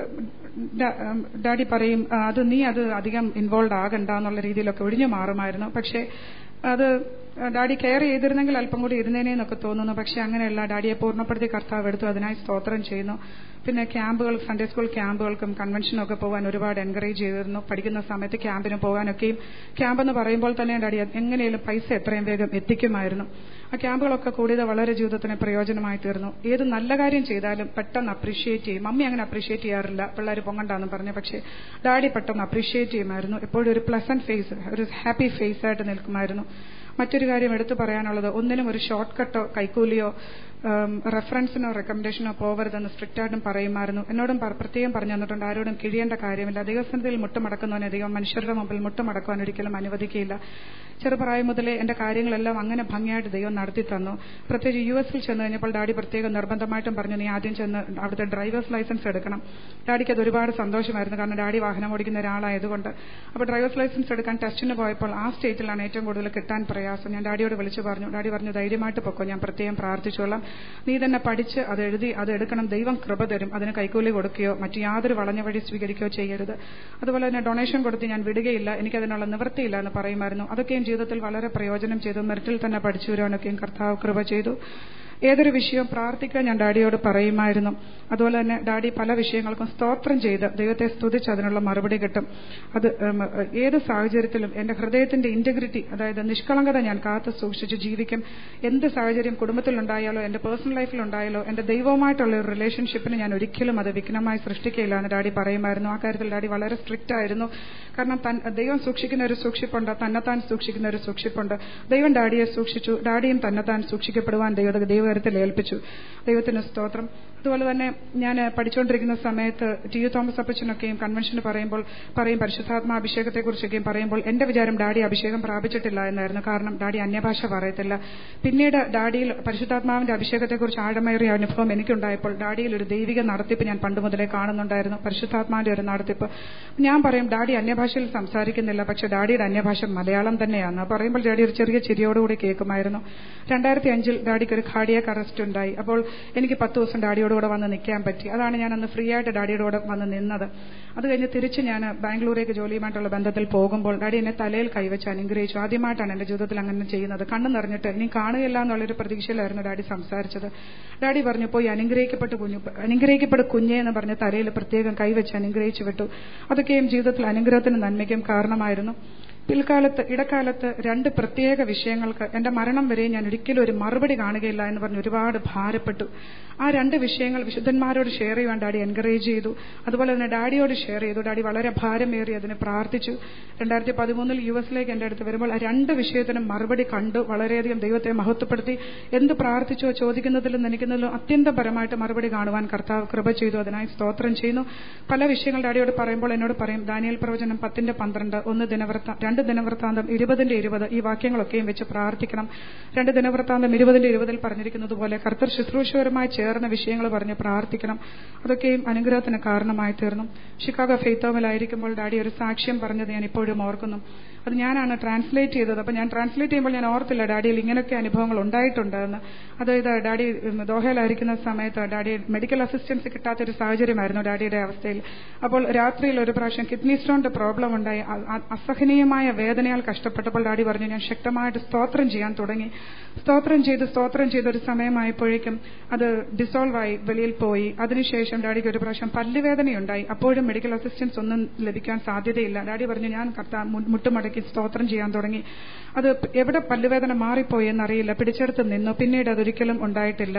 ഡാ- ആം, ഡാഡി പറയും "ആ, അത് നീ അത് അധികം ഇൻവോൾവ് ആകണ്ട എന്നുള്ള രീതിയിലൊക്കെ ഒഴിഞ്ഞു മാറുമായിരുന്നു പക്ഷേ അത് ഡാഡി കെയർ ചെയ്തിരുന്നെങ്കിൽ അല്പം കൂടി ഇരുന്നേനെ എന്നൊക്കെ തോന്നുന്നു പക്ഷെ അങ്ങനെയല്ല ഡാഡിയെ പൂർണ്ണപ്പെടുത്തി കർത്താവ് എടുത്തു അതിനായി സ്തോത്രം ചെയ്യുന്നു പിന്നെ ക്യാമ്പുകൾ സൺഡേ സ്കൂൾ ക്യാമ്പുകൾക്കും കൺവെൻഷനും ഒക്കെ പോകാൻ ഒരുപാട് എൻകറേജ് ചെയ്തിരുന്നു പഠിക്കുന്ന സമയത്ത് ക്യാമ്പിന് പോകാനൊക്കെയും ക്യാമ്പ് എന്ന് പറയുമ്പോൾ തന്നെ ഡാഡി എങ്ങനെയും പൈസ എത്രയും വേഗം എത്തിക്കുമായിരുന്നു ആ ക്യാമ്പുകളൊക്കെ കൂടിയത് വളരെ ജീവിതത്തിന് പ്രയോജനമായി തീർന്നു ഏത് നല്ല കാര്യം ചെയ്താലും പെട്ടെന്ന് അപ്രീഷിയേറ്റ് ചെയ്യും മമ്മി അങ്ങനെ അപ്രീഷിയേറ്റ് ചെയ്യാറില്ല പിള്ളേർ പൊങ്ങണ്ടെന്ന് പറഞ്ഞു പക്ഷേ ഡാഡി പെട്ടെന്ന് അപ്രീഷിയേറ്റ് ചെയ്യുമായിരുന്നു എപ്പോഴും ഒരു പ്ലസന്റ് ഫേസ് ഒരു ഹാപ്പി ഫേസ് ആയിട്ട് നിൽക്കുമായിരുന്നു മറ്റൊരു കാര്യം എടുത്തു പറയാനുള്ളത് ഒന്നിനും ഒരു ഷോർട്ട് കട്ടോ കൈക്കൂലിയോ ഉം, റെഫറൻസിനോ റെക്കമെൻഡേഷനോ പോകരുതെന്ന് സ്ട്രിക്റ്റ് ആയിട്ടും പറയുമായിരുന്നു എന്നോടും പറ- പ്രത്യേകം പറഞ്ഞു തന്നിട്ടുണ്ട് ആരോടും കിഴിയേണ്ട കാര്യമില്ല ദൈവസന്നിധിയിൽ മുട്ടുമടക്കുന്നവനെ ദൈവം മനുഷ്യരുടെ മുമ്പിൽ മുട്ടുമടക്കുവാൻ ഒരിക്കലും അനുവദിക്കില്ല ചെറുപ്രായം മുതലേ എന്റെ കാര്യങ്ങളെല്ലാം അങ്ങനെ ഭംഗിയായിട്ട് ദൈവം നടത്തി തന്നു പ്രത്യേകിച്ച് യു എസിൽ ചെന്ന് കഴിഞ്ഞപ്പോൾ ഡാഡി പ്രത്യേകം നിർബന്ധമായിട്ടും പറഞ്ഞു നീ ആദ്യം ചെന്ന് അവിടുത്തെ ഡ്രൈവേഴ്സ് ലൈസൻസ് എടുക്കണം ഡാഡിക്ക് അത് ഒരുപാട് സന്തോഷമായിരുന്നു കാരണം ഡാഡി വാഹനം ഓടിക്കുന്ന ഒരാളായതുകൊണ്ട് അപ്പോൾ ഡ്രൈവേഴ്സ് ലൈസൻസ് എടുക്കാൻ ടെസ്റ്റിന് പോയപ്പോൾ ആ സ്റ്റേറ്റിലാണ് ഏറ്റവും കൂടുതൽ കിട്ടാൻ പ്രയാസം ഞാൻ ഡാഡിയോട് വിളിച്ചു പറഞ്ഞു ഡാഡി പറഞ്ഞു ധൈര്യമായിട്ട് പൊക്കോ ഞാൻ പ്രത്യേകം പ്രാർത്ഥിച്ചോളാം നീ തന്നെ പഠിച്ച് അത് എഴുതി അത് എടുക്കണം ദൈവം കൃപ തരും അതിന് കൈക്കൂലി കൊടുക്കുകയോ മറ്റു യാതൊരു വളഞ്ഞ വഴി സ്വീകരിക്കുകയോ ചെയ്യരുത് അതുപോലെ തന്നെ ഡൊണേഷൻ കൊടുത്ത് ഞാൻ വിടുകയില്ല എനിക്കതിനുള്ള നിവൃത്തിയില്ല എന്ന് പറയുമായിരുന്നു അതൊക്കെയും ജീവിതത്തിൽ വളരെ പ്രയോജനം ചെയ്തു മെറിറ്റിൽ തന്നെ പഠിച്ചു വരുവാനൊക്കെയും കർത്താവ് കൃപ ചെയ്തു ഏതൊരു വിഷയവും പ്രാർത്ഥിക്കാൻ ഞാൻ ഡാഡിയോട് പറയുമായിരുന്നു അതുപോലെ തന്നെ ഡാഡി പല വിഷയങ്ങൾക്കും സ്തോത്രം ചെയ്ത് ദൈവത്തെ സ്തുതിച്ച് അതിനുള്ള മറുപടി കിട്ടും അത് ഉം, ഏത് സാഹചര്യത്തിലും എന്റെ ഹൃദയത്തിന്റെ ഇന്റഗ്രിറ്റി അതായത് നിഷ്കളങ്കത ഞാൻ കാത്തു സൂക്ഷിച്ച് ജീവിക്കും എന്ത് സാഹചര്യം കുടുംബത്തിലുണ്ടായാലോ എന്റെ പേഴ്സണൽ ലൈഫിലുണ്ടായാലോ എന്റെ ദൈവവുമായിട്ടുള്ള ഒരു റിലേഷൻഷിപ്പിന് ഞാൻ ഒരിക്കലും അത് വിഘ്നമായി സൃഷ്ടിക്കുകയില്ല എന്ന് ഡാഡി പറയുമായിരുന്നു ആ കാര്യത്തിൽ ഡാഡി വളരെ സ്ട്രിക്റ്റ് ആയിരുന്നു കാരണം തൻ- ദൈവം സൂക്ഷിക്കുന്ന ഒരു സൂക്ഷിപ്പുണ്ട് തന്നെത്താൻ സൂക്ഷിക്കുന്ന ഒരു സൂക്ഷിപ്പുണ്ട് ദൈവം ഡാഡിയെ സൂക്ഷിച്ചു ഡാഡിയും തന്നെത്താൻ സൂക്ഷിക്കപ്പെടുവാൻ ദൈവ ദൈവകരത്തിൽ ഏൽപ്പിച്ചു ദൈവത്തിന് സ്തോത്രം അതുപോലെ തന്നെ ഞാൻ പഠിച്ചുകൊണ്ടിരിക്കുന്ന സമയത്ത് ടി യു തോമസ് അപ്പച്ചനൊക്കെയും കൺവെൻഷന് പറയുമ്പോൾ പറയും പരിശുദ്ധാത്മാ അഭിഷേകത്തെക്കുറിച്ചൊക്കെയും പറയുമ്പോൾ എന്റെ വിചാരം ഡാഡി അഭിഷേകം പ്രാപിച്ചിട്ടില്ല എന്നായിരുന്നു കാരണം ഡാഡി അന്യഭാഷ പറയത്തില്ല പിന്നീട് ഡാഡിയിൽ പരിശുദ്ധാത്മാവിന്റെ അഭിഷേകത്തെക്കുറിച്ച് ആഴമേറിയ അനുഭവം എനിക്കുണ്ടായപ്പോൾ ഡാഡിയിൽ ഒരു ദൈവിക നടത്തിപ്പ് ഞാൻ പണ്ട് മുതലേ കാണുന്നുണ്ടായിരുന്നു പരിശുദ്ധാത്മാവിന്റെ ഒരു നടത്തിപ്പ് ഞാൻ പറയും ഡാഡി അന്യഭാഷയിൽ സംസാരിക്കുന്നില്ല പക്ഷെ ഡാഡിയുടെ അന്യഭാഷ മലയാളം തന്നെയാണ് പറയുമ്പോൾ ഡാഡി ഒരു ചെറിയ ചിരിയോടുകൂടി കേൾക്കുമായിരുന്നു രണ്ടായിരത്തി അഞ്ചിൽ ഡാഡിക്ക് ഒരു കാർഡിയാക് അറസ്റ്റ് ഉണ്ടായി അപ്പോൾ എനിക്ക് പത്ത് ദിവസം ഡാഡിയോട് കൂടെ വന്ന് നിൽക്കാൻ പറ്റി അതാണ് ഞാൻ അന്ന് ഫ്രീ ആയിട്ട് ഡാഡിയുടെ കൂടെ വന്ന് നിന്നത് അത് കഴിഞ്ഞ് തിരിച്ച് ഞാൻ ബാംഗ്ലൂരേക്ക് ജോലിയുമായിട്ടുള്ള ബന്ധത്തിൽ പോകുമ്പോൾ ഡാഡി എന്നെ തലയിൽ കൈവച്ച് അനുഗ്രഹിച്ചു ആദ്യമായിട്ടാണ് എന്റെ ജീവിതത്തിൽ അങ്ങനെ ചെയ്യുന്നത് കണ്ണു നിറഞ്ഞിട്ട് ഇനി കാണുകയില്ല എന്നുള്ളൊരു പ്രതീക്ഷയിലായിരുന്നു ഡാഡി സംസാരിച്ചത് ഡാഡി പറഞ്ഞു പോയി അനുഗ്രഹിക്കപ്പെട്ട് കുഞ്ഞു അനുഗ്രഹിക്കപ്പെട്ട് കുഞ്ഞേ എന്ന് പറഞ്ഞ് തലയിൽ പ്രത്യേകം കൈവച്ച് അനുഗ്രഹിച്ചു വിട്ടു അതൊക്കെയും ജീവിതത്തിൽ അനുഗ്രഹത്തിനും നന്മയ്ക്കും കാരണമായിരുന്നു പിൽക്കാലത്ത് ഇടക്കാലത്ത് രണ്ട് പ്രത്യേക വിഷയങ്ങൾക്ക് എന്റെ മരണം വരെ ഞാൻ ഒരിക്കലും ഒരു മറുപടി കാണുകയില്ല എന്ന് പറഞ്ഞ് ഒരുപാട് ഭാരപ്പെട്ടു ആ രണ്ട് വിഷയങ്ങൾ വിശുദ്ധന്മാരോട് ഷെയർ ചെയ്യാൻ ഡാഡി എൻകറേജ് ചെയ്തു അതുപോലെ തന്നെ ഡാഡിയോട് ഷെയർ ചെയ്തു ഡാഡി വളരെ ഭാരമേറി അതിന് പ്രാർത്ഥിച്ചു രണ്ടായിരത്തി പതിമൂന്നിൽ യു എസിലേക്ക് എന്റെ അടുത്ത് വരുമ്പോൾ ആ രണ്ട് വിഷയത്തിനും മറുപടി കണ്ടു വളരെയധികം ദൈവത്തെ മഹത്വപ്പെടുത്തി എന്ത് പ്രാർത്ഥിച്ചോ ചോദിക്കുന്നതിലും നനയ്ക്കുന്നതിലും അത്യന്തപരമായിട്ട് മറുപടി കാണുവാൻ കർത്താവ് കൃപ ചെയ്തു അതിനായി സ്തോത്രം ചെയ്യുന്നു പല വിഷയങ്ങൾ ഡാഡിയോട് പറയുമ്പോൾ എന്നോട് പറയും ദാനിയൽ പ്രവചനം പത്തിന്റെ പന്ത്രണ്ട് ഒന്ന് ദിനവൃത്ത രണ്ട് ദിനവൃത്താന്തം ഇരുപതിന്റെ ഇരുപത് ഈ വാക്യങ്ങളൊക്കെയും വെച്ച് പ്രാർത്ഥിക്കണം രണ്ട് ദിനവൃത്താന്തം ഇരുപതിന്റെ ഇരുപതിൽ പറഞ്ഞിരിക്കുന്നത് പോലെ കർത്തർ ശുശ്രൂഷകരുമായി ചേർന്ന വിഷയങ്ങൾ പറഞ്ഞ് പ്രാർത്ഥിക്കണം അതൊക്കെയും അനുഗ്രഹത്തിന് കാരണമായി തീർന്നു ഷിക്കാഗോ ഫെയ്ത്തോമിലായിരിക്കുമ്പോൾ ഡാഡി ഒരു സാക്ഷ്യം പറഞ്ഞത് ഞാൻ ഇപ്പോഴും ഓർക്കുന്നു അത് ഞാനാണ് ട്രാൻസ്ലേറ്റ് ചെയ്തത് അപ്പൊ ഞാൻ ട്രാൻസ്ലേറ്റ് ചെയ്യുമ്പോൾ ഞാൻ ഓർത്തില്ല ഡാഡിയിൽ ഇങ്ങനെയൊക്കെ അനുഭവങ്ങൾ ഉണ്ടായിട്ടുണ്ടെന്ന് അതായത് ഡാഡി ഉം, ദോഹയിലായിരിക്കുന്ന സമയത്ത് ഡാഡി മെഡിക്കൽ അസിസ്റ്റൻസ് കിട്ടാത്ത ഒരു സാഹചര്യമായിരുന്നു ഡാഡിയുടെ അവസ്ഥയിൽ അപ്പോൾ രാത്രിയിൽ ഒരു പ്രാവശ്യം കിഡ്നി സ്റ്റോണിന്റെ പ്രോബ്ലം ഉണ്ടായി അ- അ- അസഹനീയമായ വേദനയാൽ കഷ്ടപ്പെട്ടപ്പോൾ ഡാഡി പറഞ്ഞു ഞാൻ ശക്തമായിട്ട് സ്തോത്രം ചെയ്യാൻ തുടങ്ങി സ്തോത്രം ചെയ്ത് സ്തോത്രം ചെയ്ത് ഒരു സമയമായപ്പോഴേക്കും അത് ഡിസോൾവ് ആയി വെളിയിൽ പോയി അതിനുശേഷം ഡാഡിക്ക് ഒരു പ്രാവശ്യം പല്ലുവേദനയുണ്ടായി അപ്പോഴും മെഡിക്കൽ അസിസ്റ്റൻസ് ഒന്നും ലഭിക്കാൻ സാധ്യതയില്ല ഡാഡി പറഞ്ഞു ഞാൻ കർത്താ മു- മുട്ടുമടക്കി സ്തോത്രം ചെയ്യാൻ തുടങ്ങി അത് എവിടെ പല്ലുവേദന മാറിപ്പോയി എന്നറിയില്ല പിടിച്ചെടുത്ത് നിന്നു പിന്നീട് അതൊരിക്കലും ഉണ്ടായിട്ടില്ല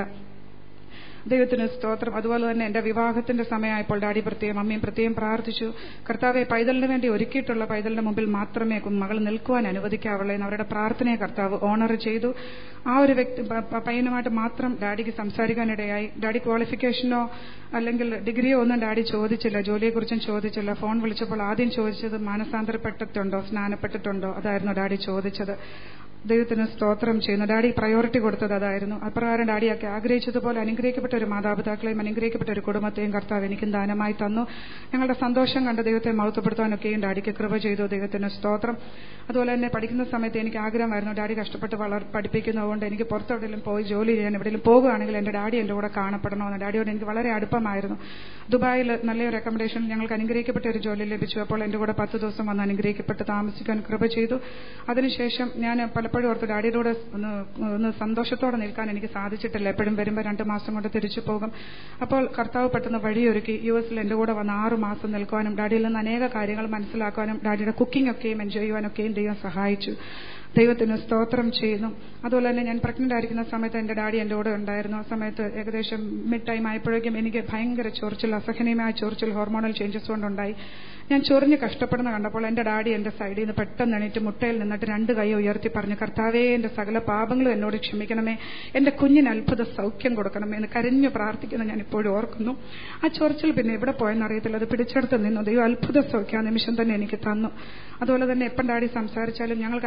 ദൈവത്തിന് സ്തോത്രം അതുപോലെ തന്നെ എന്റെ വിവാഹത്തിന്റെ സമയമായപ്പോൾ ഡാഡി പ്രത്യേകം അമ്മയും പ്രത്യേകം പ്രാർത്ഥിച്ചു കർത്താവെ പൈതലിന് വേണ്ടി ഒരുക്കിയിട്ടുള്ള പൈതലിന്റെ മുമ്പിൽ മാത്രമേ കു- മകൾ നിൽക്കുവാൻ അനുവദിക്കാവുള്ളൂ എന്ന് അവരുടെ പ്രാർത്ഥനയെ കർത്താവ് ഓണർ ചെയ്തു ആ ഒരു വ്യക്തി പ- പ- പയ്യനുമായിട്ട് മാത്രം ഡാഡിക്ക് സംസാരിക്കാനിടയായി ഡാഡി ക്വാളിഫിക്കേഷനോ അല്ലെങ്കിൽ ഡിഗ്രിയോ ഒന്നും ഡാഡി ചോദിച്ചില്ല ജോലിയെക്കുറിച്ചും ചോദിച്ചില്ല ഫോൺ വിളിച്ചപ്പോൾ ആദ്യം ചോദിച്ചത് മാനസാന്തരപ്പെട്ടിട്ടുണ്ടോ സ്നാനപ്പെട്ടിട്ടുണ്ടോ അതായിരുന്നു ഡാഡി ചോദിച്ചത് ദൈവത്തിന് സ്തോത്രം ചെയ്യുന്നു ഡാഡി പ്രയോറിറ്റി കൊടുത്തത് അതായിരുന്നു അപ്രകാരം ഡാഡിയൊക്കെ ആഗ്രഹിച്ചതുപോലെ അനുഗ്രഹിക്കപ്പെട്ട ഒരു മാതാപിതാക്കളെയും അനുഗ്രഹിക്കപ്പെട്ട ഒരു കുടുംബത്തെയും കർത്താവ് എനിക്കും ദാനമായി തന്നു ഞങ്ങളുടെ സന്തോഷം കണ്ട് ദൈവത്തെ മഹത്വപ്പെടുത്താനൊക്കെയും ഡാഡിക്ക് കൃപ ചെയ്തു ദൈവത്തിന് സ്തോത്രം അതുപോലെ തന്നെ പഠിക്കുന്ന സമയത്ത് എനിക്ക് ആഗ്രഹമായിരുന്നു ഡാഡി കഷ്ടപ്പെട്ട് വളർ പഠിപ്പിക്കുന്നതുകൊണ്ട് എനിക്ക് പുറത്തെവിടെയും പോയി ജോലി ചെയ്യാൻ എവിടെയും പോകുകയാണെങ്കിൽ എന്റെ ഡാഡി എന്റെ കൂടെ കാണപ്പെടണമെന്ന് ഡാഡിയോട് എനിക്ക് വളരെ അടുപ്പമായിരുന്നു ദുബായിൽ നല്ലൊരു അക്കോമഡേഷൻ ഞങ്ങൾക്ക് അനുഗ്രഹിക്കപ്പെട്ട ഒരു ജോലി ലഭിച്ചു അപ്പോൾ എന്റെ കൂടെ പത്ത് ദിവസം വന്ന് അനുഗ്രഹിക്കപ്പെട്ട് താമസിക്കാൻ കൃപ ചെയ്തു അതിനുശേഷം ഞാൻ പലപ്പോഴും ഓർത്ത് ഡാഡിയുടെ കൂടെ ഒന്ന് ഒന്ന് സന്തോഷത്തോടെ നിൽക്കാൻ എനിക്ക് സാധിച്ചിട്ടില്ല എപ്പോഴും വരുമ്പോൾ രണ്ട് മാസം കൊണ്ട് തിരിച്ചു പോകും അപ്പോൾ കർത്താവ് പെട്ടെന്ന് വഴിയൊരുക്കി യു എസിൽ എന്റെ കൂടെ വന്ന് ആറ് മാസം നിൽക്കുവാനും ഡാഡിയിൽ നിന്ന് അനേക കാര്യങ്ങൾ മനസ്സിലാക്കാനും ഡാഡിയുടെ കുക്കിംഗ് ഒക്കെയും എൻജോയ് ചെയ്യുവാനൊക്കെയും ദൈവം സഹായിച്ചു ദൈവത്തിന് സ്തോത്രം ചെയ്യുന്നു അതുപോലെ തന്നെ ഞാൻ പ്രഗ്നന്റ് ആയിരിക്കുന്ന സമയത്ത് എന്റെ ഡാഡി എന്റെ കൂടെ ഉണ്ടായിരുന്നു ആ സമയത്ത് ഏകദേശം മിഡ് ടൈം ആയപ്പോഴേക്കും എനിക്ക് ഭയങ്കര ചൊറിച്ചിൽ അസഹനീയമായ ചൊറിച്ചിൽ ഹോർമോണൽ ചേഞ്ചസ് കൊണ്ടുണ്ടായി ഞാൻ ചൊറിഞ്ഞ് കഷ്ടപ്പെടുന്ന കണ്ടപ്പോൾ എന്റെ ഡാഡി എന്റെ സൈഡിൽ നിന്ന് പെട്ടെന്ന് എണീറ്റ് മുട്ടയിൽ നിന്നിട്ട് രണ്ട് കൈ ഉയർത്തി പറഞ്ഞു കർത്താവേ എന്റെ സകല പാപങ്ങളും എന്നോട് ക്ഷമിക്കണമേ എന്റെ കുഞ്ഞിന് അത്ഭുത സൗഖ്യം കൊടുക്കണമേ എന്ന് കരഞ്ഞു പ്രാർത്ഥിക്കുന്ന ഞാൻ ഇപ്പോഴും ഓർക്കുന്നു ആ ചൊറിച്ചിൽ പിന്നെ എവിടെ പോയെന്ന് അറിയത്തില്ല അത് പിടിച്ചെടുത്ത് നിന്നു ദൈവം അത്ഭുത സൗഖ്യം ആ നിമിഷം തന്നെ എനിക്ക് തന്നു അതുപോലെ തന്നെ എപ്പം ഡാഡി സംസാരിച്ചാലും ഞങ്ങൾക്ക് അനേക പ്രാർത്ഥന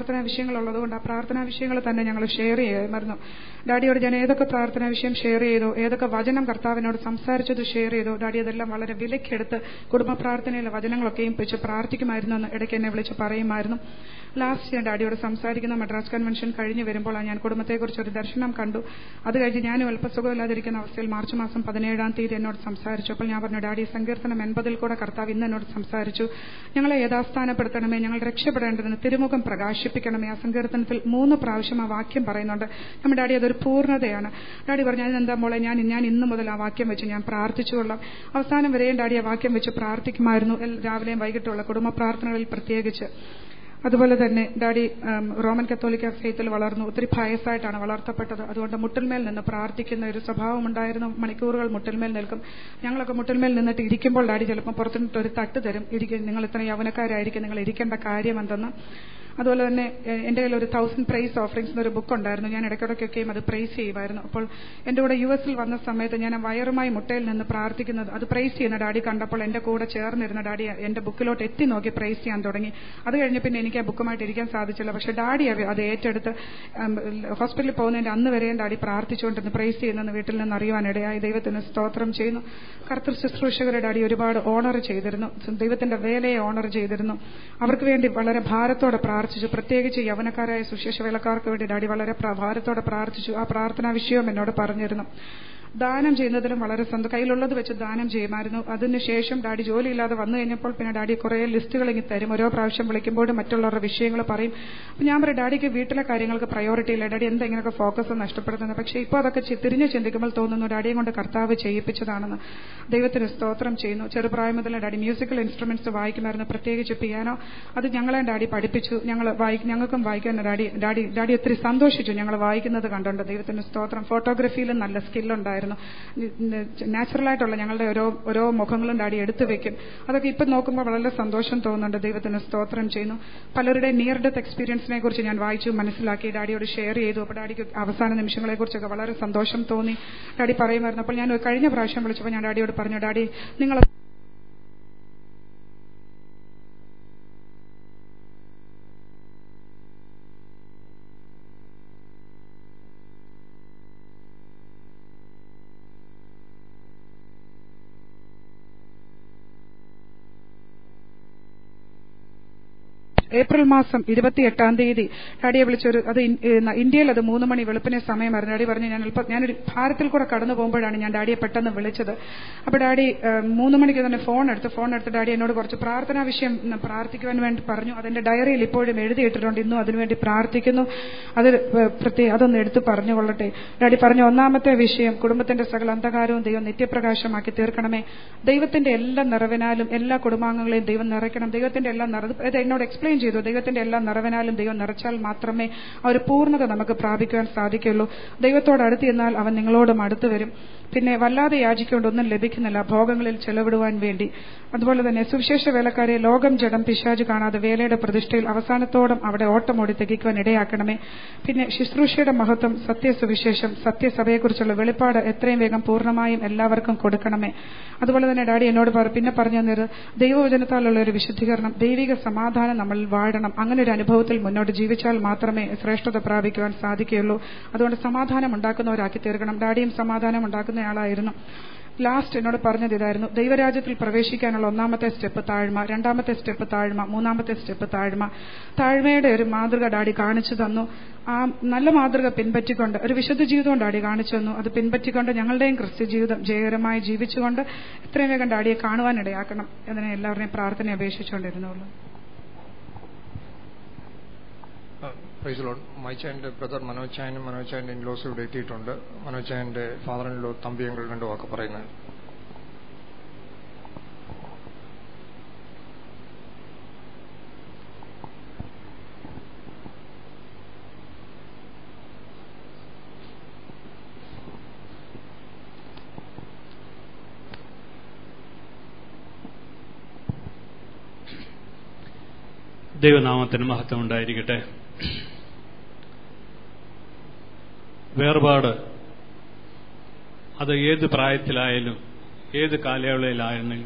പ്രാർത്ഥനാ വിഷയങ്ങളുള്ളതുകൊണ്ട് ആ പ്രാർത്ഥനാ വിഷയങ്ങൾ തന്നെ ഞങ്ങൾ ഷെയർ ചെയ്യുമായിരുന്നു ഡാഡിയോട് ഞാൻ ഏതൊക്കെ പ്രാർത്ഥനാ വിഷയം ഷെയർ ചെയ്തോ ഏതൊക്കെ വചനം കർത്താവിനോട് സംസാരിച്ചത് ഷെയർ ചെയ്തോ ഡാഡി അതെല്ലാം വളരെ വിലക്കെടുത്ത് കുടുംബ പ്രാർത്ഥനയിലെ വചനങ്ങളൊക്കെയും വെച്ച് പ്രാർത്ഥിക്കുമായിരുന്നു എന്ന് ഇടയ്ക്ക് എന്നെ വിളിച്ച് പറയുമായിരുന്നു ലാസ്റ്റ് ഞാൻ ഡാഡിയോട് സംസാരിക്കുന്ന മദ്രാസ് കൺവെൻഷൻ കഴിഞ്ഞ് വരുമ്പോൾ ഞാൻ കുടുംബത്തെക്കുറിച്ച് ഒരു ദർശനം കണ്ടു അത് കഴിഞ്ഞ് ഞാനും അല്പ സുഖമില്ലാതിരിക്കുന്ന അവസ്ഥയിൽ മാർച്ച് മാസം പതിനേഴാം തീയതി എന്നോട് സംസാരിച്ചു അപ്പോൾ ഞാൻ പറഞ്ഞു ഡാഡി സങ്കീർത്തനം എൺപതിൽ കൂടെ കർത്താവ് ഇന്ന് എന്നോട് സംസാരിച്ചു ഞങ്ങളെ യഥാസ്ഥാനപ്പെടുത്തണമേ ഞങ്ങൾ രക്ഷപ്പെടേണ്ടതിന് തിരുമുഖം പ്രകാശിപ്പിക്കണമേ ആ സങ്കീർത്തനത്തിൽ മൂന്ന് പ്രാവശ്യം ആ വാക്യം പറയുന്നുണ്ട് നമ്മുടെ ഡാഡി അതൊരു പൂർണ്ണതയാണ് ഡാഡി പറഞ്ഞു അതിനെന്താ മോളെ ഞാൻ ഞാൻ ഇന്ന് മുതൽ ആ വാക്യം വെച്ച് ഞാൻ പ്രാർത്ഥിച്ചുകൊള്ളാം അവസാനം വരെയും ഡാഡി ആ വാക്യം വെച്ച് പ്രാർത്ഥിക്കുമായിരുന്നു എൽ- രാവിലെയും വൈകിട്ടുള്ള കുടുംബ പ്രാർത്ഥനകളിൽ പ്രത്യേകിച്ച് അതുപോലെ തന്നെ ഡാഡി ഉം, റോമൻ കത്തോലിക്ക ഫെയ്ത്തിൽ വളർന്നു ഒത്തിരി ഭയസായിട്ടാണ് വളർത്തപ്പെട്ടത് അതുകൊണ്ട് മുട്ടിന്മേൽ നിന്ന് പ്രാർത്ഥിക്കുന്ന ഒരു സ്വഭാവം ഉണ്ടായിരുന്നു മണിക്കൂറുകൾ മുട്ടിന്മേൽ നിൽക്കും ഞങ്ങളൊക്കെ മുട്ടിന്മേൽ നിന്നിട്ട് ഇരിക്കുമ്പോൾ ഡാഡി ചിലപ്പോൾ പുറത്തുനിന്നിട്ട് ഒരു തട്ട് തരും ഇരിക്കും നിങ്ങൾ ഇത്ര യൗവനക്കാരായിരിക്കും നിങ്ങൾ ഇരിക്കേണ്ട കാര്യം എന്തെന്ന് അതുപോലെ തന്നെ എ- എന്റെ കയ്യിൽ ഒരു തൗസൻഡ് പ്രൈസ് ഓഫറിംഗ്സ് എന്നൊരു ബുക്ക് ഉണ്ടായിരുന്നു ഞാൻ ഇടയ്ക്കിടയ്ക്കൊക്കെയും അത് പ്രൈസ് ചെയ്യുമായിരുന്നു അപ്പോൾ എന്റെ കൂടെ യു എസിൽ വന്ന സമയത്ത് ഞാൻ ആ വയറുമായി മുട്ടയിൽ നിന്ന് പ്രാർത്ഥിക്കുന്നത് അത് പ്രൈസ് ചെയ്യുന്ന ഡാഡി കണ്ടപ്പോൾ എന്റെ കൂടെ ചേർന്നിരുന്ന ഡാഡി എന്റെ ബുക്കിലോട്ട് എത്തി നോക്കി പ്രൈസ് ചെയ്യാൻ തുടങ്ങി അത് കഴിഞ്ഞ് പിന്നെ എനിക്ക് ആ ബുക്കുമായിട്ട് ഇരിക്കാൻ സാധിച്ചില്ല പക്ഷെ ഡാഡി അത് അത് ഏറ്റെടുത്ത് ഉം, ഹോസ്പിറ്റലിൽ പോകുന്നതിന്റെ അന്ന് വരെയും ഡാഡി പ്രാർത്ഥിച്ചുകൊണ്ടിരുന്നു പ്രൈസ് ചെയ്യുന്നെന്ന് വീട്ടിൽ നിന്ന് അറിയുവാനിടയായി ദൈവത്തിന് സ്തോത്രം ചെയ്യുന്നു കർത്തൃ ശുശ്രൂഷകരെ ഡാഡി ഒരുപാട് ഓണർ ചെയ്തിരുന്നു ദൈവത്തിന്റെ വേലയെ ഓണർ ചെയ്തിരുന്നു അവർക്ക് വേണ്ടി വളരെ ഭാരത്തോടെ പ്രാർത്ഥിച്ചു പ്രത്യേകിച്ച് യവനക്കാരായ സുശേഷ വേലക്കാർക്ക് വേണ്ടി ഡാഡി വളരെ പ്ര- ഭാരത്തോടെ പ്രാർത്ഥിച്ചു ആ പ്രാർത്ഥനാ വിഷയവും എന്നോട് പറഞ്ഞിരുന്നു ദാനം ചെയ്യുന്നതിലും വളരെ സ്വന്തം കയ്യിലുള്ളത് വെച്ച് ദാനം ചെയ്യുമായിരുന്നു അതിനുശേഷം ഡാഡി ജോലിയില്ലാതെ വന്നു കഴിഞ്ഞപ്പോൾ പിന്നെ ഡാഡി കുറേ ലിസ്റ്റുകൾ ഇങ്ങി തരും ഓരോ പ്രാവശ്യം വിളിക്കുമ്പോഴും മറ്റുള്ളവരുടെ വിഷയങ്ങൾ പറയും അപ്പം ഞാൻ പറയും ഡാഡിക്ക് വീട്ടിലെ കാര്യങ്ങൾക്ക് പ്രയോറിറ്റി ഇല്ല ഡാഡി എന്താ ഇങ്ങനെയൊക്കെ ഫോക്കസ് നഷ്ടപ്പെടുന്നത് പക്ഷേ ഇപ്പോൾ അതൊക്കെ ചി- തിരിഞ്ഞ് ചിന്തിക്കുമ്പോൾ തോന്നുന്നു ഡാഡിയെ കൊണ്ട് കർത്താവ് ചെയ്യിപ്പിച്ചതാണെന്ന് ദൈവത്തിന് സ്തോത്രം ചെയ്യുന്നു ചെറുപ്രായം മുതൽ ഡാഡി മ്യൂസിക്കൽ ഇൻസ്ട്രുമെന്റ്സ് വായിക്കുമായിരുന്നു പ്രത്യേകിച്ച് പിയാനോ അത് ഞങ്ങളെ ഡാഡി പഠിപ്പിച്ചു ഞങ്ങൾ വായി ഞങ്ങൾക്കും വായിക്കാൻ ഡാഡി ഡാഡി ഡാഡി ഒത്തിരി സന്തോഷിച്ചു ഞങ്ങൾ വായിക്കുന്നത് കണ്ടുണ്ട് ദൈവത്തിന് സ്തോത്രം ഫോട്ടോഗ്രാഫിയിലും നല്ല സ്കില്ലുണ്ടായിരുന്നു നാച്ചുറലായിട്ടുള്ള ഞങ്ങളുടെ ഓരോ ഓരോ മുഖങ്ങളും ഡാഡി എടുത്തു വെക്കും അതൊക്കെ ഇപ്പം നോക്കുമ്പോൾ വളരെ സന്തോഷം തോന്നുന്നുണ്ട് ദൈവത്തിന് സ്തോത്രം ചെയ്യുന്നു പലരുടെ നിയർ ഡെത്ത് എക്സ്പീരിയൻസിനെ കുറിച്ച് ഞാൻ വായിച്ചു മനസ്സിലാക്കി ഡാഡിയോട് ഷെയർ ചെയ്തു അപ്പോൾ ഡാഡിക്ക് അവസാന നിമിഷങ്ങളെ കുറിച്ചൊക്കെ വളരെ സന്തോഷം തോന്നി ഡാഡി പറയുമായിരുന്നു അപ്പോൾ ഞാൻ കഴിഞ്ഞ പ്രാവശ്യം വിളിച്ചപ്പോൾ ഞാൻ ഡാഡിയോട് പറഞ്ഞു ഡാഡി നിങ്ങൾ ഏപ്രിൽ മാസം ഇരുപത്തിയെട്ടാം തീയതി ഡാഡിയെ വിളിച്ചൊരു അത് ഇൻ- ഏ, ന- ഇന്ത്യയിൽ അത് മൂന്ന് മണി വെളുപ്പിനെ സമയമായിരുന്നു ഡാഡി പറഞ്ഞു ഞാൻ അല്പം ഞാനൊരു ഭാരത്തിൽ കൂടെ കടന്നു പോകുമ്പോഴാണ് ഞാൻ ഡാഡിയെ പെട്ടെന്ന് വിളിച്ചത് അപ്പോൾ ഡാഡി ഏ, മൂന്ന് മണിക്ക് തന്നെ ഫോൺ എടുത്ത് ഫോൺ എടുത്ത് ഡാഡി എന്നോട് കുറച്ച് പ്രാർത്ഥനാ വിഷയം ഉം, പ്രാർത്ഥിക്കുവാൻ വേണ്ടി പറഞ്ഞു അതെന്റെ ഡയറിയിൽ ഇപ്പോഴും എഴുതിയിട്ടിട്ടുണ്ട് ഇന്നും അതിനുവേണ്ടി പ്രാർത്ഥിക്കുന്നു അത് ഏ, പ്രത്യേക അതൊന്ന് എടുത്ത് പറഞ്ഞുകൊള്ളട്ടെ ഡാഡി പറഞ്ഞു ഒന്നാമത്തെ വിഷയം കുടുംബത്തിന്റെ സകല അന്ധകാരവും ദൈവം നിത്യപ്രകാശമാക്കി തീർക്കണമേ ദൈവത്തിന്റെ എല്ലാ നിറവിനാലും എല്ലാ കുടുംബാംഗങ്ങളെയും ദൈവം നിറയ്ക്കണം ദൈവത്തിന്റെ എല്ലാ നിറ ഇത് എന്നോട് എക്സ്പ്ലെയിൻ ചെയ്തു ദൈവത്തിന്റെ എല്ലാ നിറവിനാലും ദൈവം നിറച്ചാൽ മാത്രമേ ആ ഒരു പൂർണ്ണത നമുക്ക് പ്രാപിക്കുവാൻ സാധിക്കുള്ളൂ ദൈവത്തോട് അടുത്ത് ചെന്നാൽ അവൻ നിങ്ങളോടും അടുത്ത് വരും പിന്നെ വല്ലാതെ യാചിക്കൊണ്ട് ഒന്നും ലഭിക്കുന്നില്ല ഭോഗങ്ങളിൽ ചെലവിടുവാൻ വേണ്ടി അതുപോലെ തന്നെ സുവിശേഷ വേലക്കാരെ ലോകം ജഡം പിശാജ് കാണാതെ വേലയുടെ പ്രതിഷ്ഠയിൽ അവസാനത്തോളം അവിടെ ഓട്ടമോടി തികയ്ക്കുവാൻ ഇടയാക്കണമേ പിന്നെ ശുശ്രൂഷയുടെ മഹത്വം സത്യസുവിശേഷം സത്യസഭയെക്കുറിച്ചുള്ള വെളിപ്പാട് എത്രയും വേഗം പൂർണ്ണമായും എല്ലാവർക്കും കൊടുക്കണമേ അതുപോലെ തന്നെ ഡാഡി എന്നോട് പറ- പിന്നെ പറഞ്ഞു തന്നത് ദൈവവചനത്താലുള്ള ഒരു വിശുദ്ധീകരണം ദൈവിക സമാധാനം നമ്മൾ വാഴണം അങ്ങനെ ഒരു അനുഭവത്തിൽ മുന്നോട്ട് ജീവിച്ചാൽ മാത്രമേ ശ്രേഷ്ഠത പ്രാപിക്കുവാൻ സാധിക്കുകയുള്ളൂ അതുകൊണ്ട് സമാധാനം ഉണ്ടാക്കുന്നവരാക്കി തീർക്കണം ഡാഡിയും സമാധാനം ഉണ്ടാക്കുന്നയാളായിരുന്നു ലാസ്റ്റ് എന്നോട് പറഞ്ഞത് ഇതായിരുന്നു ദൈവരാജ്യത്തിൽ പ്രവേശിക്കാനുള്ള ഒന്നാമത്തെ സ്റ്റെപ്പ് താഴ്മ രണ്ടാമത്തെ സ്റ്റെപ്പ് താഴ്മ മൂന്നാമത്തെ സ്റ്റെപ്പ് താഴ്മ താഴ്മയുടെ ഒരു മാതൃക ഡാഡി കാണിച്ചു തന്നു ആ നല്ല മാതൃക പിൻപറ്റിക്കൊണ്ട് ഒരു വിശുദ്ധ ജീവിതവും ഡാഡി കാണിച്ചു തന്നു അത് പിൻപറ്റിക്കൊണ്ട് ഞങ്ങളുടെയും ക്രിസ്ത്യ ജീവിതം ജയകരമായി ജീവിച്ചുകൊണ്ട് എത്രയും വേഗം ഡാഡിയെ കാണുവാനിടയാക്കണം അതിനെ എല്ലാവരുടെയും പ്രാർത്ഥന അപേക്ഷിച്ചുകൊണ്ടിരുന്നുള്ളൂ പ്രൈസ് ലോഡ് മൈച്ചായൻ്റെ ബ്രദർ മനോജ് ചായനും മനോജ് ചായൻ്റെ ഇൻലോസ് ഇവിടെ എത്തിയിട്ടുണ്ട് മനോജ് ചായൻ്റെ ഫാദർ ഇൻലോ തമ്പിയങ്ങൾ രണ്ടു വാക്ക് പറയുന്നത് ദൈവനാമത്തിന് മഹത്വം ഉണ്ടായിരിക്കട്ടെ വേർപാട് അത് ഏത് പ്രായത്തിലായാലും ഏത് കാലയളവിലായാലും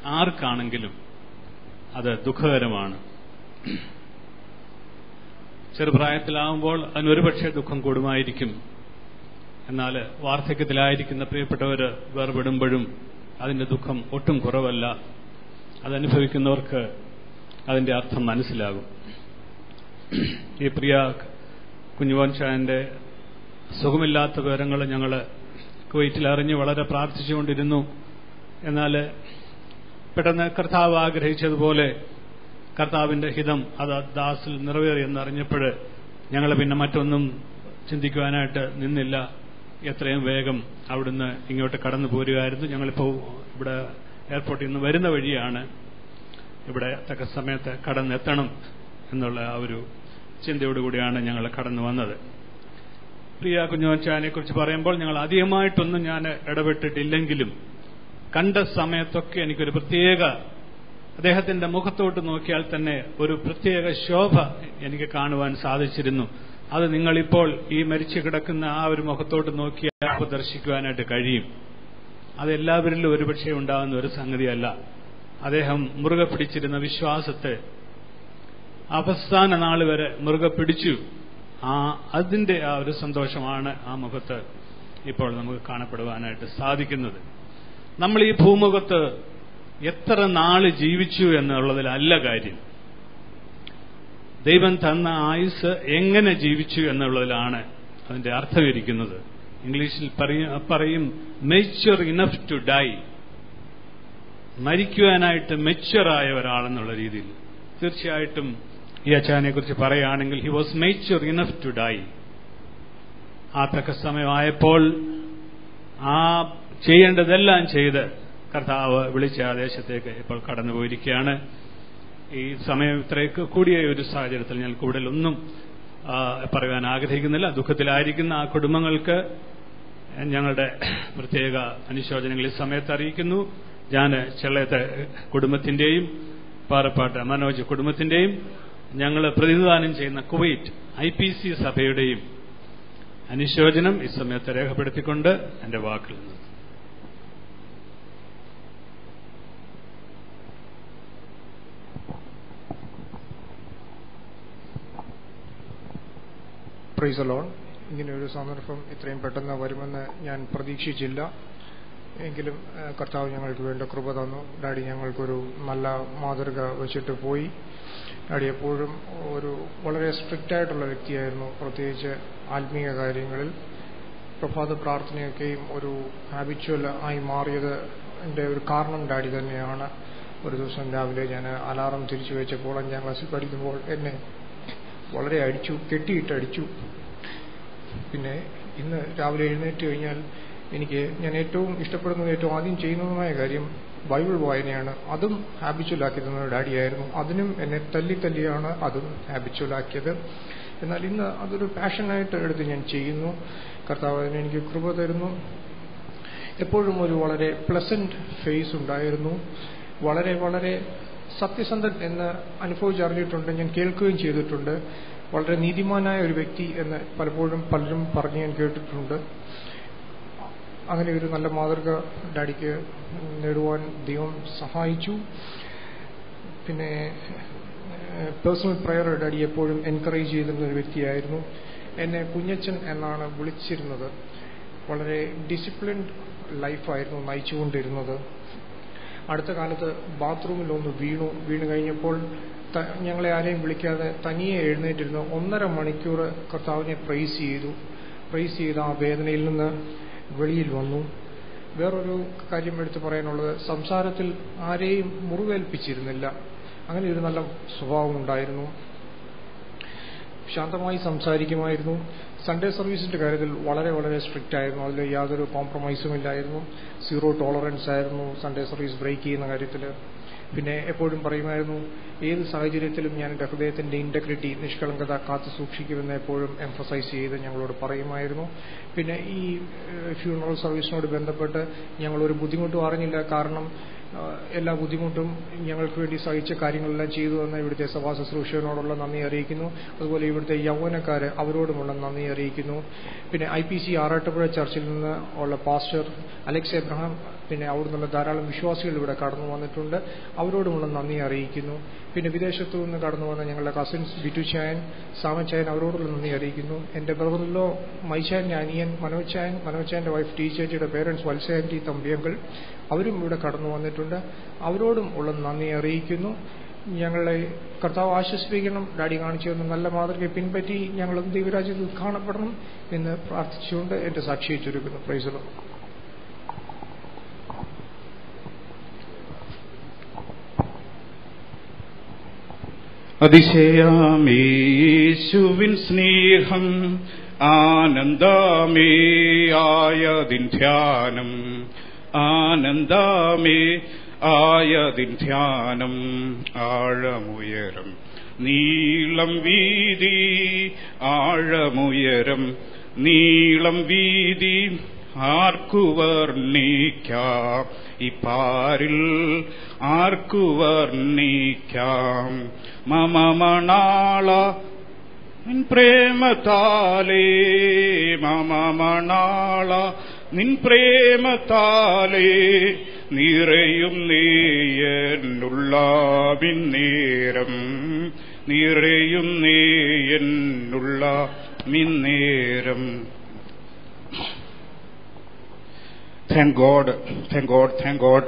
ആർക്കാണെങ്കിലും അത് ദുഃഖകരമാണ് ചെറുപ്രായത്തിലാവുമ്പോൾ അതിനൊരുപക്ഷെ ദുഃഖം കൂടുമായിരിക്കും എന്നാൽ വാർദ്ധക്യത്തിലായിരിക്കുന്ന പ്രിയപ്പെട്ടവർ വേർപെടുമ്പോഴും അതിന്റെ ദുഃഖം ഒട്ടും കുറവല്ല അതനുഭവിക്കുന്നവർക്ക് അതിന്റെ അർത്ഥം മനസ്സിലാകും ഈ പ്രിയ കുഞ്ഞുവൻ ഷാന്റെ സുഖമില്ലാത്ത വിവരങ്ങൾ ഞങ്ങൾ കുവൈറ്റിൽ അറിഞ്ഞ് വളരെ പ്രാർത്ഥിച്ചുകൊണ്ടിരുന്നു എന്നാൽ പെട്ടെന്ന് കർത്താവ് ആഗ്രഹിച്ചതുപോലെ കർത്താവിന്റെ ഹിതം അത് ദാസിൽ നിറവേറിയെന്നറിഞ്ഞപ്പോൾ ഞങ്ങൾ പിന്നെ മറ്റൊന്നും ചിന്തിക്കുവാനായിട്ട് നിന്നില്ല എത്രയും വേഗം അവിടുന്ന് ഇങ്ങോട്ട് കടന്നു പോരുകയായിരുന്നു ഞങ്ങളിപ്പോൾ ഇവിടെ എയർപോർട്ടിൽ നിന്ന് വരുന്ന വഴിയാണ് ഇവിടെ തക്ക സമയത്ത് കടന്നെത്തണം എന്നുള്ള ആ ഒരു ചിന്തയോടുകൂടിയാണ് ഞങ്ങൾ കടന്നു വന്നത് പ്രിയ കുഞ്ഞുവച്ചാനെ കുറിച്ച് പറയുമ്പോൾ ഞങ്ങൾ അധികമായിട്ടൊന്നും ഞാൻ ഇടപെട്ടിട്ടില്ലെങ്കിലും കണ്ട സമയത്തൊക്കെ എനിക്കൊരു പ്രത്യേക അദ്ദേഹത്തിന്റെ മുഖത്തോട്ട് നോക്കിയാൽ തന്നെ ഒരു പ്രത്യേക ശോഭ എനിക്ക് കാണുവാൻ സാധിച്ചിരുന്നു അത് നിങ്ങളിപ്പോൾ ഈ മരിച്ചു കിടക്കുന്ന ആ ഒരു മുഖത്തോട്ട് നോക്കിയാൽ ദർശിക്കുവാനായിട്ട് കഴിയും അത് എല്ലാവരിലും ഒരുപക്ഷെ ഉണ്ടാകുന്ന ഒരു സംഗതിയല്ല അദ്ദേഹം മുറുകെ പിടിച്ചിരുന്ന വിശ്വാസത്തെ അവസാന നാൾ വരെ മുറുകെ പിടിച്ചു ആ അതിന്റെ ആ ഒരു സന്തോഷമാണ് ആ മുഖത്ത് ഇപ്പോൾ നമുക്ക് കാണപ്പെടുവാനായിട്ട് സാധിക്കുന്നത് നമ്മൾ ഈ ഭൂമുഖത്ത് എത്ര നാള് ജീവിച്ചു എന്നുള്ളതിലല്ല കാര്യം ദൈവം തന്ന ആയുസ് എങ്ങനെ ജീവിച്ചു എന്നുള്ളതിലാണ് അതിന്റെ അർത്ഥമിരിക്കുന്നത് ഇംഗ്ലീഷിൽ പറയും മെച്യൂർ ഇനഫ് ടു ഡൈ മരിക്കുവാനായിട്ട് മെച്യൂറായ ഒരാളെന്നുള്ള രീതിയിൽ തീർച്ചയായിട്ടും ഈ അച്ഛനെ കുറിച്ച് പറയുകയാണെങ്കിൽ he was mature enough to die ആ തക്ക സമയമായപ്പോൾ ആ ചെയ്യേണ്ടതെല്ലാം ചെയ്ത് കർത്താവ് വിളിച്ച ആ ദേശത്തേക്ക് ഇപ്പോൾ കടന്നുപോയിരിക്കുകയാണ് ഈ സമയം ഇത്രയൊക്കെ കൂടിയ ഒരു സാഹചര്യത്തിൽ ഞാൻ കൂടുതലൊന്നും പറയുവാൻ ആഗ്രഹിക്കുന്നില്ല ദുഃഖത്തിലായിരിക്കുന്ന ആ കുടുംബങ്ങൾക്ക് ഞങ്ങളുടെ പ്രത്യേക അനുശോചനങ്ങൾ ഈ സമയത്ത് അറിയിക്കുന്നു ഞാൻ ചെള്ളയത്തെ കുടുംബത്തിന്റെയും പാറപ്പാട്ട് മനോജ് കുടുംബത്തിന്റെയും ഞങ്ങൾ പ്രതിനിധാനം ചെയ്യുന്ന കുവൈറ്റ് ഐ പി സി സഭയുടെയും അനുശോചനം ഈ സമയത്ത് രേഖപ്പെടുത്തിക്കൊണ്ട് എന്റെ വാക്കിൽ നിന്ന് പ്രൈസലോൺ ഇങ്ങനെ ഒരു സന്ദർഭം ഇത്രയും പെട്ടെന്ന് വരുമെന്ന് ഞാൻ പ്രതീക്ഷിച്ചില്ല എങ്കിലും കർത്താവ് ഞങ്ങൾക്ക് വേണ്ട കൃപ തന്നു ഡാഡി ഞങ്ങൾക്കൊരു നല്ല മാതൃക വെച്ചിട്ട് പോയി ഡാഡി എപ്പോഴും ഒരു വളരെ സ്ട്രിക്റ്റ് ആയിട്ടുള്ള വ്യക്തിയായിരുന്നു പ്രത്യേകിച്ച് ആത്മീയ കാര്യങ്ങളിൽ പ്രഭാത പ്രാർത്ഥനയൊക്കെയും ഒരു ഹാബിച്വൽ ആയി മാറിയത് എൻ്റെ ഒരു കാരണം ഡാഡി തന്നെയാണ് ഒരു ദിവസം രാവിലെ ഞാൻ അലാറം തിരിച്ചു വെച്ചപ്പോൾ അഞ്ചാം ക്ലാസ്സിൽ പഠിക്കുമ്പോൾ എന്നെ വളരെ അടിച്ചു കെട്ടിയിട്ട് അടിച്ചു പിന്നെ ഇന്ന് രാവിലെ എഴുന്നേറ്റ് കഴിഞ്ഞാൽ എനിക്ക് ഞാൻ ഏറ്റവും ഇഷ്ടപ്പെടുന്നത് ഏറ്റവും ആദ്യം ചെയ്യുന്നതുമായ കാര്യം ബൈബിൾ വായനയാണ് അതും ഹാബിച്വലാക്കി തന്ന ഡാഡിയായിരുന്നു അതിനും എന്നെ തല്ലി തല്ലിയാണ് അതും ഹാബിച്വലാക്കിയത് എന്നാൽ ഇന്ന് അതൊരു പാഷനായിട്ട് എടുത്ത് ഞാൻ ചെയ്യുന്നു കർത്താവ് അതിന് എനിക്ക് കൃപ തരുന്നു എപ്പോഴും ഒരു വളരെ പ്ലസന്റ് ഫേസ് ഉണ്ടായിരുന്നു വളരെ വളരെ സത്യസന്ധൻ എന്ന് അനുഭവിച്ചറിഞ്ഞിട്ടുണ്ട് ഞാൻ കേൾക്കുകയും ചെയ്തിട്ടുണ്ട് വളരെ നീതിമാനായ ഒരു വ്യക്തി എന്ന് പലപ്പോഴും പലരും പറഞ്ഞ് ഞാൻ കേട്ടിട്ടുണ്ട് അങ്ങനെ ഒരു നല്ല മാതൃക ഡാഡിക്ക് നേടുവാൻ ദൈവം സഹായിച്ചു പിന്നെ പേഴ്സണൽ പ്രയർ ഡാഡി എപ്പോഴും എൻകറേജ് ചെയ്തിരുന്ന ഒരു വ്യക്തിയായിരുന്നു എന്നെ കുഞ്ഞച്ചൻ എന്നാണ് വിളിച്ചിരുന്നത് വളരെ ഡിസിപ്ലിൻഡ് ലൈഫായിരുന്നു നയിച്ചുകൊണ്ടിരുന്നത് അടുത്ത കാലത്ത് ബാത്റൂമിൽ ഒന്ന് വീണു വീണ് കഴിഞ്ഞപ്പോൾ ഞങ്ങളെ ആരെയും വിളിക്കാതെ തനിയെ എഴുന്നേറ്റിരുന്ന് ഒന്നര മണിക്കൂർ കർത്താവിനെ പ്രൈസ് ചെയ്തു പ്രൈസ് ചെയ്ത ആ വേദനയിൽ നിന്ന് വെളിയിൽ വന്നു വേറൊരു കാര്യം എടുത്തു പറയാനുള്ളത് സംസാരത്തിൽ ആരെയും മുറിവേൽപ്പിച്ചിരുന്നില്ല അങ്ങനെ ഒരു നല്ല സ്വഭാവം ഉണ്ടായിരുന്നു ശാന്തമായി സംസാരിക്കുമായിരുന്നു സൺഡേ സർവീസിന്റെ കാര്യത്തിൽ വളരെ വളരെ സ്ട്രിക്റ്റ് ആയിരുന്നു അതിൽ യാതൊരു കോംപ്രമൈസും ഇല്ലായിരുന്നു സീറോ ടോളറൻസ് ആയിരുന്നു സൺഡേ സർവീസ് ബ്രേക്ക് ചെയ്യുന്ന കാര്യത്തിൽ പിന്നെ എപ്പോഴും പറയുമായിരുന്നു ഏത് സാഹചര്യത്തിലും ഞാൻ എൻ്റെ ഹൃദയത്തിന്റെ ഇന്റഗ്രിറ്റി നിഷ്കളങ്കത കാത്തു സൂക്ഷിക്കുമെന്ന് എപ്പോഴും എംഫസൈസ് ചെയ്ത് ഞങ്ങളോട് പറയുമായിരുന്നു പിന്നെ ഈ ഫ്യൂണറൽ സർവീസിനോട് ബന്ധപ്പെട്ട് ഞങ്ങളൊരു ബുദ്ധിമുട്ടും അറിഞ്ഞില്ല കാരണം എല്ലാ ബുദ്ധിമുട്ടും ഞങ്ങൾക്ക് വേണ്ടി സഹിച്ച കാര്യങ്ങളെല്ലാം ചെയ്തു തന്ന ഇവിടുത്തെ സഭാ ശുശ്രൂഷകനോടുള്ള നന്ദി അറിയിക്കുന്നു അതുപോലെ ഇവിടുത്തെ യൗവനക്കാർ അവരോടുമുള്ള നന്ദി അറിയിക്കുന്നു പിന്നെ ഐ പി സി ആറാട്ടുപുഴ ചർച്ചിൽ നിന്ന് ഉള്ള പാസ്റ്റർ അലക്സ് എബ്രഹാം പിന്നെ അവിടുന്നുള്ള ധാരാളം വിശ്വാസികൾ ഇവിടെ കടന്നു വന്നിട്ടുണ്ട് അവരോടുമുള്ള നന്ദി അറിയിക്കുന്നു പിന്നെ വിദേശത്തു നിന്ന് കടന്നു വന്ന ഞങ്ങളുടെ കസിൻസ് ബിറ്റു ചായൻ സാമൻ ചായൻ അവരോടുള്ള നന്ദി അറിയിക്കുന്നു എൻ്റെ ബ്രദറിലോ മൈച്ചായൻ്റെ അനിയൻ മനോജ് ചായൻ മനോജ് ചായൻ്റെ വൈഫ് ടി ചേച്ചിയുടെ പേരൻസ് വത്സയാൻറ്റി തമ്പിയങ്കൾ അവരും ഇവിടെ കടന്നു വന്നിട്ടുണ്ട് അവരോടും ഉള്ള നന്ദി അറിയിക്കുന്നു ഞങ്ങളെ കർത്താവ് ആശ്വസിപ്പിക്കണം ഡാഡി കാണിച്ചു തന്ന നല്ല മാതൃകയെ പിൻപറ്റി ഞങ്ങളും ദൈവരാജ്യത്തിൽ കാണപ്പെടണം എന്ന് പ്രാർത്ഥിച്ചുകൊണ്ട് എന്റെ സാക്ഷിയെ ചുരുക്കുന്നു പ്രൈസലോ അതിശയാമേശുവിൻ സ്നേഹം ആനന്ദമേ ആയതിൻ ധ്യാനം ആനന്ദമേ ആയതിൻ ധ്യാനം ആഴമുയരം നീളം വീതി ആഴമുയരം നീളം വീതി ആർക്കു വർണ്ണിക്കാം ഈ പാരിൽ ആർക്കു വർണ്ണിക്കാം മമ മണാള നിൻ പ്രേമത്താലേ മമ മണാള നിൻ പ്രേമത്താലേ നിറയും നീയെന്നുള്ള മിന്നേരം നിറയും നീയെന്നുള്ള മിന്നേരം Thank God, thank God, thank God.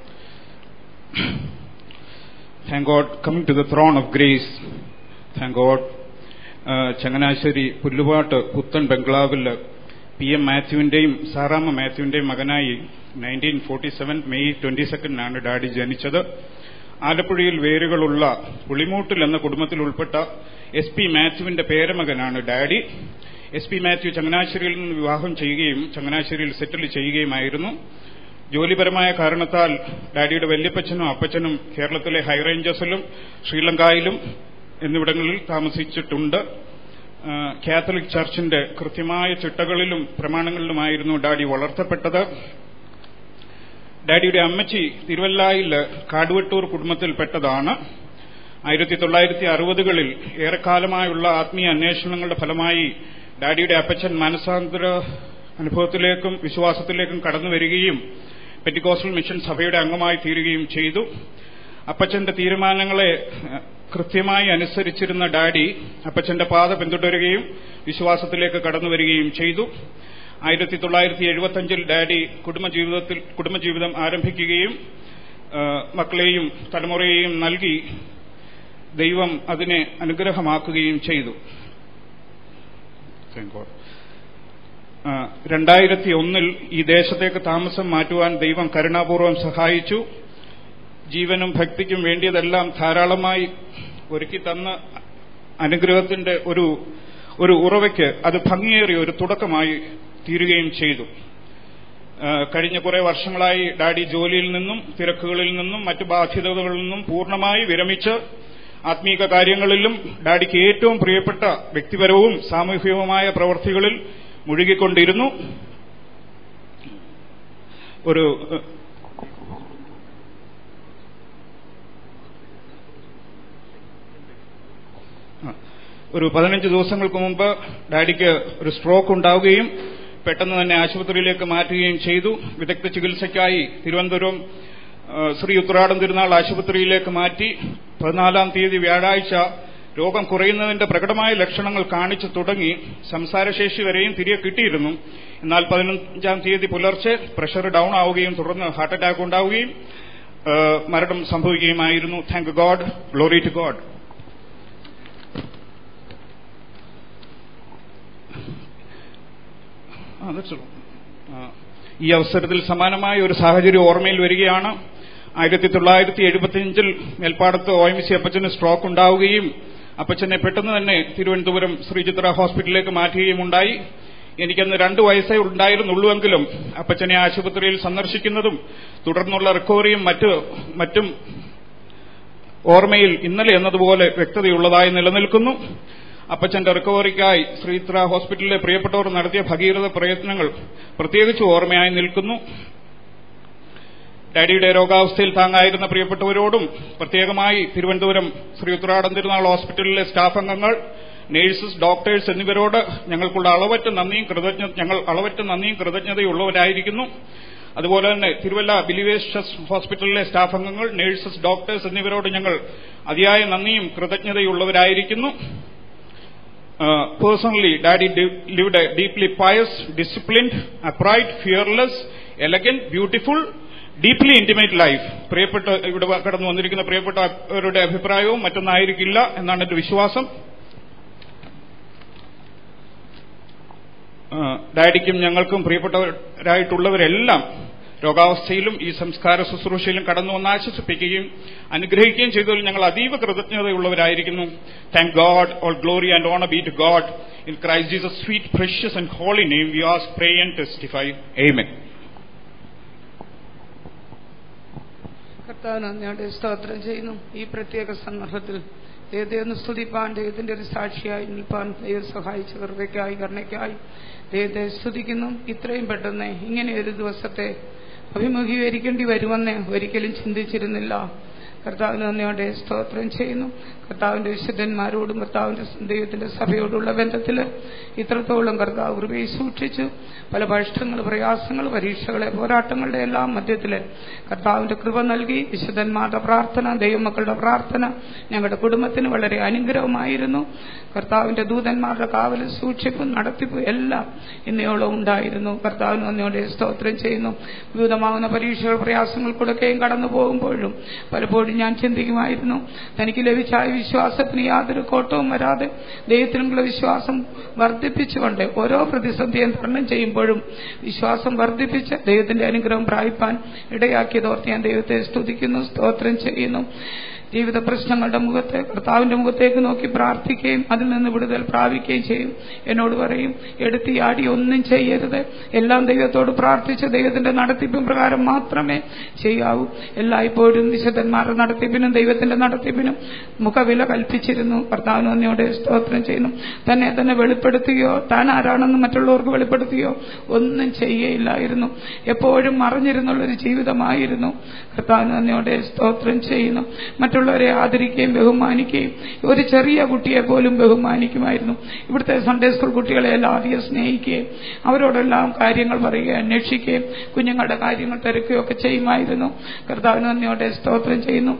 Thank God, coming to the throne of grace. Thank God. Changanassery Pullupattu പുത്തൻ ബംഗ്ലാവിൽ പി എം മാത്യുവിന്റെയും സാറാമ്മ മാത്യുവിന്റെയും മകനായി nineteen forty seven May twenty സെക്കൻഡിനാണ് ഡാഡി ജനിച്ചത് ആലപ്പുഴയിൽ വേരുകളുള്ള പുളിമൂട്ടിൽ എന്ന കുടുംബത്തിൽ ഉൾപ്പെട്ട എസ് പി മാത്യുവിന്റെ പേരമകനാണ് ഡാഡി എസ് പി മാത്യു ചങ്ങനാശ്ശേരിയിൽ നിന്ന് വിവാഹം ചെയ്യുകയും ചങ്ങനാശ്ശേരിയിൽ സെറ്റിൽ ചെയ്യുകയുമായിരുന്നു ജോലിപരമായ കാരണത്താൽ ഡാഡിയുടെ വല്യപ്പച്ചനും അപ്പച്ചനും കേരളത്തിലെ ഹൈറേഞ്ചസിലും ശ്രീലങ്കയിലും എന്നിവിടങ്ങളിൽ താമസിച്ചിട്ടുണ്ട് കാത്തലിക് ചർച്ചിന്റെ കൃത്യമായ ചിട്ടകളിലും പ്രമാണങ്ങളിലുമായിരുന്നു ഡാഡി വളർത്തപ്പെട്ടത് ഡാഡിയുടെ അമ്മച്ചി തിരുവല്ലായിൽ കാടുവട്ടൂർ കുടുംബത്തിൽപ്പെട്ടതാണ് ആയിരത്തി തൊള്ളായിരത്തി അറുപതുകളിൽ ഏറെക്കാലമായുള്ള ആത്മീയ അന്വേഷണങ്ങളുടെ ഫലമായി ഡാഡിയുടെ അപ്പച്ചൻ മനസാന്തര അനുഭവത്തിലേക്കും വിശ്വാസത്തിലേക്കും കടന്നു വരികയും പെറ്റിക്കോസ്റ്റൽ മിഷൻ സഭയുടെ അംഗമായി തീരുകയും ചെയ്തു അപ്പച്ചന്റെ തീരുമാനങ്ങളെ കൃത്യമായി അനുസരിച്ചിരുന്ന ഡാഡി അപ്പച്ചന്റെ പാത പിന്തുടരുകയും വിശ്വാസത്തിലേക്ക് കടന്നു വരികയും ചെയ്തു ആയിരത്തി തൊള്ളായിരത്തി എഴുപത്തിയഞ്ചിൽ ഡാഡി കുടുംബജീവിതത്തിൽ കുടുംബജീവിതം ആരംഭിക്കുകയും മക്കളെയും തലമുറയെയും നൽകി ദൈവം അതിനെ അനുഗ്രഹമാക്കുകയും ചെയ്തു രണ്ടായിരത്തി ഒന്നിൽ ഈ ദേശത്തേക്ക് താമസം മാറ്റുവാൻ ദൈവം കരുണാപൂർവം സഹായിച്ചു ജീവനും ഭക്തിക്കും വേണ്ടിയതെല്ലാം ധാരാളമായി ഒരുക്കി തന്ന അനുഗ്രഹത്തിന്റെ ഒരു ഒരു ഉറവയ്ക്ക് അത് ഭംഗിയേറിയ ഒരു തുടക്കമായി തീരുകയും ചെയ്തു കഴിഞ്ഞ കുറെ വർഷങ്ങളായി ഡാഡി ജോലിയിൽ നിന്നും തിരക്കുകളിൽ നിന്നും മറ്റു ബാധ്യതകളിൽ നിന്നും പൂർണ്ണമായി വിരമിച്ച് ആത്മീക കാര്യങ്ങളിലും ഡാഡിക്ക് ഏറ്റവും പ്രിയപ്പെട്ട വ്യക്തിപരവും സാമൂഹികവുമായ പ്രവർത്തികളിൽ മുഴുകിക്കൊണ്ടിരുന്നു ഒരു ഒരു പതിനഞ്ച് ദിവസങ്ങൾക്ക് മുമ്പ് ഡാഡിക്ക് ഒരു സ്ട്രോക്ക് ഉണ്ടാവുകയും പെട്ടെന്ന് തന്നെ ആശുപത്രിയിലേക്ക് മാറ്റുകയും ചെയ്തു വിദഗ്ധ ചികിത്സയ്ക്കായി തിരുവനന്തപുരം ശ്രീ ഉത്രാടം തിരുനാൾ ആശുപത്രിയിലേക്ക് മാറ്റി പതിനാലാം തീയതി വ്യാഴാഴ്ച രോഗം കുറയുന്നതിന്റെ പ്രകടമായ ലക്ഷണങ്ങൾ കാണിച്ചു തുടങ്ങി സംസാരശേഷി വരെയും തിരികെ കിട്ടിയിരുന്നു എന്നാൽ പതിനഞ്ചാം തീയതി പുലർച്ചെ പ്രഷർ ഡൌൺ ആവുകയും തുടർന്ന് ഹാർട്ട് അറ്റാക്ക് ഉണ്ടാവുകയും മരണം സംഭവിക്കുകയുമായിരുന്നു thank God glory to God ഈ അവസരത്തിൽ സമാനമായ ഒരു സാഹചര്യം ഓർമ്മയിൽ വരികയാണ് ആയിരത്തി തൊള്ളായിരത്തി എഴുപത്തിയഞ്ചിൽ മേൽപ്പാടത്ത് ഒ എം സി അപ്പച്ചന് സ്ട്രോക്ക് ഉണ്ടാവുകയും അപ്പച്ചനെ പെട്ടെന്ന് തന്നെ തിരുവനന്തപുരം ശ്രീചിത്ര ഹോസ്പിറ്റലിലേക്ക് മാറ്റുകയും ഉണ്ടായി എനിക്കന്ന് രണ്ടു വയസ്സേ ഉണ്ടായിരുന്നുള്ളൂവെങ്കിലും അപ്പച്ചനെ ആശുപത്രിയിൽ സന്ദർശിക്കുന്നതും തുടർന്നുള്ള റിക്കവറിയും മറ്റ് മറ്റും ഓർമ്മയിൽ ഇന്നലെ എന്നതുപോലെ വ്യക്തതയുള്ളതായി നിലനിൽക്കുന്നു അപ്പച്ചന്റെ റിക്കവറിക്കായി ശ്രീത്ര ഹോസ്പിറ്റലിലെ പ്രിയപ്പെട്ടവർ നടത്തിയ ഭഗീരഥ പ്രയത്നങ്ങൾ പ്രത്യേകിച്ച് ഓർമ്മയായി നിൽക്കുന്നു ഡാഡിയുടെ രോഗാവസ്ഥയിൽ താങ്ങായിരുന്ന പ്രിയപ്പെട്ടവരോടും പ്രത്യേകമായി തിരുവനന്തപുരം ശ്രീ ഉത്രാടം തിരുനാൾ ഹോസ്പിറ്റലിലെ സ്റ്റാഫ് അംഗങ്ങൾ നേഴ്സസ് ഡോക്ടേഴ്സ് എന്നിവരോട് ഞങ്ങൾക്കുള്ള അളവറ്റ നന്ദിയും കൃതജ്ഞ ഞങ്ങൾ അളവറ്റ നന്ദിയും കൃതജ്ഞതയുള്ളവരായിരിക്കുന്നു അതുപോലെ തന്നെ തിരുവല്ല ബിലിവേഴ്സ് ഹോസ്പിറ്റലിലെ സ്റ്റാഫ് അംഗങ്ങൾ നഴ്സസ് ഡോക്ടേഴ്സ് എന്നിവരോട് ഞങ്ങൾ അതിയായ നന്ദിയും കൃതജ്ഞതയുള്ളവരായിരിക്കുന്നു personally daddy lived a deeply pious disciplined upright fearless elegant beautiful deeply intimate life പ്രിയപ്പെട്ട ഇവിടെ കടന്നു വന്നിരിക്കുന്ന പ്രിയപ്പെട്ടവരുടെ അഭിപ്രായവും മറ്റൊന്നായിരിക്കില്ല എന്നാണ് എന്റെ വിശ്വാസം ആ, ഡാഡിക്കും ഞങ്ങൾക്കും പ്രിയപ്പെട്ടവരായിട്ടുള്ളവരെല്ലാം രോഗാവസ്ഥയിലും ഈ സംസ്കാര ശുശ്രൂഷയിലും കടന്നു വന്ന് ആശ്വസിപ്പിക്കുകയും അനുഗ്രഹിക്കുകയും ചെയ്തതിൽ ഞങ്ങൾ അതീവ കൃതജ്ഞതയുള്ളവരായിരിക്കുന്നു thank God all glory and honour be to God in Christ Jesus sweet precious and holy name we as pray and testify amen കർത്താവിന് നന്ദിയോടെ സ്തോത്രം ചെയ്യുന്നു ഈ പ്രത്യേക സന്ദർഭത്തിൽ ദൈവത്തെ ഒന്ന് സ്തുതിപ്പാൻ ദൈവത്തിന്റെ ഒരു സാക്ഷിയായി നിൽപ്പാൻ ദൈവം സഹായിച്ച കൃപയ്ക്കായി കരുണയ്ക്കായി ദൈവത്തെ സ്തുതിക്കുന്നു ഇത്രയും പെട്ടെന്ന് ഇങ്ങനെ ഒരു ദിവസത്തെ അഭിമുഖീകരിക്കേണ്ടി വരുമെന്ന് ഒരിക്കലും ചിന്തിച്ചിരുന്നില്ല കർത്താവിന് നന്ദിയോടെ സ്തോത്രം ചെയ്യുന്നു കർത്താവിന്റെ വിശുദ്ധന്മാരോടും കർത്താവിന്റെ ദൈവത്തിന്റെ സഭയോടുള്ള ബന്ധത്തിൽ ഇത്രത്തോളം കർത്താവ് കൃപയെ സൂക്ഷിച്ചു പല കഷ്ടങ്ങൾ പ്രയാസങ്ങൾ പരീക്ഷകളെ പോരാട്ടങ്ങളുടെ എല്ലാം മധ്യത്തിൽ കർത്താവിന്റെ കൃപ നൽകി വിശുദ്ധന്മാരുടെ പ്രാർത്ഥന ദൈവമക്കളുടെ പ്രാർത്ഥന ഞങ്ങളുടെ കുടുംബത്തിന് വളരെ അനുഗ്രഹമായിരുന്നു കർത്താവിന്റെ ദൂതന്മാരുടെ കാവലും സൂക്ഷിപ്പും നടത്തിപ്പും എല്ലാം ഇന്നയോളം ഉണ്ടായിരുന്നു കർത്താവിന് നന്ദിയോടെ സ്തോത്രം ചെയ്യുന്നു വിവിധമാകുന്ന പരീക്ഷകൾ പ്രയാസങ്ങൾ കൊടുക്കുകയും കടന്നു പോകുമ്പോഴും പലപ്പോഴും ഞാൻ ചിന്തിക്കുമായിരുന്നു തനിക്ക് ലഭിച്ച ആ വിശ്വാസത്തിന് യാതൊരു കോട്ടവും വരാതെ ദൈവത്തിനുള്ള വിശ്വാസം വർദ്ധിപ്പിച്ചുകൊണ്ട് ഓരോ പ്രതിസന്ധിയും തരണം ചെയ്യുമ്പോഴും വിശ്വാസം വർദ്ധിപ്പിച്ച് ദൈവത്തിന്റെ അനുഗ്രഹം പ്രാപിപ്പാൻ ഇടയാക്കിയതോർത്ത് ഞാൻ ദൈവത്തെ സ്തുതിക്കുന്നു സ്തോത്രം ചെയ്യുന്നു ജീവിത പ്രശ്നങ്ങളുടെ മുഖത്ത് കർത്താവിന്റെ മുഖത്തേക്ക് നോക്കി പ്രാർത്ഥിക്കുകയും അതിൽ നിന്ന് വിടുതൽ പ്രാപിക്കുകയും ചെയ്യും എന്നോട് പറയും എടുത്ത് ആടി ഒന്നും ചെയ്യരുത് എല്ലാം ദൈവത്തോട് പ്രാർത്ഥിച്ച് ദൈവത്തിന്റെ നടത്തിപ്പും പ്രകാരം മാത്രമേ ചെയ്യാവൂ എല്ലായ്പ്പോഴും വിശുദ്ധന്മാരുടെ നടത്തിപ്പിനും ദൈവത്തിന്റെ നടത്തിപ്പിനും മുഖവില കൽപ്പിച്ചിരുന്നു കർത്താവിന് നന്ദിയോടെ സ്തോത്രം ചെയ്യുന്നു തന്നെ തന്നെ വെളിപ്പെടുത്തുകയോ താൻ ആരാണെന്ന് മറ്റുള്ളവർക്ക് വെളിപ്പെടുത്തുകയോ ഒന്നും ചെയ്യയില്ലായിരുന്നു എപ്പോഴും മറിഞ്ഞിരുന്നുള്ളൊരു ജീവിതമായിരുന്നു കർത്താവിന് നന്ദിയോടെ സ്തോത്രം ചെയ്യുന്നു മറ്റുള്ളവരെ ആദരിക്കുകയും ബഹുമാനിക്കുകയും ഒരു ചെറിയ കുട്ടിയെ പോലും ബഹുമാനിക്കുമായിരുന്നു ഇവിടുത്തെ സൺഡേ സ്കൂൾ കുട്ടികളെ എല്ലാം അധികം സ്നേഹിക്കുകയും അവരോടെല്ലാം കാര്യങ്ങൾ പറയുകയും അന്വേഷിക്കുകയും കുഞ്ഞുങ്ങളുടെ കാര്യങ്ങൾ തിരക്കുകയൊക്കെ ചെയ്യുമായിരുന്നു കർത്താവിന് നന്ദിയോടെ സ്തോത്രം ചെയ്യുന്നു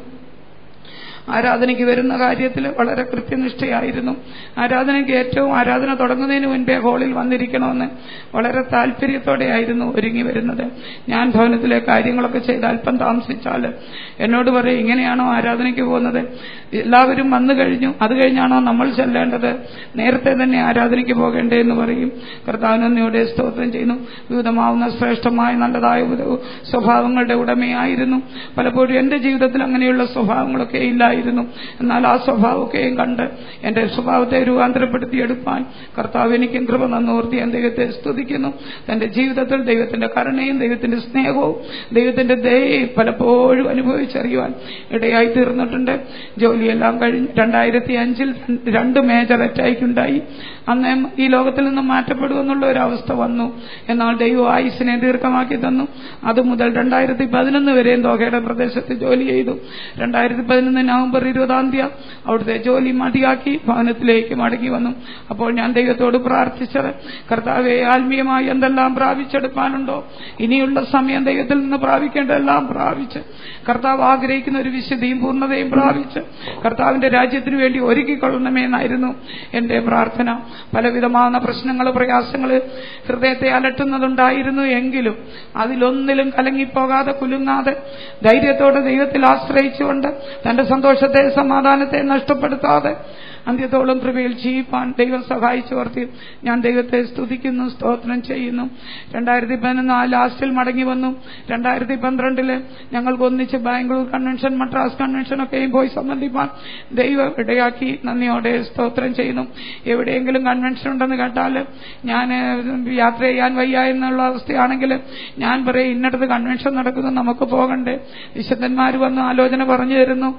ആരാധനയ്ക്ക് വരുന്ന കാര്യത്തിൽ വളരെ കൃത്യനിഷ്ഠയായിരുന്നു ആരാധനയ്ക്ക് ഏറ്റവും ആരാധന തുടങ്ങുന്നതിന് മുൻപേ ഹോളിൽ വന്നിരിക്കണമെന്ന് വളരെ താല്പര്യത്തോടെയായിരുന്നു ഒരുങ്ങി വരുന്നത് ഞാൻ ഭവനത്തിലെ കാര്യങ്ങളൊക്കെ ചെയ്ത് അല്പം താമസിച്ചാൽ എന്നോട് പറയും ഇങ്ങനെയാണോ ആരാധനയ്ക്ക് പോകുന്നത് എല്ലാവരും വന്നു കഴിഞ്ഞു അത് കഴിഞ്ഞാണോ നമ്മൾ ചെല്ലേണ്ടത് നേരത്തെ തന്നെ ആരാധനയ്ക്ക് പോകേണ്ടേ എന്ന് പറയും കർത്താവിനന്ദിയോടെ സ്തോത്രം ചെയ്യുന്നു വിവിധമാവുന്ന ശ്രേഷ്ഠമായ നല്ലതായ ഒരു സ്വഭാവങ്ങളുടെ ഉടമയായിരുന്നു പലപ്പോഴും എന്റെ ജീവിതത്തിൽ അങ്ങനെയുള്ള സ്വഭാവങ്ങളൊക്കെ ഇല്ലായിരുന്നു എന്നാൽ ആ സ്വഭാവമൊക്കെയും കണ്ട് എന്റെ സ്വഭാവത്തെ രൂപാന്തരപ്പെടുത്തിയെടുപ്പാൻ കർത്താവ് എനിക്കും കൃപ നന്നോർത്തി ഞാൻ ദൈവത്തെ സ്തുതിക്കുന്നു തന്റെ ജീവിതത്തിൽ ദൈവത്തിന്റെ കരുണയും ദൈവത്തിന്റെ സ്നേഹവും ദൈവത്തിന്റെ ദയയും പലപ്പോഴും അനുഭവിച്ചറിയുവാൻ ഇടയായി തീർന്നിട്ടുണ്ട് ജോലിയെല്ലാം കഴിഞ്ഞ് രണ്ടായിരത്തി അഞ്ചിൽ രണ്ട് മേജർ അറ്റാക്ക് ഉണ്ടായി അന്ന് ഈ ലോകത്തിൽ നിന്ന് മാറ്റപ്പെടുമെന്നുള്ള ഒരു അവസ്ഥ വന്നു എന്നാൽ ദൈവം ആയുസിനെ ദീർഘമാക്കി തന്നു അതുമുതൽ രണ്ടായിരത്തി പതിനൊന്ന് വരെയും ദോഹയുടെ പ്രദേശത്ത് ജോലി ചെയ്തു രണ്ടായിരത്തി പതിനൊന്ന് നവംബർ ഇരുപതാം തീയതി അവിടുത്തെ ജോലി മതിയാക്കി ഭവനത്തിലേക്ക് മടങ്ങി വന്നു അപ്പോൾ ഞാൻ ദൈവത്തോട് പ്രാർത്ഥിച്ചത് കർത്താവെ ആത്മീയമായി എന്തെല്ലാം പ്രാപിച്ചെടുക്കാനുണ്ടോ ഇനിയുള്ള സമയം ദൈവത്തിൽ നിന്ന് പ്രാപിക്കേണ്ടതെല്ലാം പ്രാപിച്ച് കർത്താവ് ആഗ്രഹിക്കുന്ന ഒരു വിശുദ്ധിയും പൂർണ്ണതയും പ്രാപിച്ച് കർത്താവിന്റെ രാജ്യത്തിന് വേണ്ടി ഒരുക്കിക്കൊള്ളണമെന്നായിരുന്നു എന്റെ പ്രാർത്ഥന പലവിധമാകുന്ന പ്രശ്നങ്ങൾ പ്രയാസങ്ങൾ ഹൃദയത്തെ അലട്ടുന്നതുണ്ടായിരുന്നു എങ്കിലും അതിലൊന്നിലും കലങ്ങിപ്പോകാതെ കുലുങ്ങാതെ ധൈര്യത്തോടെ ദൈവത്തിൽ ആശ്രയിച്ചുകൊണ്ട് തന്റെ സന്തോഷത്തെ സമാധാനത്തെ നഷ്ടപ്പെടുത്താതെ അന്ത്യത്തോളം കൃപയിൽ ജീവിപ്പാൻ ദൈവം സഹായിച്ചു വർത്തി ഞാൻ ദൈവത്തെ സ്തുതിക്കുന്നു സ്തോത്രം ചെയ്യുന്നു രണ്ടായിരത്തി പതിനൊന്ന് ആ ലാസ്റ്റിൽ മടങ്ങി വന്നു രണ്ടായിരത്തി പന്ത്രണ്ടില് ഞങ്ങൾക്ക് ഒന്നിച്ച് ബാംഗ്ലൂർ കൺവെൻഷൻ മദ്രാസ് കൺവെൻഷൻ ഒക്കെയും പോയി സംബന്ധിപ്പാൻ ദൈവം ഇടയാക്കി നന്ദിയോടെ സ്തോത്രം ചെയ്യുന്നു എവിടെയെങ്കിലും കൺവെൻഷൻ ഉണ്ടെന്ന് കേട്ടാൽ ഞാൻ യാത്ര ചെയ്യാൻ വയ്യ എന്നുള്ള അവസ്ഥയാണെങ്കിൽ ഞാൻ പറയും ഇന്നടത്ത് കൺവെൻഷൻ നടക്കുന്നു നമുക്ക് പോകണ്ടേ വിശുദ്ധന്മാർ വന്ന് ആലോചന പറഞ്ഞു തരുന്നു നമ്മൾ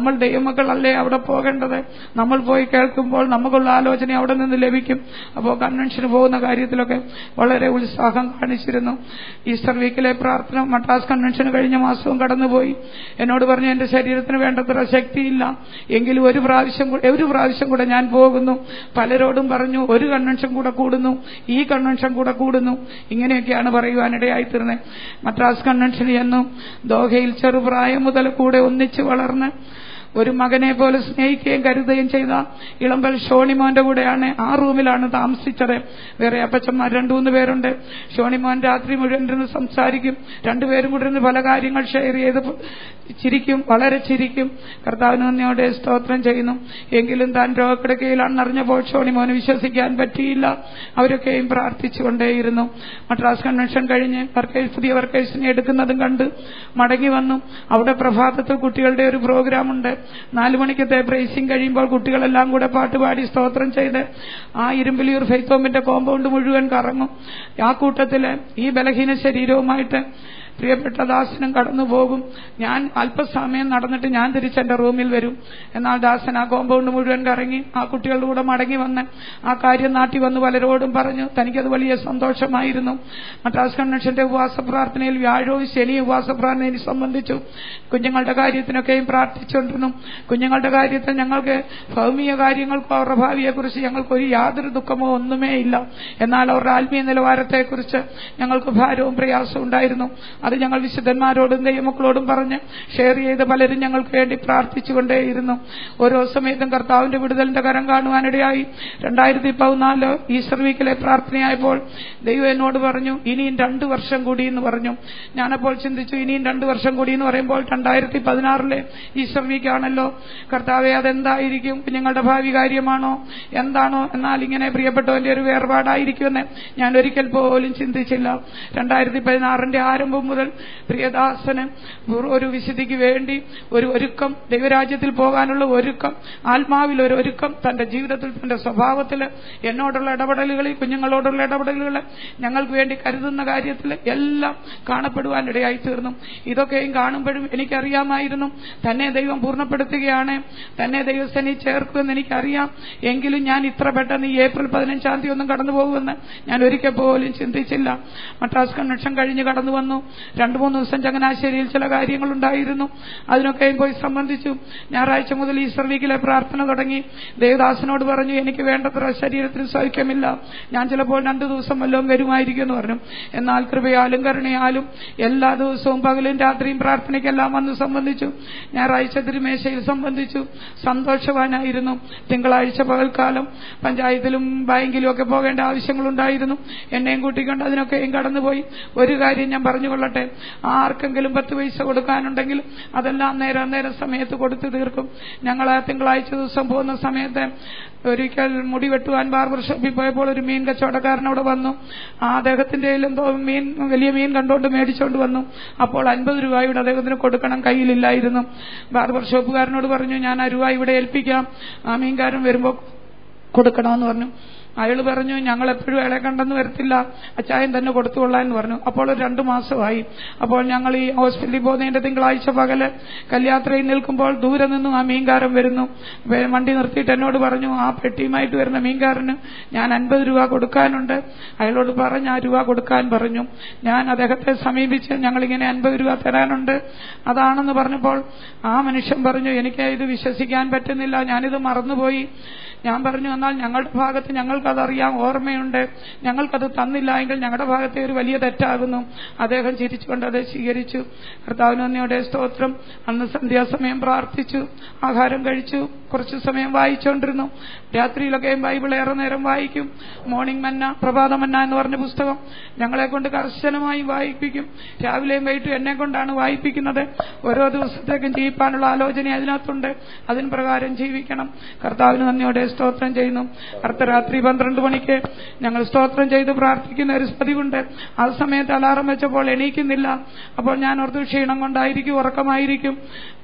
നമ്മൾ ദൈവമക്കളല്ലേ അവിടെ പോകേണ്ടത് നമ്മൾ പോയി കേൾക്കുമ്പോൾ നമുക്കുള്ള ആലോചന അവിടെ നിന്ന് ലഭിക്കും അപ്പോൾ കൺവെൻഷന് പോകുന്ന കാര്യത്തിലൊക്കെ വളരെ ഉത്സാഹം കാണിച്ചിരുന്നു ഈസ്റ്റർ വീക്കിലെ പ്രാർത്ഥന മദ്രാസ് കൺവെൻഷൻ കഴിഞ്ഞ മാസവും കടന്നുപോയി എന്നോട് പറഞ്ഞു എന്റെ ശരീരത്തിന് വേണ്ടത്ര ശക്തിയില്ല എങ്കിലും ഒരു പ്രാവശ്യം കൂടെ- ഒരു പ്രാവശ്യം കൂടെ ഞാൻ പോകുന്നു പലരോടും പറഞ്ഞു ഒരു കൺവെൻഷൻ കൂടെ കൂടുന്നു ഈ കൺവെൻഷൻ കൂടെ കൂടുന്നു ഇങ്ങനെയൊക്കെയാണ് പറയുവാനിടയായി തീർന്നത് മദ്രാസ് കൺവെൻഷൻ എന്നും ദോഹയിൽ ചെറുപ്രായം മുതൽ കൂടെ ഒന്നിച്ച് വളർന്ന് ഒരു മകനെ പോലെ സ്നേഹിക്കുകയും കരുതുകയും ചെയ്ത ഇളമ്പൽ ഷോണിമോന്റെ കൂടെയാണ് ആ റൂമിലാണ് താമസിച്ചത് വേറെ അപ്പച്ചന്മാർ രണ്ടു മൂന്ന് പേരുണ്ട് ഷോണിമോൻ രാത്രി മുഴുവൻ ഇരുന്ന് സംസാരിക്കും രണ്ടുപേരും കൂടെ ഇരുന്ന് പല കാര്യങ്ങൾ ഷെയർ ചെയ്ത് ചിരിക്കും വളരെ ചിരിക്കും കർത്താവിന് നന്ദിയോടെ സ്തോത്രം ചെയ്യുന്നു എങ്കിലും താൻ രോഗക്കിടക്കയിലാണെന്ന് അറിഞ്ഞപ്പോൾ ഷോണിമോന് വിശ്വസിക്കാൻ പറ്റിയില്ല അവരൊക്കെയും പ്രാർത്ഥിച്ചുകൊണ്ടേയിരുന്നു മദ്രാസ് കൺവെൻഷൻ കഴിഞ്ഞ് വർക്കേഴ്സ് പുതിയ വർക്കേഴ്സിനെ എടുക്കുന്നതും കണ്ട് മടങ്ങി വന്നു അവിടെ പ്രഭാതത്തിൽ കുട്ടികളുടെ ഒരു പ്രോഗ്രാം ഉണ്ട് നാലു മണിക്കത്തെ പ്രൈസിംഗ് കഴിയുമ്പോൾ കുട്ടികളെല്ലാം കൂടെ പാട്ടുപാടി സ്തോത്രം ചെയ്ത് ആ ഇരുമ്പിലിയൂർ ഫെയ്ത്തോമിന്റെ കോമ്പൗണ്ട് മുഴുവൻ കറങ്ങും ആ കൂട്ടത്തില് ഈ ബലഹീന ശരീരവുമായിട്ട് പ്രിയപ്പെട്ട ദാസനും കടന്നു പോകും ഞാൻ അല്പസമയം നടന്നിട്ട് ഞാൻ തിരിച്ച് എന്റെ റൂമിൽ വരും എന്നാൽ ദാസൻ ആ കോമ്പൗണ്ട് മുഴുവൻ കറങ്ങി ആ കുട്ടികളുടെ കൂടെ മടങ്ങി വന്ന് ആ കാര്യം നാട്ടി വന്ന് പലരോടും പറഞ്ഞു തനിക്കത് വലിയ സന്തോഷമായിരുന്നു മദ്രാസ് കൺവെൻഷന്റെ ഉപവാസ പ്രാർത്ഥനയിൽ വ്യാഴവും ശനി ഉപവാസ പ്രാർത്ഥനയെ സംബന്ധിച്ചു കുഞ്ഞുങ്ങളുടെ കാര്യത്തിനൊക്കെയും പ്രാർത്ഥിച്ചുകൊണ്ടിരുന്നു കുഞ്ഞുങ്ങളുടെ കാര്യത്തിൽ ഞങ്ങൾക്ക് ഭൗമിക കാര്യങ്ങൾക്കോ അവരുടെ ഭാവിയെക്കുറിച്ച് ഞങ്ങൾക്ക് ഒരു യാതൊരു ദുഃഖമോ ഒന്നുമേ ഇല്ല എന്നാൽ അവരുടെ ആത്മീയ നിലവാരത്തെക്കുറിച്ച് ഞങ്ങൾക്ക് ഭാരവും പ്രയാസവും ഉണ്ടായിരുന്നു അത് ഞങ്ങൾ വിശുദ്ധന്മാരോടും ദൈവമക്കളോടും പറഞ്ഞ് ഷെയർ ചെയ്ത് പലരും ഞങ്ങൾക്ക് വേണ്ടി പ്രാർത്ഥിച്ചുകൊണ്ടേയിരുന്നു ഓരോ സമയത്തും കർത്താവിന്റെ വിടുതലിന്റെ കരം കാണുവാനിടയായി രണ്ടായിരത്തി പതിനാല് ഈസ്റ്റർ വീക്കിലെ പ്രാർത്ഥനയായപ്പോൾ ദൈവം എന്നോട് പറഞ്ഞു ഇനിയും രണ്ടു വർഷം കൂടി എന്ന് പറഞ്ഞു ഞാനപ്പോൾ ചിന്തിച്ചു ഇനിയും രണ്ടു വർഷം കൂടി എന്ന് പറയുമ്പോൾ രണ്ടായിരത്തി പതിനാറിലെ ഈസ്റ്റർ വീക്കാണല്ലോ കർത്താവെ അതെന്തായിരിക്കും കുഞ്ഞുങ്ങളുടെ ഭാവി കാര്യമാണോ എന്താണോ എന്നാൽ ഇങ്ങനെ പ്രിയപ്പെട്ടവന്റെ ഒരു വേർപാടായിരിക്കുമെന്ന് ഞാൻ ഒരിക്കൽ പോലും ചിന്തിച്ചില്ല രണ്ടായിരത്തി പതിനാറിന്റെ ആരംഭം മുതൽ പ്രിയദാസന് ഒരു വിശുദ്ധിക്ക് വേണ്ടി ഒരു ഒരുക്കം ദൈവരാജ്യത്തിൽ പോകാനുള്ള ഒരുക്കം ആത്മാവിൽ ഒരു ഒരുക്കം തന്റെ ജീവിതത്തിൽ തന്റെ സ്വഭാവത്തിൽ എന്നോടുള്ള ഇടപെടലുകളിൽ കുഞ്ഞുങ്ങളോടുള്ള ഇടപെടലുകൾ ഞങ്ങൾക്ക് വേണ്ടി കരുതുന്ന കാര്യത്തിൽ എല്ലാം കാണപ്പെടുവാനിടയായി തീർന്നു ഇതൊക്കെയും കാണുമ്പോഴും എനിക്കറിയാമായിരുന്നു തന്നെ ദൈവം പൂർണ്ണപ്പെടുത്തുകയാണ് തന്നെ ദൈവസേനി ചേർക്കുമെന്ന് എനിക്കറിയാം എങ്കിലും ഞാൻ ഇത്ര പെട്ടെന്ന് ഈ ഏപ്രിൽ പതിനഞ്ചാം തീയതി ഒന്നും കടന്നു പോകുമെന്ന് ഞാൻ ഒരിക്കൽ പോലും ചിന്തിച്ചില്ല മദ്രാസ് കൺവെൻഷൻ കഴിഞ്ഞ് കടന്നു വന്നു രണ്ടു മൂന്ന് ദിവസം ചങ്ങനാശ്ശേരിയിൽ ചില കാര്യങ്ങളുണ്ടായിരുന്നു അതിനൊക്കെയും പോയി സംബന്ധിച്ചു ഞായറാഴ്ച മുതൽ ഈസ്റ്റർ വീക്കിലെ പ്രാർത്ഥന തുടങ്ങി ദേവദാസനോട് പറഞ്ഞു എനിക്ക് വേണ്ടത്ര ശരീരത്തിന് സൗഖ്യമില്ല ഞാൻ ചിലപ്പോൾ രണ്ടു ദിവസം വല്ലതും വരുമായിരിക്കും എന്ന് പറഞ്ഞു എന്നാൽ കൃപയാലും കരുണയാലും എല്ലാ ദിവസവും പകലും രാത്രിയും പ്രാർത്ഥനയ്ക്കെല്ലാം വന്ന് സംബന്ധിച്ചു ഞായറാഴ്ച തിരുമേശയിൽ സംബന്ധിച്ചു സന്തോഷവാനായിരുന്നു തിങ്കളാഴ്ച പകൽക്കാലം പഞ്ചായത്തിലും ബാങ്കിലും ഒക്കെ പോകേണ്ട ആവശ്യങ്ങളുണ്ടായിരുന്നു എന്നെയും കൂട്ടിക്കൊണ്ട് അതിനൊക്കെയും കടന്നുപോയി ഒരു കാര്യം ഞാൻ പറഞ്ഞുകൊള്ളട്ടെ ആർക്കെങ്കിലും പത്ത് പൈസ കൊടുക്കാനുണ്ടെങ്കിൽ അതെല്ലാം നേരം നേരം സമയത്ത് കൊടുത്തു തീർക്കും ഞങ്ങൾ ആ തിങ്കളാഴ്ച ദിവസം പോകുന്ന സമയത്ത് ഒരിക്കൽ മുടി വെട്ടുവാൻ ബാർബർ ഷോപ്പിൽ പോയപ്പോൾ ഒരു മീൻ കച്ചവടക്കാരൻ അവിടെ വന്നു ആ അദ്ദേഹത്തിന്റെ കയ്യിൽ എന്തോ മീൻ വലിയ മീൻ കണ്ടോണ്ട് മേടിച്ചോണ്ട് വന്നു അപ്പോൾ അൻപത് രൂപയുടെ അദ്ദേഹത്തിന് കൊടുക്കണം കയ്യിലില്ലായിരുന്നു ബാർബർ ഷോപ്പുകാരനോട് പറഞ്ഞു ഞാൻ ആ രൂപ ഇവിടെ ഏൽപ്പിക്കാം ആ മീൻകാരൻ വരുമ്പോൾ കൊടുക്കണമെന്ന് പറഞ്ഞു അയാൾ പറഞ്ഞു ഞങ്ങൾ എപ്പോഴും അയാളെ കണ്ടെന്ന് വരത്തില്ല അച്ചായൻ തന്നെ കൊടുത്തുകൊള്ളാൻ എന്ന് പറഞ്ഞു അപ്പോൾ ഒരു രണ്ടു മാസമായി അപ്പോൾ ഞങ്ങൾ ഈ ഹോസ്പിറ്റലിൽ പോകുന്നതിന്റെ തിങ്കളാഴ്ച പകല് കല്യാത്രയിൽ നിൽക്കുമ്പോൾ ദൂരെ നിന്നും ആ മീൻകാരൻ വരുന്നു വണ്ടി നിർത്തിയിട്ട് എന്നോട് പറഞ്ഞു ആ പെട്ടിയുമായിട്ട് വരുന്ന മീൻകാരന് ഞാൻ അൻപത് രൂപ കൊടുക്കാനുണ്ട് അയാളോട് പറഞ്ഞ് ആ രൂപ കൊടുക്കാൻ പറഞ്ഞു ഞാൻ അദ്ദേഹത്തെ സമീപിച്ച് ഞങ്ങളിങ്ങനെ അൻപത് രൂപ തരാനുണ്ട് അതാണെന്ന് പറഞ്ഞപ്പോൾ ആ മനുഷ്യൻ പറഞ്ഞു എനിക്ക് ഇത് വിശ്വസിക്കാൻ പറ്റുന്നില്ല ഞാനിത് മറന്നുപോയി ഞാൻ പറഞ്ഞു എന്നാൽ ഞങ്ങളുടെ ഭാഗത്ത് ഞങ്ങൾക്കതറിയാം ഓർമ്മയുണ്ട് ഞങ്ങൾക്കത് തന്നില്ല എങ്കിൽ ഞങ്ങളുടെ ഭാഗത്തെ ഒരു വലിയ തെറ്റാകുന്നു അദ്ദേഹം ചിരിച്ചുകൊണ്ട് അത് സ്വീകരിച്ചു കർത്താവിന് നന്ദിയോടെ സ്തോത്രം അന്ന് സന്ധ്യാസമയം പ്രാർത്ഥിച്ചു ആഹാരം കഴിച്ചു കുറച്ചു സമയം വായിച്ചുകൊണ്ടിരുന്നു രാത്രിയിലൊക്കെ ബൈബിൾ ഏറെ നേരം വായിക്കും മോർണിംഗ് മന്ന പ്രഭാത മന്ന എന്ന് പറഞ്ഞ പുസ്തകം ഞങ്ങളെ കൊണ്ട് കർശനമായി വായിപ്പിക്കും രാവിലെയും വൈകിട്ടും എന്നെ കൊണ്ടാണ് വായിപ്പിക്കുന്നത് ഓരോ ദിവസത്തേക്കും ജീവിക്കാനുള്ള ആലോചന അതിനകത്തുണ്ട് അതിന് പ്രകാരം ജീവിക്കണം കർത്താവിന് നന്ദിയോടെ സ്തോത്രം ചെയ്യുന്നു അർദ്ധരാത്രി പന്ത്രണ്ട് മണിക്ക് ഞങ്ങൾ സ്തോത്രം ചെയ്ത് പ്രാർത്ഥിക്കുന്ന ഒരു പതിവുണ്ട് ആ സമയത്ത് അലാറം വെച്ചപ്പോൾ എണീക്കുന്നില്ല അപ്പോൾ ഞാൻ ഓർത്തു ക്ഷീണം കൊണ്ടായിരിക്കും ഉറക്കമായിരിക്കും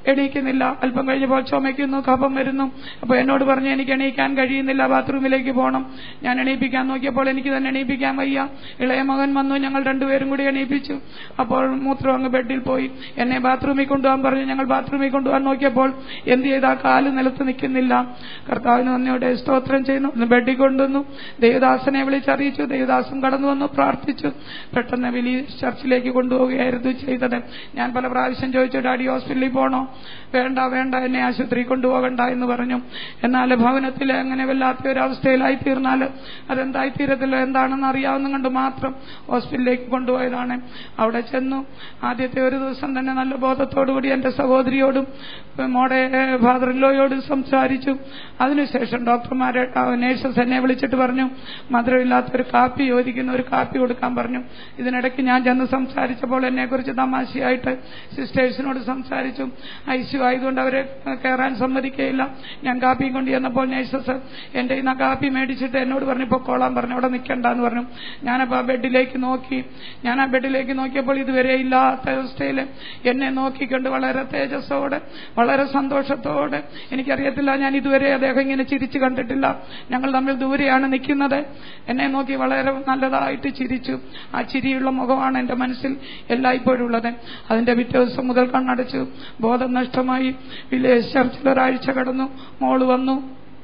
എണീക്കുന്നില്ല അല്പം കഴിഞ്ഞപ്പോൾ ചുമയ്ക്കുന്നു കഫം വരുന്നു അപ്പോൾ എന്നോട് പറഞ്ഞു എനിക്ക് എണീക്കാൻ കഴിയുന്നില്ല ബാത്റൂമിലേക്ക് പോകണം ഞാൻ എണീപ്പിക്കാൻ നോക്കിയപ്പോൾ എനിക്ക് തന്നെ എണീപ്പിക്കാൻ വയ്യ ഇളയ മകൻ വന്നു ഞങ്ങൾ രണ്ടുപേരും കൂടി എണീപ്പിച്ചു അപ്പോൾ മൂത്രം അങ്ങ് ബെഡിൽ പോയി എന്നെ ബാത്റൂമിൽ കൊണ്ടുപോകാൻ പറഞ്ഞു ഞങ്ങൾ ബാത്റൂമിൽ കൊണ്ടുപോകാൻ നോക്കിയപ്പോൾ എന്ത് ചെയ്താ കാല് നിലത്ത് നിൽക്കുന്നില്ല കർത്താവിന് നന്ദിയോടെ സ്തോത്രം ചെയ്യുന്നു ഒന്ന് ബെഡിൽ കൊണ്ടുവന്നു ദേവദാസനെ വിളിച്ചറിയിച്ചു ദേവദാസൻ കടന്നു വന്നു പ്രാർത്ഥിച്ചു പെട്ടെന്ന് വലിയ ചർച്ചിലേക്ക് കൊണ്ടുപോവുകയായിരുന്നു ചെയ്തത് ഞാൻ പല പ്രാവശ്യം ചോദിച്ചു ഡാഡി ഹോസ്പിറ്റലിൽ പോകണോ വേണ്ട വേണ്ട എന്നെ ആശുപത്രി കൊണ്ടുപോകണ്ട എന്ന് പറഞ്ഞു എന്നാൽ ഭവനത്തിൽ അങ്ങനെ വല്ലാത്ത ഒരു അവസ്ഥയിലായി തീർന്നാൽ അതെന്തായി തീരത്തില്ല എന്താണെന്ന് അറിയാവുന്ന കൊണ്ട് മാത്രം ഹോസ്പിറ്റലിലേക്ക് കൊണ്ടുപോയതാണ് അവിടെ ചെന്നു ആദ്യത്തെ ഒരു ദിവസം തന്നെ നല്ല ബോധത്തോടുകൂടി എന്റെ സഹോദരിയോടും മോടെ ഫാദറിലോയോടും സംസാരിച്ചു അതിനുശേഷം ഡോക്ടർമാരെ നേഴ്സസ് എന്നെ വിളിച്ചിട്ട് പറഞ്ഞു മധുരമില്ലാത്ത ഒരു കാപ്പി ചോദിക്കുന്ന ഒരു കാപ്പി കൊടുക്കാൻ പറഞ്ഞു ഇതിനിടയ്ക്ക് ഞാൻ ചെന്ന് സംസാരിച്ചപ്പോൾ എന്നെക്കുറിച്ച് തമാശയായിട്ട് സിസ്റ്റേഴ്സിനോട് സംസാരിച്ചു ഐശ്വ ആയതുകൊണ്ട് അവരെ കയറാൻ സമ്മതിക്കുകയില്ല ഞാൻ കാപ്പി കൊണ്ട് ചെന്നപ്പോൾ നേഴ്സസ് എന്റെ ഇന്ന് കാപ്പി മേടിച്ചിട്ട് എന്നോട് പറഞ്ഞു പൊക്കോളാൻ പറഞ്ഞു അവിടെ നിൽക്കണ്ടെന്ന് പറഞ്ഞു ഞാനപ്പോൾ ആ ബെഡിലേക്ക് നോക്കി ഞാൻ ആ ബെഡിലേക്ക് നോക്കിയപ്പോൾ ഇതുവരെ ഇല്ലാത്ത അവസ്ഥയിൽ എന്നെ നോക്കിക്കൊണ്ട് വളരെ തേജസ്സോടെ വളരെ സന്തോഷത്തോടെ എനിക്കറിയത്തില്ല ഞാൻ ഇതുവരെ അദ്ദേഹം ഇങ്ങനെ ചിരിച്ചു കണ്ടിട്ടില്ല ഞങ്ങൾ തമ്മിൽ ദൂരെയാണ് നിൽക്കുന്നത് എന്നെ നോക്കി വളരെ നല്ലതായിട്ട് ചിരിച്ചു ആ ചിരിയുള്ള മുഖമാണ് എന്റെ മനസ്സിൽ എല്ലായ്പ്പോഴും ഉള്ളത് അതിന്റെ പിറ്റേ ദിവസം മുതൽ കണ്ണടച്ചു ബോധം നഷ്ടമായി വില്ലേജ് ചർച്ചിൽ ഒരാഴ്ച കടന്നു മോള് വന്നു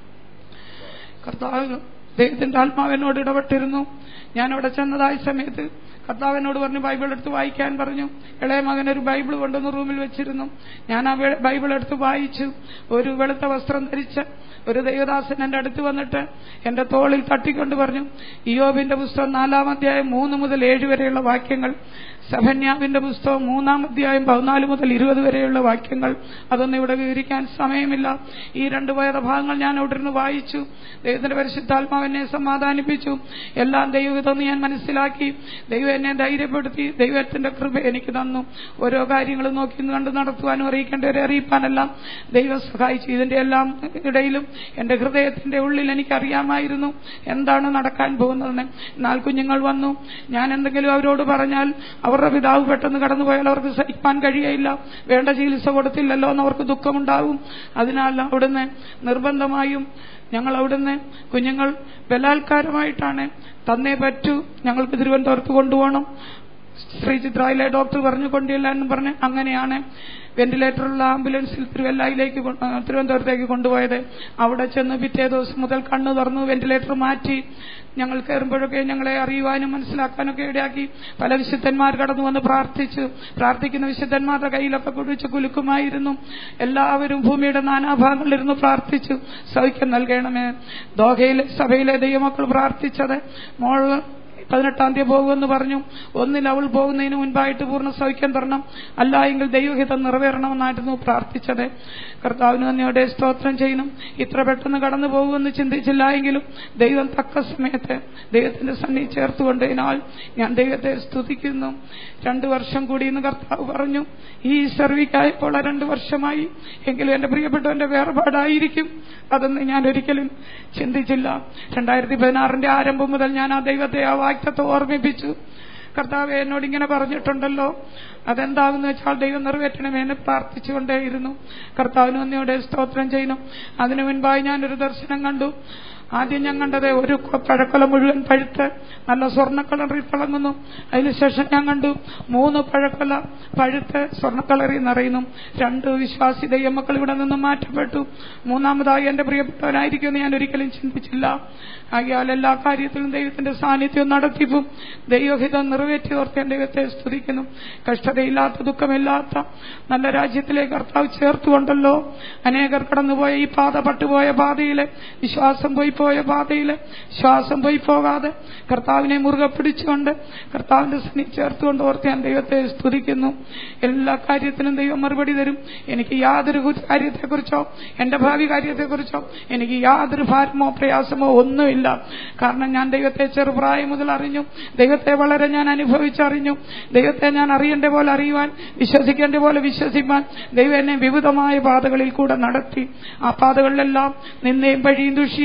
കർത്താവ് ദൈവത്തിന്റെ ആത്മാവിനോട് ഇടപെട്ടിരുന്നു ഞാൻ അവിടെ ചെന്നതായ സമയത്ത് കർത്താവിനോട് പറഞ്ഞു ബൈബിൾ എടുത്ത് വായിക്കാൻ പറഞ്ഞു ഇളയ മകൻ ഒരു ബൈബിൾ കൊണ്ടുവന്ന് റൂമിൽ വെച്ചിരുന്നു ഞാൻ ആ ബൈബിൾ എടുത്ത് വായിച്ചു ഒരു വെളുത്ത വസ്ത്രം ധരിച്ച് ഒരു ദൈവദാസൻ എന്റെ അടുത്ത് വന്നിട്ട് എന്റെ തോളിൽ തട്ടിക്കൊണ്ട് പറഞ്ഞു ഇയോബിന്റെ പുസ്തകം നാലാം അധ്യായം മൂന്ന് മുതൽ ഏഴ് വരെയുള്ള വാക്യങ്ങൾ സഭന്യാവിന്റെ പുസ്തകം മൂന്നാം അധ്യായം പതിനാല് മുതൽ ഇരുപത് വരെയുള്ള വാക്യങ്ങൾ അതൊന്നും ഇവിടെ വിവരിക്കാൻ സമയമില്ല ഈ രണ്ട് വേദഭാഗങ്ങൾ ഞാൻ അവിടെ ഇരുന്ന് വായിച്ചു ദൈവത്തിന്റെ പരിശുദ്ധാത്മാവെന്നെ സമാധാനിപ്പിച്ചു എല്ലാം ദൈവവിധമെന്ന് ഞാൻ മനസ്സിലാക്കി ദൈവം എന്നെ ധൈര്യപ്പെടുത്തി ദൈവത്തിന്റെ കൃപ എനിക്ക് തന്നു ഓരോ കാര്യങ്ങളും നോക്കി കണ്ട് നടത്തുവാനും അറിയിക്കേണ്ടവരെ അറിയിപ്പാനെല്ലാം ദൈവം സഹായിച്ചു ഇതിന്റെ എല്ലാം ഇടയിലും എന്റെ ഹൃദയത്തിന്റെ ഉള്ളിൽ എനിക്കറിയാമായിരുന്നു എന്താണ് നടക്കാൻ പോകുന്നതെന്ന് എന്നാൽ കുഞ്ഞുങ്ങൾ വന്നു ഞാൻ എന്തെങ്കിലും അവരോട് പറഞ്ഞാൽ അവരുടെ പിതാവ് പെട്ടെന്ന് കടന്നുപോയാൽ അവർക്ക് സഹിക്കാൻ കഴിയയില്ല വേണ്ട ചികിത്സ കൊടുത്തില്ലല്ലോ എന്ന് അവർക്ക് ദുഃഖമുണ്ടാകും അതിനാൽ അവിടുന്ന് നിർബന്ധമായും ഞങ്ങൾ അവിടുന്ന് കുഞ്ഞുങ്ങൾ ബലാത്കാരമായിട്ടാണ് തന്നേ പറ്റൂ ഞങ്ങൾക്ക് തിരുവനന്തപുരത്ത് കൊണ്ടുപോകണം ശ്രീചിത്രയിലെ ഡോക്ടർ പറഞ്ഞു കൊണ്ടില്ല എന്ന് പറഞ്ഞ് അങ്ങനെയാണ് വെന്റിലേറ്ററുള്ള ആംബുലൻസിൽ തിരുവല്ലയിലേക്ക് തിരുവനന്തപുരത്തേക്ക് കൊണ്ടുപോയത് അവിടെ ചെന്ന് പിറ്റേ ദിവസം മുതൽ കണ്ണു തുറന്നു വെന്റിലേറ്റർ മാറ്റി ഞങ്ങൾ കയറുമ്പോഴൊക്കെ ഞങ്ങളെ അറിയുവാനും മനസ്സിലാക്കാനൊക്കെ ഇടയാക്കി പല വിശുദ്ധന്മാർ കടന്നു വന്ന് പ്രാർത്ഥിച്ചു പ്രാർത്ഥിക്കുന്ന വിശുദ്ധന്മാരുടെ കയ്യിലൊക്കെ കുടിച്ച് കുലുക്കുമായിരുന്നു എല്ലാവരും ഭൂമിയുടെ നാനാഭാഗങ്ങളിലിരുന്ന് പ്രാർത്ഥിച്ചു സൗഖ്യം നൽകണമേ ദോഹയിലെ സഭയിലെ ദൈവമക്കൾ പ്രാർത്ഥിച്ചത് മോൾ പതിനെട്ടാം തീയതി പോകുമെന്ന് പറഞ്ഞു ഒന്നിൽ അവൾ പോകുന്നതിന് മുൻപായിട്ട് പൂർണ്ണ സൗഖ്യം തരണം അല്ല എങ്കിൽ ദൈവഹിതം നിറവേറണമെന്നായിരുന്നു പ്രാർത്ഥിച്ചത് കർത്താവിന് നന്ദിയോടെ സ്തോത്രം ചെയ്യണം ഇത്ര പെട്ടെന്ന് കടന്നു പോകുമെന്ന് ചിന്തിച്ചില്ല എങ്കിലും ദൈവം തക്ക സമയത്ത് ദൈവത്തിന്റെ സണ്ണി ചേർത്തുകൊണ്ടതിനാൽ ഞാൻ ദൈവത്തെ സ്തുതിക്കുന്നു രണ്ടു വർഷം കൂടി ഇന്ന് കർത്താവ് പറഞ്ഞു ഈ സർവീക്കായപ്പോൾ രണ്ടു വർഷമായി എങ്കിലും എന്റെ പ്രിയപ്പെട്ടവന്റെ വേർപാടായിരിക്കും അതൊന്നും ഞാൻ ഒരിക്കലും ചിന്തിച്ചില്ല രണ്ടായിരത്തി പതിനാറിന്റെ ആരംഭം മുതൽ ഞാൻ ആ ദൈവത്തെ ആ വാക്യത്തെ ഓർമ്മിപ്പിച്ചു കർത്താവ് എന്നോട് ഇങ്ങനെ പറഞ്ഞിട്ടുണ്ടല്ലോ അതെന്താകുന്ന വെച്ചാൽ ദൈവം നിറവേറ്റണമേ എന്ന് പ്രാർത്ഥിച്ചുകൊണ്ടേയിരുന്നു കർത്താവിന് ഒന്നിയുടെ സ്തോത്രം ചെയ്യണം അതിനു മുൻപായി ഞാനൊരു ദർശനം കണ്ടു ആദ്യം ഞാൻ കണ്ടത് ഒരു പഴക്കൊല മുഴുവൻ പഴുത്ത് നല്ല സ്വർണ്ണക്കളറിൽ തിളങ്ങുന്നു അതിനുശേഷം ഞാൻ കണ്ടു മൂന്ന് പഴക്കൊല പഴുത്ത് സ്വർണ്ണക്കളറിൽ നിറയുന്നു രണ്ട് വിശ്വാസി ദൈവമക്കൾ ഇവിടെ നിന്നും മാറ്റപ്പെട്ടു മൂന്നാമതായി എന്റെ പ്രിയപ്പെട്ടവനായിരിക്കുമെന്ന് ഞാൻ ഒരിക്കലും ചിന്തിച്ചില്ല ആകിയാൽ എല്ലാ കാര്യത്തിലും ദൈവത്തിന്റെ സാന്നിധ്യം നടത്തിപ്പും ദൈവഹിതം നിറവേറ്റി ഓർത്ത് ദൈവത്തെ സ്തുതിക്കുന്നു കഷ്ടതയില്ലാത്ത ദുഃഖമില്ലാത്ത നല്ല രാജ്യത്തിലേക്ക് കർത്താവ് ചേർത്തുകൊണ്ടല്ലോ അനേകർ കടന്നുപോയ ഈ പാത പട്ടുപോയ പാതയിലെ വിശ്വാസം പോയി പോയ പാതയിൽ ശ്വാസം പോയി പോകാതെ കർത്താവിനെ മുറുകെ പിടിച്ചുകൊണ്ട് കർത്താവിന്റെ സന്നി ചേർത്തുകൊണ്ട് ഓർത്ത് ഞാൻ ദൈവത്തെ സ്തുതിക്കുന്നു എല്ലാ കാര്യത്തിനും ദൈവം മറുപടി തരും എനിക്ക് യാതൊരു കാര്യത്തെക്കുറിച്ചോ എന്റെ ഭാവി കാര്യത്തെക്കുറിച്ചോ എനിക്ക് യാതൊരു ഭാരമോ പ്രയാസമോ ഒന്നുമില്ല കാരണം ഞാൻ ദൈവത്തെ ചെറുപ്രായം മുതൽ അറിഞ്ഞു ദൈവത്തെ വളരെ ഞാൻ അനുഭവിച്ചറിഞ്ഞു ദൈവത്തെ ഞാൻ അറിയേണ്ട പോലെ അറിയുവാൻ വിശ്വസിക്കേണ്ട പോലെ വിശ്വസിപ്പാൻ ദൈവം എന്നെ വിവിധമായ പാതകളിൽ കൂടെ നടത്തി ആ പാതകളിലെല്ലാം നിന്നെയും പഴിയും ദുഷി ആക്ഷേപം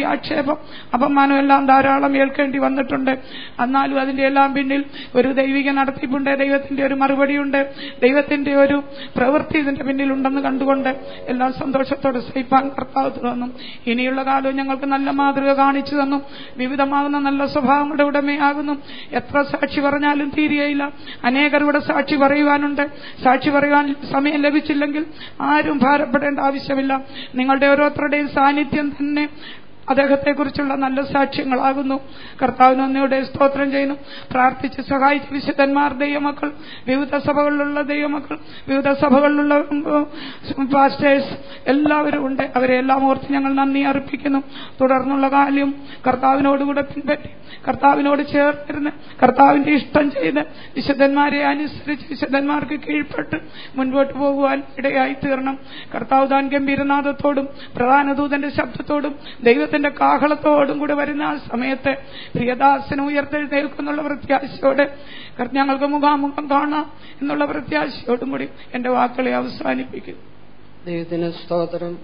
ആക്ഷേപം അപമാനം എല്ലാം ധാരാളം ഏൽക്കേണ്ടി വന്നിട്ടുണ്ട് എന്നാലും അതിന്റെ എല്ലാം പിന്നിൽ ഒരു ദൈവിക നടത്തിപ്പുണ്ട് ദൈവത്തിന്റെ ഒരു മറുപടിയുണ്ട് ദൈവത്തിന്റെ ഒരു പ്രവൃത്തി ഇതിന്റെ പിന്നിലുണ്ടെന്ന് കണ്ടുകൊണ്ട് എല്ലാം സന്തോഷത്തോടെ സഹിപ്പാൻ കർത്താവ് തന്നു ഇനിയുള്ള കാലവും ഞങ്ങൾക്ക് നല്ല മാതൃക കാണിച്ചു തന്നു വിവിധമാകുന്ന നല്ല സ്വഭാവങ്ങളുടെ ഉടമയാകുന്നു എത്ര സാക്ഷി പറഞ്ഞാലും തീരെയില്ല അനേകർ ഇവിടെ സാക്ഷി പറയുവാനുണ്ട് സാക്ഷി പറയുവാൻ സമയം ലഭിച്ചില്ലെങ്കിൽ ആരും ഭാരപ്പെടേണ്ട ആവശ്യമില്ല നിങ്ങളുടെ ഓരോരുത്തരുടെയും സാന്നിധ്യം തന്നെ അദ്ദേഹത്തെക്കുറിച്ചുള്ള നല്ല സാക്ഷ്യങ്ങളാകുന്നു കർത്താവിന് ഒന്നയുടെ സ്തോത്രം ചെയ്യുന്നു പ്രാർത്ഥിച്ച് സഹായിച്ച വിശുദ്ധന്മാർ ദൈവമക്കൾ വിവിധ സഭകളിലുള്ള ദൈവമക്കൾ വിവിധ സഭകളിലുള്ള പാസ്റ്റേഴ്സ് എല്ലാവരും ഉണ്ട് അവരെ എല്ലാം ഓർത്ത് ഞങ്ങൾ നന്ദി അർപ്പിക്കുന്നു തുടർന്നുള്ള കാര്യം കർത്താവിനോടുകൂടെ പിൻപറ്റി കർത്താവിനോട് ചേർന്നിരുന്ന് കർത്താവിന്റെ ഇഷ്ടം ചെയ്ത് വിശുദ്ധന്മാരെ അനുസരിച്ച് വിശുദ്ധന്മാർക്ക് കീഴ്പ്പെട്ട് മുൻപോട്ട് പോകുവാൻ ഇടയായി തീർണം കർത്താവ് താൻ ഗംഭീരനാഥത്തോടും പ്രധാന ദൂതന്റെ ശബ്ദത്തോടും ദൈവത്തിന്റെ കാഹളത്തോടും കൂടെ വരുന്ന ആ സമയത്ത് പ്രിയദാസന് ഉയർത്തെഴുന്നേൽക്കുന്നുള്ള പ്രത്യാശയോടെ കർ- ഞങ്ങൾക്ക് മുഖാമുഖം കാണാം എന്നുള്ള പ്രത്യാശയോടും കൂടി എന്റെ വാക്കുകളെ അവസാനിപ്പിക്കുന്നു ദൈവത്തിന് സ്തോത്രം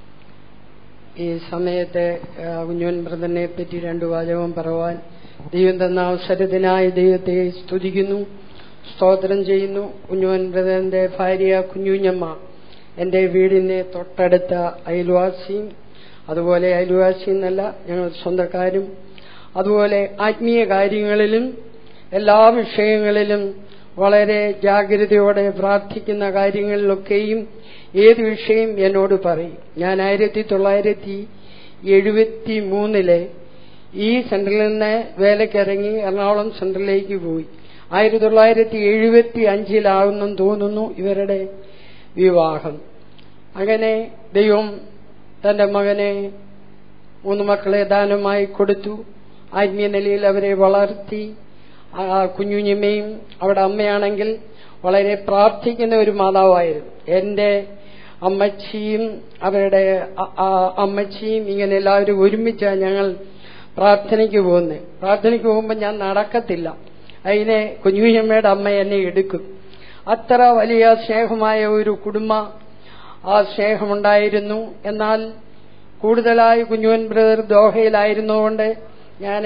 ഈ സമയത്തെ ആ, കുഞ്ഞോൻ ബ്രദറിനെ പറ്റി രണ്ടു വാചകം പറയുവാൻ ദൈവം തന്ന അവസരത്തിനായി ദൈവത്തെ സ്തുതിക്കുന്നു സ്തോത്രം ചെയ്യുന്നു കുഞ്ഞോൻ ബ്രദറിന്റെ ഭാര്യ കുഞ്ഞുഞ്ഞമ്മ എന്റെ വീടിന്റെ തൊട്ടടുത്ത അയൽവാസിയും അതുപോലെ അയൽവാസി എന്നല്ല ഞങ്ങൾ സ്വന്തക്കാരും അതുപോലെ ആത്മീയ കാര്യങ്ങളിലും എല്ലാ വിഷയങ്ങളിലും വളരെ ജാഗ്രതയോടെ പ്രാർത്ഥിക്കുന്ന കാര്യങ്ങളിലൊക്കെയും ഏത് വിഷയം എന്നോട് പറയും ഞാൻ ആയിരത്തി തൊള്ളായിരത്തി എഴുപത്തി മൂന്നിലെ ഈ സെന്ററിൽ നിന്ന് വേലക്കിറങ്ങി എറണാകുളം സെന്ററിലേക്ക് പോയി ആയിരത്തി തൊള്ളായിരത്തി എഴുപത്തി അഞ്ചിലാകുന്നെന്ന് തോന്നുന്നു ഇവരുടെ വിവാഹം അങ്ങനെ ദൈവം തന്റെ മകനെ മൂന്ന് മക്കളെ ദാനമായി കൊടുത്തു ആത്മീയ നിലയിൽ അവരെ വളർത്തി ആ കുഞ്ഞുഞ്ഞമ്മയും അവിടെ അമ്മയാണെങ്കിൽ വളരെ പ്രാർത്ഥിക്കുന്ന ഒരു മാതാവായിരുന്നു എന്റെ അമ്മച്ചിയും അവരുടെ അ- ആ അമ്മച്ചിയും ഇങ്ങനെ എല്ലാവരും ഒരുമിച്ചാണ് ഞങ്ങൾ പ്രാർത്ഥനയ്ക്ക് പോകുന്നത് പ്രാർത്ഥനയ്ക്ക് പോകുമ്പോൾ ഞാൻ നടക്കത്തില്ല അതിനെ കുഞ്ഞുഞ്ഞമ്മയുടെ അമ്മ എന്നെ എടുക്കും അത്ര വലിയ സ്നേഹമായ ഒരു കുടുംബ ആ സ്നേഹമുണ്ടായിരുന്നു എന്നാൽ കൂടുതലായി കുഞ്ഞുവൻ ബ്രദർ ദോഹയിലായിരുന്നുകൊണ്ട് ഞാൻ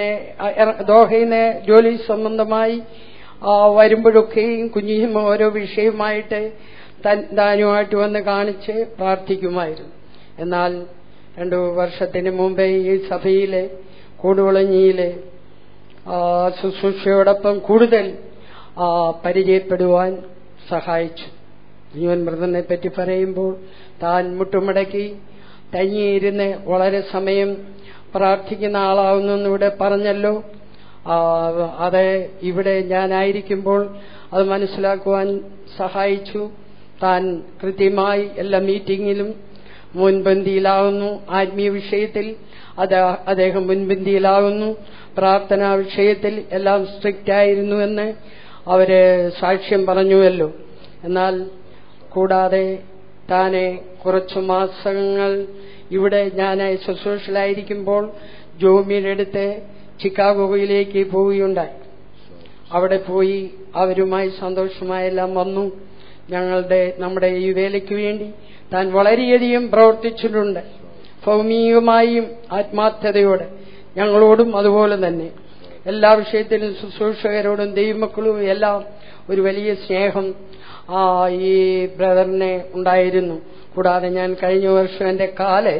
ദോഹയിൽ നിന്ന് ജോലി സംബന്ധമായി ആ, വരുമ്പോഴൊക്കെയും കുഞ്ഞിയും ഓരോ വിഷയമായിട്ട് തൻ- താനുമായിട്ട് വന്ന് കാണിച്ച് പ്രാർത്ഥിക്കുമായിരുന്നു എന്നാൽ രണ്ടു വർഷത്തിന് മുമ്പേ ഈ സഭയിലെ കൂടുവളഞ്ഞിയിലെ ആ, ശുശ്രൂഷയോടൊപ്പം കൂടുതൽ ആ, പരിചയപ്പെടുവാൻ സഹായിച്ചു ജീവൻ ബ്രദറിനെ പറ്റി പറയുമ്പോൾ താൻ മുട്ടുമടക്കി തങ്ങിയിരുന്ന് വളരെ സമയം പ്രാർത്ഥിക്കുന്ന ആളാവുന്നെന്ന് ഇവിടെ പറഞ്ഞല്ലോ ആ, അത് ഇവിടെ ഞാനായിരിക്കുമ്പോൾ അത് മനസ്സിലാക്കുവാൻ സഹായിച്ചു താൻ കൃത്യമായി എല്ലാ മീറ്റിംഗിലും മുൻപന്തിയിലാകുന്നു ആത്മീയ വിഷയത്തിൽ അത് അദ്ദേഹം മുൻപന്തിയിലാകുന്നു പ്രാർത്ഥനാ വിഷയത്തിൽ എല്ലാം സ്ട്രിക്റ്റ് ആയിരുന്നു എന്ന് അവര് സാക്ഷ്യം പറഞ്ഞുവല്ലോ എന്നാൽ കൂടാതെ താനെ കുറച്ചു മാസങ്ങൾ ഇവിടെ ഞാൻ ശുശ്രൂഷയിലായിരിക്കുമ്പോൾ ജോമിയുടെ അടുത്ത് ചിക്കാഗോയിലേക്ക് പോവുകയുണ്ടായി അവിടെ പോയി അവരുമായി സന്തോഷമായെല്ലാം വന്നു ഞങ്ങളുടെ നമ്മുടെ ഈ വേലയ്ക്ക് വേണ്ടി താൻ വളരെയധികം പ്രവർത്തിച്ചിട്ടുണ്ട് ഭൗമികമായും ആത്മാർത്ഥതയോടെ ഞങ്ങളോടും അതുപോലെ തന്നെ എല്ലാ വിഷയത്തിലും ശുശ്രൂഷകരോടും ദൈവമക്കളും എല്ലാം ഒരു വലിയ സ്നേഹം ആ ഈ ബ്രദറിനെ ഉണ്ടായിരുന്നു കൂടാതെ ഞാൻ കഴിഞ്ഞ വർഷം എന്റെ കാല്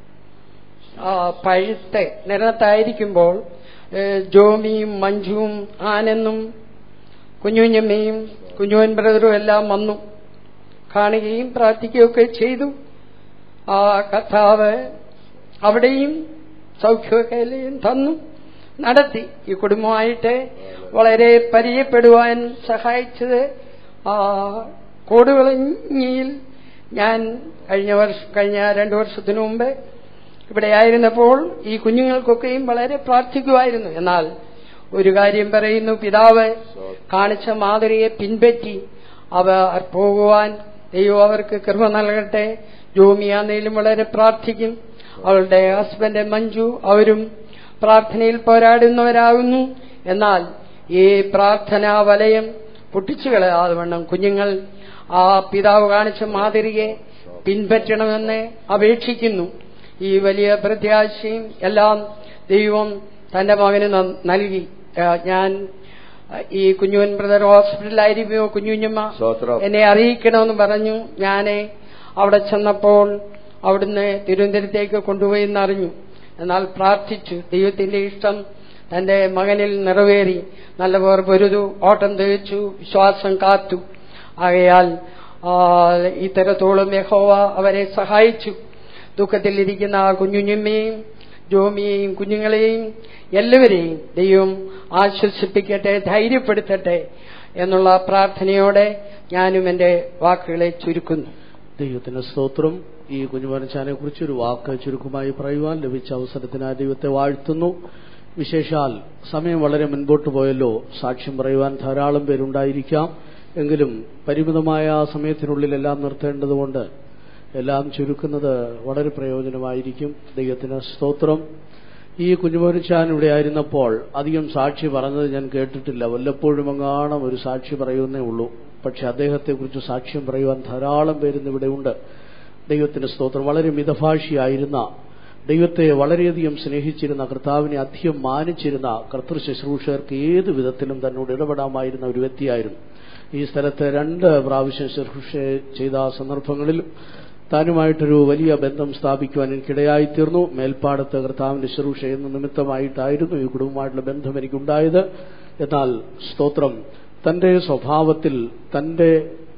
ആ, പഴുത്ത് നിരത്തായിരിക്കുമ്പോൾ ഏഹ്, ജോമിയും മഞ്ജുവും ആനെന്നും കുഞ്ഞുഞ്ഞമ്മയും കുഞ്ഞുവൻ ബ്രദറും എല്ലാം വന്നു കാണുകയും പ്രാർത്ഥിക്കുകയൊക്കെ ചെയ്തു ആ കർത്താവ് അവിടെയും സൗഖ്യമൊക്കെയും തന്നു നടത്തി ഈ കുടുംബമായിട്ട് വളരെ പരിചയപ്പെടുവാൻ സഹായിച്ചത് ആ കൂടുവിളഞ്ഞിയിൽ ഞാൻ കഴിഞ്ഞ വർഷം കഴിഞ്ഞ രണ്ടു വർഷത്തിനു മുമ്പ് ഇവിടെ ആയിരുന്നപ്പോൾ ഈ കുഞ്ഞുങ്ങൾക്കൊക്കെയും വളരെ പ്രാർത്ഥിക്കുമായിരുന്നു എന്നാൽ ഒരു കാര്യം പറയുന്നു പിതാവ് കാണിച്ച മാതൃയെ പിൻപറ്റി അവർ പോകുവാൻ ദൈവം അവർക്ക് കൃപ നൽകട്ടെ ജോമിയാന്നേലും വളരെ പ്രാർത്ഥിക്കും അവളുടെ ഹസ്ബൻഡ് മഞ്ജു അവരും പ്രാർത്ഥനയിൽ പോരാടുന്നവരാകുന്നു എന്നാൽ ഈ പ്രാർത്ഥനാ വലയം പൊട്ടിച്ചു കളയാതെ വണ്ണം കുഞ്ഞുങ്ങൾ ആ പിതാവ് കാണിച്ച മാതൃകയെ പിൻപറ്റണമെന്ന് അപേക്ഷിക്കുന്നു ഈ വലിയ പ്രത്യാശയും എല്ലാം ദൈവം തന്റെ മകന് ന- നൽകി ആ, ഞാൻ ആ, ഈ കുഞ്ഞുവൻ ബ്രദർ ഹോസ്പിറ്റലിലായിരിക്കുമോ കുഞ്ഞുഞ്ഞമ്മ സ്തോത്രം. എന്നെ അറിയിക്കണമെന്ന് പറഞ്ഞു ഞാനെ അവിടെ ചെന്നപ്പോൾ അവിടുന്ന് തിരുവനന്തപുരത്തേക്ക് കൊണ്ടുപോയി എന്നറിഞ്ഞു എന്നാൽ പ്രാർത്ഥിച്ചു ദൈവത്തിന്റെ ഇഷ്ടം തന്റെ മകനിൽ നിറവേറി നല്ലപോലെ പൊരുതു ഓട്ടം തികച്ചു വിശ്വാസം കാത്തു ആകയാൽ ആ, ഇത്തരത്തോളം യഹോവ അവരെ സഹായിച്ചു ദുഃഖത്തിലിരിക്കുന്ന ആ കുഞ്ഞുഞ്ഞമ്മയെയും ജോമിയെയും കുഞ്ഞുങ്ങളെയും എല്ലാവരെയും ദൈവം ആശ്വസിപ്പിക്കട്ടെ ധൈര്യപ്പെടുത്തട്ടെ എന്നുള്ള പ്രാർത്ഥനയോടെ ഞാനും എന്റെ വാക്കുകളെ ചുരുക്കുന്നു ദൈവത്തിന് സ്തോത്രം ഈ കുഞ്ഞുമരച്ചാനെ കുറിച്ച് ഒരു വാക്ക് ചുരുക്കമായി പറയുവാൻ ലഭിച്ച അവസരത്തിനായി ദൈവത്തെ വാഴ്ത്തുന്നു വിശേഷാൽ സമയം വളരെ മുൻപോട്ട് പോയല്ലോ സാക്ഷ്യം പറയുവാൻ ധാരാളം പേരുണ്ടായിരിക്കാം എങ്കിലും പരിമിതമായ സമയത്തിനുള്ളിൽ എല്ലാം നിർത്തേണ്ടതുകൊണ്ട് എല്ലാം ചുരുക്കുന്നത് വളരെ പ്രയോജനമായിരിക്കും ദൈവത്തിന് സ്തോത്രം ഈ കുഞ്ഞുമോരിച്ചാൻ ഇവിടെ ആയിരുന്നപ്പോൾ അധികം സാക്ഷി പറഞ്ഞത് ഞാൻ കേട്ടിട്ടില്ല വല്ലപ്പോഴും എങ്ങാണം ഒരു സാക്ഷി പറയുന്നേ ഉള്ളൂ പക്ഷെ അദ്ദേഹത്തെക്കുറിച്ച് സാക്ഷ്യം പറയുവാൻ ധാരാളം പേരിന്ന് ഇവിടെ ഉണ്ട് ദൈവത്തിന്റെ സ്തോത്രം വളരെ മിതഭാഷിയായിരുന്ന ദൈവത്തെ വളരെയധികം സ്നേഹിച്ചിരുന്ന കർത്താവിനെ അധികം മാനിച്ചിരുന്ന കർത്തൃ ശുശ്രൂഷകർക്ക് ഏത് വിധത്തിലും തന്നോട് ഇടപെടാമായിരുന്ന ഒരു വ്യക്തിയായിരുന്നു ഈ സ്ഥലത്ത് രണ്ട് പ്രാവശ്യം ശുശ്രൂഷ ചെയ്ത സന്ദർഭങ്ങളിൽ താനുമായിട്ടൊരു വലിയ ബന്ധം സ്ഥാപിക്കുവാൻ എനിക്കിടയായി തീർന്നു മേൽപ്പാടത്ത് കർത്താവിന്റെ ശുശ്രൂഷ എന്ന നിമിത്തമായിട്ടായിരുന്നു ഈ കുടുംബമായിട്ടുള്ള ബന്ധം എനിക്കുണ്ടായത് എന്നാൽ സ്തോത്രം തന്റെ സ്വഭാവത്തിൽ തന്റെ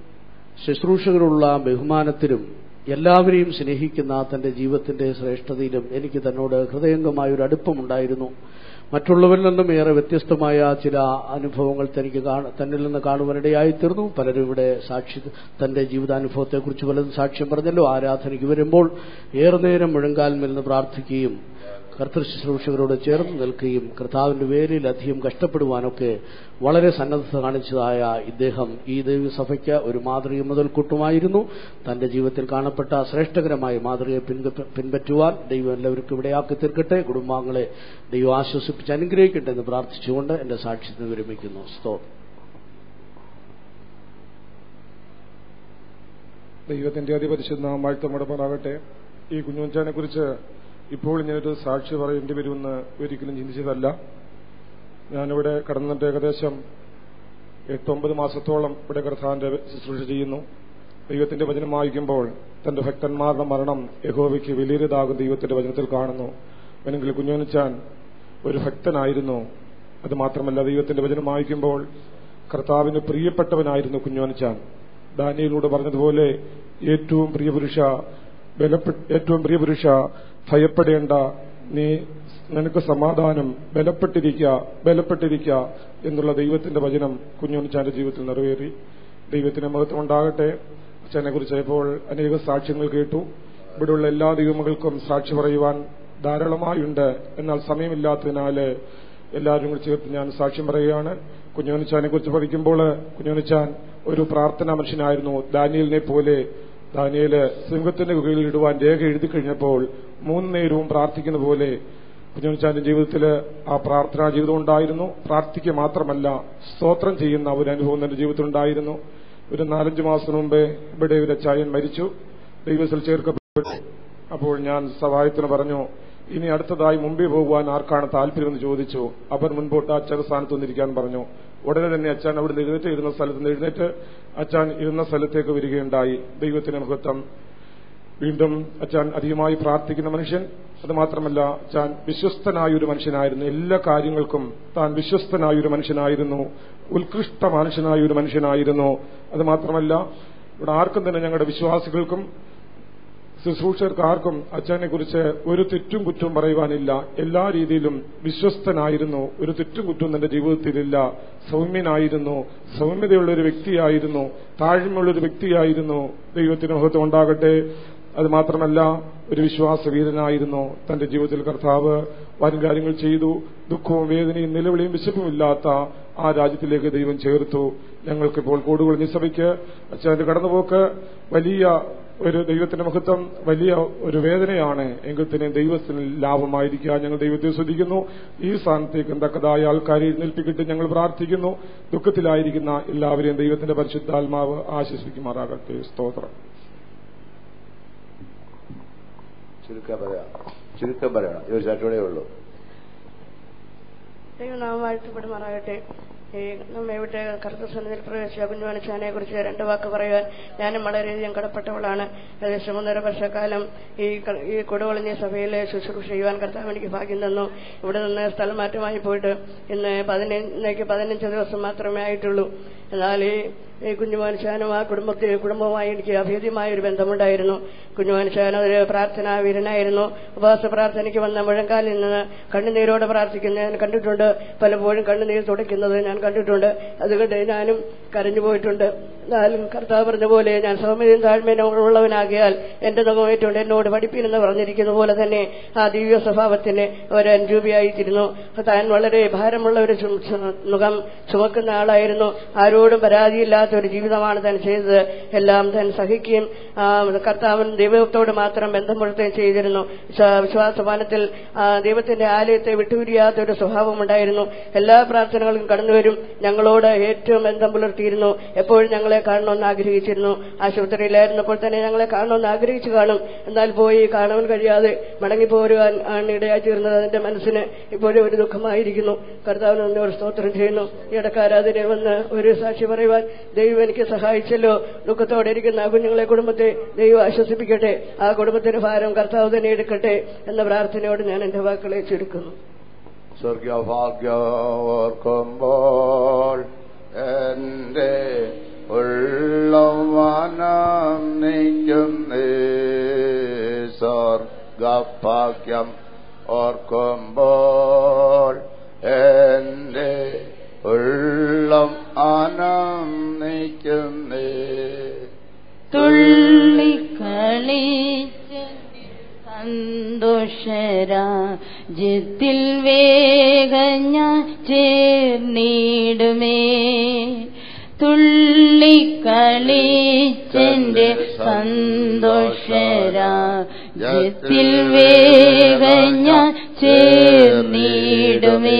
ശുശ്രൂഷകളുള്ള ബഹുമാനത്തിലും എല്ലാവരെയും സ്നേഹിക്കുന്ന തന്റെ ജീവിതത്തിന്റെ ശ്രേഷ്ഠതയിലും എനിക്ക് തന്നോട് ഹൃദയംഗമായ ഒരു അടുപ്പമുണ്ടായിരുന്നു മറ്റുള്ളവരിൽ നിന്നും ഏറെ വ്യത്യസ്തമായ ചില അനുഭവങ്ങൾ തനിക്ക് കാണ- തന്നിൽ നിന്ന് കാണുവാനിടയായിത്തീർന്നു പലരും ഇവിടെ സാക്ഷി തന്റെ ജീവിതാനുഭവത്തെക്കുറിച്ച് പലതും സാക്ഷ്യം പറഞ്ഞല്ലോ ആരാധനയ്ക്ക് വരുമ്പോൾ ഏറെ നേരം മുഴങ്കാൽമേൽ നിന്ന് പ്രാർത്ഥിക്കുകയും കർത്തൃ ശുശ്രൂഷകരോട് ചേർന്ന് നിൽക്കുകയും കർത്താവിന്റെ പേരിൽ അധികം കഷ്ടപ്പെടുവാനൊക്കെ വളരെ സന്നദ്ധത കാണിച്ചതായ ഇദ്ദേഹം ഈ ദൈവസഭയ്ക്ക് ഒരു മാതൃക മുതൽക്കൂട്ടുമായിരുന്നു തന്റെ ജീവിതത്തിൽ കാണപ്പെട്ട ശ്രേഷ്ഠകരമായ മാതൃകയെ പിൻപ- പിൻപറ്റുവാൻ ദൈവം എല്ലാവർക്കും ഇവിടെയാക്കി തീർക്കട്ടെ കുടുംബാംഗങ്ങളെ ദൈവം ആശ്വസിപ്പിച്ച് അനുഗ്രഹിക്കട്ടെ എന്ന് പ്രാർത്ഥിച്ചുകൊണ്ട് എന്റെ സാക്ഷ്യത്തിന് വിരമിക്കുന്നു സ്തോത്രം ദൈവത്തിന്റെ അതിപരിശുദ്ധ വാഴ്ത്തമുടപ്പാറാകട്ടെ ഈ കുഞ്ഞുമച്ചാനെ കുറിച്ച് ഇപ്പോൾ ഞാനൊരു സാക്ഷി പറയേണ്ടി വരുമെന്ന് ഒരിക്കലും ചിന്തിച്ചതല്ല ഞാനിവിടെ കടന്നിട്ട് ഏകദേശം എട്ടൊമ്പത് മാസത്തോളം ഇവിടെ കർത്താവിന്റെ ശുശ്രൂഷ ചെയ്യുന്നു ദൈവത്തിന്റെ വചനം വായിക്കുമ്പോൾ തന്റെ ഭക്തന്മാരുടെ മരണം യഹോവയ്ക്ക് വലിയൊരിതാകും ദൈവത്തിന്റെ വചനത്തിൽ കാണുന്നു വേണമെങ്കിൽ കുഞ്ഞോനിച്ചാൻ ഒരു ഭക്തനായിരുന്നു അത് മാത്രമല്ല ദൈവത്തിന്റെ വചനം വായിക്കുമ്പോൾ കർത്താവിന് പ്രിയപ്പെട്ടവനായിരുന്നു കുഞ്ഞോനിച്ചാൻ ദാനിയിലൂടെ പറഞ്ഞതുപോലെ ഏറ്റവും പ്രിയപുരുഷ ബലപ്പെ- ഏറ്റവും പ്രിയപുരുഷ ഭയപ്പെടേണ്ട നീ നിനക്ക് സമാധാനം ബലപ്പെട്ടിരിക്കുക ബലപ്പെട്ടിരിക്കുക എന്നുള്ള ദൈവത്തിന്റെ വചനം കുഞ്ഞോനിച്ചാന്റെ ജീവിതത്തിൽ നിറവേറി ദൈവത്തിന് മഹത്വം ഉണ്ടാകട്ടെ അച്ഛനെ കുറിച്ച് ഇപ്പോൾ അനേക സാക്ഷ്യങ്ങൾ കേട്ടു ഇവിടെയുള്ള എല്ലാ ദൈവമകൾക്കും സാക്ഷി പറയുവാൻ ധാരാളമായുണ്ട് എന്നാൽ സമയമില്ലാത്തതിനാല് എല്ലാവരും കൂടി ചേർത്ത് ഞാൻ സാക്ഷ്യം പറയുകയാണ് കുഞ്ഞോനിച്ചാനെ കുറിച്ച് പഠിക്കുമ്പോൾ കുഞ്ഞോനിച്ചാൻ ഒരു പ്രാർത്ഥനാ മനുഷ്യനായിരുന്നു ദാനിയലിനെ പോലെ ദാനിയല് സിംഹത്തിന്റെ കീഴിൽ ഇടുവാൻ രേഖ എഴുതി കഴിഞ്ഞപ്പോൾ മൂന്ന് നേരവും പ്രാർത്ഥിക്കുന്ന പോലെ കുഞ്ഞോനിച്ചാന്റെ ജീവിതത്തിൽ ആ പ്രാർത്ഥനാ ജീവിതം ഉണ്ടായിരുന്നു പ്രാർത്ഥിക്കുക മാത്രമല്ല സ്തോത്രം ചെയ്യുന്ന ഒരു അനുഭവം തന്റെ ജീവിതത്തിൽ ഉണ്ടായിരുന്നു ഒരു നാലഞ്ച് മാസം മുമ്പേ ഇവിടെ ഒരു ചായൻ മരിച്ചു ദൈവത്തിൽ ചേർക്കപ്പെട്ടു അപ്പോൾ ഞാൻ സഹായത്തിന് പറഞ്ഞു ഇനി അടുത്തതായി മുമ്പേ പോകുവാൻ ആർക്കാണ് താല്പര്യമെന്ന് ചോദിച്ചു അവർ മുൻപോട്ട് അച്ഛൻ സ്ഥാനത്ത് വന്നിരിക്കാൻ പറഞ്ഞു ഉടനെ തന്നെ അച്ഛൻ അവിടെ എഴുന്നേറ്റ് ഇരുന്ന സ്ഥലത്ത് നിന്ന് എഴുന്നേറ്റ് അച്ഛൻ ഇരുന്ന സ്ഥലത്തേക്ക് വരികയുണ്ടായി ദൈവത്തിന് മഹത്വം വീണ്ടും അച്ഛൻ അധികമായി പ്രാർത്ഥിക്കുന്ന മനുഷ്യൻ അത് മാത്രമല്ല അച്ഛൻ വിശ്വസ്തനായ ഒരു മനുഷ്യനായിരുന്നു എല്ലാ കാര്യങ്ങൾക്കും താൻ വിശ്വസ്തനായ ഒരു മനുഷ്യനായിരുന്നു ഉത്കൃഷ്ട മനുഷ്യനായ ഒരു മനുഷ്യനായിരുന്നു അത് മാത്രമല്ല ഇവിടെ ആർക്കും തന്നെ ഞങ്ങളുടെ വിശ്വാസികൾക്കും ശുശ്രൂഷകർക്ക് ആർക്കും അച്ഛനെ കുറിച്ച് ഒരു തെറ്റും കുറ്റവും പറയുവാനില്ല എല്ലാ രീതിയിലും വിശ്വസ്തനായിരുന്നു ഒരു തെറ്റും കുറ്റവും തന്റെ ജീവിതത്തിലില്ല സൗമ്യനായിരുന്നു സൗമ്യതയുള്ള ഒരു വ്യക്തിയായിരുന്നു താഴ്മയുള്ള ഒരു വ്യക്തിയായിരുന്നു ദൈവത്തിന് മഹത്വം ഉണ്ടാകട്ടെ അത് മാത്രമല്ല ഒരു വിശ്വാസവീരനായിരുന്നു തന്റെ ജീവിതത്തിൽ കർത്താവ് വരും കാര്യങ്ങൾ ചെയ്തു ദുഃഖവും വേദനയും നിലവിളിയും വിശപ്പുമില്ലാത്ത ആ രാജ്യത്തിലേക്ക് ദൈവം ചേർത്തു ഞങ്ങൾക്കിപ്പോൾ കൂടുകൾ നിസഭയ്ക്ക് അച്ഛന്റെ കടന്നുപോക്ക് വലിയ ഒരു ദൈവത്തിന്റെ മഹത്വം വലിയ ഒരു വേദനയാണ് എങ്കിൽ തന്നെ ദൈവത്തിന് ലാഭമായിരിക്കുക ഞങ്ങൾ ദൈവത്തെ ശ്രദ്ധിക്കുന്നു ഈ സ്ഥാനത്തേക്ക് തക്കതായ ആൾക്കാരെ എഴുന്നേൽപ്പിക്കിട്ട് ഞങ്ങൾ പ്രാർത്ഥിക്കുന്നു ദുഃഖത്തിലായിരിക്കുന്ന എല്ലാവരെയും ദൈവത്തിന്റെ പരിശുദ്ധാത്മാവ് ആശ്വസിക്കുമാറാകട്ടെ സ്തോത്രം ചുരുക്കം പറയാം ചുരുക്കം പറയണം ഈ ഒരു ചട്ടോടെ ഉള്ളൂ ദൈവനാമം വാഴ്ത്തപ്പെടുമാറാകട്ടെ ഈ നമ്മെ വിട്ട് കർത്തസന്നിധിയിൽ പ്രവേശിച്ച കുഞ്ഞുമനുഷ്യാനെ കുറിച്ച് രണ്ട് വാക്ക് പറയാൻ ഞാനും വളരെയധികം കടപ്പെട്ടവളാണ് ഏകദേശം ഒന്നര വർഷക്കാലം ഈ ക- ഈ കൊടുവളഞ്ഞ സഭയിലെ ശുശ്രൂഷ ചെയ്യുവാൻ കർത്താവ് എനിക്ക് ഭാഗ്യം തന്നു ഇവിടെ നിന്ന് സ്ഥലം മാറ്റമായി പോയിട്ട് ഇന്ന് പതിനഞ്ച് പതിനഞ്ച് ദിവസം മാത്രമേ ആയിട്ടുള്ളൂ എന്നാൽ ഈ ഈ കുഞ്ഞുമനുഷ്യാനും ആ കുടുംബത്തിൽ കുടുംബവുമായി എനിക്ക് അഭേദ്യമായ ഒരു ബന്ധമുണ്ടായിരുന്നു കുഞ്ഞുമനുഷ്യാൻ ഒരു പ്രാർത്ഥനാ വീരനായിരുന്നു ഉപവാസ പ്രാർത്ഥനയ്ക്ക് വന്ന മുഴങ്കാലിൽ നിന്ന് കണ്ണുനീരോടെ പ്രാർത്ഥിക്കുന്ന ഞാൻ കണ്ടിട്ടുണ്ട് പലപ്പോഴും കണ്ണുനീർ തുടയ്ക്കുന്നത് ഞാൻ കണ്ടിട്ടുണ്ട് അതുകൊണ്ട് ഞാനും കരഞ്ഞു പോയിട്ടുണ്ട് എന്നാലും കർത്താവ് പറഞ്ഞ പോലെ ഞാൻ സൗമ്യതയും താഴ്മയും ഉള്ളവനാകിയാൽ എന്റെ മുഖമേറ്റുകൊണ്ട് എന്നോട് പഠിപ്പിനെന്ന് പറഞ്ഞിരിക്കുന്ന പോലെ തന്നെ ആ ദിവ്യ സ്വഭാവത്തിന് ഒരു അനുരൂപിയായിത്തീരുന്നു താൻ വളരെ ഭാരമുള്ള ഒരു ചു- ചു- മുഖം ചുമക്കുന്ന ആളായിരുന്നു ആരോടും പരാതിയില്ലാത്ത ഒരു ജീവിതമാണ് താൻ ചെയ്തത് എല്ലാം താൻ സഹിക്കുകയും ആ, കർത്താവൻ ദൈവത്തോട് മാത്രം ബന്ധം പുലർത്തുകയും ചെയ്തിരുന്നു വിശ്വാ- വിശ്വാസപാനത്തിൽ ആ, ദൈവത്തിന്റെ ആലയത്തെ വിട്ടുപിരിയാത്ത ഒരു സ്വഭാവമുണ്ടായിരുന്നു എല്ലാ പ്രാർത്ഥനകളും കടന്നുവരും ഞങ്ങളോട് ഏറ്റവും ബന്ധം പുലർത്തിയിരുന്നു എപ്പോഴും ഞങ്ങളെ കാണണമെന്ന് ആഗ്രഹിച്ചിരുന്നു ആശുപത്രിയിലായിരുന്നപ്പോൾ തന്നെ ഞങ്ങളെ കാണണമെന്ന് ആഗ്രഹിച്ചു കാണും എന്നാൽ പോയി കാണാൻ കഴിയാതെ മടങ്ങിപ്പോരുവാൻ ആണ് ഇടയായി തീർന്നത് അതിന്റെ മനസ്സിന് ഇപ്പോഴും ഒരു ദുഃഖമായിരിക്കുന്നു കർത്താവിന് നന്ദി ഒരു സ്തോത്രം ചെയ്യുന്നു ഈ ഇടക്കാരാതിനെ വന്ന് ഒരു സാക്ഷി പറയുവാൻ ദൈവം എനിക്ക് സഹായിച്ചല്ലോ ദുഃഖത്തോടെ ഇരിക്കുന്ന ആ കുഞ്ഞുങ്ങളെ കുടുംബത്തെ ദൈവം ആശ്വസിപ്പിക്കട്ടെ ആ കുടുംബത്തിന് ഭാരം കർത്താവ് തന്നെ എടുക്കട്ടെ എന്ന പ്രാർത്ഥനയോട് ഞാൻ എന്റെ വാക്കുകളെ ചുരുക്കുന്നു സ്വർഗഭാഗ്യോർക്കുമ്പോൾ എന്റെ ഉള്ളം വനം നീക്കുന്നേ സ്വർഗഭാഗ്യം ഓർക്കുമ്പോൾ എന്റെ ഉള്ളം ആനന്ദിക്കുന്നേ തുള്ളിക്കളിച്ച് സന്തോഷരാജ്യത്തിൽ വേഗഞ്ഞ ചേർന്നിടുമേ തുള്ളിക്കളിച്ചെന്റെ സന്തോഷരാജ്യത്തിൽ വേഗഞ്ഞ ചേർന്നിടുമേ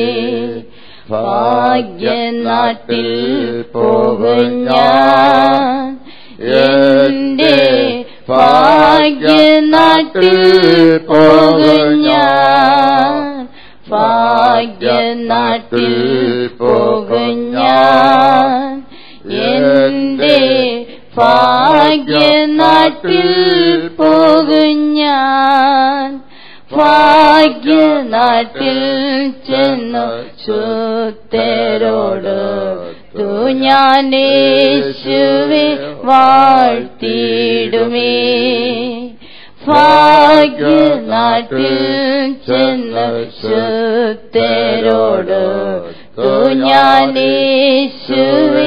ഭാഗ്യനാട്ടിൽ പോകും ഞാൻ എന്റെ ഭാഗ്യനാട്ടിൽ പോകും ഞാൻ ഭാഗ്യനാട്ടിൽ പോകും ഞാൻ എന്റെ ഭാഗ്യനാട്ടിൽ പോകും ഞാൻ ഭാഗ്യനാട്ടിൽ ചെന്നു ശുദ്ധരോട് തു ഞാൻ യേശുവെ വാഴ്ത്തിയിടുമേ ഭാഗ്യനാട്ടിൽ ചെന്നു ശുദ്ധരോട് തു ഞാൻ യേശുവെ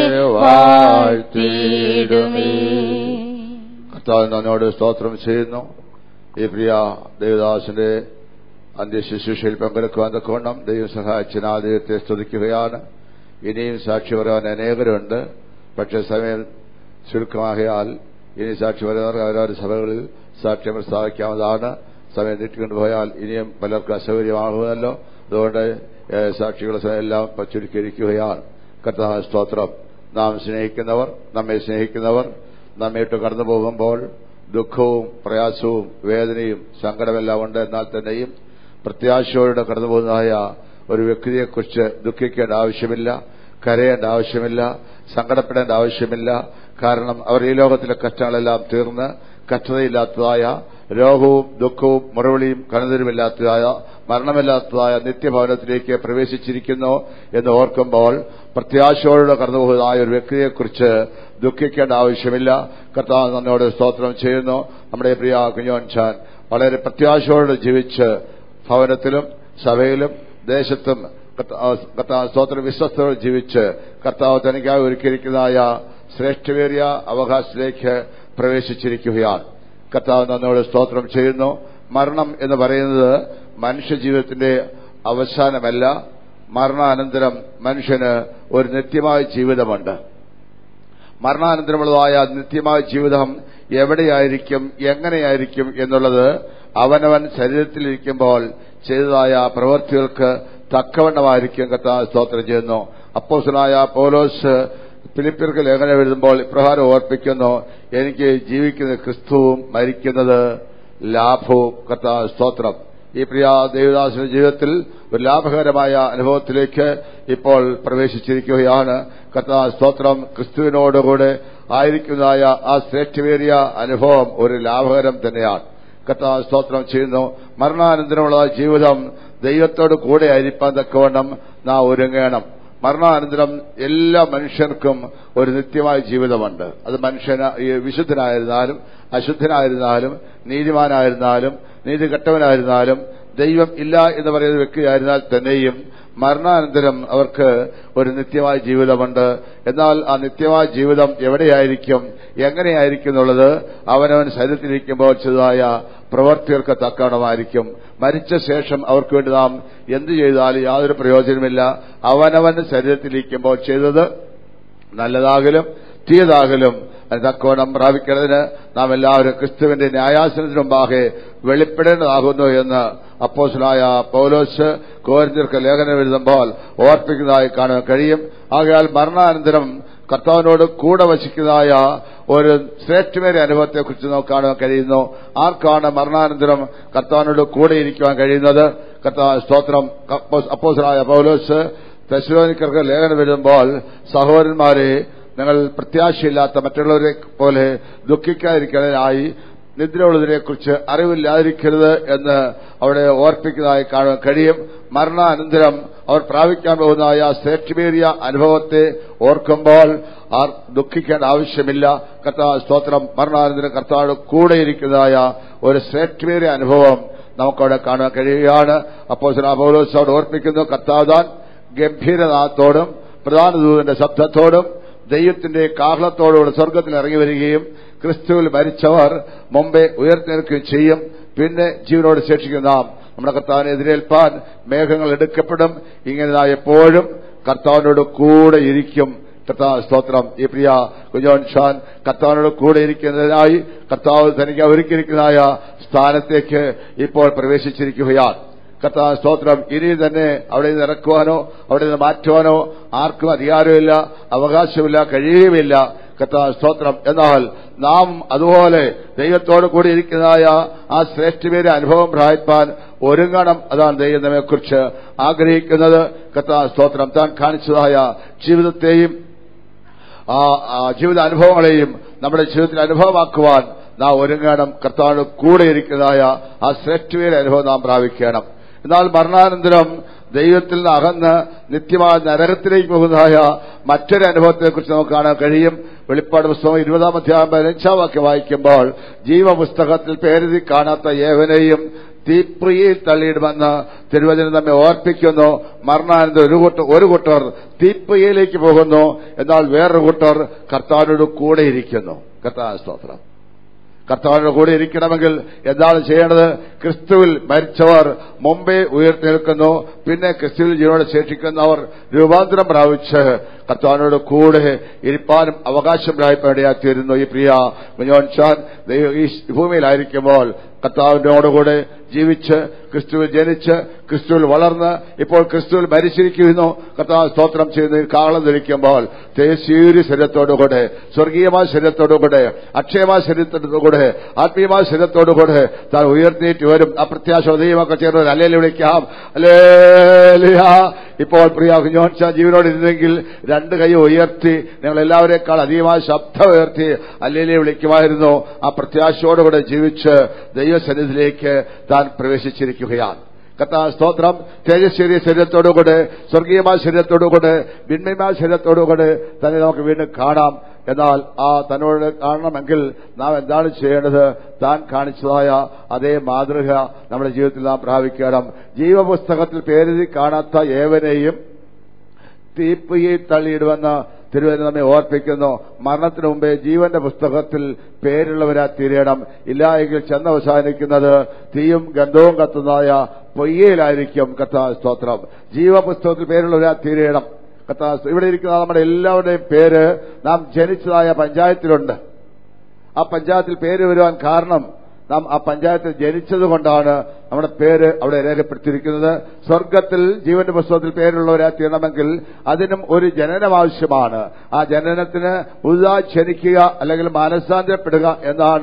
വാഴ്ത്തിയിടുമേ കർത്താവ് നന്നോട് സ്തോത്രം ചെയ്യുന്നു ഈ പ്രിയ ദേവദാസിന്റെ അന്ത്യശുശ്രൂഷയിൽ പങ്കെടുക്കുവാൻ തക്കവണ്ണം ദൈവം സഹായിച്ചതിനാൽ ദൈവത്തെ സ്തുതിക്കുകയാണ് ഇനിയും സാക്ഷി പറയാൻ അനേകരുണ്ട് പക്ഷേ സമയം ചുരുക്കമാകിയാൽ ഇനി സാക്ഷി പറയുന്നവർ അവരവരുടെ സഭകളിൽ സാക്ഷ്യം പ്രസ്താവിക്കാവുന്നതാണ് സമയം നീട്ടിക്കൊണ്ടുപോയാൽ ഇനിയും പലർക്കും അസൗകര്യമാകുമല്ലോ അതുകൊണ്ട് ഏഹ്, സാക്ഷികളുടെ സമയം എല്ലാം ചുരുക്കിയിരിക്കുകയാണ് കർത്താവ് സ്തോത്രം നാം സ്നേഹിക്കുന്നവർ നമ്മെ സ്നേഹിക്കുന്നവർ നമ്മെ ഇട്ട് കടന്നു പോകുമ്പോൾ ദുഃഖവും പ്രയാസവും വേദനയും സങ്കടമെല്ലാം ഉണ്ട് എന്നാൽ തന്നെയും പ്രത്യാശയോടെ കടന്നുപോകുന്നതായ ഒരു വ്യക്തിയെക്കുറിച്ച് ദുഃഖിക്കേണ്ട ആവശ്യമില്ല കരയേണ്ട ആവശ്യമില്ല സങ്കടപ്പെടേണ്ട ആവശ്യമില്ല കാരണം അവർ ഈ ലോകത്തിലെ കഷ്ടങ്ങളെല്ലാം തീർന്ന് കഷ്ടതയില്ലാത്തതായ രോഗവും ദുഃഖവും മുറവിളിയും കണുതരുമില്ലാത്തതായ മരണമില്ലാത്തതായ നിത്യഭവനത്തിലേക്ക് പ്രവേശിച്ചിരിക്കുന്നു എന്ന് ഓർക്കുമ്പോൾ പ്രത്യാശയോടെ കടന്നുപോകുന്നതായ ഒരു വ്യക്തിയെക്കുറിച്ച് ദുഃഖിക്കേണ്ട ആവശ്യമില്ല കർത്താവ് നമ്മോട് സ്തോത്രം ചെയ്യുന്നു നമ്മുടെ പ്രിയ കുഞ്ഞോൻ ഛാൻ വളരെ പ്രത്യാശയോടെ ജീവിച്ച് ഭവനത്തിലും സഭയിലും ദേശത്തും കർത്താവ് കർത്താവ് സ്തോത്ര വിശ്വസ്തയോടെ ജീവിച്ച് കർത്താവ് തനിക്കായി ഒരുക്കിയിരിക്കുന്നതായ ശ്രേഷ്ഠവേറിയ അവകാശത്തിലേക്ക് പ്രവേശിച്ചിരിക്കുകയാണ് കർത്താവ് നമ്മോട് സ്തോത്രം ചെയ്യുന്നു മരണം എന്ന് പറയുന്നത് മനുഷ്യജീവിതത്തിന്റെ അവസാനമല്ല മരണാനന്തരം മനുഷ്യന് ഒരു നിത്യമായ ജീവിതമുണ്ട് മരണാനന്തരമുള്ളതായ നിത്യമായ ജീവിതം എവിടെയായിരിക്കും എങ്ങനെയായിരിക്കും എന്നുള്ളത് അവനവൻ ശരീരത്തിലിരിക്കുമ്പോൾ ചെയ്തതായ പ്രവൃത്തികൾക്ക് തക്കവണ്ണമായിരിക്കും കർത്താവ് സ്തോത്രം ചെയ്യുന്നു അപ്പോസനായ പൗലോസ് ഫിലിപ്പിയർക്ക് ലേഖനം എഴുതുമ്പോൾ ഇപ്രകാരം ഓർപ്പിക്കുന്നു എനിക്ക് ജീവിക്കുന്ന ക്രിസ്തുവും മരിക്കുന്നത് ലാഭവും കർത്താവ് സ്തോത്രം ഈ പ്രിയ ദേവദാസിന്റെ ജീവിതത്തിൽ ഒരു ലാഭകരമായ അനുഭവത്തിലേക്ക് ഇപ്പോൾ പ്രവേശിച്ചിരിക്കുകയാണ് കർത്താ സ്തോത്രം ക്രിസ്തുവിനോടുകൂടെ ആയിരിക്കുന്നതായ ആ ശ്രേഷ്ഠമേറിയ അനുഭവം ഒരു ലാഭകരം തന്നെയാണ് കർത്താ സ്തോത്രം ചെയ്യുന്നു മരണാനന്തരമുള്ള ജീവിതം ദൈവത്തോട് കൂടെ ആയിരിക്കാൻ തക്കവണ്ണം നാം ഒരുങ്ങണം മരണാനന്തരം എല്ലാ മനുഷ്യർക്കും ഒരു നിത്യമായ ജീവിതമുണ്ട് അത് മനുഷ്യന ഈ വിശുദ്ധനായിരുന്നാലും അശുദ്ധനായിരുന്നാലും നീതിമാനായിരുന്നാലും നീതികെട്ടവനായിരുന്നാലും ദൈവം ഇല്ല എന്ന് പറയുന്ന വ്യക്തിയായിരുന്നാൽ തന്നെയും മരണാനന്തരം അവർക്ക് ഒരു നിത്യമായ ജീവിതമുണ്ട് എന്നാൽ ആ നിത്യമായ ജീവിതം എവിടെയായിരിക്കും എങ്ങനെയായിരിക്കും എന്നുള്ളത് അവനവൻ ശരീരത്തിലിരിക്കുമ്പോൾ ചെയ്തതായ പ്രവർത്തികൾക്ക് തക്കണമായിരിക്കും മരിച്ച ശേഷം അവർക്ക് വേണ്ടി നാം എന്തു ചെയ്താലും യാതൊരു പ്രയോജനമില്ല അവനവൻ ശരീരത്തിലിരിക്കുമ്പോൾ ചെയ്തത് നല്ലതാകലും തീയതാകലും തക്കോണം പ്രാപിക്കുന്നതിന് നാം എല്ലാവരും ക്രിസ്തുവിന്റെ ന്യായാസനത്തിന് മുമ്പാകെ വെളിപ്പെടേണ്ടതാകുന്നു എന്ന് അപ്പോസലായ പൗലോസ് കോരിന്തിർക്ക് ലേഖനം എഴുതുമ്പോൾ ഓർപ്പിക്കുന്നതായി കാണാൻ കഴിയും ആകയാൽ മരണാനന്തരം കർത്താവിനോട് കൂടെ വസിക്കുന്നതായ ഒരു ശ്രേഷ്ഠമേറിയ അനുഭവത്തെക്കുറിച്ച് നമുക്ക് കാണാൻ കഴിയുന്നു ആർക്കാണ് മരണാനന്തരം കർത്താവിനോട് കൂടെ ഇരിക്കുവാൻ കഴിയുന്നത് കർത്താവ് സ്തോത്രം അപ്പോസലായ പൗലോസ് തെസ്ലോനിക്കർക്ക് ലേഖനം എഴുതുമ്പോൾ സഹോദരന്മാരെ നിങ്ങൾ പ്രത്യാശയില്ലാത്ത മറ്റുള്ളവരെ പോലെ ദുഃഖിക്കാതിരിക്കുന്നതിനായി നിദ്രയുള്ളതിനെക്കുറിച്ച് അറിവില്ലാതിരിക്കരുത് എന്ന് അവിടെ ഓർപ്പിക്കുന്നതായി കാണാൻ കഴിയും മരണാനന്തരം അവർ പ്രാപിക്കാൻ പോകുന്നതായ ശ്രേഷ്ഠമേറിയ അനുഭവത്തെ ഓർക്കുമ്പോൾ ആർ ദുഃഖിക്കേണ്ട ആവശ്യമില്ല കർത്താവ് സ്തോത്രം മരണാനന്തരം കർത്താവ് കൂടെയിരിക്കുന്നതായ ഒരു ശ്രേഷ്ഠമേറിയ അനുഭവം നമുക്കവിടെ കാണാൻ കഴിയുകയാണ് അപ്പോൾ പൗലോസ് അവിടെ ഓർപ്പിക്കുന്നു കർത്താവ് ഗംഭീരനാഥത്തോടും പ്രധാന ദൂതന്റെ ശബ്ദത്തോടും ദൈവത്തിന്റെ കാഹളത്തോടുകൂടെ സ്വർഗത്തിൽ ഇറങ്ങി വരികയും ക്രിസ്തുവിൽ മരിച്ചവർ മുമ്പേ ഉയർത്തിനിൽക്കുകയും ചെയ്യും പിന്നെ ജീവനോട് ശേഷിക്കുന്ന നാം നമ്മുടെ കർത്താവിനെ എതിരേൽപ്പാൻ മേഘങ്ങൾ എടുക്കപ്പെടും ഇങ്ങനെ എപ്പോഴും കർത്താവിനോട് കൂടെ ഇരിക്കും കർത്താവ് സ്തോത്രം ഈ പ്രിയ കുജോൻ ഷാൻ കർത്താവിനോട് കൂടെ ഇരിക്കുന്നതിനായി കർത്താവ് തനിക്ക് ഒരുക്കിയിരിക്കുന്നതായ സ്ഥാനത്തേക്ക് ഇപ്പോൾ പ്രവേശിച്ചിരിക്കുകയാണ് കർത്താവ് സ്തോത്രം ഇനി തന്നെ അവിടെ നിന്ന് ഇറക്കുവാനോ അവിടെ നിന്ന് മാറ്റുവാനോ ആർക്കും അധികാരമില്ല അവകാശമില്ല കഴിയുമില്ല കർത്താവ് സ്തോത്രം എന്നാൽ നാം അതുപോലെ ദൈവത്തോട് കൂടി ഇരിക്കുന്നതായ ആ ശ്രേഷ്ഠമേറിയ അനുഭവം പ്രാപിപ്പാൻ ഒരുങ്ങണം അതാണ് ദൈവം നമ്മെക്കുറിച്ച് ആഗ്രഹിക്കുന്നത് കർത്താവ് സ്തോത്രം താൻ കാണിച്ചതായ ജീവിതത്തെയും ആ ജീവിത അനുഭവങ്ങളെയും നമ്മുടെ ജീവിതത്തിൽ അനുഭവമാക്കുവാൻ നാം ഒരുങ്ങണം കർത്താവിന് കൂടെ ഇരിക്കുന്നതായ ആ ശ്രേഷ്ഠമേറിയ അനുഭവം നാം പ്രാപിക്കണം എന്നാൽ മരണാനന്തരം ദൈവത്തിൽ നിന്ന് അകന്ന് നിത്യമായ നരകത്തിലേക്ക് പോകുന്നതായ മറ്റൊരു അനുഭവത്തെക്കുറിച്ച് നമുക്ക് കാണാൻ കഴിയും വെളിപ്പാട് പുസ്തകം ഇരുപതാം അധ്യായം പതിനഞ്ചാം വാക്യം വായിക്കുമ്പോൾ ജീവപുസ്തകത്തിൽ പേരെഴുതി കാണാത്ത ഏവനെയും തീപ്രിയയിൽ തള്ളിയിടുമെന്ന് തിരുവചനം നമ്മെ ഓർപ്പിക്കുന്നു മരണാനന്തരം ഒരു കൂട്ടർ ഒരു കൂട്ടർ തീപ്രിയയിലേക്ക് പോകുന്നു എന്നാൽ വേറൊരു കൂട്ടർ കർത്താവിനോട് കൂടെ ഇരിക്കുന്നു കർത്താവ് സ്തോത്രം കർത്താവിന്റെ കൂടെ ഇരിക്കണമെങ്കിൽ എന്താണ് ചെയ്യേണ്ടത് ക്രിസ്തുവിൽ മരിച്ചവർ മുമ്പേ ഉയർത്തിനിൽക്കുന്നു പിന്നെ ക്രിസ്തുവിൽ ജീവനോട് ശേഷിക്കുന്നവർ രൂപാന്തരം പ്രാപിച്ച് കർത്താവിനോട് കൂടെ ഇരിപ്പാനും അവകാശം പ്രാപിപ്പേണ്ടയായിത്തീരുന്നു ഈ പ്രിയ കുഞ്ഞോൻ ഷാൻ ഈ ഭൂമിയിലായിരിക്കുമ്പോൾ കർത്താവിനോടുകൂടെ ജീവിച്ച് ക്രിസ്തുവിൽ ജനിച്ച് ക്രിസ്തുവിൽ വളർന്ന് ഇപ്പോൾ ക്രിസ്തുവിൽ മരിച്ചിരിക്കുന്നു കർത്താവ് സ്തോത്രം ചെയ്ത് കാളം ധരിക്കുമ്പോൾ തേശീരി ശരീരത്തോടുകൂടെ സ്വർഗീയമായ ശരീരത്തോടുകൂടെ അക്ഷയമായ ശരീരത്തോടുകൂടെ ആത്മീയമായ ശരീരത്തോടുകൂടെ താൻ ഉയർത്തിയിട്ട് വരും ആ പ്രത്യാശ ദൈവമൊക്കെ ചേർന്ന് അല്ലേ വിളിക്കാം അല്ലേ ഇപ്പോൾ പ്രിയ കുഞ്ഞോൻഷ ജീവനോട് ഇരുന്നെങ്കിൽ രണ്ട് കൈ ഉയർത്തി നിങ്ങൾ എല്ലാവരെക്കാൾ അധികമായ ശബ്ദം ഉയർത്തി അല്ലേലെ വിളിക്കുമായിരുന്നു ആ പ്രത്യാശയോടുകൂടെ ജീവിച്ച് ദൈവസന്നിധിയിലേക്ക് താൻ പ്രവേശിച്ചിരിക്കുകയാണ് കത്താ സ്തോത്രം തേജസ്വരിയ ശരീരത്തോടുകൂടെ സ്വർഗീയമായ ശരീരത്തോടുകൂടെ വിണ്മയമായ ശരീരത്തോടുകൂടെ തന്നെ നമുക്ക് വീണ്ടും കാണാം എന്നാൽ ആ തന്നോട് കാണണമെങ്കിൽ നാം എന്താണ് ചെയ്യേണ്ടത് താൻ കാണിച്ചതായ അതേ മാതൃക നമ്മുടെ ജീവിതത്തിൽ നാം പ്രാപിക്കണം ജീവപുസ്തകത്തിൽ പേരെഴുതി കാണാത്ത ഏവനെയും തീപ്പയിൽ തള്ളിയിടുമെന്ന് തിരുവനന്തപുരം നമ്മെ ഓർപ്പിക്കുന്നു മരണത്തിനു മുമ്പേ ജീവന്റെ പുസ്തകത്തിൽ പേരുള്ളവരാ തീരണം ഇല്ല എങ്കിൽ ചെന്നവസാനിക്കുന്നത് തീയും ഗന്ധവും കത്തുന്നതായ പൊയ്യയിലായിരിക്കും കഥാ സ്തോത്രം ജീവപുസ്തകത്തിൽ പേരുള്ളവരാ തീരണം കഥാ ഇവിടെ ഇരിക്കുന്ന നമ്മുടെ എല്ലാവരുടെയും പേര് നാം ജനിച്ചതായ പഞ്ചായത്തിലുണ്ട് ആ പഞ്ചായത്തിൽ പേര് വരുവാൻ കാരണം നാം ആ പഞ്ചായത്തിൽ ജനിച്ചതുകൊണ്ടാണ് നമ്മുടെ പേര് അവിടെ രേഖപ്പെടുത്തിയിരിക്കുന്നത് സ്വർഗത്തിൽ ജീവന്റെ പുസ്തകത്തിൽ പേരുള്ളവരാ തീരണമെങ്കിൽ അതിനും ഒരു ജനനം ആവശ്യമാണ് ആ ജനനത്തിന് പുതുതായി ക്ഷണിക്കുക അല്ലെങ്കിൽ മാനസാന്തരപ്പെടുക എന്നാണ്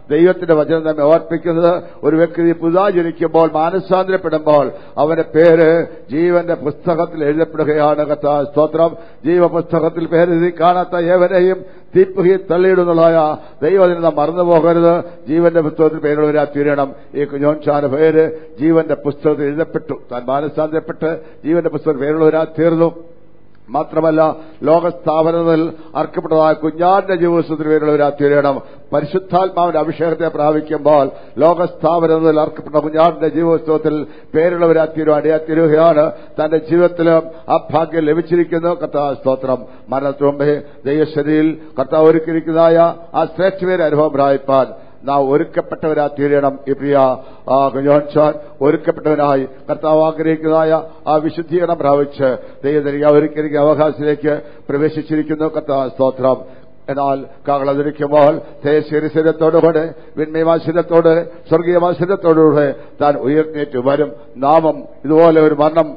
ദൈവത്തിന്റെ വചനം നമ്മെ ഓർപ്പിക്കുന്നത് ഒരു വ്യക്തി പുതുതായി ജനിക്കുമ്പോൾ മാനസാന്തരപ്പെടുമ്പോൾ അവന്റെ പേര് ജീവന്റെ പുസ്തകത്തിൽ എഴുതപ്പെടുകയാണ് കഥാ സ്തോത്രം ജീവപുസ്തകത്തിൽ പേരെഴുതി കാണാത്ത ഏവരെയും തീപ്പുകി തള്ളിയിടുന്നതായ ദൈവത്തിന് നാം മറന്നു പോകരുത് ജീവന്റെ പുസ്തകത്തിൽ പേരുള്ളവരാ തീരണം ഈ കുഞ്ഞോൻഷാന്റെ പേര് ജീവന്റെ പുസ്തകത്തിൽ എഴുതപ്പെട്ടു താൻ മാനസാന്തരപ്പെട്ട് ജീവന്റെ പുസ്തകത്തിൽ പേരുള്ളവരാ തീർന്നു മാത്രമല്ല ലോകസ്ഥാപനത്തിൽ അർക്കപ്പെട്ടതായ കുഞ്ഞാന്റെ ജീവിതത്തിൽ പേരുള്ളവരാ തീരണം പരിശുദ്ധാത്മാവിന്റെ അഭിഷേകത്തെ പ്രാപിക്കുമ്പോൾ ലോകസ്ഥാപനത്തിൽ അർക്കപ്പെട്ട കുഞ്ഞാന്റെ ജീവിതത്തിൽ പേരുള്ളവരാ തീരുവാൻ ഇടയാത്തീരുകയാണ് തന്റെ ജീവിതത്തിലും ആ ഭാഗ്യം ലഭിച്ചിരിക്കുന്നു കർത്താവ് സ്തോത്രം മരണത്തിന് മുമ്പേ ദൈവശരിയിൽ കർത്താവ് ഒരുക്കിയിരിക്കുന്നതായ ആ ശ്രേഷ്ഠപേരെ അനുഭവം പ്രാപിപ്പാൻ നാം ഒരുക്കപ്പെട്ടവരാ തീരണം ഈ പ്രിയ കുഞ്ഞോൻചാൻ ഒരുക്കപ്പെട്ടവനായി കർത്താവ് ആഗ്രഹിക്കുന്നതായ ആ വിശുദ്ധീകരണം പ്രാപിച്ച് ദൈവത്തിലേക്ക് ഒരുക്കിയിരിക്കുന്ന അവകാശത്തിലേക്ക് പ്രവേശിച്ചിരിക്കുന്നു കർത്താവ് സ്തോത്രം എന്നാൽ കാകളതിരിക്കുമ്പോൾ ശരീരത്തോടുകൂടെ വിന്മയമാശരത്തോട് സ്വർഗീയമാശരത്തോടുകൂടെ താൻ ഉയർന്നേറ്റ് വരും നാമം ഇതുപോലെ ഒരു മരണം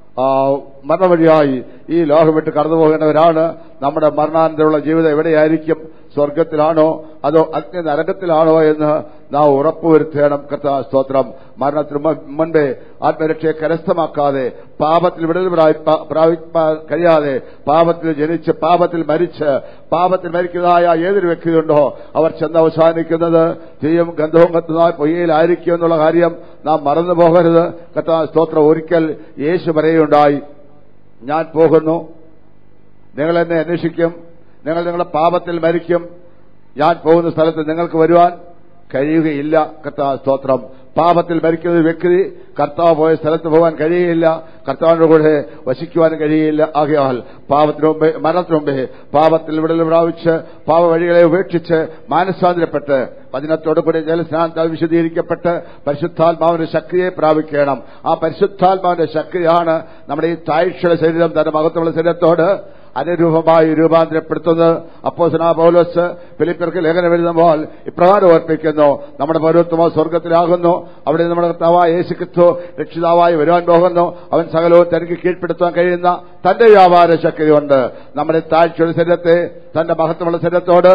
മരണവഴിയായി ഈ ലോകം വിട്ട് കടന്നു പോകേണ്ടവരാണ് നമ്മുടെ മരണാനന്തരമുള്ള ജീവിതം എവിടെയായിരിക്കും സ്വർഗത്തിലാണോ അതോ അഗ്നി നരകത്തിലാണോ എന്ന് നാം ഉറപ്പുവരുത്തേണം കർത്താ സ്തോത്രം മരണത്തിന് മുൻപേ ആത്മരക്ഷയെ കരസ്ഥമാക്കാതെ പാപത്തിൽ വിടുതൽ പ്രാപിപ്പാൻ കഴിയാതെ പാപത്തിൽ ജനിച്ച് പാപത്തിൽ മരിച്ച് പാപത്തിൽ മരിക്കുന്നതായ ഏതൊരു വ്യക്തിയുണ്ടോ അവർ ചെന്ന് അവസാനിക്കുന്നത് തീയും ഗന്ധവും കത്തുന്നതായ പൊയ്യയിലായിരിക്കും എന്നുള്ള കാര്യം നാം മറന്നു പോകരുത് കർത്താ സ്തോത്രം ഒരിക്കൽ യേശു പറയുകയുണ്ടായി ഞാൻ പോകുന്നു നിങ്ങൾ എന്നെ അന്വേഷിക്കും നിങ്ങൾ നിങ്ങളുടെ പാപത്തിൽ മരിക്കും ഞാൻ പോകുന്ന സ്ഥലത്ത് നിങ്ങൾക്ക് വരുവാൻ കഴിയുകയില്ല കർത്താവ് സ്തോത്രം പാപത്തിൽ മരിക്കുന്ന ഒരു വ്യക്തി കർത്താവ് പോയ സ്ഥലത്ത് പോകാൻ കഴിയുകയില്ല കർത്താവിന്റെ കൂടെ വസിക്കുവാൻ കഴിയില്ല ആകയാൽ പാപത്തിന് മുമ്പേ മരണത്തിന് മുമ്പേ പാപത്തിൽ വിടൽ പ്രാപിച്ച് പാപ വഴികളെ ഉപേക്ഷിച്ച് മാനസാന്തരപ്പെട്ട് വചനത്തോടുകൂടി ജലസ്നാനത്താൽ വിശദീകരിക്കപ്പെട്ട് പരിശുദ്ധാത്മാവിന്റെ ശക്തിയെ പ്രാപിക്കണം ആ പരിശുദ്ധാത്മാവിന്റെ ശക്തിയാണ് നമ്മുടെ ഈ താഴ്ചയുടെ ശരീരം തന്റെ മഹത്വമുള്ള ശരീരത്തോട് അനുരൂപമായി രൂപാന്തരപ്പെടുത്തുന്നത് അപ്പോസനാ പൗലോസ് ഫിലിപ്പിയർക്ക് ലേഖനം എഴുതുമ്പോൾ ഇപ്രകാരം ഓർപ്പിക്കുന്നു നമ്മുടെ പൗരത്വമോ സ്വർഗത്തിലാകുന്നു അവിടെ നമ്മുടെ കർത്താവായ യേശു ക്രിസ്തു രക്ഷിതാവായി വരുവാൻ പോകുന്നു അവൻ സകലവും തനിക്ക് കീഴ്പ്പെടുത്താൻ കഴിയുന്ന തന്റെ വ്യാപാര ശക്തി കൊണ്ട് നമ്മുടെ താഴ്ചയുടെ ശരീരത്തെ തന്റെ മഹത്വമുള്ള ശരീരത്തോട്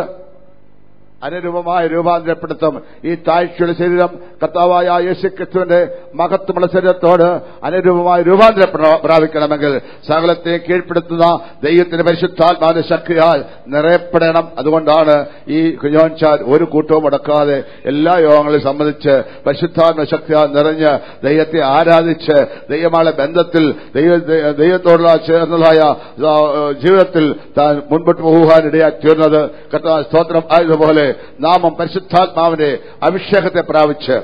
അനുരൂപമായ രൂപാന്തരപ്പെടുത്തും ഈ താഴ്ചയുടെ ശരീരം കർത്താവായ യേശുക്രിസ്തുവിന്റെ മഹത്വമുള്ള ശരീരത്തോട് അനുരൂപമായ രൂപാന്തരം പ്രാപിക്കണമെങ്കിൽ സകലത്തെ കീഴ്പ്പെടുത്തുന്ന ദൈവത്തിന്റെ പരിശുദ്ധാത്മാവിന്റെ ശക്തിയാൽ നിറയപ്പെടണം അതുകൊണ്ടാണ് ഈ കുഞ്ഞോൻചാൽ ഒരു കൂട്ടവും മുടക്കാതെ എല്ലാ യോഗങ്ങളെ സംബന്ധിച്ച് പരിശുദ്ധാത്മ ശക്തിയാൽ നിറഞ്ഞ് ദൈവത്തെ ആരാധിച്ച് ദൈവമാളെ ബന്ധത്തിൽ ദൈവത്തോടുള്ള ചേർന്നതായ ജീവിതത്തിൽ താൻ മുൻപോട്ട് പോകുവാനിടയായി തീർന്നത് കർത്താവ് സ്തോത്രം ആയതുപോലെ നാമം പരിശുദ്ധാത്മാവിന്റെ അഭിഷേകത്തെ പ്രാപിച്ച്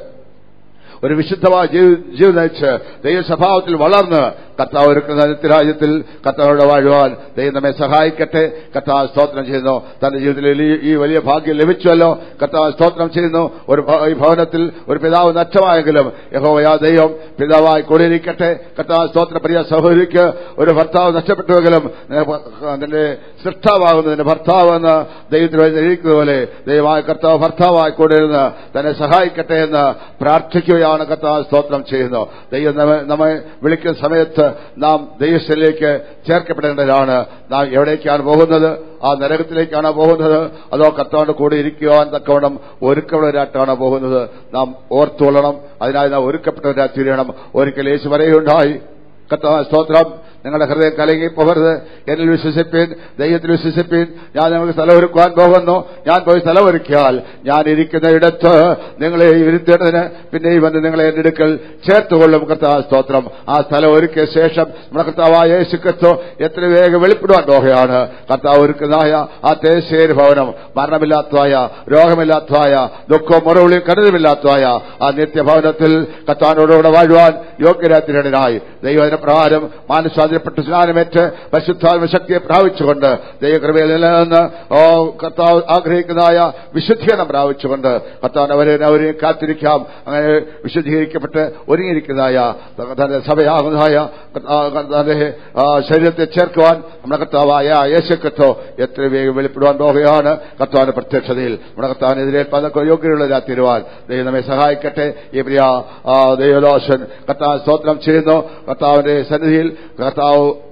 ഒരു വിശുദ്ധമായ ജീവിതം നയിച്ച് ദൈവസ്വഭാവത്തിൽ വളർന്ന് കർത്താവ് ഒരുക്കുന്ന നിത്യരാജ്യത്തിൽ കർത്താവോട് വാഴുവാൻ ദൈവം നമ്മെ സഹായിക്കട്ടെ കർത്താവ് സ്തോത്രം ചെയ്യുന്നു തന്റെ ജീവിതത്തിൽ ഈ വലിയ ഭാഗ്യം ലഭിച്ചുവല്ലോ കർത്താവ് സ്തോത്രം ചെയ്യുന്നു ഒരു ഈ ഭവനത്തിൽ ഒരു പിതാവ് നഷ്ടമായെങ്കിലും യഹോവയാ ദൈവം പിതാവായി കൂടിയിരിക്കട്ടെ കർത്താവ് സ്തോത്ര പ്രിയ സഹോദരിക്ക് ഒരു ഭർത്താവ് നഷ്ടപ്പെട്ടുവെങ്കിലും നിന്റെ സൃഷ്ടാവാകുന്നതിന്റെ ഭർത്താവ് എന്ന് ദൈവത്തിന് എഴുതിക്കുന്നത് പോലെ ദൈവമായ കർത്താവ് ഭർത്താവായി കൂടിയിരുന്ന് തന്നെ സഹായിക്കട്ടെ എന്ന് പ്രാർത്ഥിക്കുകയാണ് കർത്താവ് സ്തോത്രം ചെയ്യുന്നു ദൈവം നമ്മെ വിളിക്കുന്ന സമയത്ത് നാം ദൈവസ്ഥയിലേക്ക് ചേർക്കപ്പെടേണ്ടതാണ് നാം എവിടേക്കാണ് പോകുന്നത് ആ നരകത്തിലേക്കാണ് പോകുന്നത് അതോ കർത്താവിന്റെ കൂടെ ഇരിക്കുവാൻ തക്കവണ്ണം ഒരുക്കപ്പെട്ടവരായിട്ടാണ് പോകുന്നത് നാം ഓർത്തുകൊള്ളണം അതിനായി നാം ഒരുക്കപ്പെട്ടവരായി തീരണം ഒരിക്കൽ യേശു പറയുകയുണ്ടായി കർത്താവ് സ്തോത്രം നിങ്ങളുടെ ഹൃദയം കലങ്ങി പോകരുത് എന്നിൽ വിശ്വസിപ്പീൻ ദൈവത്തിൽ വിശ്വസിപ്പീൻ ഞാൻ നിങ്ങൾക്ക് സ്ഥലമൊരുക്കുവാൻ പോകുന്നു ഞാൻ പോയി സ്ഥലമൊരുക്കിയാൽ ഞാൻ ഇരിക്കുന്ന ഇടത്ത് നിങ്ങളെ ഇരുത്തേണ്ടതിന് പിന്നെയും വന്ന് നിങ്ങളെ എന്റെ അടുക്കൽ ചേർത്തുകൊള്ളും കർത്താവ് സ്തോത്രം ആ സ്ഥലം ഒരുക്കിയ ശേഷം നമ്മുടെ കർത്താവായ യേശു ക്രിസ്തു എത്ര വേഗം വെളിപ്പെടുവാൻ പോകുകയാണ് കർത്താവ് ഒരുക്കുന്നതായ ആ തേശേര് ഭവനം മരണമില്ലാത്തതായ രോഗമില്ലാത്തതായ ദുഃഖവും മുറവിളി കരുതമില്ലാത്തതായ ആ നിത്യഭവനത്തിൽ കർത്താവിനോടുകൂടെ വാഴുവാൻ യോഗ്യരാത്തിരനായി ദൈവത്തിന് പ്രകാരം മാനസാന്തരപ്പെട്ട് സ്നാനമേറ്റ് പരിശുദ്ധാത്മ ശക്തിയെ പ്രാപിച്ചുകൊണ്ട് ദൈവകൃപയിൽ നിലനിന്ന് ഓ കർത്താവ് ആഗ്രഹിക്കുന്നതായ വിശുദ്ധീകരണം പ്രാപിച്ചുകൊണ്ട് കർത്താവിന് അവരെ അവരെയും കാത്തിരിക്കാം അങ്ങനെ വിശുദ്ധീകരിക്കപ്പെട്ട് ഒരുങ്ങിയിരിക്കുന്നതായ തന്റെ സഭയാകുന്നതായ തന്റെ ശരീരത്തെ ചേർക്കുവാൻ നമ്മുടെ കർത്താവായ യേശുക്കത്തോ എത്ര വേഗം വെളിപ്പെടുവാൻ പോകുകയാണ് കർത്താവിന്റെ പ്രത്യക്ഷതയിൽ നമ്മുടെ കർത്താവിനെതിരെ പലക്കും യോഗ്യതയുള്ള തീരുവാൻ ദൈവം നമ്മെ സഹായിക്കട്ടെ ഈ പ്രിയ ദൈവദോഷൻ കർത്താവ് സ്തോത്രം ചെയ്യുന്നു കർത്താവിന്റെ സന്നിധിയിൽ കർത്താവ്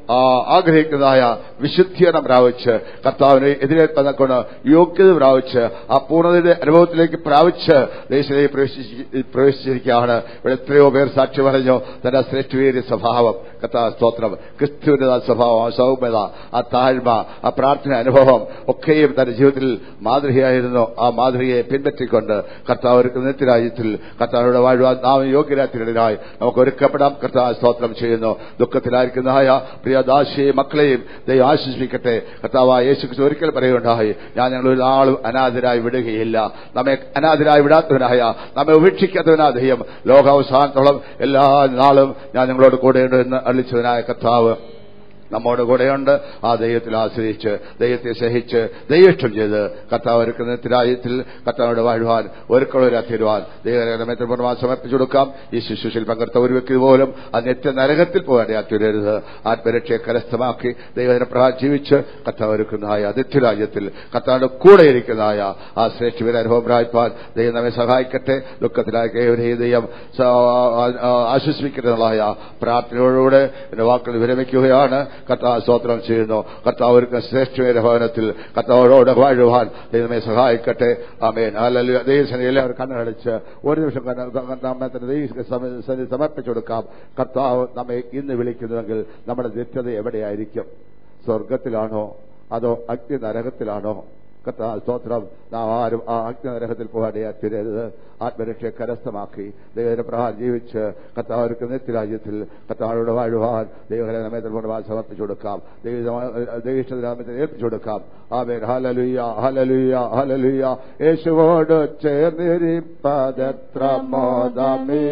ആ, ആഗ്രഹിക്കുന്നതായ വിശുദ്ധീകരണം പ്രാപിച്ച് കർത്താവിനെ എതിരേൽപ്പ കൊണ്ട് യോഗ്യത പ്രാപിച്ച് ആ പൂർണ്ണതയുടെ അനുഭവത്തിലേക്ക് പ്രാപിച്ച് ദേശത്തിലേക്ക് പ്രവേശിച്ചി- പ്രവേശിച്ചിരിക്കുകയാണ് ഇവിടെ എത്രയോ പേർ സാക്ഷി പറഞ്ഞു തന്റെ ശ്രേഷ്ഠവേറിയ സ്വഭാവം കർത്താവ് സ്തോത്രം ക്രിസ്തുവിന്റെ ആ സ്വഭാവം ആ സൗമ്യത ആ താഴ്മ ആ പ്രാർത്ഥന അനുഭവം ഒക്കെയും തന്റെ ജീവിതത്തിൽ മാതൃകയായിരുന്നു ആ മാതൃകയെ പിൻപറ്റിക്കൊണ്ട് കർത്താവ് ഒരു നിത്യരാജ്യത്തിൽ കർത്താവിനോട് വാഴുവാൻ നാം യോഗ്യരാത്തിനിടനായി നമുക്ക് ഒരുക്കപ്പെടാം കർത്താവ് സ്തോത്രം ചെയ്യുന്നു ദുഃഖത്തിലായിരിക്കുന്നതായ പ്രിയ ദാസിയെയും മക്കളെയും ദൈവം ആശ്വസിപ്പിക്കട്ടെ കർത്താവ് യേശു ക്രിസ്തു ഒരിക്കൽ പറയുകയുണ്ടായി ഞാൻ ഞങ്ങൾ ഒരാളും അനാഥരായി വിടുകയില്ല നമ്മെ അനാഥരായി വിടാത്തവനായ നമ്മെ ഉപേക്ഷിക്കാത്തവനായ ദൈവം ലോകാവസാനത്തോളം എല്ലാ നാളും ഞാൻ നിങ്ങളോട് കൂടെയുണ്ട് എന്ന് അളിച്ചവനായ കർത്താവ് നമ്മോട് കൂടെയുണ്ട് ആ ദൈവത്തിൽ ആശ്രയിച്ച് ദൈവത്തെ സഹിച്ച് ദൈവഷ്ടം ചെയ്ത് കർത്താവ് ഒരുക്കുന്ന നിത്യരാജ്യത്തിൽ കർത്താവോട് വാഴുവാൻ ഒരുക്കളവരാ തീരുവാൻ ദൈവത്തെ പൂർണ്ണമായി സമർപ്പിച്ചു കൊടുക്കാം ഈ ശുശ്രൂഷയിൽ പങ്കെടുത്ത ഒരു വ്യക്തി പോലും ആ നിത്യ നരകത്തിൽ പോകാൻ തീരരുത് ആത്മരക്ഷയെ കരസ്ഥമാക്കി ദൈവത്തിനെ പ്രകാരം ജീവിച്ച് കർത്താവ് ഒരുക്കുന്നതായ നിത്യരാജ്യത്തിൽ കർത്താവിന്റെ കൂടെ ഇരിക്കുന്നതായ ആ ശ്രേഷ്ഠവീര അനുഭവം പ്രായ്പാൻ ദൈവം നമ്മെ സഹായിക്കട്ടെ ദുഃഖത്തിലായ കേവരെയും ദൈവം സ- ആ- ആ- ആശ്വസിപ്പിക്കുന്നതായ പ്രാർത്ഥനയോടുകൂടെ എന്റെ വാക്കുകൾ വിരമിക്കുകയാണ് കർത്താവ് സ്തോത്രം ചെയ്യുന്നു കർത്താവ് ഒരു ശ്രേഷ്ഠമായ ഭവനത്തിൽ കർത്താവോട് വാഴുവാൻ ദൈവമേ സഹായിക്കട്ടെ ആമേൻ അല്ലല്ലോ ദൈവസേന എല്ലാവരും കണ്ണടച്ച് ഒരു നിമിഷം കണ്ണ് ക- നമ്മെ തന്നെ ദൈവ സന്നിധി സമർപ്പിച്ചു കൊടുക്കാം കർത്താവ് നമ്മെ ഇന്ന് വിളിക്കുന്നുവെങ്കിൽ നമ്മുടെ നിത്യത എവിടെയായിരിക്കും സ്വർഗത്തിലാണോ അതോ അഗ്നി നരകത്തിലാണോ കർത്താ സ്തോത്രം നാം ആരും ആ അഗ്നിനരകത്തിൽ പോകാതെ തിരരുത് ആത്മരക്ഷയെ കരസ്ഥമാക്കി ദൈവത്തിന്റെ പ്രഹാരം ജീവിച്ച് കർത്താവർക്ക് നിത്യരാജ്യത്തിൽ കർത്താവോട് വാഴുവാൻ ദൈവകരെ നമ്മെ പൂർണ്ണമായി സമർപ്പിച്ചു കൊടുക്കാം ദൈവനാമത്തെ ഏൽപ്പിച്ചു കൊടുക്കാം ആമേൻ ഹലലുയ്യ ഹലലുയ്യ ഹലലുയ്യ യേശുവോട് ചേർന്നിരിപ്പതെത്ര മോദമേ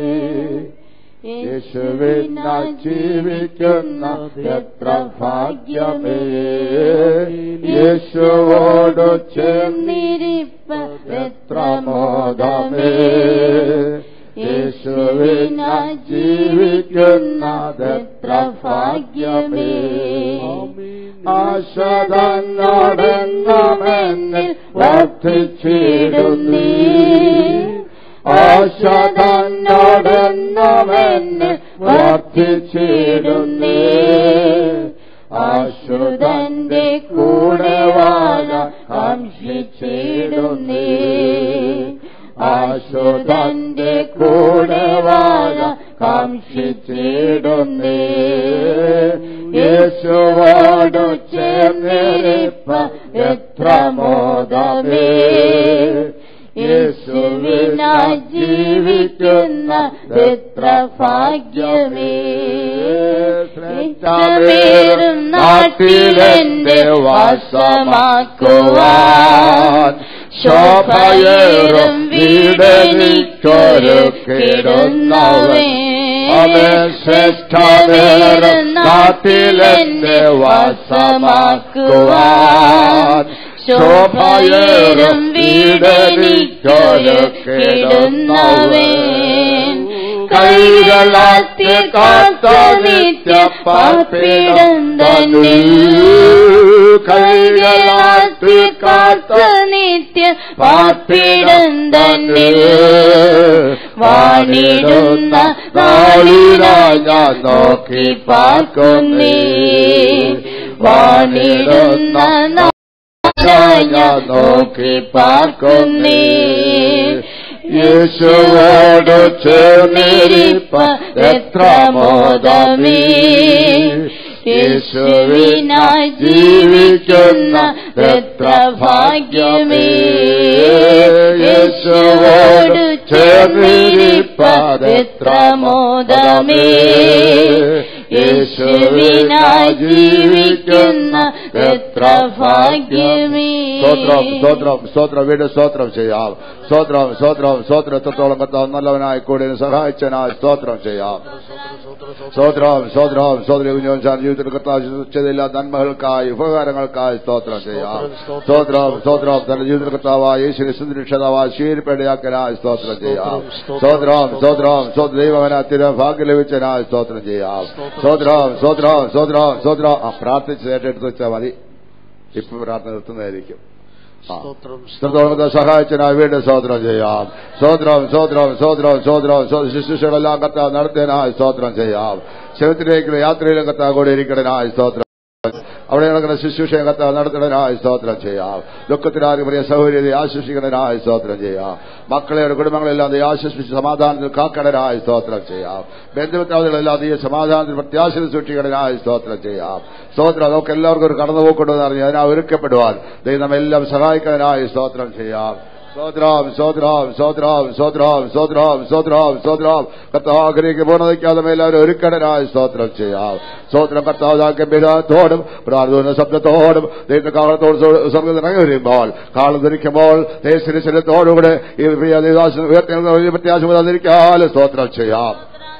യേശുവിനാൽ ജീവിക്കുന്ന എത്ര ഭാഗ്യമേ യേശുവോട് ചേർന്നിരിപ്പ് എത്ര മോദമേ യേശുവിനാൽ ജീവിക്കുന്നതെത്ര ഭാഗ്യമേ ആശതന്നോടെന്നമെന്നിൽ വർദ്ധിച്ചിടുന്നീ ആശതന്നോടെന്നമെന്നിൽ വർദ്ധിച്ചിടുന്നേ ആശുതന്റെ കൂടെ വാഴ കാംക്ഷിച്ചിടുന്നേ ആശുതന്റെ കൂടെ വാഴ കാംക്ഷിച്ചിടുന്നേ യേശുവോടു ചേർന്നിരിപ്പ എത്ര മോദമേ യേശുവിനാ ജീവിക്കുന്ന എത്ര ഭാഗ്യമേ ശ്രേഷ്ഠമേറും നാട്ടിലെന്റെ വാസമാക്കുവാൻ ശോഭയേറും വീടെനിക്കൊരുക്കിടുന്നവേ അവൻ ശ്രേഷ്ഠമേറും നാട്ടിലെന്റെ വാസമാക്കുവാൻ ശോഭയേറും വീടെനിക്കൊരുക്കിടുന്നവേ കൈകളാത്തി കാത്ത നിത്യ പാർപ്പിടന്തന്നിൽ കൈകളാത്തി കാത്ത നിത്യ പാർപ്പിടന്തന്നിൽ വാണിടുന്ന നാളിലാ ഞാൻ നോക്കി പാർക്കുന്നേ വാണിടുന്ന ഞാൻ നോക്കി പാർക്കുന്നേ യേശുവോട് ചേർന്നിരിപ്പ എത്ര മോദമേ യേശുവിനായി ജീവിക്കുന്ന എത്ര ഭാഗ്യമേ യേശുവോട് ചേർന്നിരിപ്പ എത്ര മോദമേ യേശുവിനായി ജീവിക്കുന്ന എത്ര ഭാഗ്യമേ സ്തോത്രം സ്തോത്രം സ്തോത്രം വീട് സ്തോത്രം ചെയ്യാം സ്തോത്രം സ്തോത്രം സ്തോത്രം എത്രത്തോളം കത്താവ് നല്ലവനായി കൂടി സഹായിച്ചനായി സ്തോത്രം ചെയ്യാം സ്തോത്രം സ്തോത്രം സ്തോത്രം കുഞ്ഞോൻ സാർ ജീവിതത്തിൽ കർത്താവ് ചെയ്തില്ല നന്മകൾക്കായി ഉപകാരങ്ങൾക്കായി സ്തോത്രം ചെയ്യാം സ്തോത്രം സ്തോത്രം തന്റെ ജീവിതത്തിൽ കർത്താവ് യേശുവിനെ സുരക്ഷിതവാ സ്വീകരിപ്പേടയാക്കനായി സ്തോത്രം ചെയ്യാം സ്തോത്രം സ്തോത്രം സ്തോത്ര ദൈവവനത്തിന് ഭാഗ്യം ലഭിച്ചനായി സ്തോത്രം ചെയ്യാം സ്തോത്രം സ്തോത്രം സ്തോത്രം സ്തോത്രം ആ പ്രാർത്ഥിച്ച് ഏറ്റെടുത്ത് വെച്ചാൽ മതി ഇപ്പൊ പ്രാർത്ഥന നിർത്തുന്നതായിരിക്കും സ്തോത്രം സഹായിച്ചനായി വീണ്ടും സ്തോത്രം ചെയ്യാം സ്തോത്രം സ്തോത്രം സ്തോത്രം സ്തോത്രം സ്തോത്രം ശുശ്രൂഷകളെല്ലാം കർത്താവ് നടത്തിയനായി സ്തോത്രം ചെയ്യാം ശവത്തിലേക്കുള്ള യാത്രയിലും കർത്താവ് കൂടെ ഇരിക്കണനായ സ്തോത്രം അവിടെ നടക്കുന്ന ശുശ്രൂഷയും കർത്താവ് നടത്തണനായ സ്തോത്രം ചെയ്യാം ദുഃഖത്തിലാരും പ്രിയ സൗകര്യത്തെ ആശ്വസിക്കണനായ സ്തോത്രം ചെയ്യാം മക്കളെയുടെ കുടുംബങ്ങളെല്ലാം ദൈവം ആശ്വസിപ്പിച്ച് സമാധാനത്തിൽ കാക്കണനായ സ്തോത്രം ചെയ്യാം ബന്ധുമിത്രാദികളെല്ലാം ദൈവം സമാധാനത്തിൽ പ്രത്യാശ സൂക്ഷിക്കണനായ സ്തോത്രം ചെയ്യാം സ്തോത്രം നമുക്ക് എല്ലാവർക്കും ഒരു കടന്നുപോക്കുണ്ടെന്ന് അറിഞ്ഞ് അതിനാ ഒരുക്കപ്പെടുവാൻ ദൈവം നമ്മെല്ലാം സഹായിക്കാനായി സ്തോത്രം ചെയ്യാം സ്തോത്രം സ്തോത്രം സ്തോത്രം സ്തോത്രം സ്തോത്രം സ്തോത്രം സ്തോത്രം കർത്താഗ്രഹിക്ക് പൂർണ്ണതയ്ക്കാതെ എല്ലാവരും ഒരുക്കടനായ സ്തോത്രം ചെയ്യാം സ്തോത്രം കർത്താവ് ഗംഭീരത്തോടും പ്രാർത്ഥന ശബ്ദത്തോടും ദൈവത്തെ കാലത്തോട് സ്വർഗം ഇറങ്ങി വരുമ്പോൾ കാലം ധരിക്കുമ്പോൾ ദേശത്തോടുകൂടെ ഈ പ്രിയ ദേവദാസൻ ഉയർത്തി പ്രത്യാശ മുതലിരിക്കാതെ സ്തോത്രം ചെയ്യാം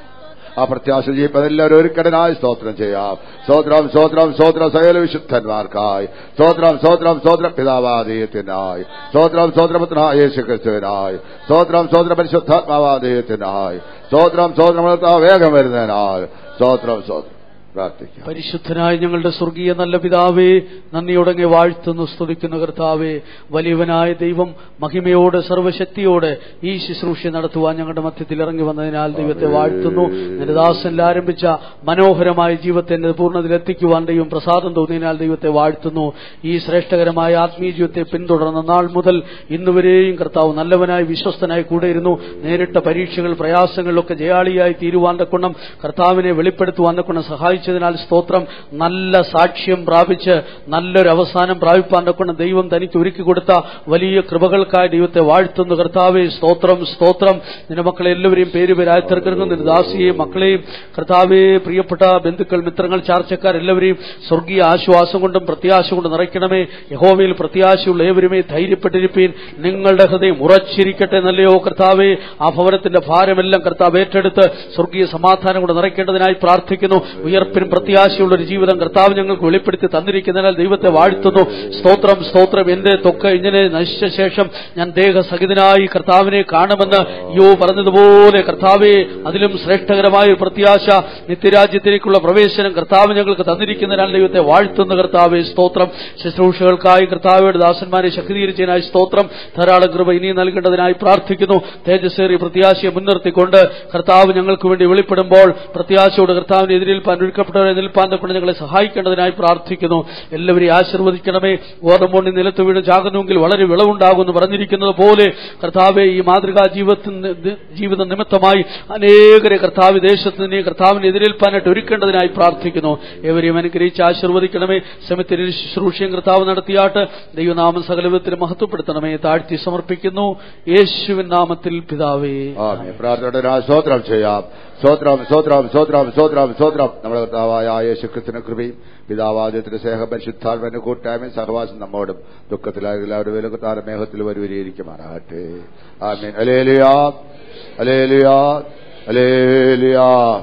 ആ പ്രത്യാശ ജീവിപ്പം എല്ലാവരും ഒരുക്കടനായി സ്തോത്രം ചെയ്യാം സ്തോത്രം സ്തോത്രം സ്തോത്രം സകല വിശുദ്ധന്മാർക്കായി സ്തോത്രം സ്തോത്രം സ്തോത്രം പിതാവാദീയത്തിനായി സ്തോത്രം സ്തോത്രപുത്രനായ യേശു ക്രിസ്തുവിനായി സ്തോത്രം സ്തോത്ര പരിശുദ്ധാത്മാവാദീയത്തിനായി സ്തോത്രം സ്തോത്രം വേഗം വരുന്നതിനാൽ സ്തോത്രം സ്തോത്രം പ്രാർത്ഥിക്കാം പരിശുദ്ധനായ ഞങ്ങളുടെ സ്വർഗീയ നല്ല പിതാവേ നന്ദിയോടങ്ങെ വാഴ്ത്തുന്നു സ്തുതിക്കുന്ന കർത്താവേ വലിയവനായ ദൈവം മഹിമയോടെ സർവശക്തിയോടെ ഈ ശുശ്രൂഷ നടത്തുവാൻ ഞങ്ങളുടെ മധ്യത്തിൽ ഇറങ്ങി വന്നതിനാൽ ദൈവത്തെ വാഴ്ത്തുന്നു നിന്റെ ദാസനിൽ ആരംഭിച്ച മനോഹരമായ ജീവിതത്തെ എന്റെ പൂർണ്ണതയിലെത്തിക്കുവാൻ ദൈവം പ്രസാദം തോന്നിയതിനാൽ ദൈവത്തെ വാഴ്ത്തുന്നു ഈ ശ്രേഷ്ഠകരമായ ആത്മീയ ജീവിതത്തെ പിന്തുടർന്ന നാൾ മുതൽ ഇന്നുവരെയും കർത്താവ് നല്ലവനായി വിശ്വസ്തനായി കൂടെയിരുന്നു നേരിട്ട പരീക്ഷകൾ പ്രയാസങ്ങളിലൊക്കെ ജയാളിയായി തീരുവാൻ തക്കൊണ്ണം കർത്താവിനെ വെളിപ്പെടുത്തുവാൻ തക്കൊണ്ണം സഹായിച്ചതിനാൽ സ്തോത്രം നല്ല സാക്ഷ്യം പ്രാപിച്ച് നല്ലൊരു അവസാനം പ്രാപിപ്പാൻ തക്കൊണ്ണം ദൈവം തനിക്ക് ഒരുക്കി കൊടുത്ത വലിയ കൃപകൾക്കായി ദൈവത്തെ വാഴ്ത്തുന്നു കർത്താവെ സ്തോത്രം സ്തോത്രം നിന്റെ മക്കളെ എല്ലാവരെയും പേര് പേരായി തീർക്കുന്നു നിന്റെ ദാസിയെയും മക്കളെയും കർത്താവെ പ്രിയപ്പെട്ട ബന്ധുക്കൾ മിത്രങ്ങൾ ചാർച്ചക്കാർ എല്ലാവരെയും സ്വർഗീയ ആശ്വാസം കൊണ്ടും പ്രത്യാശ കൊണ്ടും നിറയ്ക്കണമേ യഹോവയിൽ പ്രത്യാശയുള്ള ഏവരുമേ ധൈര്യപ്പെട്ടിരിപ്പീൻ നിങ്ങളുടെ ഹൃദയം ഉറച്ചിരിക്കട്ടെ നല്ലയോ കർത്താവെ ആ ഭവനത്തിന്റെ ഭാരമെല്ലാം കർത്താവ് ഏറ്റെടുത്ത് സ്വർഗീയ സമാധാനം കൊണ്ട് നിറയ്ക്കേണ്ടതിനായി പ്രാർത്ഥിക്കുന്നു ഉയർപ്പിനും പ്രത്യാശയുള്ള ഒരു ജീവിതം കർത്താവ് ഞങ്ങൾക്ക് വെളിപ്പെടുത്തി തന്നിരിക്കുന്നതിനാൽ ദൈവത്തെ വാഴ്ത്തുന്നു സ്തോത്രം സ്തോത്രം എന്റെ തൊക്ക ഇങ്ങനെ നശിച്ച ശേഷം ഞാൻ ദേഹസഹിതനായി കർത്താവിനെ കാണുമെന്ന് യോ പറഞ്ഞതുപോലെ കർത്താവെ അതിലും ശ്രേഷ്ഠകരമായ ഒരു പ്രത്യാശ നിത്യരാജ്യത്തിലേക്കുള്ള പ്രവേശനം കർത്താവ് ഞങ്ങൾക്ക് തന്നിരിക്കുന്നതിനാൽ ദൈവത്തെ വാഴ്ത്തുന്ന കർത്താവെ സ്തോത്രം ശുശ്രൂഷകൾക്കായി കർത്താവയുടെ ദാസന്മാരെ ശക്തീകരിച്ചതിനായി സ്തോത്രം ധാരാളം കൃപ ഇനിയും നൽകേണ്ടതിനായി പ്രാർത്ഥിക്കുന്നു തേജസ്സേറിയ പ്രത്യാശയെ മുൻനിർത്തിക്കൊണ്ട് കർത്താവ് ഞങ്ങൾക്ക് വേണ്ടി വെളിപ്പെടുമ്പോൾ പ്രത്യാശയോട് കർത്താവിനെ എതിരേൽപ്പാൻ ഒഴുക്കപ്പെട്ടവരെ നിൽപ്പാൻ കൊണ്ട് ഞങ്ങളെ സഹായിക്കേണ്ടതിനായി പ്രാർത്ഥിക്കുന്നു എല്ലാവരെയും ആശീർവദിക്കണമേ ഓർമ്മോണ്ടി നിലത്ത് വീണ് ചാകുന്നുവെങ്കിൽ വളരെ വിളവുണ്ടാകുമെന്ന് പറഞ്ഞിരിക്കുന്നത് പോലെ കർത്താവെ ഈ മാതൃകാ ജീവിതത്തിന് ജീവിത നിമിത്തമായി അനേകരെ കർത്താവ് ദേശത്ത് നിന്ന് കർത്താവിനെ എതിരേൽപ്പാനായിട്ട് ഒരുക്കേണ്ടതിനായി പ്രാർത്ഥിക്കുന്നു എവരെയും അനുഗ്രഹിച്ച് ആശീർവദിക്കണമേ സമയത്തിന് ശുശ്രൂഷയും കർത്താവ് നടത്തിയാട്ട് ദൈവനാമം സകലവിധത്തിൽ മഹത്വപ്പെടുത്തണമേ താഴ്ത്തി സമർപ്പിക്കുന്നു യേശുവിൻ നാമത്തിൽ പിതാവേ ആമേൻ. പ്രാർത്ഥനയുടെ സ്തോത്രം ചെയ്യാം സ്തോത്രം സ്തോത്രം സ്തോത്രം സ്തോത്രം സ്തോത്രം നമ്മുടെ കർത്താവായ യേശു ക്രിസ്തുവിന്റെ കൃപയും പിതാവാദ്യത്തിന്റെ സ്നേഹ പരിശുദ്ധാത്മന്റെ കൂട്ടായ്മയും സഹവാസം നമ്മോടും ദുഃഖത്തിലായ എല്ലാവരുടെ വിലകുത്താര മേഘത്തിൽ വരുവരിയിരിക്കുമാറാകട്ടെ ആമീൻ അലേലിയാ അലേലിയാ അലേലിയാ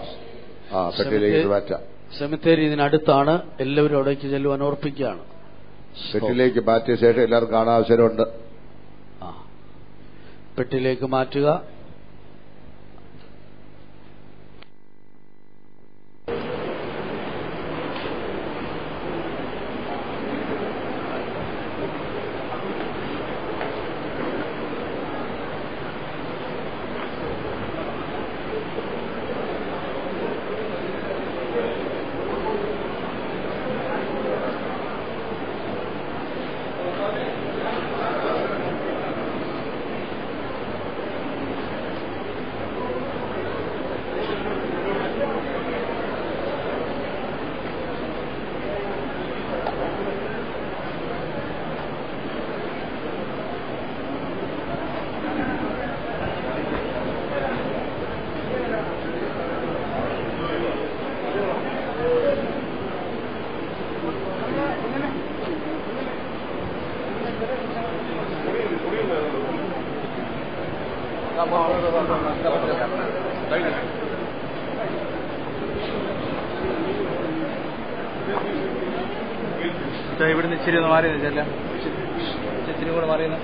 ആ പെട്ടിയിലേക്ക് മാറ്റാം സെമിത്തേരി ഇതിനടുത്താണ് എല്ലാവരും അവിടേക്ക് ചെല്ലുവാൻ ഓർപ്പിക്കുകയാണ് പെട്ടിയിലേക്ക് മാറ്റിയ ശേഷം എല്ലാവർക്കും കാണാൻ അവസരമുണ്ട് പെട്ടിയിലേക്ക് മാറ്റുക ഇവിടുന്ന് ഇച്ചിരി ഒന്ന് മാറി ചെല്ല ഇച്ചിരി കൂടെ മാറിയെന്ന്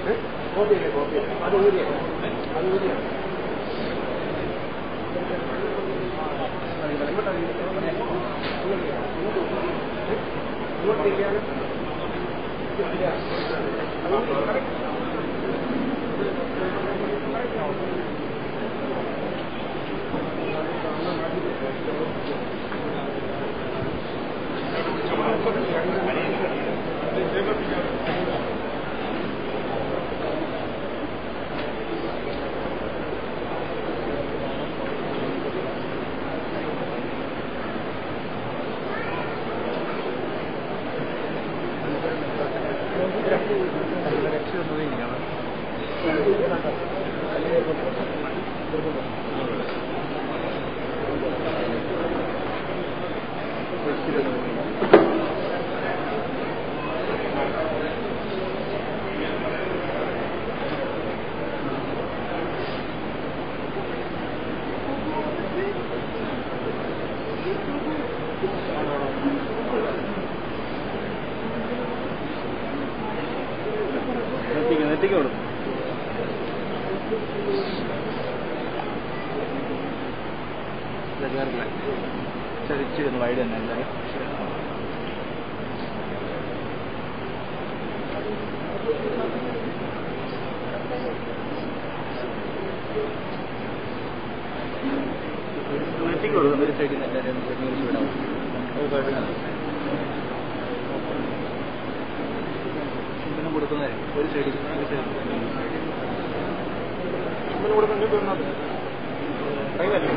നെറ്റിക്ക് നെറ്റിക്ക് കൊടുക്കും ചരിച്ചു വരുന്നു വൈഡ് തന്നെ എന്തായാലും നെറ്റിക്ക് കൊടുക്കുന്നു ഒരു സൈഡിൽ നിന്ന് എല്ലാവരും ക്രമീകരിച്ച് വിടാം ഒരു സൈഡിൽ നിന്ന് ചുമ്പിനും കൊടുക്കുന്നതേ ഒരു സൈഡിൽ ഒരു സൈഡിൽ ചുമ്പിന് കൊടുക്കുന്നത് കൈവല്ലേ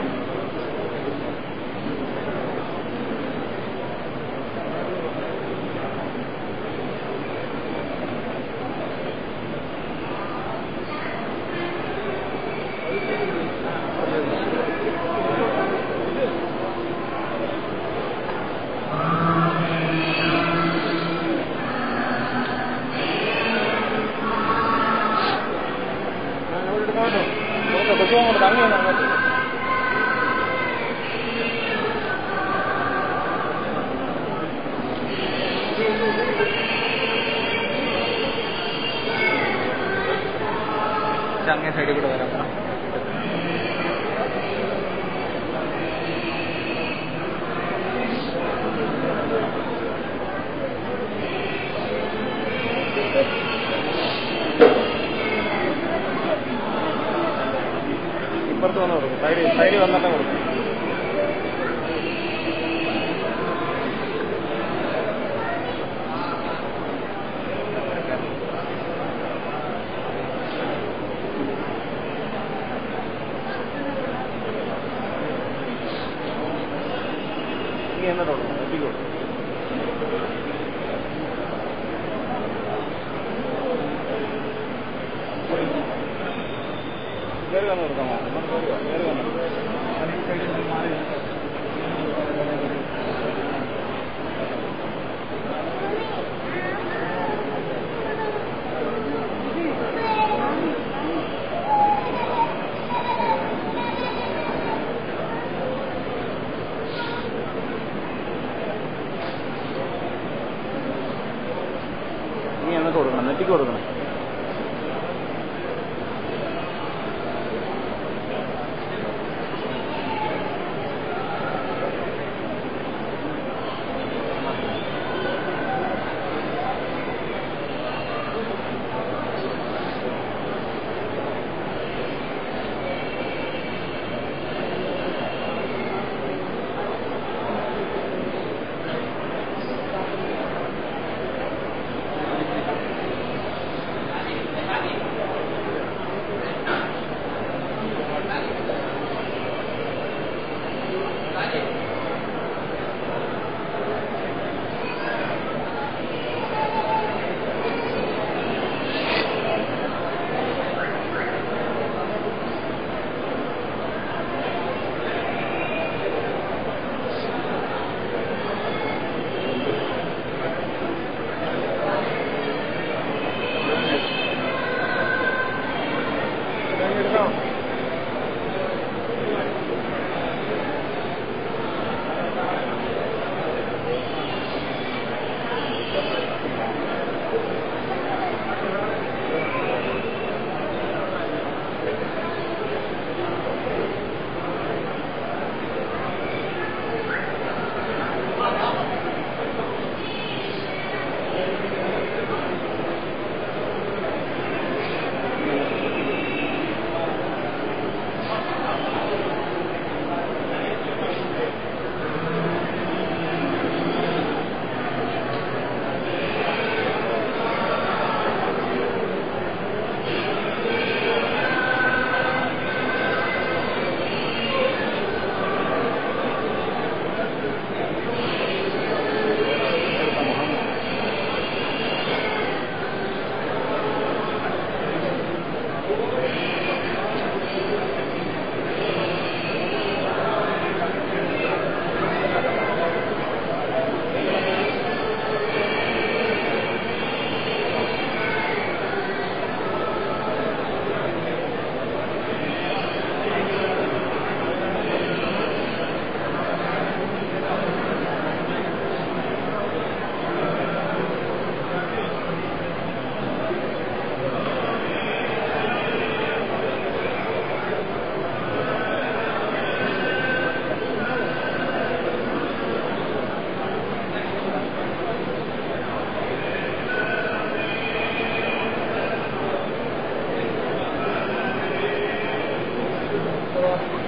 അങ്ങേ സൈഡിൽ കൂടെ വരാം ഇപ്പുറത്ത് വന്ന് കൊടുക്കും സൈഡിൽ സൈഡിൽ വന്നിട്ട് കൊടുക്കും നീ എന്നിട്ട് കൊടുക്കും എത്തിക്ക് കൊടുക്കും കയറി വന്ന് കൊടുക്കാമോ കയറി വന്നു സൈഡിൽ നിന്ന് മാറി നീ എന്നിട്ട് കൊടുക്കണം നെറ്റിക്ക് കൊടുക്കണം കർത്താവ്